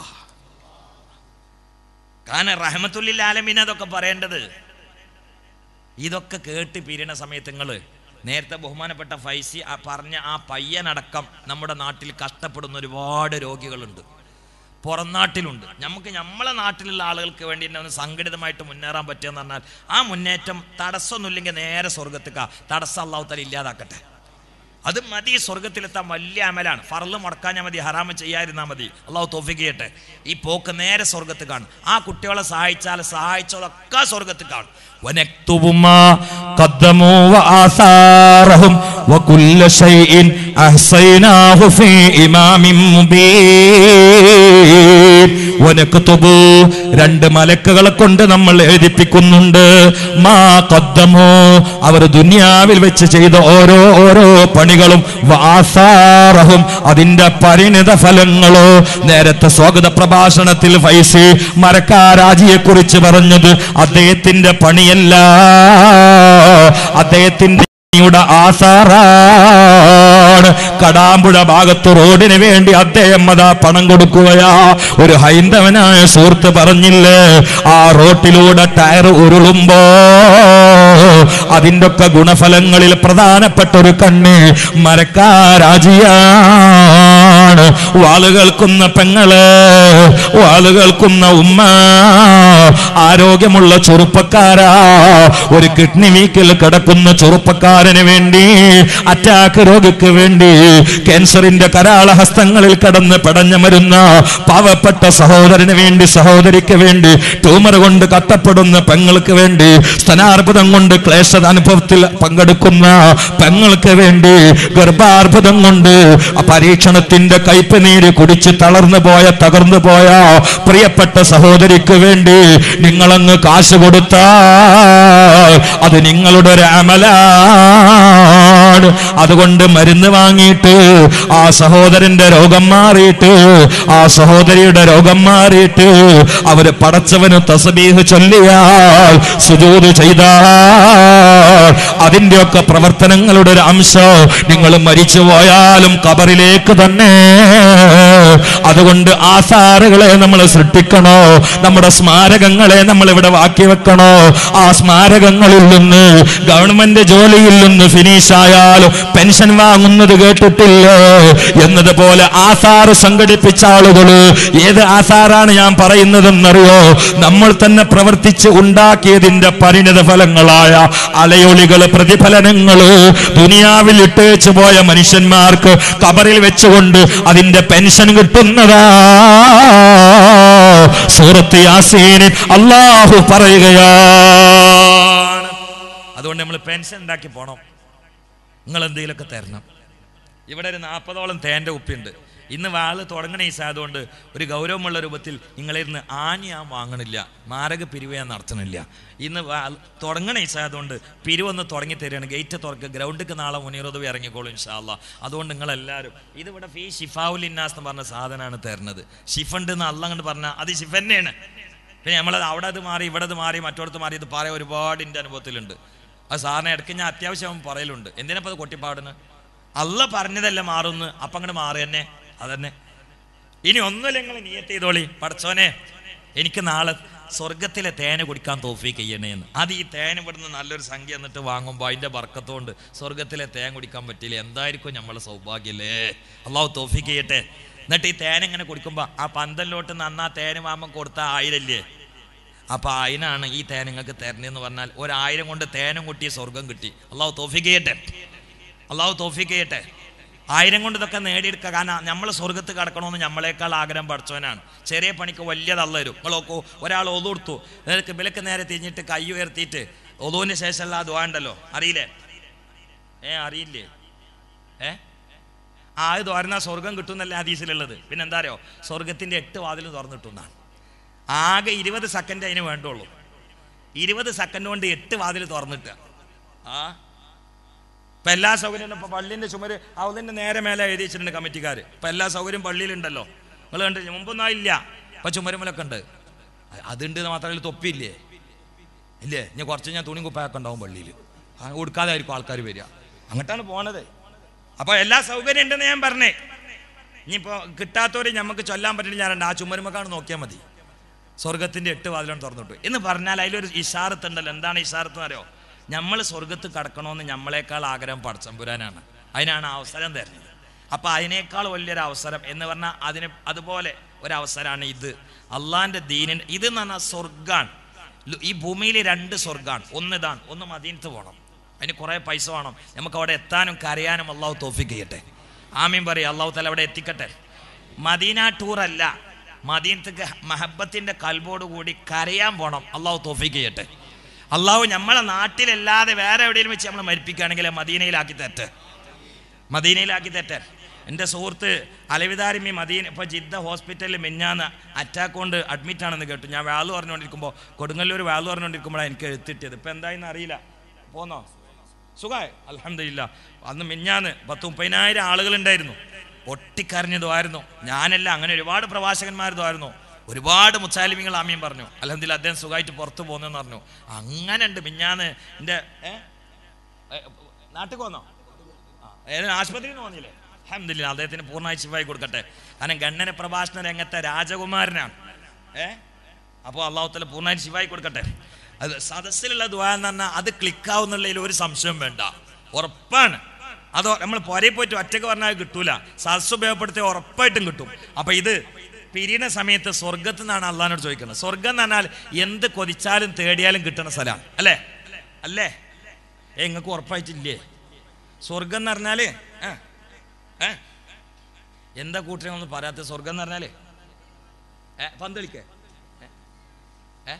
കാരണം റഹമത്തുല്ലിൽ ആലമീൻ അതൊക്കെ പറയേണ്ടത് ഇതൊക്കെ കേട്ട് പിരിയണ സമയത്ത് നിങ്ങൾ നേരത്തെ ബഹുമാനപ്പെട്ട ഫൈസി ആ പറഞ്ഞ ആ പയ്യനടക്കം നമ്മുടെ നാട്ടിൽ കഷ്ടപ്പെടുന്ന ഒരുപാട് രോഗികളുണ്ട് പുറം നാട്ടിലുണ്ട് നമുക്ക് നമ്മളെ നാട്ടിലുള്ള ആളുകൾക്ക് വേണ്ടി തന്നെ ഒന്ന് സംഘടിതമായിട്ട് മുന്നേറാൻ പറ്റുമെന്ന് പറഞ്ഞാൽ ആ മുന്നേറ്റം തടസ്സമൊന്നുമില്ലെങ്കിൽ നേരെ സ്വർഗത്തേക്കാ തടസ്സം അള്ളാഹു തല ഇല്ലാതാക്കട്ടെ അത് മതി സ്വർഗത്തിലെത്താൻ വലിയ അമലാണ് ഫറല് മുടക്കാഞ്ഞാൽ മതി ഹറാമ് ചെയ്യാതിരുന്നാൽ മതി അള്ളാഹു തോഫിക്ക് ചെയ്യട്ടെ ഈ പോക്ക് നേരെ സ്വർഗത്ത് കാണും ആ കുട്ടികളെ സഹായിച്ചാൽ സഹായിച്ചതൊക്കെ സ്വർഗത്ത് കാണും ونكتب ما قدموا وآثارهم وكل شيء أحصيناه في إمام مبين ونكتب രണ്ട് മലക്കുകളെ കൊണ്ട് നമ്മൾ എഴുതിപ്പിക്കുന്നുണ്ട് മാ കദ്ദമോ അവർ ദുനിയാവിൽ വെച്ച് ചെയ്ത ഓരോ ഓരോ പണികളും വാസാറഹും അതിന്റെ പരിണിത ഫലങ്ങളോ നേരത്തെ സ്വാഗത പ്രഭാഷണത്തിൽ ഫൈസി മരക്കാരാജിയെ കുറിച്ച് പറഞ്ഞത് അദ്ദേഹത്തിന്റെ പണിയല്ല അദ്ദേഹത്തിന്റെ യുടെ ആസാറാണ് കടാമ്പുഴ ഭാഗത്ത് റോഡിന് വേണ്ടി അദ്ദേഹം അതാ പണം കൊടുക്കുകയാ ഒരു ഹൈന്ദവനായ സുഹൃത്ത് പറഞ്ഞില്ലേ ആ റോട്ടിലൂടെ ടയർ ഉരുളുമ്പോ അതിന്റെ ഒക്കെ ഗുണഫലങ്ങളിൽ പ്രധാനപ്പെട്ട ഒരു കണ്ണ് മരക്കാരാജിയാണ് വാളുകൾക്കുന്ന പെങ്ങള് വാളുകൾക്കുന്ന ഉമ്മ ആരോഗ്യമുള്ള ചെറുപ്പക്കാരാ ഒരു കിഡ്നി വീക്കിൽ കിടക്കുന്ന ചെറുപ്പക്കാരന് വേണ്ടി അറ്റാക്ക് രോഗിക്ക് വേണ്ടി ക്യാൻസറിന്റെ കരാളഹസ്തങ്ങളിൽ കടന്ന് പടഞ്ഞു മരുന്ന പാവപ്പെട്ട സഹോദരന് വേണ്ടി സഹോദരിക്ക് വേണ്ടി ട്യൂമർ കൊണ്ട് കത്തപ്പെടുന്ന പെങ്ങൾക്ക് വേണ്ടി സ്തനാർബുദം കൊണ്ട് ക്ലേശ അനുഭവത്തിൽ പങ്കെടുക്കുന്ന പെങ്ങൾക്ക് വേണ്ടി ഗർഭാർബുദം കൊണ്ട് ആ പരീക്ഷണത്തിന്റെ കയ്പ് നീര് കുടിച്ച് തളർന്നു പോയ തകർന്നു പോയ പ്രിയപ്പെട്ട സഹോദരിക്ക് വേണ്ടി നിങ്ങളങ്ങ് കാശ് കൊടുത്താൽ അത് നിങ്ങളുടെ ഒരു അമലാണ് അതുകൊണ്ട് മരുന്ന് വാങ്ങിയിട്ട് ആ സഹോദരന്റെ രോഗം മാറിയിട്ട് ആ സഹോദരിയുടെ രോഗം മാറിയിട്ട് അവര് പടച്ചവന് തസ്ബീഹ് ചൊല്ലിയാൽ സുജൂത് ചെയ്താൽ അതിന്റെയൊക്കെ പ്രവർത്തനങ്ങളുടെ ഒരു അംശം നിങ്ങൾ മരിച്ചു പോയാലും കബറിലേക്ക് തന്നെ അതുകൊണ്ട് ആസാറുകളെ നമ്മൾ സൃഷ്ടിക്കണോ നമ്മുടെ സ്മാരകങ്ങളെ നമ്മൾ ഇവിടെ വാക്കി വെക്കണോ ആ സ്മാരകങ്ങളിൽ നിന്ന് ഗവൺമെന്റ് ജോലിയിൽ നിന്ന് ഫിനിഷ് ആയാലും പെൻഷൻ വാങ്ങുന്നത് കേട്ടിട്ടില്ലേ എന്നതുപോലെ ആസാറ് സംഘടിപ്പിച്ച ആളുകള് ഏത് ആസാറാണ് ഞാൻ പറയുന്നതെന്നറിയോ നമ്മൾ തന്നെ പ്രവർത്തിച്ച് ഉണ്ടാക്കിയതിന്റെ പരിണിത ഫലങ്ങളായ അലയൊളികള് പ്രതിഫലനങ്ങള് ദുനിയാവിൽ ഇട്ടേച്ചു പോയ മനുഷ്യന്മാർക്ക് കബറിൽ വെച്ചുകൊണ്ട് അതിന്റെ പെൻഷൻ കിട്ടുന്നതാ സൂറത്ത് യാസീനിൽ അള്ളാഹു പറയുകയാണ് അതുകൊണ്ട് നമ്മൾ പെൻഷൻ ഉണ്ടാക്കി പോണം നിങ്ങൾ എന്തെങ്കിലുമൊക്കെ തരണം ഇവിടെ ഒരു നാൽപ്പതോളം തേൻ്റെ ഉപ്പിണ്ട് ഇന്ന് വാള് തുടങ്ങണ ഈ സാധുകൊണ്ട് ഒരു ഗൗരവമുള്ള രൂപത്തിൽ നിങ്ങളിരുന്ന് ആനി ഞാൻ വാങ്ങണില്ല മാരക പിരിവ് ഞാൻ നടത്തണില്ല ഇന്ന് വാ തുടങ്ങണ ഈ സാധുകൊണ്ട് പിരിവൊന്ന് തുടങ്ങി തരികയാണ് ഗേറ്റ് തുറക്കുക ഗ്രൗണ്ടിക്ക് നാളെ മുനീറുദവി ഇറങ്ങിക്കോളും ഇൻഷാല്ല അതുകൊണ്ട് നിങ്ങളെല്ലാവരും ഇതിവിടെ ഫീ ഷിഫാവുൽ ഇന്നാസ് എന്ന് പറഞ്ഞ സാധനമാണ് തരുന്നത് ഷിഫണ്ട് എന്ന് അല്ല അങ്ങോട്ട് പറഞ്ഞാൽ അത് ഷിഫ് തന്നെയാണ് പിന്നെ നമ്മളത് അവിടെ അത് മാറി ഇവിടെ അത് മാറി മറ്റോടത്ത് മാറി ഇത് പറയാൻ ഒരുപാട് എൻ്റെ അനുഭവത്തിലുണ്ട് അത് സാറിന് ഇടയ്ക്ക് ഞാൻ അത്യാവശ്യം പറയലുണ്ട് എന്തിനപ്പോൾ അത് കൊട്ടിപ്പാടുന്നു അല്ല പറഞ്ഞതല്ല മാറുന്നു അപ്പം അങ്ങോട്ട് മാറി തന്നെ അതന്നെ ഇനി ഒന്നുമില്ല നിങ്ങൾ നിയത്ത് ചെയ്തോളി പടച്ചോനെ എനിക്ക് നാളെ സ്വർഗത്തിലെ തേന കുടിക്കാൻ തോഫീക്ക് ചെയ്യണേ എന്ന് അത് ഈ തേൻ ഇവിടുന്ന് നല്ലൊരു സംഖ്യ എന്നിട്ട് വാങ്ങുമ്പോൾ അതിൻ്റെ ബർക്കത്തോണ്ട് സ്വർഗത്തിലെ തേൻ കുടിക്കാൻ പറ്റില്ല എന്തായിരിക്കും നമ്മളെ സൗഭാഗ്യല്ലേ അള്ളാഹു തോഫീക്ക് ചെയ്യട്ടെ എന്നിട്ട് ഈ തേൻ ഇങ്ങനെ കുടിക്കുമ്പോൾ ആ പന്തലിലോട്ട് നന്നാ തേന് വാങ്ങുമ്പോൾ കൊടുത്ത ആയിരല്ലേ അപ്പൊ അതിനാണ് ഈ തേൻ നിങ്ങൾക്ക് തരണേന്ന് പറഞ്ഞാൽ ഒരായിരം കൊണ്ട് തേനും കുട്ടി സ്വർഗം കിട്ടി അള്ളാഹു തോഫിക്ക് ചെയ്യട്ടെ അള്ളാഹു തോഫിക്ക് ചെയ്യട്ടെ ആയിരം കൊണ്ട് ഇതൊക്കെ നേടിയെടുക്കുക കാരണം നമ്മൾ സ്വർഗത്ത് കടക്കണമെന്ന് നമ്മളെക്കാൾ ആഗ്രഹം പഠിച്ചവനാണ് ചെറിയ പണിക്ക് വലിയത് അല്ല വരും നിങ്ങൾ നോക്കൂ ഒരാൾ ഒതുകൊടുത്തു നിനക്ക് വിലക്ക് നേരെ തിരിഞ്ഞിട്ട് കൈ ഉയർത്തിയിട്ട് ഒതുവിന് ശേഷമുള്ള ആ ദ്വാ ഉണ്ടല്ലോ അറിയില്ലേ ഏ അറിയില്ലേ ഏ ആ ഇത് തുറന്നാ സ്വർഗം കിട്ടുന്നല്ലേ ഹദീസിലുള്ളത് പിന്നെ എന്താ അറിയോ സ്വർഗത്തിന്റെ എട്ട് വാതിൽ തുറന്നിട്ടുന്നാണ് ആകെ ഇരുപത് സെക്കൻഡ് അതിന് വേണ്ടുള്ളൂ ഇരുപത് സെക്കൻഡ് കൊണ്ട് എട്ട് വാതിൽ തുറന്നിട്ട് ആ ഇപ്പൊ എല്ലാ സൗകര്യം ഇപ്പൊ പള്ളിന്റെ ചുമര് അവതിന്റെ നേരെ മേലെ എഴുതി വെച്ചിട്ടുണ്ട് കമ്മിറ്റിക്കാർ ഇപ്പൊ എല്ലാ സൗകര്യം പള്ളിയിലുണ്ടല്ലോ നിങ്ങൾ കണ്ടില്ല മുമ്പൊന്നും ഇല്ല ഇപ്പൊ ചുമരുമലൊക്കെ ഉണ്ട് അ- അതുണ്ട് എന്ന് മാത്രമല്ല തൊപ്പിയില്ലേ ഇല്ലേ ഞാൻ കുറച്ച് ഞാൻ തുണി കുപ്പായൊക്കെ ഉണ്ടാവും പള്ളിയിൽ കൊടുക്കാതെ ആയിരിക്കും ആൾക്കാർ വരിക അങ്ങോട്ടാണ് പോണത് അപ്പോൾ എല്ലാ സൗകര്യം ഉണ്ടെന്ന് ഞാൻ പറഞ്ഞേ ഇനിയിപ്പോൾ കിട്ടാത്തവരെ നമുക്ക് ചൊല്ലാൻ പറ്റില്ല ഞാൻ ആ ചുമരുമക്കാണ് നോക്കിയാൽ മതി സ്വർഗത്തിന്റെ എട്ട് വാതിലാണ് തുറന്നിട്ടു എന്ന് പറഞ്ഞാൽ അതിലൊരു ഇഷാറത്ത് ഉണ്ടല്ലോ എന്താണ് ഇഷാറത്ത് എന്ന് അറിയോ നമ്മൾ സ്വർഗത്ത് കടക്കണമെന്ന് നമ്മളെക്കാൾ ആഗ്രഹം പടച്ചമ്പുരാനാണ് അതിനാണ് ആ അവസരം തരുന്നത് അപ്പൊ അതിനേക്കാൾ വലിയൊരു അവസരം എന്ന് പറഞ്ഞാൽ അതിന് അതുപോലെ ഒരു അവസരമാണ് ഇത് അള്ളാന്റെ ദീനിൻ ഇത് എന്ന് പറഞ്ഞാൽ സ്വർഗാണ് ലു- ഈ ഭൂമിയിൽ രണ്ട് സ്വർഗാണ് ഒന്ന് ഇതാണ് ഒന്ന് മദീനത്ത് പോകണം അതിന് കുറേ പൈസ വേണം നമുക്ക് അവിടെ എത്താനും കരയാനും അള്ളാഹു തോഫിക്ക് ചെയ്യട്ടെ ആമീൻ പറയും അള്ളാഹു തല അവിടെ എത്തിക്കട്ടെ മദീന ടൂർ അല്ല മദീനത്തേക്ക് മഹബത്തിന്റെ കൽബോട് കൂടി കരയാൻ പോണം അള്ളാഹു തോഫിക്ക് ചെയ്യട്ടെ അള്ളാഹു നമ്മളെ നാട്ടിലല്ലാതെ വേറെ എവിടെയെങ്കിലും വെച്ച് നമ്മൾ മരിപ്പിക്കുകയാണെങ്കിൽ മദീനയിലാക്കി തെറ്റ് മദീനയിലാക്കി തെറ്റ് എൻ്റെ സുഹൃത്ത് അലവിതാരിമി മദീന ഇപ്പോൾ ജിദ്ദ ഹോസ്പിറ്റലിൽ മിഞ്ഞാന്ന് അറ്റാക്ക് കൊണ്ട് അഡ്മിറ്റ് ആണെന്ന് കേട്ടു ഞാൻ വാള് പറഞ്ഞുകൊണ്ടിരിക്കുമ്പോൾ കൊടുങ്ങല്ലൂർ വാള് പറഞ്ഞുകൊണ്ടിരിക്കുമ്പോഴാണ് എനിക്ക് എഴുത്തിട്ടിയത് ഇപ്പം എന്തായെന്ന് അറിയില്ല പോന്നോ സുഖമായി അലഹമില്ല അന്ന് മിഞ്ഞാന്ന് പത്ത് മുപ്പതിനായിരം ആളുകളുണ്ടായിരുന്നു ഒട്ടിക്കരഞ്ഞതുമായിരുന്നു ഞാനല്ല അങ്ങനെ ഒരുപാട് പ്രവാചകന്മാരതുമായിരുന്നു ഒരുപാട് മുച്ചാലിമികൾ ആമീൻ പറഞ്ഞു അലഹമില്ല അദ്ദേഹം സുഖമായിട്ട് പുറത്തു പോകുന്നെന്ന് പറഞ്ഞു അങ്ങനെ ഉണ്ട് മിഞ്ഞാന്ന് എൻ്റെ ഏ ഏ, നാട്ടിൽ പോന്നോ ഏതെങ്കിലും ആശുപത്രിയിൽ നിന്ന് വന്നില്ലേ അഹമ്മദില്ല അദ്ദേഹത്തിന് പൂർണ്ണമായി ശിവായി കൊടുക്കട്ടെ കാരണം ഗണ്ണന പ്രഭാഷണ രംഗത്തെ രാജകുമാരനാണ് ഏ അപ്പോൾ അള്ളാഹുത്തല പൂർണ്ണമായിട്ട് ശിവായി കൊടുക്കട്ടെ അത് സദസ്സിലുള്ള ദ്വാ എന്ന് പറഞ്ഞാൽ അത് ക്ലിക്കാവുന്നുള്ളതിൽ ഒരു സംശയം വേണ്ട ഉറപ്പാണ് അതോ നമ്മൾ പുരയിൽ പോയിട്ട് ഒറ്റക്ക് പറഞ്ഞാൽ കിട്ടൂല സദസ് ഉപയോഗപ്പെടുത്തിയ ഉറപ്പായിട്ടും കിട്ടും അപ്പൊ ഇത് പിരിയുന്ന സമയത്ത് സ്വർഗത്തിൽ നിന്നാണ് അള്ളഹാനോട് ചോദിക്കുന്നത് സ്വർഗം എന്ന് പറഞ്ഞാൽ എന്ത് കൊതിച്ചാലും തേടിയാലും കിട്ടുന്ന സ്ഥലമാണ് അല്ലേ അല്ലേ ഏ നിങ്ങൾക്ക് ഉറപ്പായിട്ടില്ലേ സ്വർഗം എന്ന് പറഞ്ഞാല് ആ, ഏ? എന്താ കൂട്ടരൊന്നും പറയാത്ത സ്വർഗം എന്ന് പറഞ്ഞാല് ഏ പന്ത് കളിക്കേ ഏ?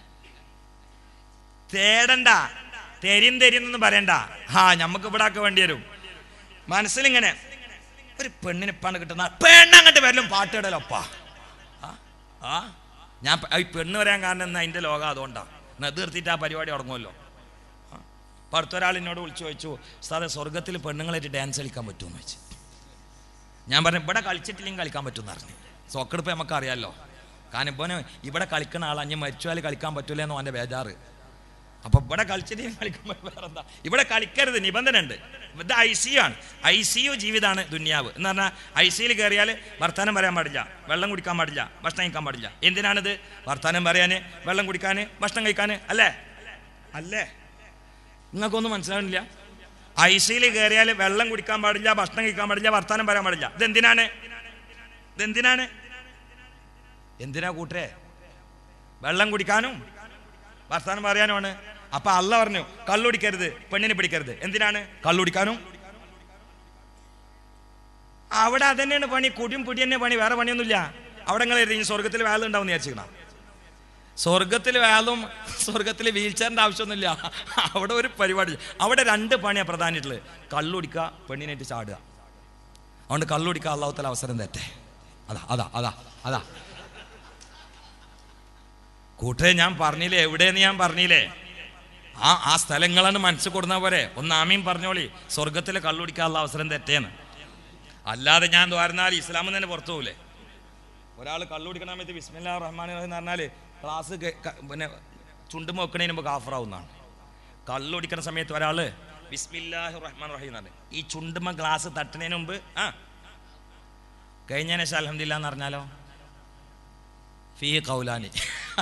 തേടണ്ട തെരിയും തെരിയെന്നൊന്നും പറയണ്ട ആ ഞമ്മക്ക് ഇവിടെ ആக்க വേണ്ടി വരും മനസ്സിലിങ്ങനെ ഒരു പെണ്ണിന് ഇപ്പാണ് കിട്ടുന്ന പെണ്ണങ്ങട്ട് വരലും പാട്ടിടലപ്പാ ആ ആ ഞാൻ പ- ഈ പെണ്ണ് വരാൻ കാരണം എന്നാ അതിന്റെ ലോകം അതുകൊണ്ടാണ് എന്നാൽ തീർത്തിട്ട് ആ പരിപാടി തുടങ്ങുമല്ലോ ആ. അപ്പൊ അടുത്തൊരാൾ എന്നോട് വിളിച്ചു ചോദിച്ചു സാറേ സ്വർഗത്തിൽ പെണ്ണുങ്ങളായിട്ട് ഡാൻസ് കളിക്കാൻ പറ്റുമെന്ന് ചോദിച്ചു ഞാൻ പറഞ്ഞു ഇവിടെ കളിച്ചിട്ടില്ലെങ്കിൽ കളിക്കാൻ പറ്റുമെന്ന് പറഞ്ഞു സോക്കെടുപ്പ് നമുക്ക് അറിയാമല്ലോ കാരണം ഇപ്പോന് ഇവിടെ കളിക്കുന്ന ആൾ അഞ്ഞ് മരിച്ചാൽ കളിക്കാൻ പറ്റൂല എന്നോ അവൻ്റെ ബേജാറ് അപ്പൊ ഇവിടെ കളിച്ചിട്ട് കളിക്കാൻ വേറെ എന്താ ഇവിടെ കളിക്കരുത് നിബന്ധന ഉണ്ട് ഇത് ഐ സി ആണ് ഐ സി യു ജീവിതമാണ് ദുന്യാവ് എന്ന് പറഞ്ഞാൽ ഐ സിയിൽ കയറിയാൽ വർത്താനം പറയാൻ പാടില്ല വെള്ളം കുടിക്കാൻ പാടില്ല ഭക്ഷണം കഴിക്കാൻ പാടില്ല എന്തിനാണിത് വർത്താനം പറയാൻ വെള്ളം കുടിക്കാൻ ഭക്ഷണം കഴിക്കാൻ അല്ലേ അല്ലേ നിങ്ങൾക്കൊന്നും മനസ്സിലാവുന്നില്ല ഐ സിയിൽ കയറിയാൽ വെള്ളം കുടിക്കാൻ പാടില്ല ഭക്ഷണം കഴിക്കാൻ പാടില്ല വർത്താനം പറയാൻ പാടില്ല ഇതെന്തിനാണ് ഇതെന്തിനാണ് എന്തിനാ കൂട്ടരെ വെള്ളം കുടിക്കാനും വർത്താനം പറയാനുമാണ് അപ്പൊ അല്ല പറഞ്ഞു കള്ളുടിക്കരുത് പെണ്ണിനെ പിടിക്കരുത് എന്തിനാണ് കള്ളുടിക്കാനും അവിടെ അതന്നെയാണ് പണി കുടിയും പിടി തന്നെ പണി വേറെ പണിയൊന്നുമില്ല അവിടെ നിങ്ങൾ ഈ സ്വർഗത്തിൽ വേല ഉണ്ടാവും വിചാരിച്ചിക്കണം സ്വർഗത്തിൽ വേലും സ്വർഗത്തിൽ വീൽ ചെയറിന്റെ ആവശ്യമൊന്നുമില്ല അവിടെ ഒരു പരിപാടി അവിടെ രണ്ട് പണിയാണ് പ്രധാനമായിട്ടുള്ളത് കള്ളുടിക്കുക പെണ്ണിനായിട്ട് ചാടുക അതുകൊണ്ട് കള്ളുടിക്കുക അള്ളാഹുത്തല അവസരം തെറ്റേ അതാ അതാ അതാ അതാ കൂട്ടരെ ഞാൻ പറഞ്ഞില്ലേ എവിടെയെന്ന് ഞാൻ പറഞ്ഞില്ലേ ആ ആ സ്ഥലങ്ങളാണ് മനസ്സിൽ കൊടുന്ന പോരെ ഒന്ന് ആമീൻ പറഞ്ഞോളി സ്വർഗത്തിൽ കള്ളുടിക്കാനുള്ള അവസരം തെറ്റേന്ന് അല്ലാതെ ഞാൻ ദ്വാരുന്നാൽ ഇസ്ലാമിൽ തന്നെ പുറത്തു പോകില്ലേ ഒരാൾ കള്ളുടിക്കണ സമയത്ത് ബിസ്മില്ലാ റഹ്മാൻ റഹീം എന്ന് പറഞ്ഞാൽ ക്ലാസ് കെ- ക- പിന്നെ ചുണ്ടും വെക്കണതിന് മുമ്പ് കാഫറാവുന്നതാണ് കള്ളുടിക്കുന്ന സമയത്ത് ഒരാൾ ബിസ്മില്ലാഹി റഹ്മാൻ റഹീം എന്നാണ് ഈ ചുണ്ടുമ്മ ഗ്ലാസ് തട്ടുന്നതിന് മുമ്പ് ആ കഴിഞ്ഞതിന് ശേഷം അലഹമില്ല എന്ന് പറഞ്ഞാലോ ഫീ കൗലാനി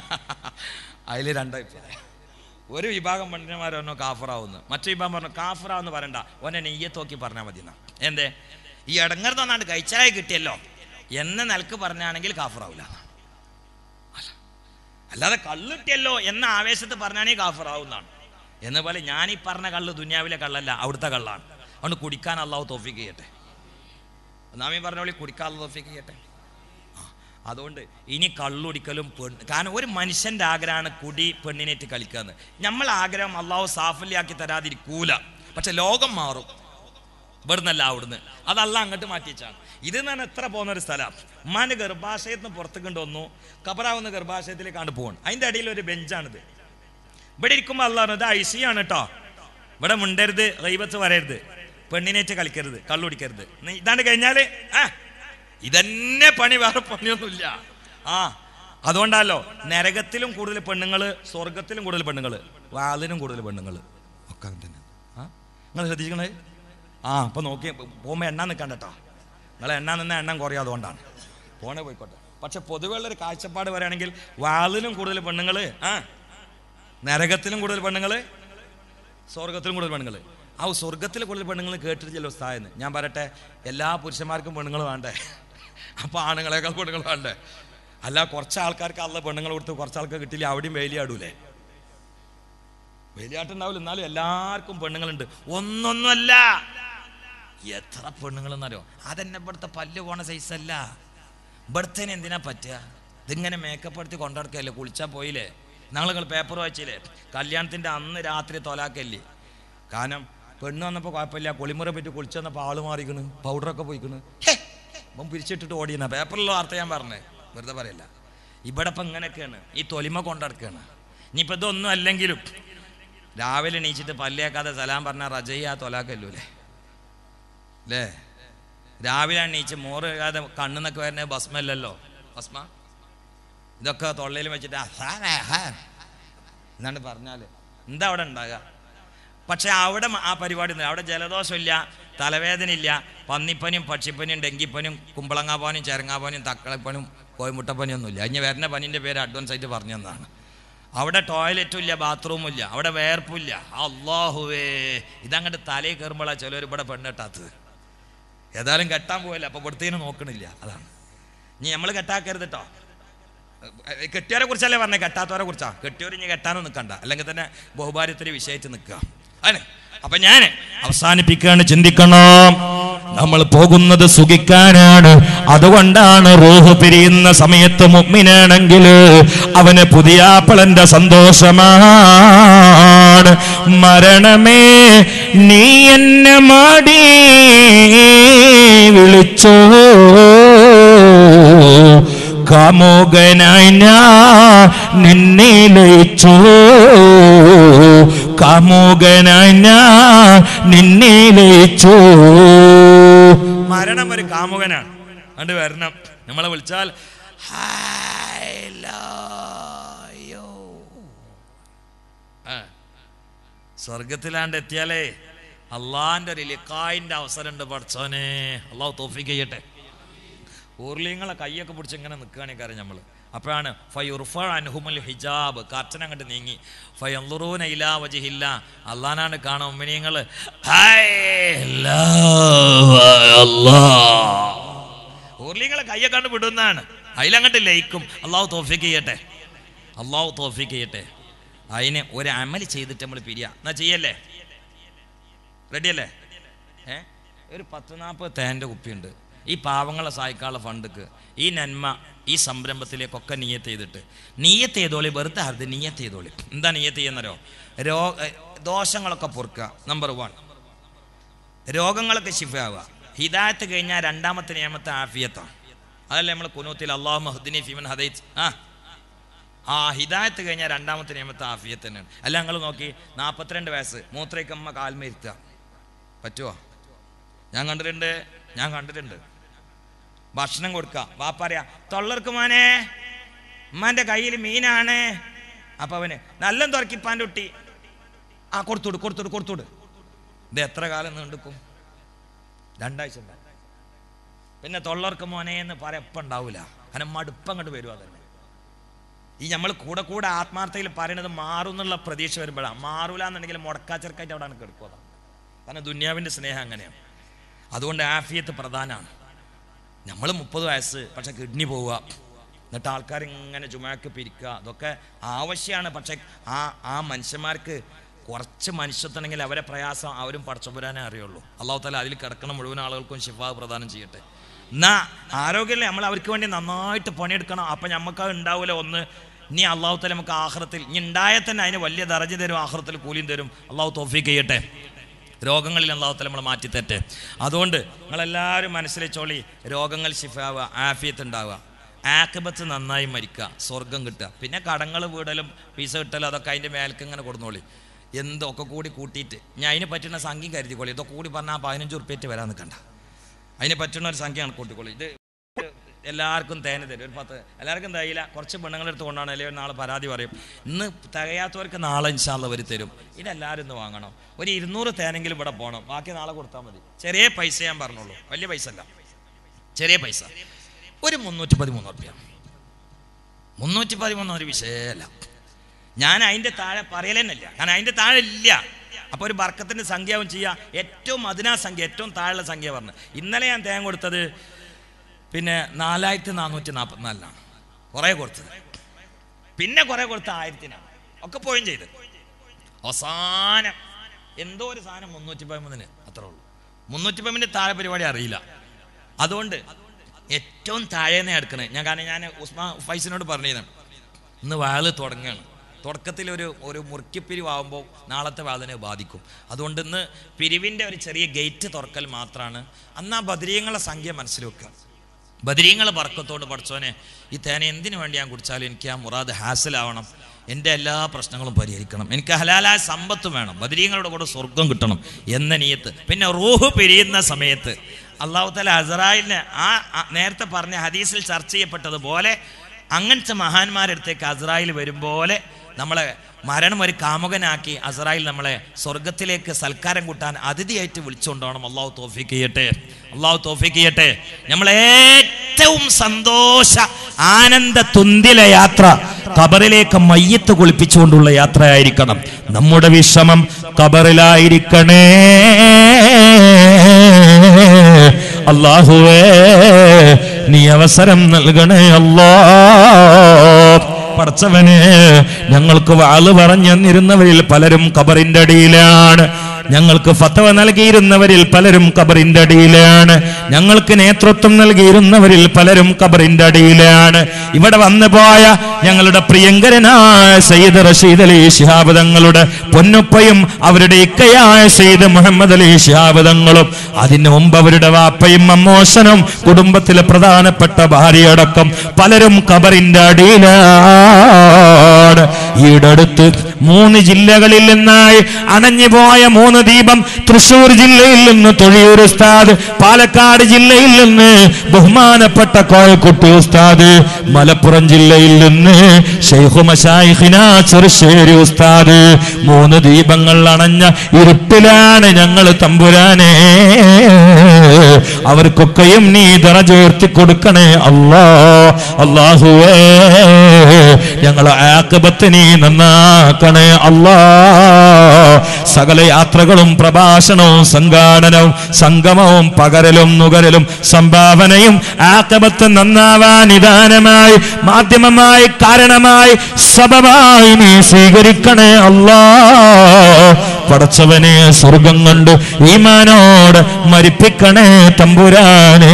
അതിൽ രണ്ടഭിപ്രായം ഒരു വിഭാഗം പണ്ഡിതന്മാർ പറഞ്ഞു കാഫറാവുന്നു മറ്റു വിഭാഗം പറഞ്ഞു കാഫറാന്ന് പറയണ്ട ഓനെ നെയ്യത്തോക്കി പറഞ്ഞാൽ മതി എന്നാ എന്തേ ഈ ഇടങ്ങർ തന്നാണ്ട് കഴിച്ചായി കിട്ടിയല്ലോ എന്ന നിലക്ക് പറഞ്ഞാണെങ്കിൽ കാഫറാവില്ല അല്ല. അല്ലാതെ കള്ളിട്ടിയല്ലോ എന്ന ആവേശത്ത് പറഞ്ഞാണെങ്കിൽ കാഫറാവുന്നതാണ് എന്ന പോലെ ഞാൻ ഈ പറഞ്ഞ കള്ള് ദുനിയാവിലെ കള്ളല്ല അവിടുത്തെ കള്ളാണ് അതുകൊണ്ട് കുടിക്കാൻ അള്ളാഹു തോഫിക്ക് ചെയ്യട്ടെ നാമീ പറഞ്ഞ പോലെ കുടിക്കാൻ അള്ളാഹു തോഫിക്ക് ചെയ്യട്ടെ അതുകൊണ്ട് ഇനി കള്ളുടിക്കലും പെണ്ണ് കാരണം ഒരു മനുഷ്യന്റെ ആഗ്രഹമാണ് കുടി പെണ്ണിനേറ്റ് കളിക്കാന്ന് നമ്മൾ ആഗ്രഹം അള്ളാഹു സാഫല്യാക്കി തരാതിരിക്കൂല പക്ഷെ ലോകം മാറും ഇവിടുന്നല്ല അവിടുന്ന് അതല്ല അങ്ങോട്ട് മാറ്റിച്ചാണ് ഇത് ഞാൻ എത്ര പോകുന്ന ഒരു സ്ഥലം ഉമ്മാന്റെ ഗർഭാശയത്തിൽ നിന്ന് പുറത്ത് കൊണ്ടുവന്നു കബറാവുന്ന ഗർഭാശയത്തിലേക്കാണ് പോകണം അതിന്റെ അടിയിൽ ഒരു ബെഞ്ചാണിത് ഇവിടെ ഇരിക്കുമ്പോൾ അള്ളാഹ് ഇത് ഐ സി ആണ് കേട്ടോ ഇവിടെ മുണ്ടരുത് റൈബത്ത് വരരുത് പെണ്ണിനേറ്റ് കളിക്കരുത് കള്ളുടിക്കരുത് നി- ഇതാണ്ട് കഴിഞ്ഞാല് ആ ഇതന്നെ പണി വേറെ പണിയൊന്നുമില്ല ആ അതുകൊണ്ടല്ലോ നരകത്തിലും കൂടുതൽ പെണ്ണുങ്ങള് സ്വർഗത്തിലും കൂടുതൽ പെണ്ണുങ്ങള് വാതിലും കൂടുതൽ പെണ്ണുങ്ങള് ഒക്കെ അങ്ങനെ തന്നെ ആ നിങ്ങൾ ശ്രദ്ധിക്കണേ ആ അപ്പൊ നോക്കി പോകുമ്പോ എണ്ണ നിൽക്കണ്ട കേട്ടോ നിങ്ങൾ എണ്ണ നിന്ന എണ്ണം കുറയും അതുകൊണ്ടാണ് പോണേ പോയിക്കോട്ടെ പക്ഷെ പൊതുവെയുള്ള ഒരു കാഴ്ചപ്പാട് പറയുകയാണെങ്കിൽ വാതിലും കൂടുതൽ പെണ്ണുങ്ങള് ആ നരകത്തിലും കൂടുതൽ പെണ്ണുങ്ങള് സ്വർഗത്തിലും കൂടുതൽ പെണ്ണുങ്ങൾ ആ സ്വർഗത്തിൽ കൂടുതൽ പെണ്ണുങ്ങൾ കേട്ടിട്ടില്ലല്ലോ സ്ഥായെന്ന് ഞാൻ പറയട്ടെ എല്ലാ പുരുഷന്മാർക്കും പെണ്ണുങ്ങൾ വേണ്ടേ അപ്പൊ ആണുങ്ങളെക്കാൾ പെണ്ണുങ്ങൾ വേണ്ടേ അല്ല കുറച്ച് ആൾക്കാർക്ക് അല്ല പെണ്ണുങ്ങൾ കൊടുത്ത് കുറച്ച് ആൾക്ക് കിട്ടില്ല അവിടെയും വേലിയാടൂലേ വേലിയാട്ടുണ്ടാവില്ല എന്നാലും എല്ലാവർക്കും പെണ്ണുങ്ങളുണ്ട് ഒന്നൊന്നുമല്ല എത്ര പെണ്ണുങ്ങളെന്നറിയോ അതെന്നെ ഇവിടുത്തെ പല്ല് പോണ സൈസല്ല ഇവിടുത്തേന് എന്തിനാ പറ്റുക ഇതിങ്ങനെ മേക്കപ്പ് എടുത്ത് കൊണ്ടുനടക്കല്ലേ കുളിച്ചാൽ പോയില്ലേ ഞങ്ങൾ പേപ്പർ വായിച്ചില്ലേ കല്യാണത്തിന്റെ അന്ന് രാത്രി തൊലാക്കല്ലേ കാരണം പെണ്ണ് വന്നപ്പോൾ കുഴപ്പമില്ല കുളിമുറ പറ്റി കുളിച്ചു വന്നപ്പോൾ ആള് മാറിക്കണ് പൗഡറൊക്കെ പോയിക്കണ് ഹേ, ഇവൻ പിരിച്ചിട്ടിട്ട് ഓടിയെന്ന പേപ്പറിലുള്ള വാർത്ത ഞാൻ പറഞ്ഞേ വെറുതെ പറയല്ല ഇവിടെ ഇപ്പം ഇങ്ങനെയൊക്കെയാണ് ഈ തൊലിമ കൊണ്ടടക്കുകയാണ് ഇനിയിപ്പോൾ ഇതൊന്നും അല്ലെങ്കിലും രാവിലെ എണീച്ചിട്ട് പല്ലേക്കാതെ സലാം പറഞ്ഞാൽ റജയ്യ തൊലാക്കല്ലൂലേ അല്ലേ രാവിലെ എണീച്ച് മോറ് കഴുകാതെ കണ്ണെന്നൊക്കെ വരുന്നത് ഭസ്മല്ലല്ലോ ഭസ്മ ഇതൊക്കെ തൊള്ളയിൽ വെച്ചിട്ട് അസാന, അഹാൻ എന്നാണ് പറഞ്ഞാൽ എന്താ അവിടെ ഉണ്ടാകുക പക്ഷെ അവിടെ മ- ആ പരിപാടി ഒന്നുമില്ല അവിടെ ജലദോഷമില്ല തലവേദന ഇല്ല പന്നിപ്പനിയും പക്ഷിപ്പനിയും ഡെങ്കിപ്പനിയും കുമ്പളങ്ങാപ്പനിയും ചേരങ്ങാപ്പനിയും തക്കളപ്പനിയും കോയമുട്ടപ്പനിയും ഒന്നുമില്ല അതിന് വരുന്ന പനിൻ്റെ പേര് അഡ്വാൻസ് ആയിട്ട് പറഞ്ഞു തന്നതാണ് അവിടെ ടോയ്ലറ്റും ഇല്ല ബാത്റൂമും ഇല്ല അവിടെ വേർപ്പില്ല അള്ളാഹുവേ ഇതങ്ങോട്ട് തലയിൽ കയറുമ്പോഴാണ് ചിലർ ഇവിടെ പെണ്ണെട്ടാത്തത് ഏതായാലും കെട്ടാൻ പോയല്ല അപ്പൊ ഇവിടുത്തേന് നോക്കണില്ല അതാണ് ഇനി നമ്മൾ കെട്ടാക്കരുത് കേട്ടോ കെട്ടിയവരെ കുറിച്ചല്ലേ പറഞ്ഞേ കെട്ടാത്തവരെ കുറിച്ചാ കെട്ടിയവർ ഇനി കെട്ടാനും നിൽക്കണ്ട അല്ലെങ്കിൽ തന്നെ ബഹുഭാര്യത്തിന് വിഷയിച്ച് നിൽക്കുക ആണ് അപ്പൊ ഞാൻ അവസാനിപ്പിക്കാണ് ചിന്തിക്കണം നമ്മൾ പോകുന്നത് സുഖിക്കാനാണ് അതുകൊണ്ടാണ് റൂഹ് പിരിയുന്ന സമയത്ത് മുഗ്മിനാണെങ്കിൽ അവന് പുതിയാപ്പളന്റെ സന്തോഷമാണ് മരണമേ നീ എന്നെ മാടി വിളിച്ചോ കാമോകനായി ഞാൻ നിന്നെ ലയിച്ചോ കാമോകനായി ഞാൻ നിന്നെ ലയിച്ചോ മരണം ഒരു കാമുകനാണ് കണ്ട് വരണം നമ്മളെ വിളിച്ചാൽ "ഹായ്, love you." ആ. സ്വർഗത്തിലാണ്ട് എത്തിയാലേ അള്ളാന്റെ ഒരു ലിക്കായിന്റെ അവസരം ഉണ്ട് പഠിച്ചോനെ അള്ളാഹു തോഫിക്ക് ചെയ്യട്ടെ ഊർലിങ്ങളെ കൈയൊക്കെ പിടിച്ച് ഇങ്ങനെ നിൽക്കുകയാണെങ്കിൽ കാര്യം നമ്മൾ അപ്പോഴാണ് ഫയുർഫ അൻഹുമുൽ ഹിജാബ് കർച്ചന അങ്ങോട്ട് നീങ്ങി ഫയന്തുറൂന ഇലാ വജിഹില്ല അള്ളാനാണ് കാണും ഉമ്മിനിയങ്ങൾ ഊർലിങ്ങളെ കയ്യെ കണ്ട് വിടുന്നതാണ് അതിലങ്ങോട്ട് ലയിക്കും അള്ളാഹു തോഫിക്ക് ചെയ്യട്ടെ അള്ളാഹു തോഫിക്ക് ചെയ്യട്ടെ അതിന് ഒരു അമൽ ചെയ്തിട്ട് നമ്മൾ പിരിയ എന്നാ ചെയ്യല്ലേ റെഡിയല്ലേ ഏ ഒരു പത്ത് നാൽപ്പത് തേൻ്റെ കുപ്പിയുണ്ട് ഈ പാവങ്ങളെ സഹായിക്കാനുള്ള ഫണ്ടിക്ക് ഈ നന്മ ഈ സംരംഭത്തിലേക്കൊക്കെ നീയത്ത് ചെയ്തിട്ട് നീയത്ത് ചെയ്തോളി വെറുതെ അറുത് നീയത്ത് ചെയ്തോളി എന്താ നീയത്ത് ചെയ്യുന്നരോ രോ ഏ, ദോഷങ്ങളൊക്കെ പൊറുക്കുക നമ്പർ വൺ രോഗങ്ങളൊക്കെ ശിഫാവുക ഹിദായത്ത് കഴിഞ്ഞാൽ രണ്ടാമത്തെ നിയമത്തെ ആഫിയത്താണ് അതല്ലേ നമ്മൾ കുനൂത്തിൽ അള്ളാഹു മഹദിനി ഫിമൻ ഹദൈത്ത് ആ ആ ഹിദായത്ത് കഴിഞ്ഞാൽ രണ്ടാമത്തെ നിയമത്തെ ആഫിയത്ത് തന്നെയാണ് അല്ല ഞങ്ങൾ നോക്കി നാൽപ്പത്തിരണ്ട് വയസ്സ് മൂത്രയ്ക്കമ്മ കാൽമേരുത്തുക പറ്റുമോ ഞാൻ കണ്ടിട്ടുണ്ട് ഞാൻ കണ്ടിട്ടുണ്ട് ഭക്ഷണം കൊടുക്കുക വാപ്പറിയാ തൊള്ളർക്ക് മോനെ ഉമ്മാന്റെ കയ്യിൽ മീനാണ് അപ്പൊ അവന് നല്ല തുറക്കിപ്പാൻ്റെ കുട്ടി ആ കൊടുത്തുവിട് കൊടുത്തുവിട് കൊടുത്തുവിട് ഇത് എത്ര കാലം നീണ്ടുക്കും രണ്ടാഴ്ച ഉണ്ടാവും. പിന്നെ തൊള്ളർക്ക് മോനെ എന്ന് പറയപ്പം ഉണ്ടാവില്ല കാരണം മടുപ്പം കണ്ട് വരും അതന്നെ ഈ നമ്മൾ കൂടെ കൂടെ ആത്മാർത്ഥയിൽ പറയണത് മാറും എന്നുള്ള പ്രതീക്ഷ വരുമ്പോഴാണ് മാറൂല എന്നുണ്ടെങ്കിൽ മുടക്കാച്ചെറുക്കായിട്ട് അവിടെ കിടക്കുക കാരണം ദുന്യാവിൻ്റെ സ്നേഹം അങ്ങനെയാണ് അതുകൊണ്ട് ആഫിയത്ത് പ്രധാനമാണ് നമ്മൾ മുപ്പത് വയസ്സ് പക്ഷെ കിഡ്നി പോവുക എന്നിട്ട് ആൾക്കാർ ഇങ്ങനെ ചുമക്ക് പിരിക്കുക അതൊക്കെ ആവശ്യമാണ് പക്ഷെ ആ ആ മനുഷ്യന്മാർക്ക് കുറച്ച് മനുഷ്യത്തുണ്ടെങ്കിൽ അവരെ പ്രയാസം അവരും പടച്ചപുരാനേ അറിയുള്ളൂ അള്ളാഹു താല അതിൽ കിടക്കുന്ന മുഴുവൻ ആളുകൾക്കും ശിഫാ പ്രദാനം ചെയ്യട്ടെ എന്നാ ആരോഗ്യമല്ലേ നമ്മൾ അവർക്ക് വേണ്ടി നന്നായിട്ട് പണിയെടുക്കണം അപ്പം നമുക്ക് അത് ഉണ്ടാവില്ല ഒന്ന് ഇനി അള്ളാഹു താല നമുക്ക് ആഹ്റത്തിൽ ഇനി ഉണ്ടായാൽ തന്നെ അതിന് വലിയ ദറജ തരും ആഹ്റത്തിൽ കൂലിയും തരും അള്ളാഹു തോഫീക്ക് ചെയ്യട്ടെ രോഗങ്ങളിൽ അള്ളാഹുത്തല നമ്മൾ മാറ്റിത്തട്ടെ അതുകൊണ്ട് നിങ്ങളെല്ലാവരും മനസ്സിലെച്ചോളി രോഗങ്ങൾ ശിഫാവുക ആഫിയത്ത് ഉണ്ടാവുക ആക്കബത്ത് നന്നായി മരിക്കുക സ്വർഗം കിട്ടുക പിന്നെ കടങ്ങൾ വീടലും പൈസ കിട്ടലും അതൊക്കെ അതിൻ്റെ മേൽക്ക് ഇങ്ങനെ കൊടുന്നോളി എന്തൊക്കെ കൂടി കൂട്ടിയിട്ട് ഞാൻ അതിന് പറ്റുന്ന സംഖ്യം കരുതിക്കോളി ഇതൊക്കെ കൂടി പറഞ്ഞാൽ പതിനഞ്ച് ഉറുപ്പ്യറ്റ് വരാൻ നിൽക്കണ്ട അതിന് പറ്റുന്ന ഒരു സംഖ്യയാണ് കൂട്ടിക്കോളി ഇത് എല്ലാവർക്കും തേന് തരും ഒരു പത്ത് എല്ലാവർക്കും തയ്യില്ല കുറച്ച് പെണ്ണുങ്ങളെടുത്ത് കൊണ്ടാണ് അല്ലെങ്കിൽ നാളെ പരാതി പറയും ഇന്ന് തികയാത്തവർക്ക് നാളെ ഇൻഷാല്ല അവർ തരും ഇതെല്ലാവരും ഇന്ന് വാങ്ങണം ഒരു ഇരുന്നൂറ് തേനെങ്കിലും ഇവിടെ പോകണം ബാക്കി നാളെ കൊടുത്താൽ മതി ചെറിയ പൈസ ഞാൻ പറഞ്ഞോളൂ വലിയ പൈസ അല്ല ചെറിയ പൈസ ഒരു മുന്നൂറ്റി പതിമൂന്ന് റുപ്യ മുന്നൂറ്റി പതിമൂന്ന് ഒരു വിഷയമല്ല ഞാൻ അതിൻ്റെ താഴെ പറയലെന്നല്ല കാരണം അതിൻ്റെ താഴെ ഇല്ല അപ്പോൾ ഒരു ബർക്കത്തിൻ്റെ സംഖ്യാവും ചെയ്യുക ഏറ്റവും അതിനാ സംഖ്യ ഏറ്റവും താഴെയുള്ള സംഖ്യ പറഞ്ഞു ഇന്നലെ ഞാൻ തേങ്ങ കൊടുത്തത് പിന്നെ നാലായിരത്തി നാനൂറ്റി നാൽപ്പത്തിനാലിനാണ് കുറേ കൊടുത്തത് പിന്നെ കുറേ കൊടുത്ത ആയിരത്തിനാണ് ഒക്കെ പോയും ചെയ്ത് അവസാനം എന്തോ ഒരു സാധനം മുന്നൂറ്റി പതിമൂന്നിന് അത്രേ ഉള്ളൂ മുന്നൂറ്റി പതിമൂന്നിന് താഴെ പരിപാടി അറിയില്ല അതുകൊണ്ട് ഏറ്റവും താഴേന്നെ എടുക്കണേ ഞാൻ കാരണം ഞാൻ ഉസ്മാ ഫൈസിനോട് പറഞ്ഞിരുന്നു ഇന്ന് വാള് തുടങ്ങുകയാണ് തുടക്കത്തിൽ ഒരു ഒരു മുറുക്കിപ്പിരിവാകുമ്പോൾ നാളത്തെ വാതിനെ ബാധിക്കും അതുകൊണ്ട് ഇന്ന് പിരിവിൻ്റെ ഒരു ചെറിയ ഗേറ്റ് തുറക്കൽ മാത്രമാണ് അന്ന് ആ ബദരീയങ്ങളെ സംഖ്യ മനസ്സിൽ വെക്കുക ബദരീങ്ങളെ പറക്കത്തോട് പഠിച്ചോനെ ഈ തേന എന്തിനു വേണ്ടി ഞാൻ കുടിച്ചാലും എനിക്ക് ആ മുറാദ് ഹാസിലാവണം എൻ്റെ എല്ലാ പ്രശ്നങ്ങളും പരിഹരിക്കണം എനിക്ക് ഹലാലായ സമ്പത്ത് വേണം ബദരീങ്ങളുടെ കൂടെ സ്വർഗം കിട്ടണം എന്ന നീയത്ത് പിന്നെ റൂഹ് പിരിയുന്ന സമയത്ത് അള്ളാഹു തല അസറായിലിനെ ആ ആ നേരത്തെ പറഞ്ഞ ഹദീസിൽ ചർച്ച ചെയ്യപ്പെട്ടതുപോലെ അങ്ങനത്തെ മഹാന്മാരടുത്തേക്ക് അസറായിൽ വരും പോലെ നമ്മളെ മരണം ഒരു കാമുകനാക്കി അസറായിൽ നമ്മളെ സ്വർഗത്തിലേക്ക് സൽക്കാരം കൂട്ടാൻ അതിഥിയായിട്ട് വിളിച്ചുകൊണ്ടോണം അള്ളാഹു തോഫിക്ക് ചെയ്യട്ടെ അള്ളാഹു തോഫിക്ക് ചെയ്യട്ടെ നമ്മൾ ഏറ്റവും സന്തോഷ ആനന്ദ തുന്തില യാത്ര കബറിലേക്ക് മയ്യത്ത് കുളിപ്പിച്ചുകൊണ്ടുള്ള യാത്രയായിരിക്കണം നമ്മുടെ വിഷമം കബറിലായിരിക്കണേ അള്ളാഹുവേ നീ അവസരം നൽകണേ അല്ലാ പടച്ചവന് ഞങ്ങൾക്ക് വാള് പറഞ്ഞു തന്നിരുന്നവരിൽ പലരും കബറിന്റെ അടിയിലാണ് ഞങ്ങൾക്ക് ഫത്തവ നൽകിയിരുന്നവരിൽ പലരും കബറിന്റെ അടിയിലാണ് ഞങ്ങൾക്ക് നേതൃത്വം നൽകിയിരുന്നവരിൽ പലരും കബറിന്റെ അടിയിലാണ് ഇവിടെ വന്നു പോയ ഞങ്ങളുടെ പ്രിയങ്കരനായ സയ്യിദ് റഷീദ് അലി ശിഹാബ് തങ്ങളുടെ പൊന്നുപ്പയും അവരുടെ ഇക്കയായ സയ്യിദ് മുഹമ്മദ് അലി ശിഹാബ് തങ്ങളും അതിനു മുമ്പ് അവരുടെ വാപ്പയും അമ്മോശനും കുടുംബത്തിലെ പ്രധാനപ്പെട്ട ഭാര്യയടക്കം പലരും കബറിന്റെ അടിയിലാണ് ഈടടുത്ത് മൂന്ന് ജില്ലകളിൽ നിന്നായി അണഞ്ഞുപോയ മൂന്ന് ദീപം തൃശൂർ ജില്ലയിൽ നിന്ന് തൊഴിയൂർ ഉസ്താദ് പാലക്കാട് ജില്ലയിൽ നിന്ന് ബഹുമാനപ്പെട്ട കോയക്കുട്ടി ഉസ്താദ് മലപ്പുറം ജില്ലയിൽ നിന്ന് ഷെയ്ഖു മശായിഖിന ചെറുശ്ശേരി ഉസ്താദ് മൂന്ന് ദീപങ്ങൾ അണഞ്ഞ ഇരുട്ടിലാണ് ഞങ്ങൾ തമ്പുരാനെ അവർക്കൊക്കെയും നീ ദറചേർത്തി കൊടുക്കണേ അല്ലാ അള്ളാഹുവേ ഞങ്ങളെ ആക്കബത്ത് നീ നന്നാക്കണേ അല്ലാ സകല യാത്രകളും പ്രഭാഷണവും സംഘാടനവും സംഗമവും പകരലും നുകരലും സംഭാവനയും ആക്കബത്ത് നന്നാവാൻ നിദാനമായി മാധ്യമമായി കാരണമായി സബമായി നീ സ്വീകരിക്കണേ അല്ലാ പടച്ചവനെ സ്വർഗം കൊണ്ട് ഈമാനോട് മരിപ്പിക്കണേ തമ്പുരാനേ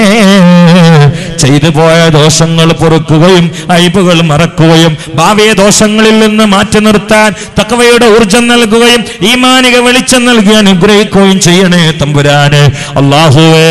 ചെയ്തു പോയ ദോഷങ്ങൾ പൊറുക്കുകയും അയബുകൾ മറക്കുകയും ഭാവിയെ ദോഷങ്ങളിൽ നിന്ന് മാറ്റി നിർത്താൻ തക്കവയുടെ ഊർജം നൽകുകയും ഈമാനിക വെളിച്ചം നൽകി അനുഗ്രഹിക്കുകയും ചെയ്യണേ തമ്പുരാന് അള്ളാഹുവേ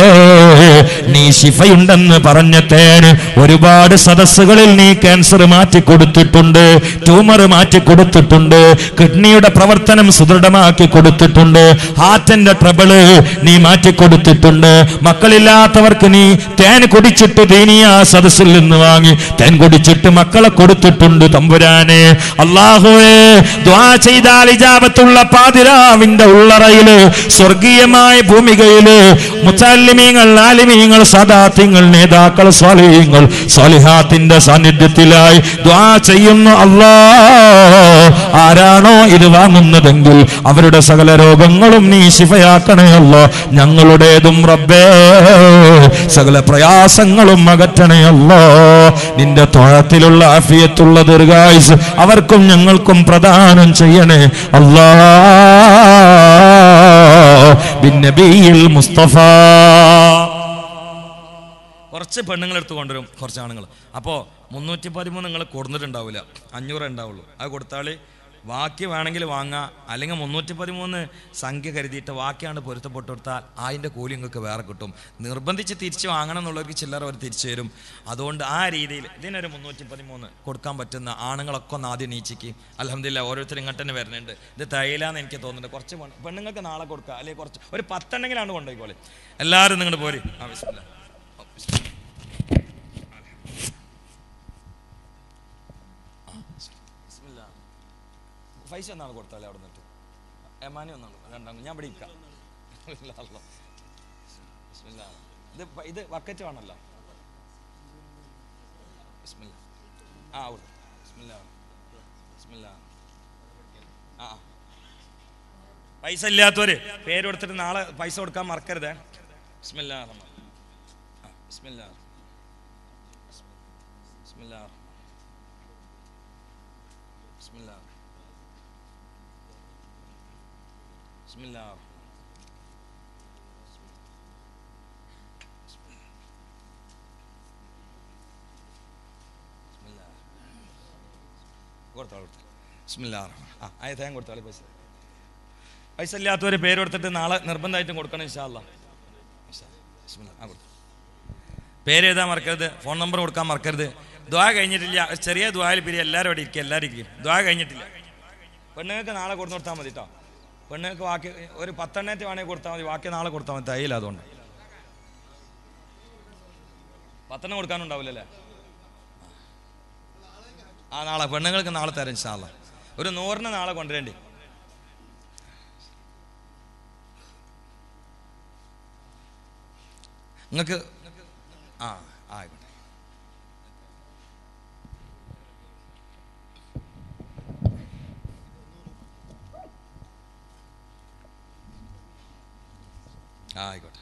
നീ ശിഫയുണ്ടെന്ന് പറഞ്ഞ തേന് ഒരുപാട് സദസ്സുകളിൽ നീ ക്യാൻസർ മാറ്റി കൊടുത്തിട്ടുണ്ട് ട്യൂമർ മാറ്റി കൊടുത്തിട്ടുണ്ട് കിഡ്നിയുടെ പ്രവർത്തനം സുദൃഢമാക്കി കൊടുത്തിട്ടുണ്ട് ഹാർട്ടിന്റെ ട്രബിള് നീ മാറ്റി കൊടുത്തിട്ടുണ്ട് മക്കളില്ലാത്തവർക്ക് നീ തേൻ കുടിച്ചിട്ട് ദീനിയ സദസ്സിൽ നിന്ന് വാങ്ങി തേൻ കുടിച്ചിട്ട് മക്കളെ കൊടുത്തിട്ടുണ്ട് തമ്പുരാനെ അള്ളാഹുവേ ദ്വാ ചെയ്താൽ ഇജാബത്തുള്ള പാതിരാവിന്റെ ഉള്ളറയില് സ്വർഗീയമായ ഭൂമികയില് മുത്തല്ലിമീങ്ങൾ ആലിമീങ്ങൾ സദാത്യങ്ങൾ നേതാക്കൾ സ്വാലിഹീങ്ങൾ സ്വാലിഹാത്തിന്റെ സാന്നിധ്യത്തിലായി ദ്വാ ചെയ്യുന്നു അല്ലാ ആരാണോ ഇത് വാങ്ങുന്നതെങ്കിൽ അവരുടെ സകല രോഗങ്ങളും നീ ശിഫയാക്കണേ അല്ലോ ഞങ്ങളുടേതും റബ്ബേ സകല പ്രയാസങ്ങളും അകറ്റണേ അല്ലോ നിന്റെ തൊഴത്തിലുള്ള ആഫിയത്തുള്ള ദീർഘായുസ് അവർക്കും ഞങ്ങൾക്കും പ്രദാനം ചെയ്യണേ അല്ലാ ബിന്നബിയിൽ മുസ്തഫ കുറച്ച് പെണ്ണുങ്ങൾ എടുത്ത് കൊണ്ടുവരും കുറച്ച് ആണുങ്ങൾ അപ്പോൾ മുന്നൂറ്റി പതിമൂന്ന് നിങ്ങൾ കൊടുത്തിട്ടുണ്ടാവില്ല അഞ്ഞൂറ് ഉണ്ടാവുള്ളൂ അത് കൊടുത്താൽ ബാക്കി വേണമെങ്കിൽ വാങ്ങാം അല്ലെങ്കിൽ മുന്നൂറ്റി പതിമൂന്ന് സംഖ്യ കരുതിയിട്ട് ബാക്കിയാണ് പൊരുത്തപ്പെട്ട് കൊടുത്താൽ അതിൻ്റെ കൂലി നിങ്ങൾക്ക് വേറെ കിട്ടും നിർബന്ധിച്ച് തിരിച്ച് വാങ്ങണം എന്നുള്ളവർക്ക് ചില്ലറ അവർ തിരിച്ചു തരും അതുകൊണ്ട് ആ രീതിയിൽ ഇതിനൊരു മുന്നൂറ്റി പതിമൂന്ന് കൊടുക്കാൻ പറ്റുന്ന ആണുങ്ങളൊക്കെ ഒന്ന് ആദ്യം നീച്ചിക്ക് അലഹമില്ല ഓരോരുത്തരും ഇങ്ങോട്ട് തന്നെ വരുന്നുണ്ട് ഇത് തയ്യിലാന്ന് എനിക്ക് തോന്നുന്നുണ്ട് കുറച്ച് പെണ്ണ് പെണ്ണുങ്ങൾക്ക് നാളെ കൊടുക്കുക അല്ലെങ്കിൽ കുറച്ച് ഒരു പത്തെണ്ണെങ്കിലാണ് കൊണ്ടുപോയിക്കോളി എല്ലാവരും നിങ്ങോട്ട് പോരി ആ ബിസ്മില്ലാ. ഓ, ബിസ്മില്ലാ. ബിസ്മില്ലാ. പൈസ ഒന്നാണ് കൊടുത്താലേ അവിടെ നിന്നിട്ട് എമാനി ഒന്നാണ് രണ്ടാം ഞാൻ ഇവിടെ ഇരിക്കാം ഇല്ല, അല്ലാ. ബിസ്മില്ലാ. ഇത് പ- ഇത് വക്കറ്റ് വേണമല്ലോ ബിസ്മില്ലാ. ആ അവിടെ ബിസ്മില്ലാ. ബിസ്മില്ലാ. ആ ആ. പൈസ ഇല്ലാത്തവര് പേര് കൊടുത്തിട്ട് നാളെ പൈസ കൊടുക്കാൻ മറക്കരുതേ ബിസ്മില്ലാ റഹ്മാൻ. ആ, ബിസ്മില്ലാ. ബിസ്മില്ലാ. ബിസ്മില്ലാ. ബിസ്മില്ലാ. ബിസ്മില്ലാ. കൊടുത്തോളൂ കൊടുത്തോളൂ. ബിസ്മില്ലാ റഹ്മാൻ. ആ ആയ തേങ്ങ കൊടുത്തോളൂ പൈസ പൈസ ഇല്ലാത്തവര് പേര് കൊടുത്തിട്ട് നാളെ നിർബന്ധമായിട്ടും കൊടുക്കണം ഇൻഷാല്ല ആ കൊടുത്തു പേര് എഴുതാൻ മറക്കരുത് ഫോൺ നമ്പർ കൊടുക്കാൻ മറക്കരുത് ദ്വാ കഴിഞ്ഞിട്ടില്ല ഒരു ചെറിയ ദ്വായിൽ പിരി എല്ലാവരും അവിടെ ഇരിക്കും എല്ലാവരും ഇരിക്കും ദ്വാ കഴിഞ്ഞിട്ടില്ല പെണ്ണുങ്ങൾക്ക് നാളെ കൊടുത്തു കൊടുത്താൽ മതി കേട്ടോ പെണ്ണുങ്ങൾക്ക് ബാക്കി ഒരു പത്തെണ്ണത്തെ വേണമെങ്കിൽ കൊടുത്താൽ മതി ബാക്കി നാളെ കൊടുത്താൽ മതി തയ്യില്ല അതുകൊണ്ട് പത്തെണ്ണം കൊടുക്കാനുണ്ടാവില്ലല്ലേ ആ നാളെ പെണ്ണുങ്ങൾക്ക് നാളെ തരാം ഇൻഷാല്ല ഒരു നൂറിന് നാളെ കൊണ്ടുവരേണ്ടി നിങ്ങൾക്ക് ആ ആയിക്കോട്ടെ ആ ആയിക്കോട്ടെ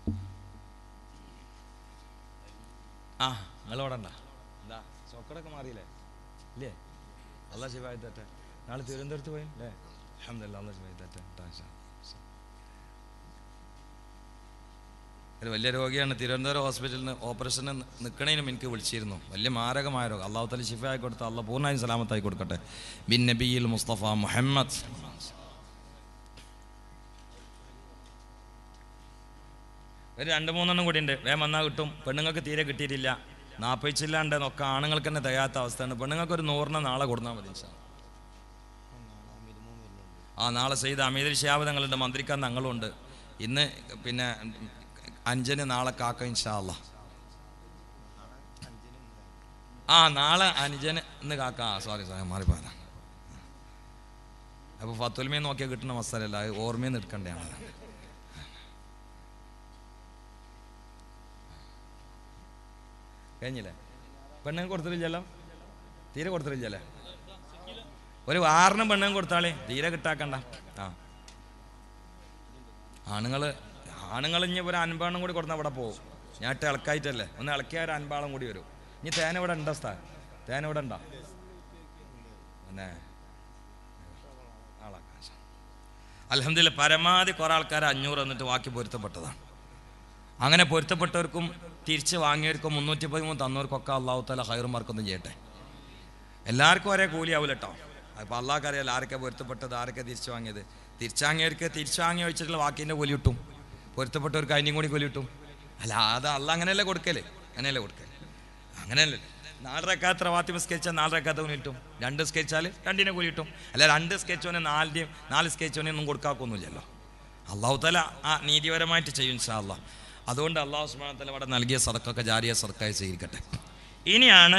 ആ നിങ്ങൾ ഇവിടെ ഉണ്ടാ എന്താ ചോക്കടൊക്കെ മാറിയില്ലേ ഇല്ലേ അല്ല ശിവായി തട്ടെ നാളെ തിരുവനന്തപുരത്ത് പോയി അല്ലേ അഹമ്മദല്ല അല്ല ശിവായി തട്ടെ ട്ടാ, ഇൻഷാ. ഒരു വലിയ രോഗിയാണ് തിരുവനന്തപുരം ഹോസ്പിറ്റലിൽ നിന്ന് ഓപ്പറേഷന് നിൽക്കണേനും എനിക്ക് വിളിച്ചിരുന്നു വലിയ മാരകമായ രോഗം അള്ളാഹു തല ഷിഫയായി കൊടുത്ത അള്ളാഹ് പൂർണ്ണായും സലാമത്തായി കൊടുക്കട്ടെ ബിൻ നബിയിൽ മുസ്തഫ മുഹമ്മദ് ഒരു രണ്ട് മൂന്നെണ്ണം കൂടി ഉണ്ട് വേഗം വന്നാൽ കിട്ടും പെണ്ണുങ്ങൾക്ക് തീരെ കിട്ടിയിട്ടില്ല നാപ്പയിച്ചില്ലാണ്ട് ഒക്കെ ആണുങ്ങൾക്ക് തന്നെ തികയാത്ത അവസ്ഥയാണ് പെണ്ണുങ്ങൾക്ക് ഒരു നൂറിന് നാളെ കൊടുത്താൽ മതി ഇൻഷാ. ആ നാളെ സെയ്ത് അമീദ് ഷിയാബ് തങ്ങളുണ്ട് മന്ത്രിക്കാൻ തങ്ങളുണ്ട് ഇന്ന് പിന്നെ അഞ്ചിന് നാളെ കാക്ക ഇൻഷാല്ല ആ നാളെ അഞ്ചിന് ഇന്ന് കാക്ക ആ സോറി സോറി മാറിപ്പോയതാ അപ്പോൾ ഫത്തുൽമയെ നോക്കിയാൽ കിട്ടുന്ന മസാലല്ല അത് ഓർമ്മയിൽ നിന്ന് എടുക്കേണ്ടതാണ് കഴിഞ്ഞില്ലേ പെണ്ണുങ്ങൾ കൊടുത്തിട്ടില്ലല്ലോ തീരെ കൊടുത്തിട്ടില്ലല്ലേ ഒരു ആറിനും പെണ്ണും കൊടുത്താളേ തീരെ കിട്ടാക്കണ്ട ആ ആണുങ്ങൾ ആണുങ്ങൾ ഇനി ഒരു അൻപാണം കൂടി കൊടുത്താൽ അവിടെ പോകും ഞാൻ ഇട്ട് ഇളക്കായിട്ടല്ലേ ഒന്ന് ഇളക്കിയ ഒരു അൻപാളം കൂടി വരും ഇനി തേന ഇവിടെ ഉണ്ടോ സ്ഥാ തേന ഇവിടെ ഉണ്ടോ പിന്നെ അലഹമില്ല പരമാവധി കുറേ ആൾക്കാർ അഞ്ഞൂറ് എന്നിട്ട് ബാക്കി പൊരുത്തപ്പെട്ടതാണ് അങ്ങനെ പൊരുത്തപ്പെട്ടവർക്കും തിരിച്ച് വാങ്ങിയവർക്കും മുന്നൂറ്റി പതിമൂന്ന് തന്നവർക്കൊക്കെ അള്ളാഹു തല ഹൈറുമാർക്കൊന്നും ചെയ്യട്ടെ എല്ലാവർക്കും ഒരേ കൂലിയാവില്ല കേട്ടോ അപ്പോൾ അള്ളാഹ്ക്ക് അറിയാലോ ആരൊക്കെ പൊരുത്തപ്പെട്ടത് ആരൊക്കെ തിരിച്ചു വാങ്ങിയത് തിരിച്ചാങ്ങിയവർക്ക് തിരിച്ചു വാങ്ങി വെച്ചിട്ടുള്ള വാക്കിൻ്റെ കൂലി കിട്ടും പൊരുത്തപ്പെട്ടവർക്ക് അതിൻ്റെയും കൂടി കൂലി കിട്ടും അല്ല അത് അല്ല അങ്ങനെയല്ലേ കൊടുക്കല് അങ്ങനെയല്ലേ കൊടുക്കല് അങ്ങനെയല്ലേ നാല് റക്കാത്ത റവാത്തി സ്കെച്ചാൽ നാല് റക്കാത്ത കൂലി കിട്ടും രണ്ട് സ്കെച്ചാൽ രണ്ടിനെ കൂലി കിട്ടും അല്ല രണ്ട് സ്കെച്ചോനെ നാലിൻ്റെയും നാല് സ്കെച്ചോനെ ഒന്നും കൊടുക്കാക്കൊന്നുമില്ലല്ലോ അള്ളാഹു തല ആ നീതിപരമായിട്ട് ചെയ്യും ഇൻഷാ അള്ളാഹ് അതുകൊണ്ട് അള്ളാഹു സുബ്ഹാനഹു തല ഇവിടെ നൽകിയ സർക്കൊക്കെ ജാരിയ സർക്കായി സ്വീകരിക്കട്ടെ ഇനിയാണ്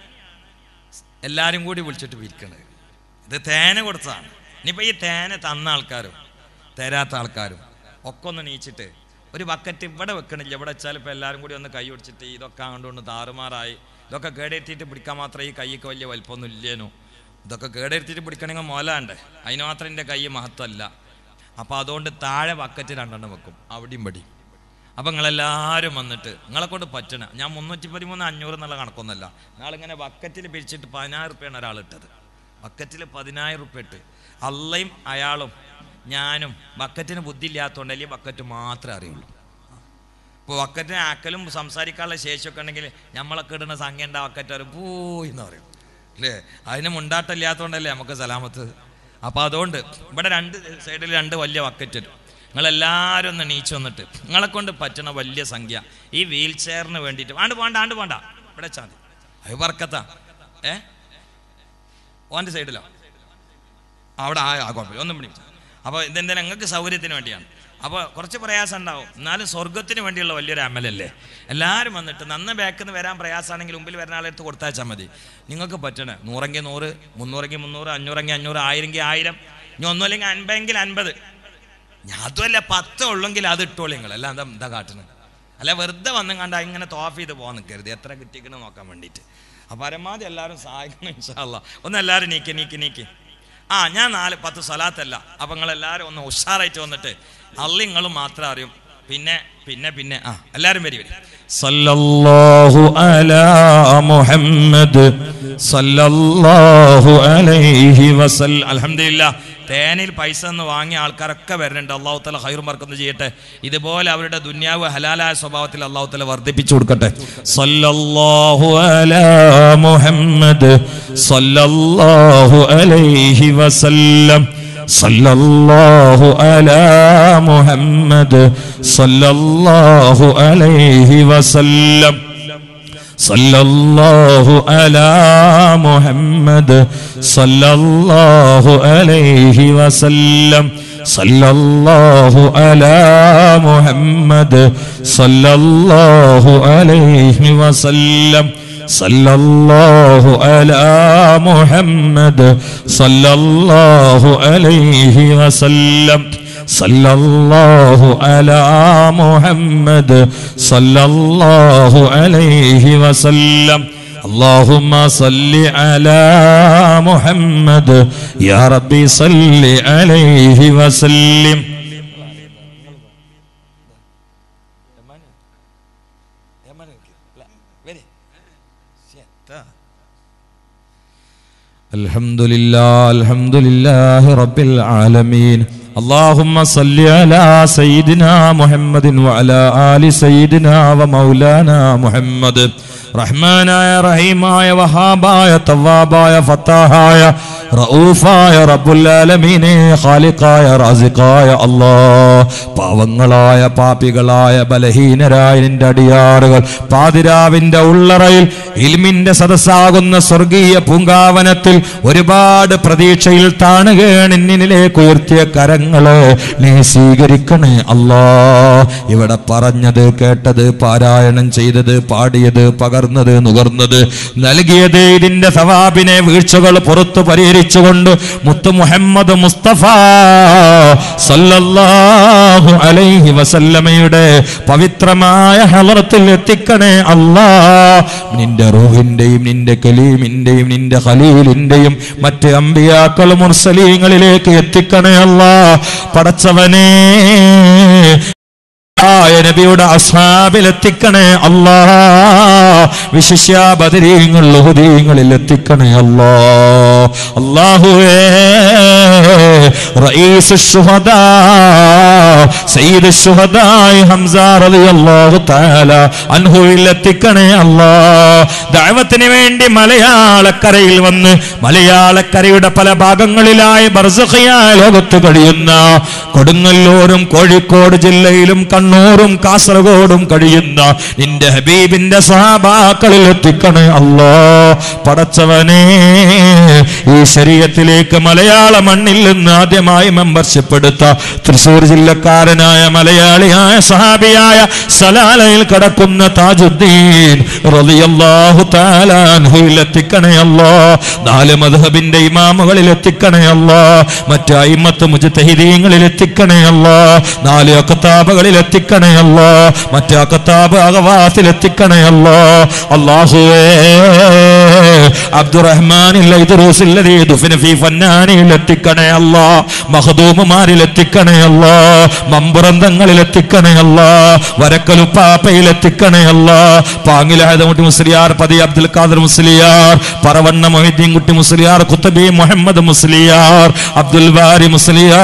എല്ലാവരും കൂടി വിളിച്ചിട്ട് പിരിക്കണത് ഇത് തേന കൊടുത്തതാണ് ഇനിയിപ്പോൾ ഈ തേന തന്ന ആൾക്കാരും തരാത്ത ആൾക്കാരും ഒക്കെ ഒന്ന് നീച്ചിട്ട് ഒരു ബക്കറ്റ് ഇവിടെ വെക്കണില്ല ഇവിടെ വെച്ചാൽ ഇപ്പോൾ എല്ലാവരും കൂടി ഒന്ന് കൈ ഒടിച്ചിട്ട് ഇതൊക്കെ അങ്ങോട്ട് താറുമാറായി ഇതൊക്കെ കേടെടുത്തിട്ട് പിടിക്കാൻ മാത്രമേ ഈ കൈക്ക് വലിയ വലിപ്പമൊന്നും ഇല്ലേനു ഇതൊക്കെ കേടെടുത്തിട്ട് പിടിക്കണമെങ്കിൽ മോലാണ്ട് അതിന് മാത്രം എൻ്റെ കൈ മഹത്വമല്ല അപ്പോൾ അതുകൊണ്ട് താഴെ ബക്കറ്റ് രണ്ടെണ്ണം വെക്കും അവിടെയും പടിയും അപ്പം നിങ്ങളെല്ലാവരും വന്നിട്ട് നിങ്ങളെ കൊണ്ട് പറ്റണ ഞാൻ മുന്നൂറ്റി പതിമൂന്ന് അഞ്ഞൂറ് എന്നുള്ള കണക്കൊന്നുമല്ല നാളിങ്ങനെ ബക്കറ്റിൽ പിരിച്ചിട്ട് പതിനായിരം റുപ്യാണ് ഒരാൾ ഇട്ടത് ബക്കറ്റിൽ പതിനായിരം റുപ്യ ഇട്ട് അള്ളയും അയാളും ഞാനും ബക്കറ്റിന് ബുദ്ധി ഇല്ലാത്തതുകൊണ്ട് അല്ലെങ്കിൽ ബക്കറ്റ് മാത്രമേ അറിയുള്ളൂ ഇപ്പോൾ ബക്കറ്റിന് ആക്കലും സംസാരിക്കാനുള്ള ശേഷിയൊക്കെ ഉണ്ടെങ്കിൽ നമ്മളൊക്കെ ഇടുന്ന സംഖ്യ ഉണ്ട് ബക്കറ്റ് പറയും പോയി എന്ന് പറയും അല്ലേ അതിന് മുണ്ടാട്ടമില്ലാത്തതുകൊണ്ടല്ലേ നമുക്ക് സലാമത്ത് അപ്പോൾ അതുകൊണ്ട് ഇവിടെ രണ്ട് സൈഡിൽ രണ്ട് വലിയ ബക്കറ്റ് ഇടും നിങ്ങളെല്ലാവരും ഒന്ന് നീച്ചു വന്നിട്ട് നിങ്ങളെ കൊണ്ട് പറ്റണ വലിയ സംഖ്യ ഈ വീൽ ചെയറിന് വേണ്ടിയിട്ട് ആണ്ട് പോണ്ട ആണ്ട് പോണ്ട ഇവിടെ ചാതി അത് പറക്കത്താ ഏ ഓൻ്റെ സൈഡിലോ അവിടെ ആ ആ കുഴപ്പമില്ല ഒന്നും പിടിക്കും അപ്പോൾ ഇതെന്താ ഞങ്ങൾക്ക് സൗകര്യത്തിന് വേണ്ടിയാണ് അപ്പോൾ കുറച്ച് പ്രയാസം ഉണ്ടാവും എന്നാലും സ്വർഗത്തിന് വേണ്ടിയുള്ള വലിയൊരു അമലല്ലേ എല്ലാവരും വന്നിട്ട് നന്ന ബാക്കിൽ നിന്ന് വരാൻ പ്രയാസമാണെങ്കിൽ മുമ്പിൽ വരുന്ന ആളെടുത്ത് കൊടുത്താച്ചാൽ മതി നിങ്ങൾക്ക് പറ്റണേ നൂറെങ്കിൽ നൂറ് മുന്നൂറെങ്കിൽ മുന്നൂറ് അഞ്ഞൂറെങ്കിൽ അഞ്ഞൂറ് ആയിരമെങ്കിൽ ആയിരം ഇനി ഒന്നുമില്ലെങ്കിൽ അൻപതെങ്കിൽ അൻപത് ഞാൻ അതുമല്ല പത്ത് ഉള്ളെങ്കിൽ അത് ഇട്ടോളൂ നിങ്ങൾ അല്ല എന്താ എന്താ കാട്ടുന്നത് അല്ല വെറുതെ വന്നും കണ്ട ഇങ്ങനെ തോഫ് ചെയ്ത് പോകാൻ നിൽക്കരുത് എത്ര കിട്ടിക്കണ നോക്കാൻ വേണ്ടിയിട്ട് അപ്പം പരമാവധി എല്ലാവരും സഹായിക്കണം ഇൻഷാല്ല ഒന്ന് എല്ലാവരും നീക്കി നീക്കി നീക്കി ആ ഞാൻ നാല് പത്ത് സ്വലാത്തല്ല അപ്പം നിങ്ങൾ എല്ലാവരും ഒന്ന് ഉഷാറായിട്ട് വന്നിട്ട് അള്ളിങ്ങളും മാത്രം അറിയും പിന്നെ പിന്നെ പിന്നെ ആ എല്ലാവരും വരി വരി സല്ലല്ലാഹു അലാ മുഹമ്മദ് സല്ലല്ലാഹു അലൈഹി വസല്ലം അലഹമില്ല തേനിൽ പൈസ എന്ന് വാങ്ങിയ ആൾക്കാരൊക്കെ വരുന്നുണ്ട് അള്ളാഹു തല ഹൈറും വർക്കൊന്ന് ചെയ്യട്ടെ ഇതുപോലെ അവരുടെ ദുന്യാവ് ഹലാലായ സ്വഭാവത്തിൽ അള്ളാഹു തല വർദ്ധിപ്പിച്ചു കൊടുക്കട്ടെ സല്ലല്ലാഹു അലാ മുഹമ്മദ് സല്ലല്ലാഹു അലൈഹി വസല്ലം സല്ലല്ലാഹു അലാ മുഹമ്മദ് സല്ലല്ലാഹു അലൈഹി വസല്ലം സല്ലല്ലാഹു അലാ മുഹമ്മദ് സല്ലല്ലാഹു അലൈഹി വസല്ലം സല്ലല്ലാഹു അലാ മുഹമ്മദ് സല്ലല്ലാഹു അലൈഹി വസല്ലം സല്ലല്ലാഹു അലാ മുഹമ്മദ് സല്ലല്ലാഹു അലൈഹി വസല്ലം സല്ലല്ലാഹു അലാ മുഹമ്മദ് സല്ലല്ലാഹു അലൈഹി വസല്ലം اللهم صل على محمد يا ربي صل عليه وسلم الحمد لله الحمد لله رب العالمين اللهم صل على سيدنا محمد وعلى آل سيدنا ومولانا محمد റഹ്മാനായ റഹീമായ വഹാബായ തവാബായ ഫത്താഹായ റഊഫായ റബ്ബുല്ലാലമീനെ ഖാലിഖായ റാസിഖായ അല്ലാ പാവങ്ങളായ പാപികളായ ബലഹീനരായ നിന്റെ അടിയാറുകൾ പാതിരാവിന്റെ ഉള്ളറയിൽ ഇൽമിന്റെ സദസ്സാകുന്ന സ്വർഗീയ പൂങ്കാവനത്തിൽ ഒരുപാട് പ്രതീക്ഷയിൽ താണുകേണിന്നിലേക്ക് ഉയർത്തിയ കരങ്ങള് നീ സ്വീകരിക്കണേ അല്ലാ ഇവിടെ പറഞ്ഞത് കേട്ടത് പാരായണം ചെയ്തത് പാടിയത് പകർന്നത് നുകർന്നത് നൽകിയത് ഇതിന്റെ സവാബിനെ വീഴ്ചകൾ പുറത്തു പരിഹരിച്ചുകൊണ്ട് മുത്തു മുഹമ്മദ് മുസ്തഫ സല്ലല്ലാഹു അലൈഹി വസല്ലമയുടെ പവിത്രമായ ഹലറത്തിൽ എത്തിക്കണേ അല്ലാ നിന്റെ റൂഹിന്റെയും നിന്റെ കലീമിന്റെയും നിന്റെ ഖലീലിന്റെയും മറ്റ് അമ്പിയാക്കൾ മുർസലീങ്ങളിലേക്ക് എത്തിക്കണേ അല്ലാ പടച്ചവനേ ആയ നബിയുടെ അസ്ഹാബിൽ എത്തിക്കണേ അല്ലാ വിശിഷ്യ ബദരീങ്ങൾ ലുഹുദീങ്ങളിൽ എത്തിക്കണേ അല്ലാ അല്ലാഹുവേ റഈസ് ശുഹദാ സയ്യിദ് ശുഹദായി ഹംസ റളിയല്ലാഹു തആല അൻഹുവിൽ എത്തിക്കണേ അല്ലാ ദഅവത്തിന് വേണ്ടി മലയാളക്കരയിൽ വന്ന് മലയാളക്കരയുടെ പല ഭാഗങ്ങളിലായി ബർസഖിയായ ലോകത്ത് കഴിയുന്ന കൊടുങ്ങല്ലൂരും കോഴിക്കോട് ജില്ലയിലും കണ്ണൂരും കാസർഗോഡും കഴിയുന്ന നിന്റെ ഹബീബിന്റെ സഹാബാക്കളിൽ എത്തിക്കണേ അല്ലോ പടച്ചവനെ ഈ ശരീരത്തിലേക്ക് മലയാള മണ്ണിൽ നിന്ന് ആദ്യമായി മെമ്പർഷിപ്പ് എടുത്ത തൃശൂർ ജില്ലക്കാരനായ മലയാളിയായ സഹാബിയായ സലാലയിൽ കിടക്കുന്ന താജുദ്ദീൻ റളിയല്ലാഹു തആല അൻഹുവിൽ എത്തിക്കണേ അല്ലോ നാല് മദ്ഹബിന്റെ ഇമാമുകളിൽ എത്തിക്കണേ അല്ലോ മറ്റു അയിമത്ത് മുജ്തഹിദീങ്ങളിൽ എത്തിക്കണേ അല്ലോ നാല് അക്കത്താബുകളിൽ എത്തിക്കണേ അല്ലോ മറ്റു അക്കത്താബ് അകവാസിൽ എത്തിക്കണേ അല്ലോ അല്ലാഹുവേ അബ്ദുറഹ്മാനിൽ ഇദ്റൂസില്ലദീ ദുഫിന ഫീ ഫന്നാനിൽ എത്തിക്കണേ അല്ലോ മഖദൂമുമാരിൽ എത്തിക്കണേ അല്ലോ മമ്പുറന്തങ്ങളിൽ എത്തിക്കണേ അല്ലോ വരക്കലുപ്പാപ്പയിൽ എത്തിക്കണേ അല്ലോ പാങ്ങിലായതമുട്ടി മുസ്ലിയാർ പതി അബ്ദുൽ ഖാദർ മുസ്ലിയാർ പറവണ്ണ മൊഹിദ്ദീൻ കുട്ടി മുസ്ലിയാർ കുത്തബി മുഹമ്മദ് മുസ്ലിയാർ അബ്ദുൽ ബാരി മുസ്ലിയാർ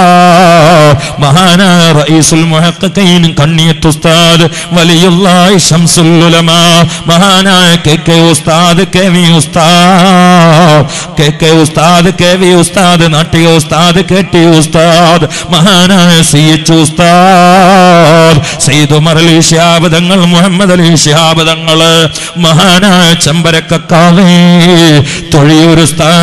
മഹാനായ റഈസുൽ മുഹഖഖീൻ കണ്ണിയത്ത് ഉസ്താദ് വലിയുള്ളാഹി ശംസുൽ ഉലമ മഹാനായ കെ കെ ഉസ്താദ് കെ വി ഉസ്താദ് കെ കെ ഉസ്താദ് കെ വി ഉസ്താദ് നാട്ടിക ഉസ്താദ് കെ ടി ഉസ്താദ് മഹാനായ സി എച്ച് ഉസ്താദ് സയ്യിദ് ഉമർ അലി ശിഹാബ് തങ്ങൾ മുഹമ്മദ് അലി ശിഹാബ് തങ്ങള് മഹാനായ ചെമ്പരക്കാവേ തൊഴിയൂർ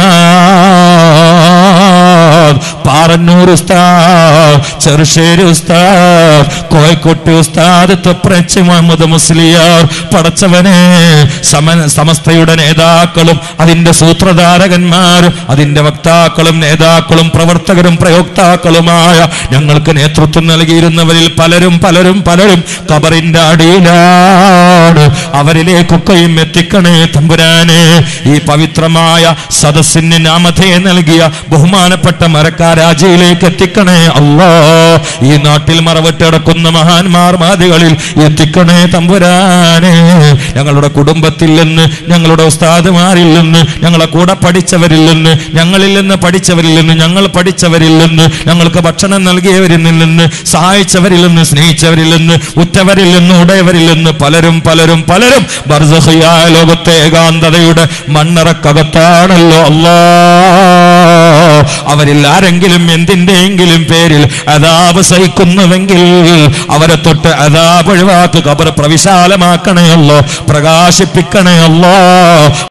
ഉസ്താദ് പാറന്നൂർ ഉസ്താദ് ചെറുശ്ശേരി ഉസ്താദ് കോഴിക്കോട്ട് ഉസ്താദ് തൊപ്രച്ച് മുഹമ്മദ് മുസ്ലിയാർ പടച്ചവനെ സമ സമസ്തയുടെ നേതാക്കളും അതിന്റെ സൂത്രധാരകന്മാരും അതിന്റെ വക്താക്കളും നേതാക്കളും പ്രവർത്തകരും പ്രയോക്താക്കളുമായ ഞങ്ങൾക്ക് നേതൃത്വം നൽകിയിരുന്നവരിൽ പലരും പലരും പലരും കബറിന്റെ അടിയിലാണ് അവരിലേക്കൊക്കെയും എത്തിക്കണേ തമ്പുരാനെ ഈ പവിത്രമായ സദസ്സിന് നാമധേയ നൽകിയ ബഹുമാനപ്പെട്ട മരക്കാരാജിയിലേക്ക് എത്തിക്കണേ അല്ലാ ഈ നാട്ടിൽ മറവിട്ടടക്കുന്ന മഹാന്മാർ മാതികളിൽ എത്തിക്കണേ തമ്പുരാനെ ഞങ്ങളുടെ കുടുംബത്തിൽ നിന്ന് ഞങ്ങളുടെ ഉസ്താദുമാരിൽ നിന്ന് ഞങ്ങളെ കൂടെ പഠിച്ചവരിൽ നിന്ന് ഞങ്ങളിൽ നിന്ന് പഠിച്ചവരിൽ നിന്ന് ഞങ്ങൾ പഠിച്ചവരിൽ നിന്ന് ഞങ്ങൾക്ക് ഭക്ഷണം നൽകിയവരിൽ നിന്ന് സഹായിച്ചവരിൽ നിന്ന് സ്നേഹിച്ചവരിൽ നിന്ന് ഉറ്റവരിൽ നിന്ന് ഉടയവരിൽ നിന്ന് പലരും പലരും പലരും ബർസഹിയായ ലോകത്തെ ഏകാന്തതയുടെ മണ്ണറക്കകത്താണല്ലോ അല്ലാ അവരിൽ ആരെങ്കിലും എന്തിന്റെയെങ്കിലും പേരിൽ അതാപ് സഹിക്കുന്നുവെങ്കിൽ അവരെ തൊട്ട് അതാപ് ഒഴിവാക്ക് കബർ പ്രവിശാലമാക്കണേ അല്ലോ പ്രകാശിപ്പിക്കണേ അല്ലോ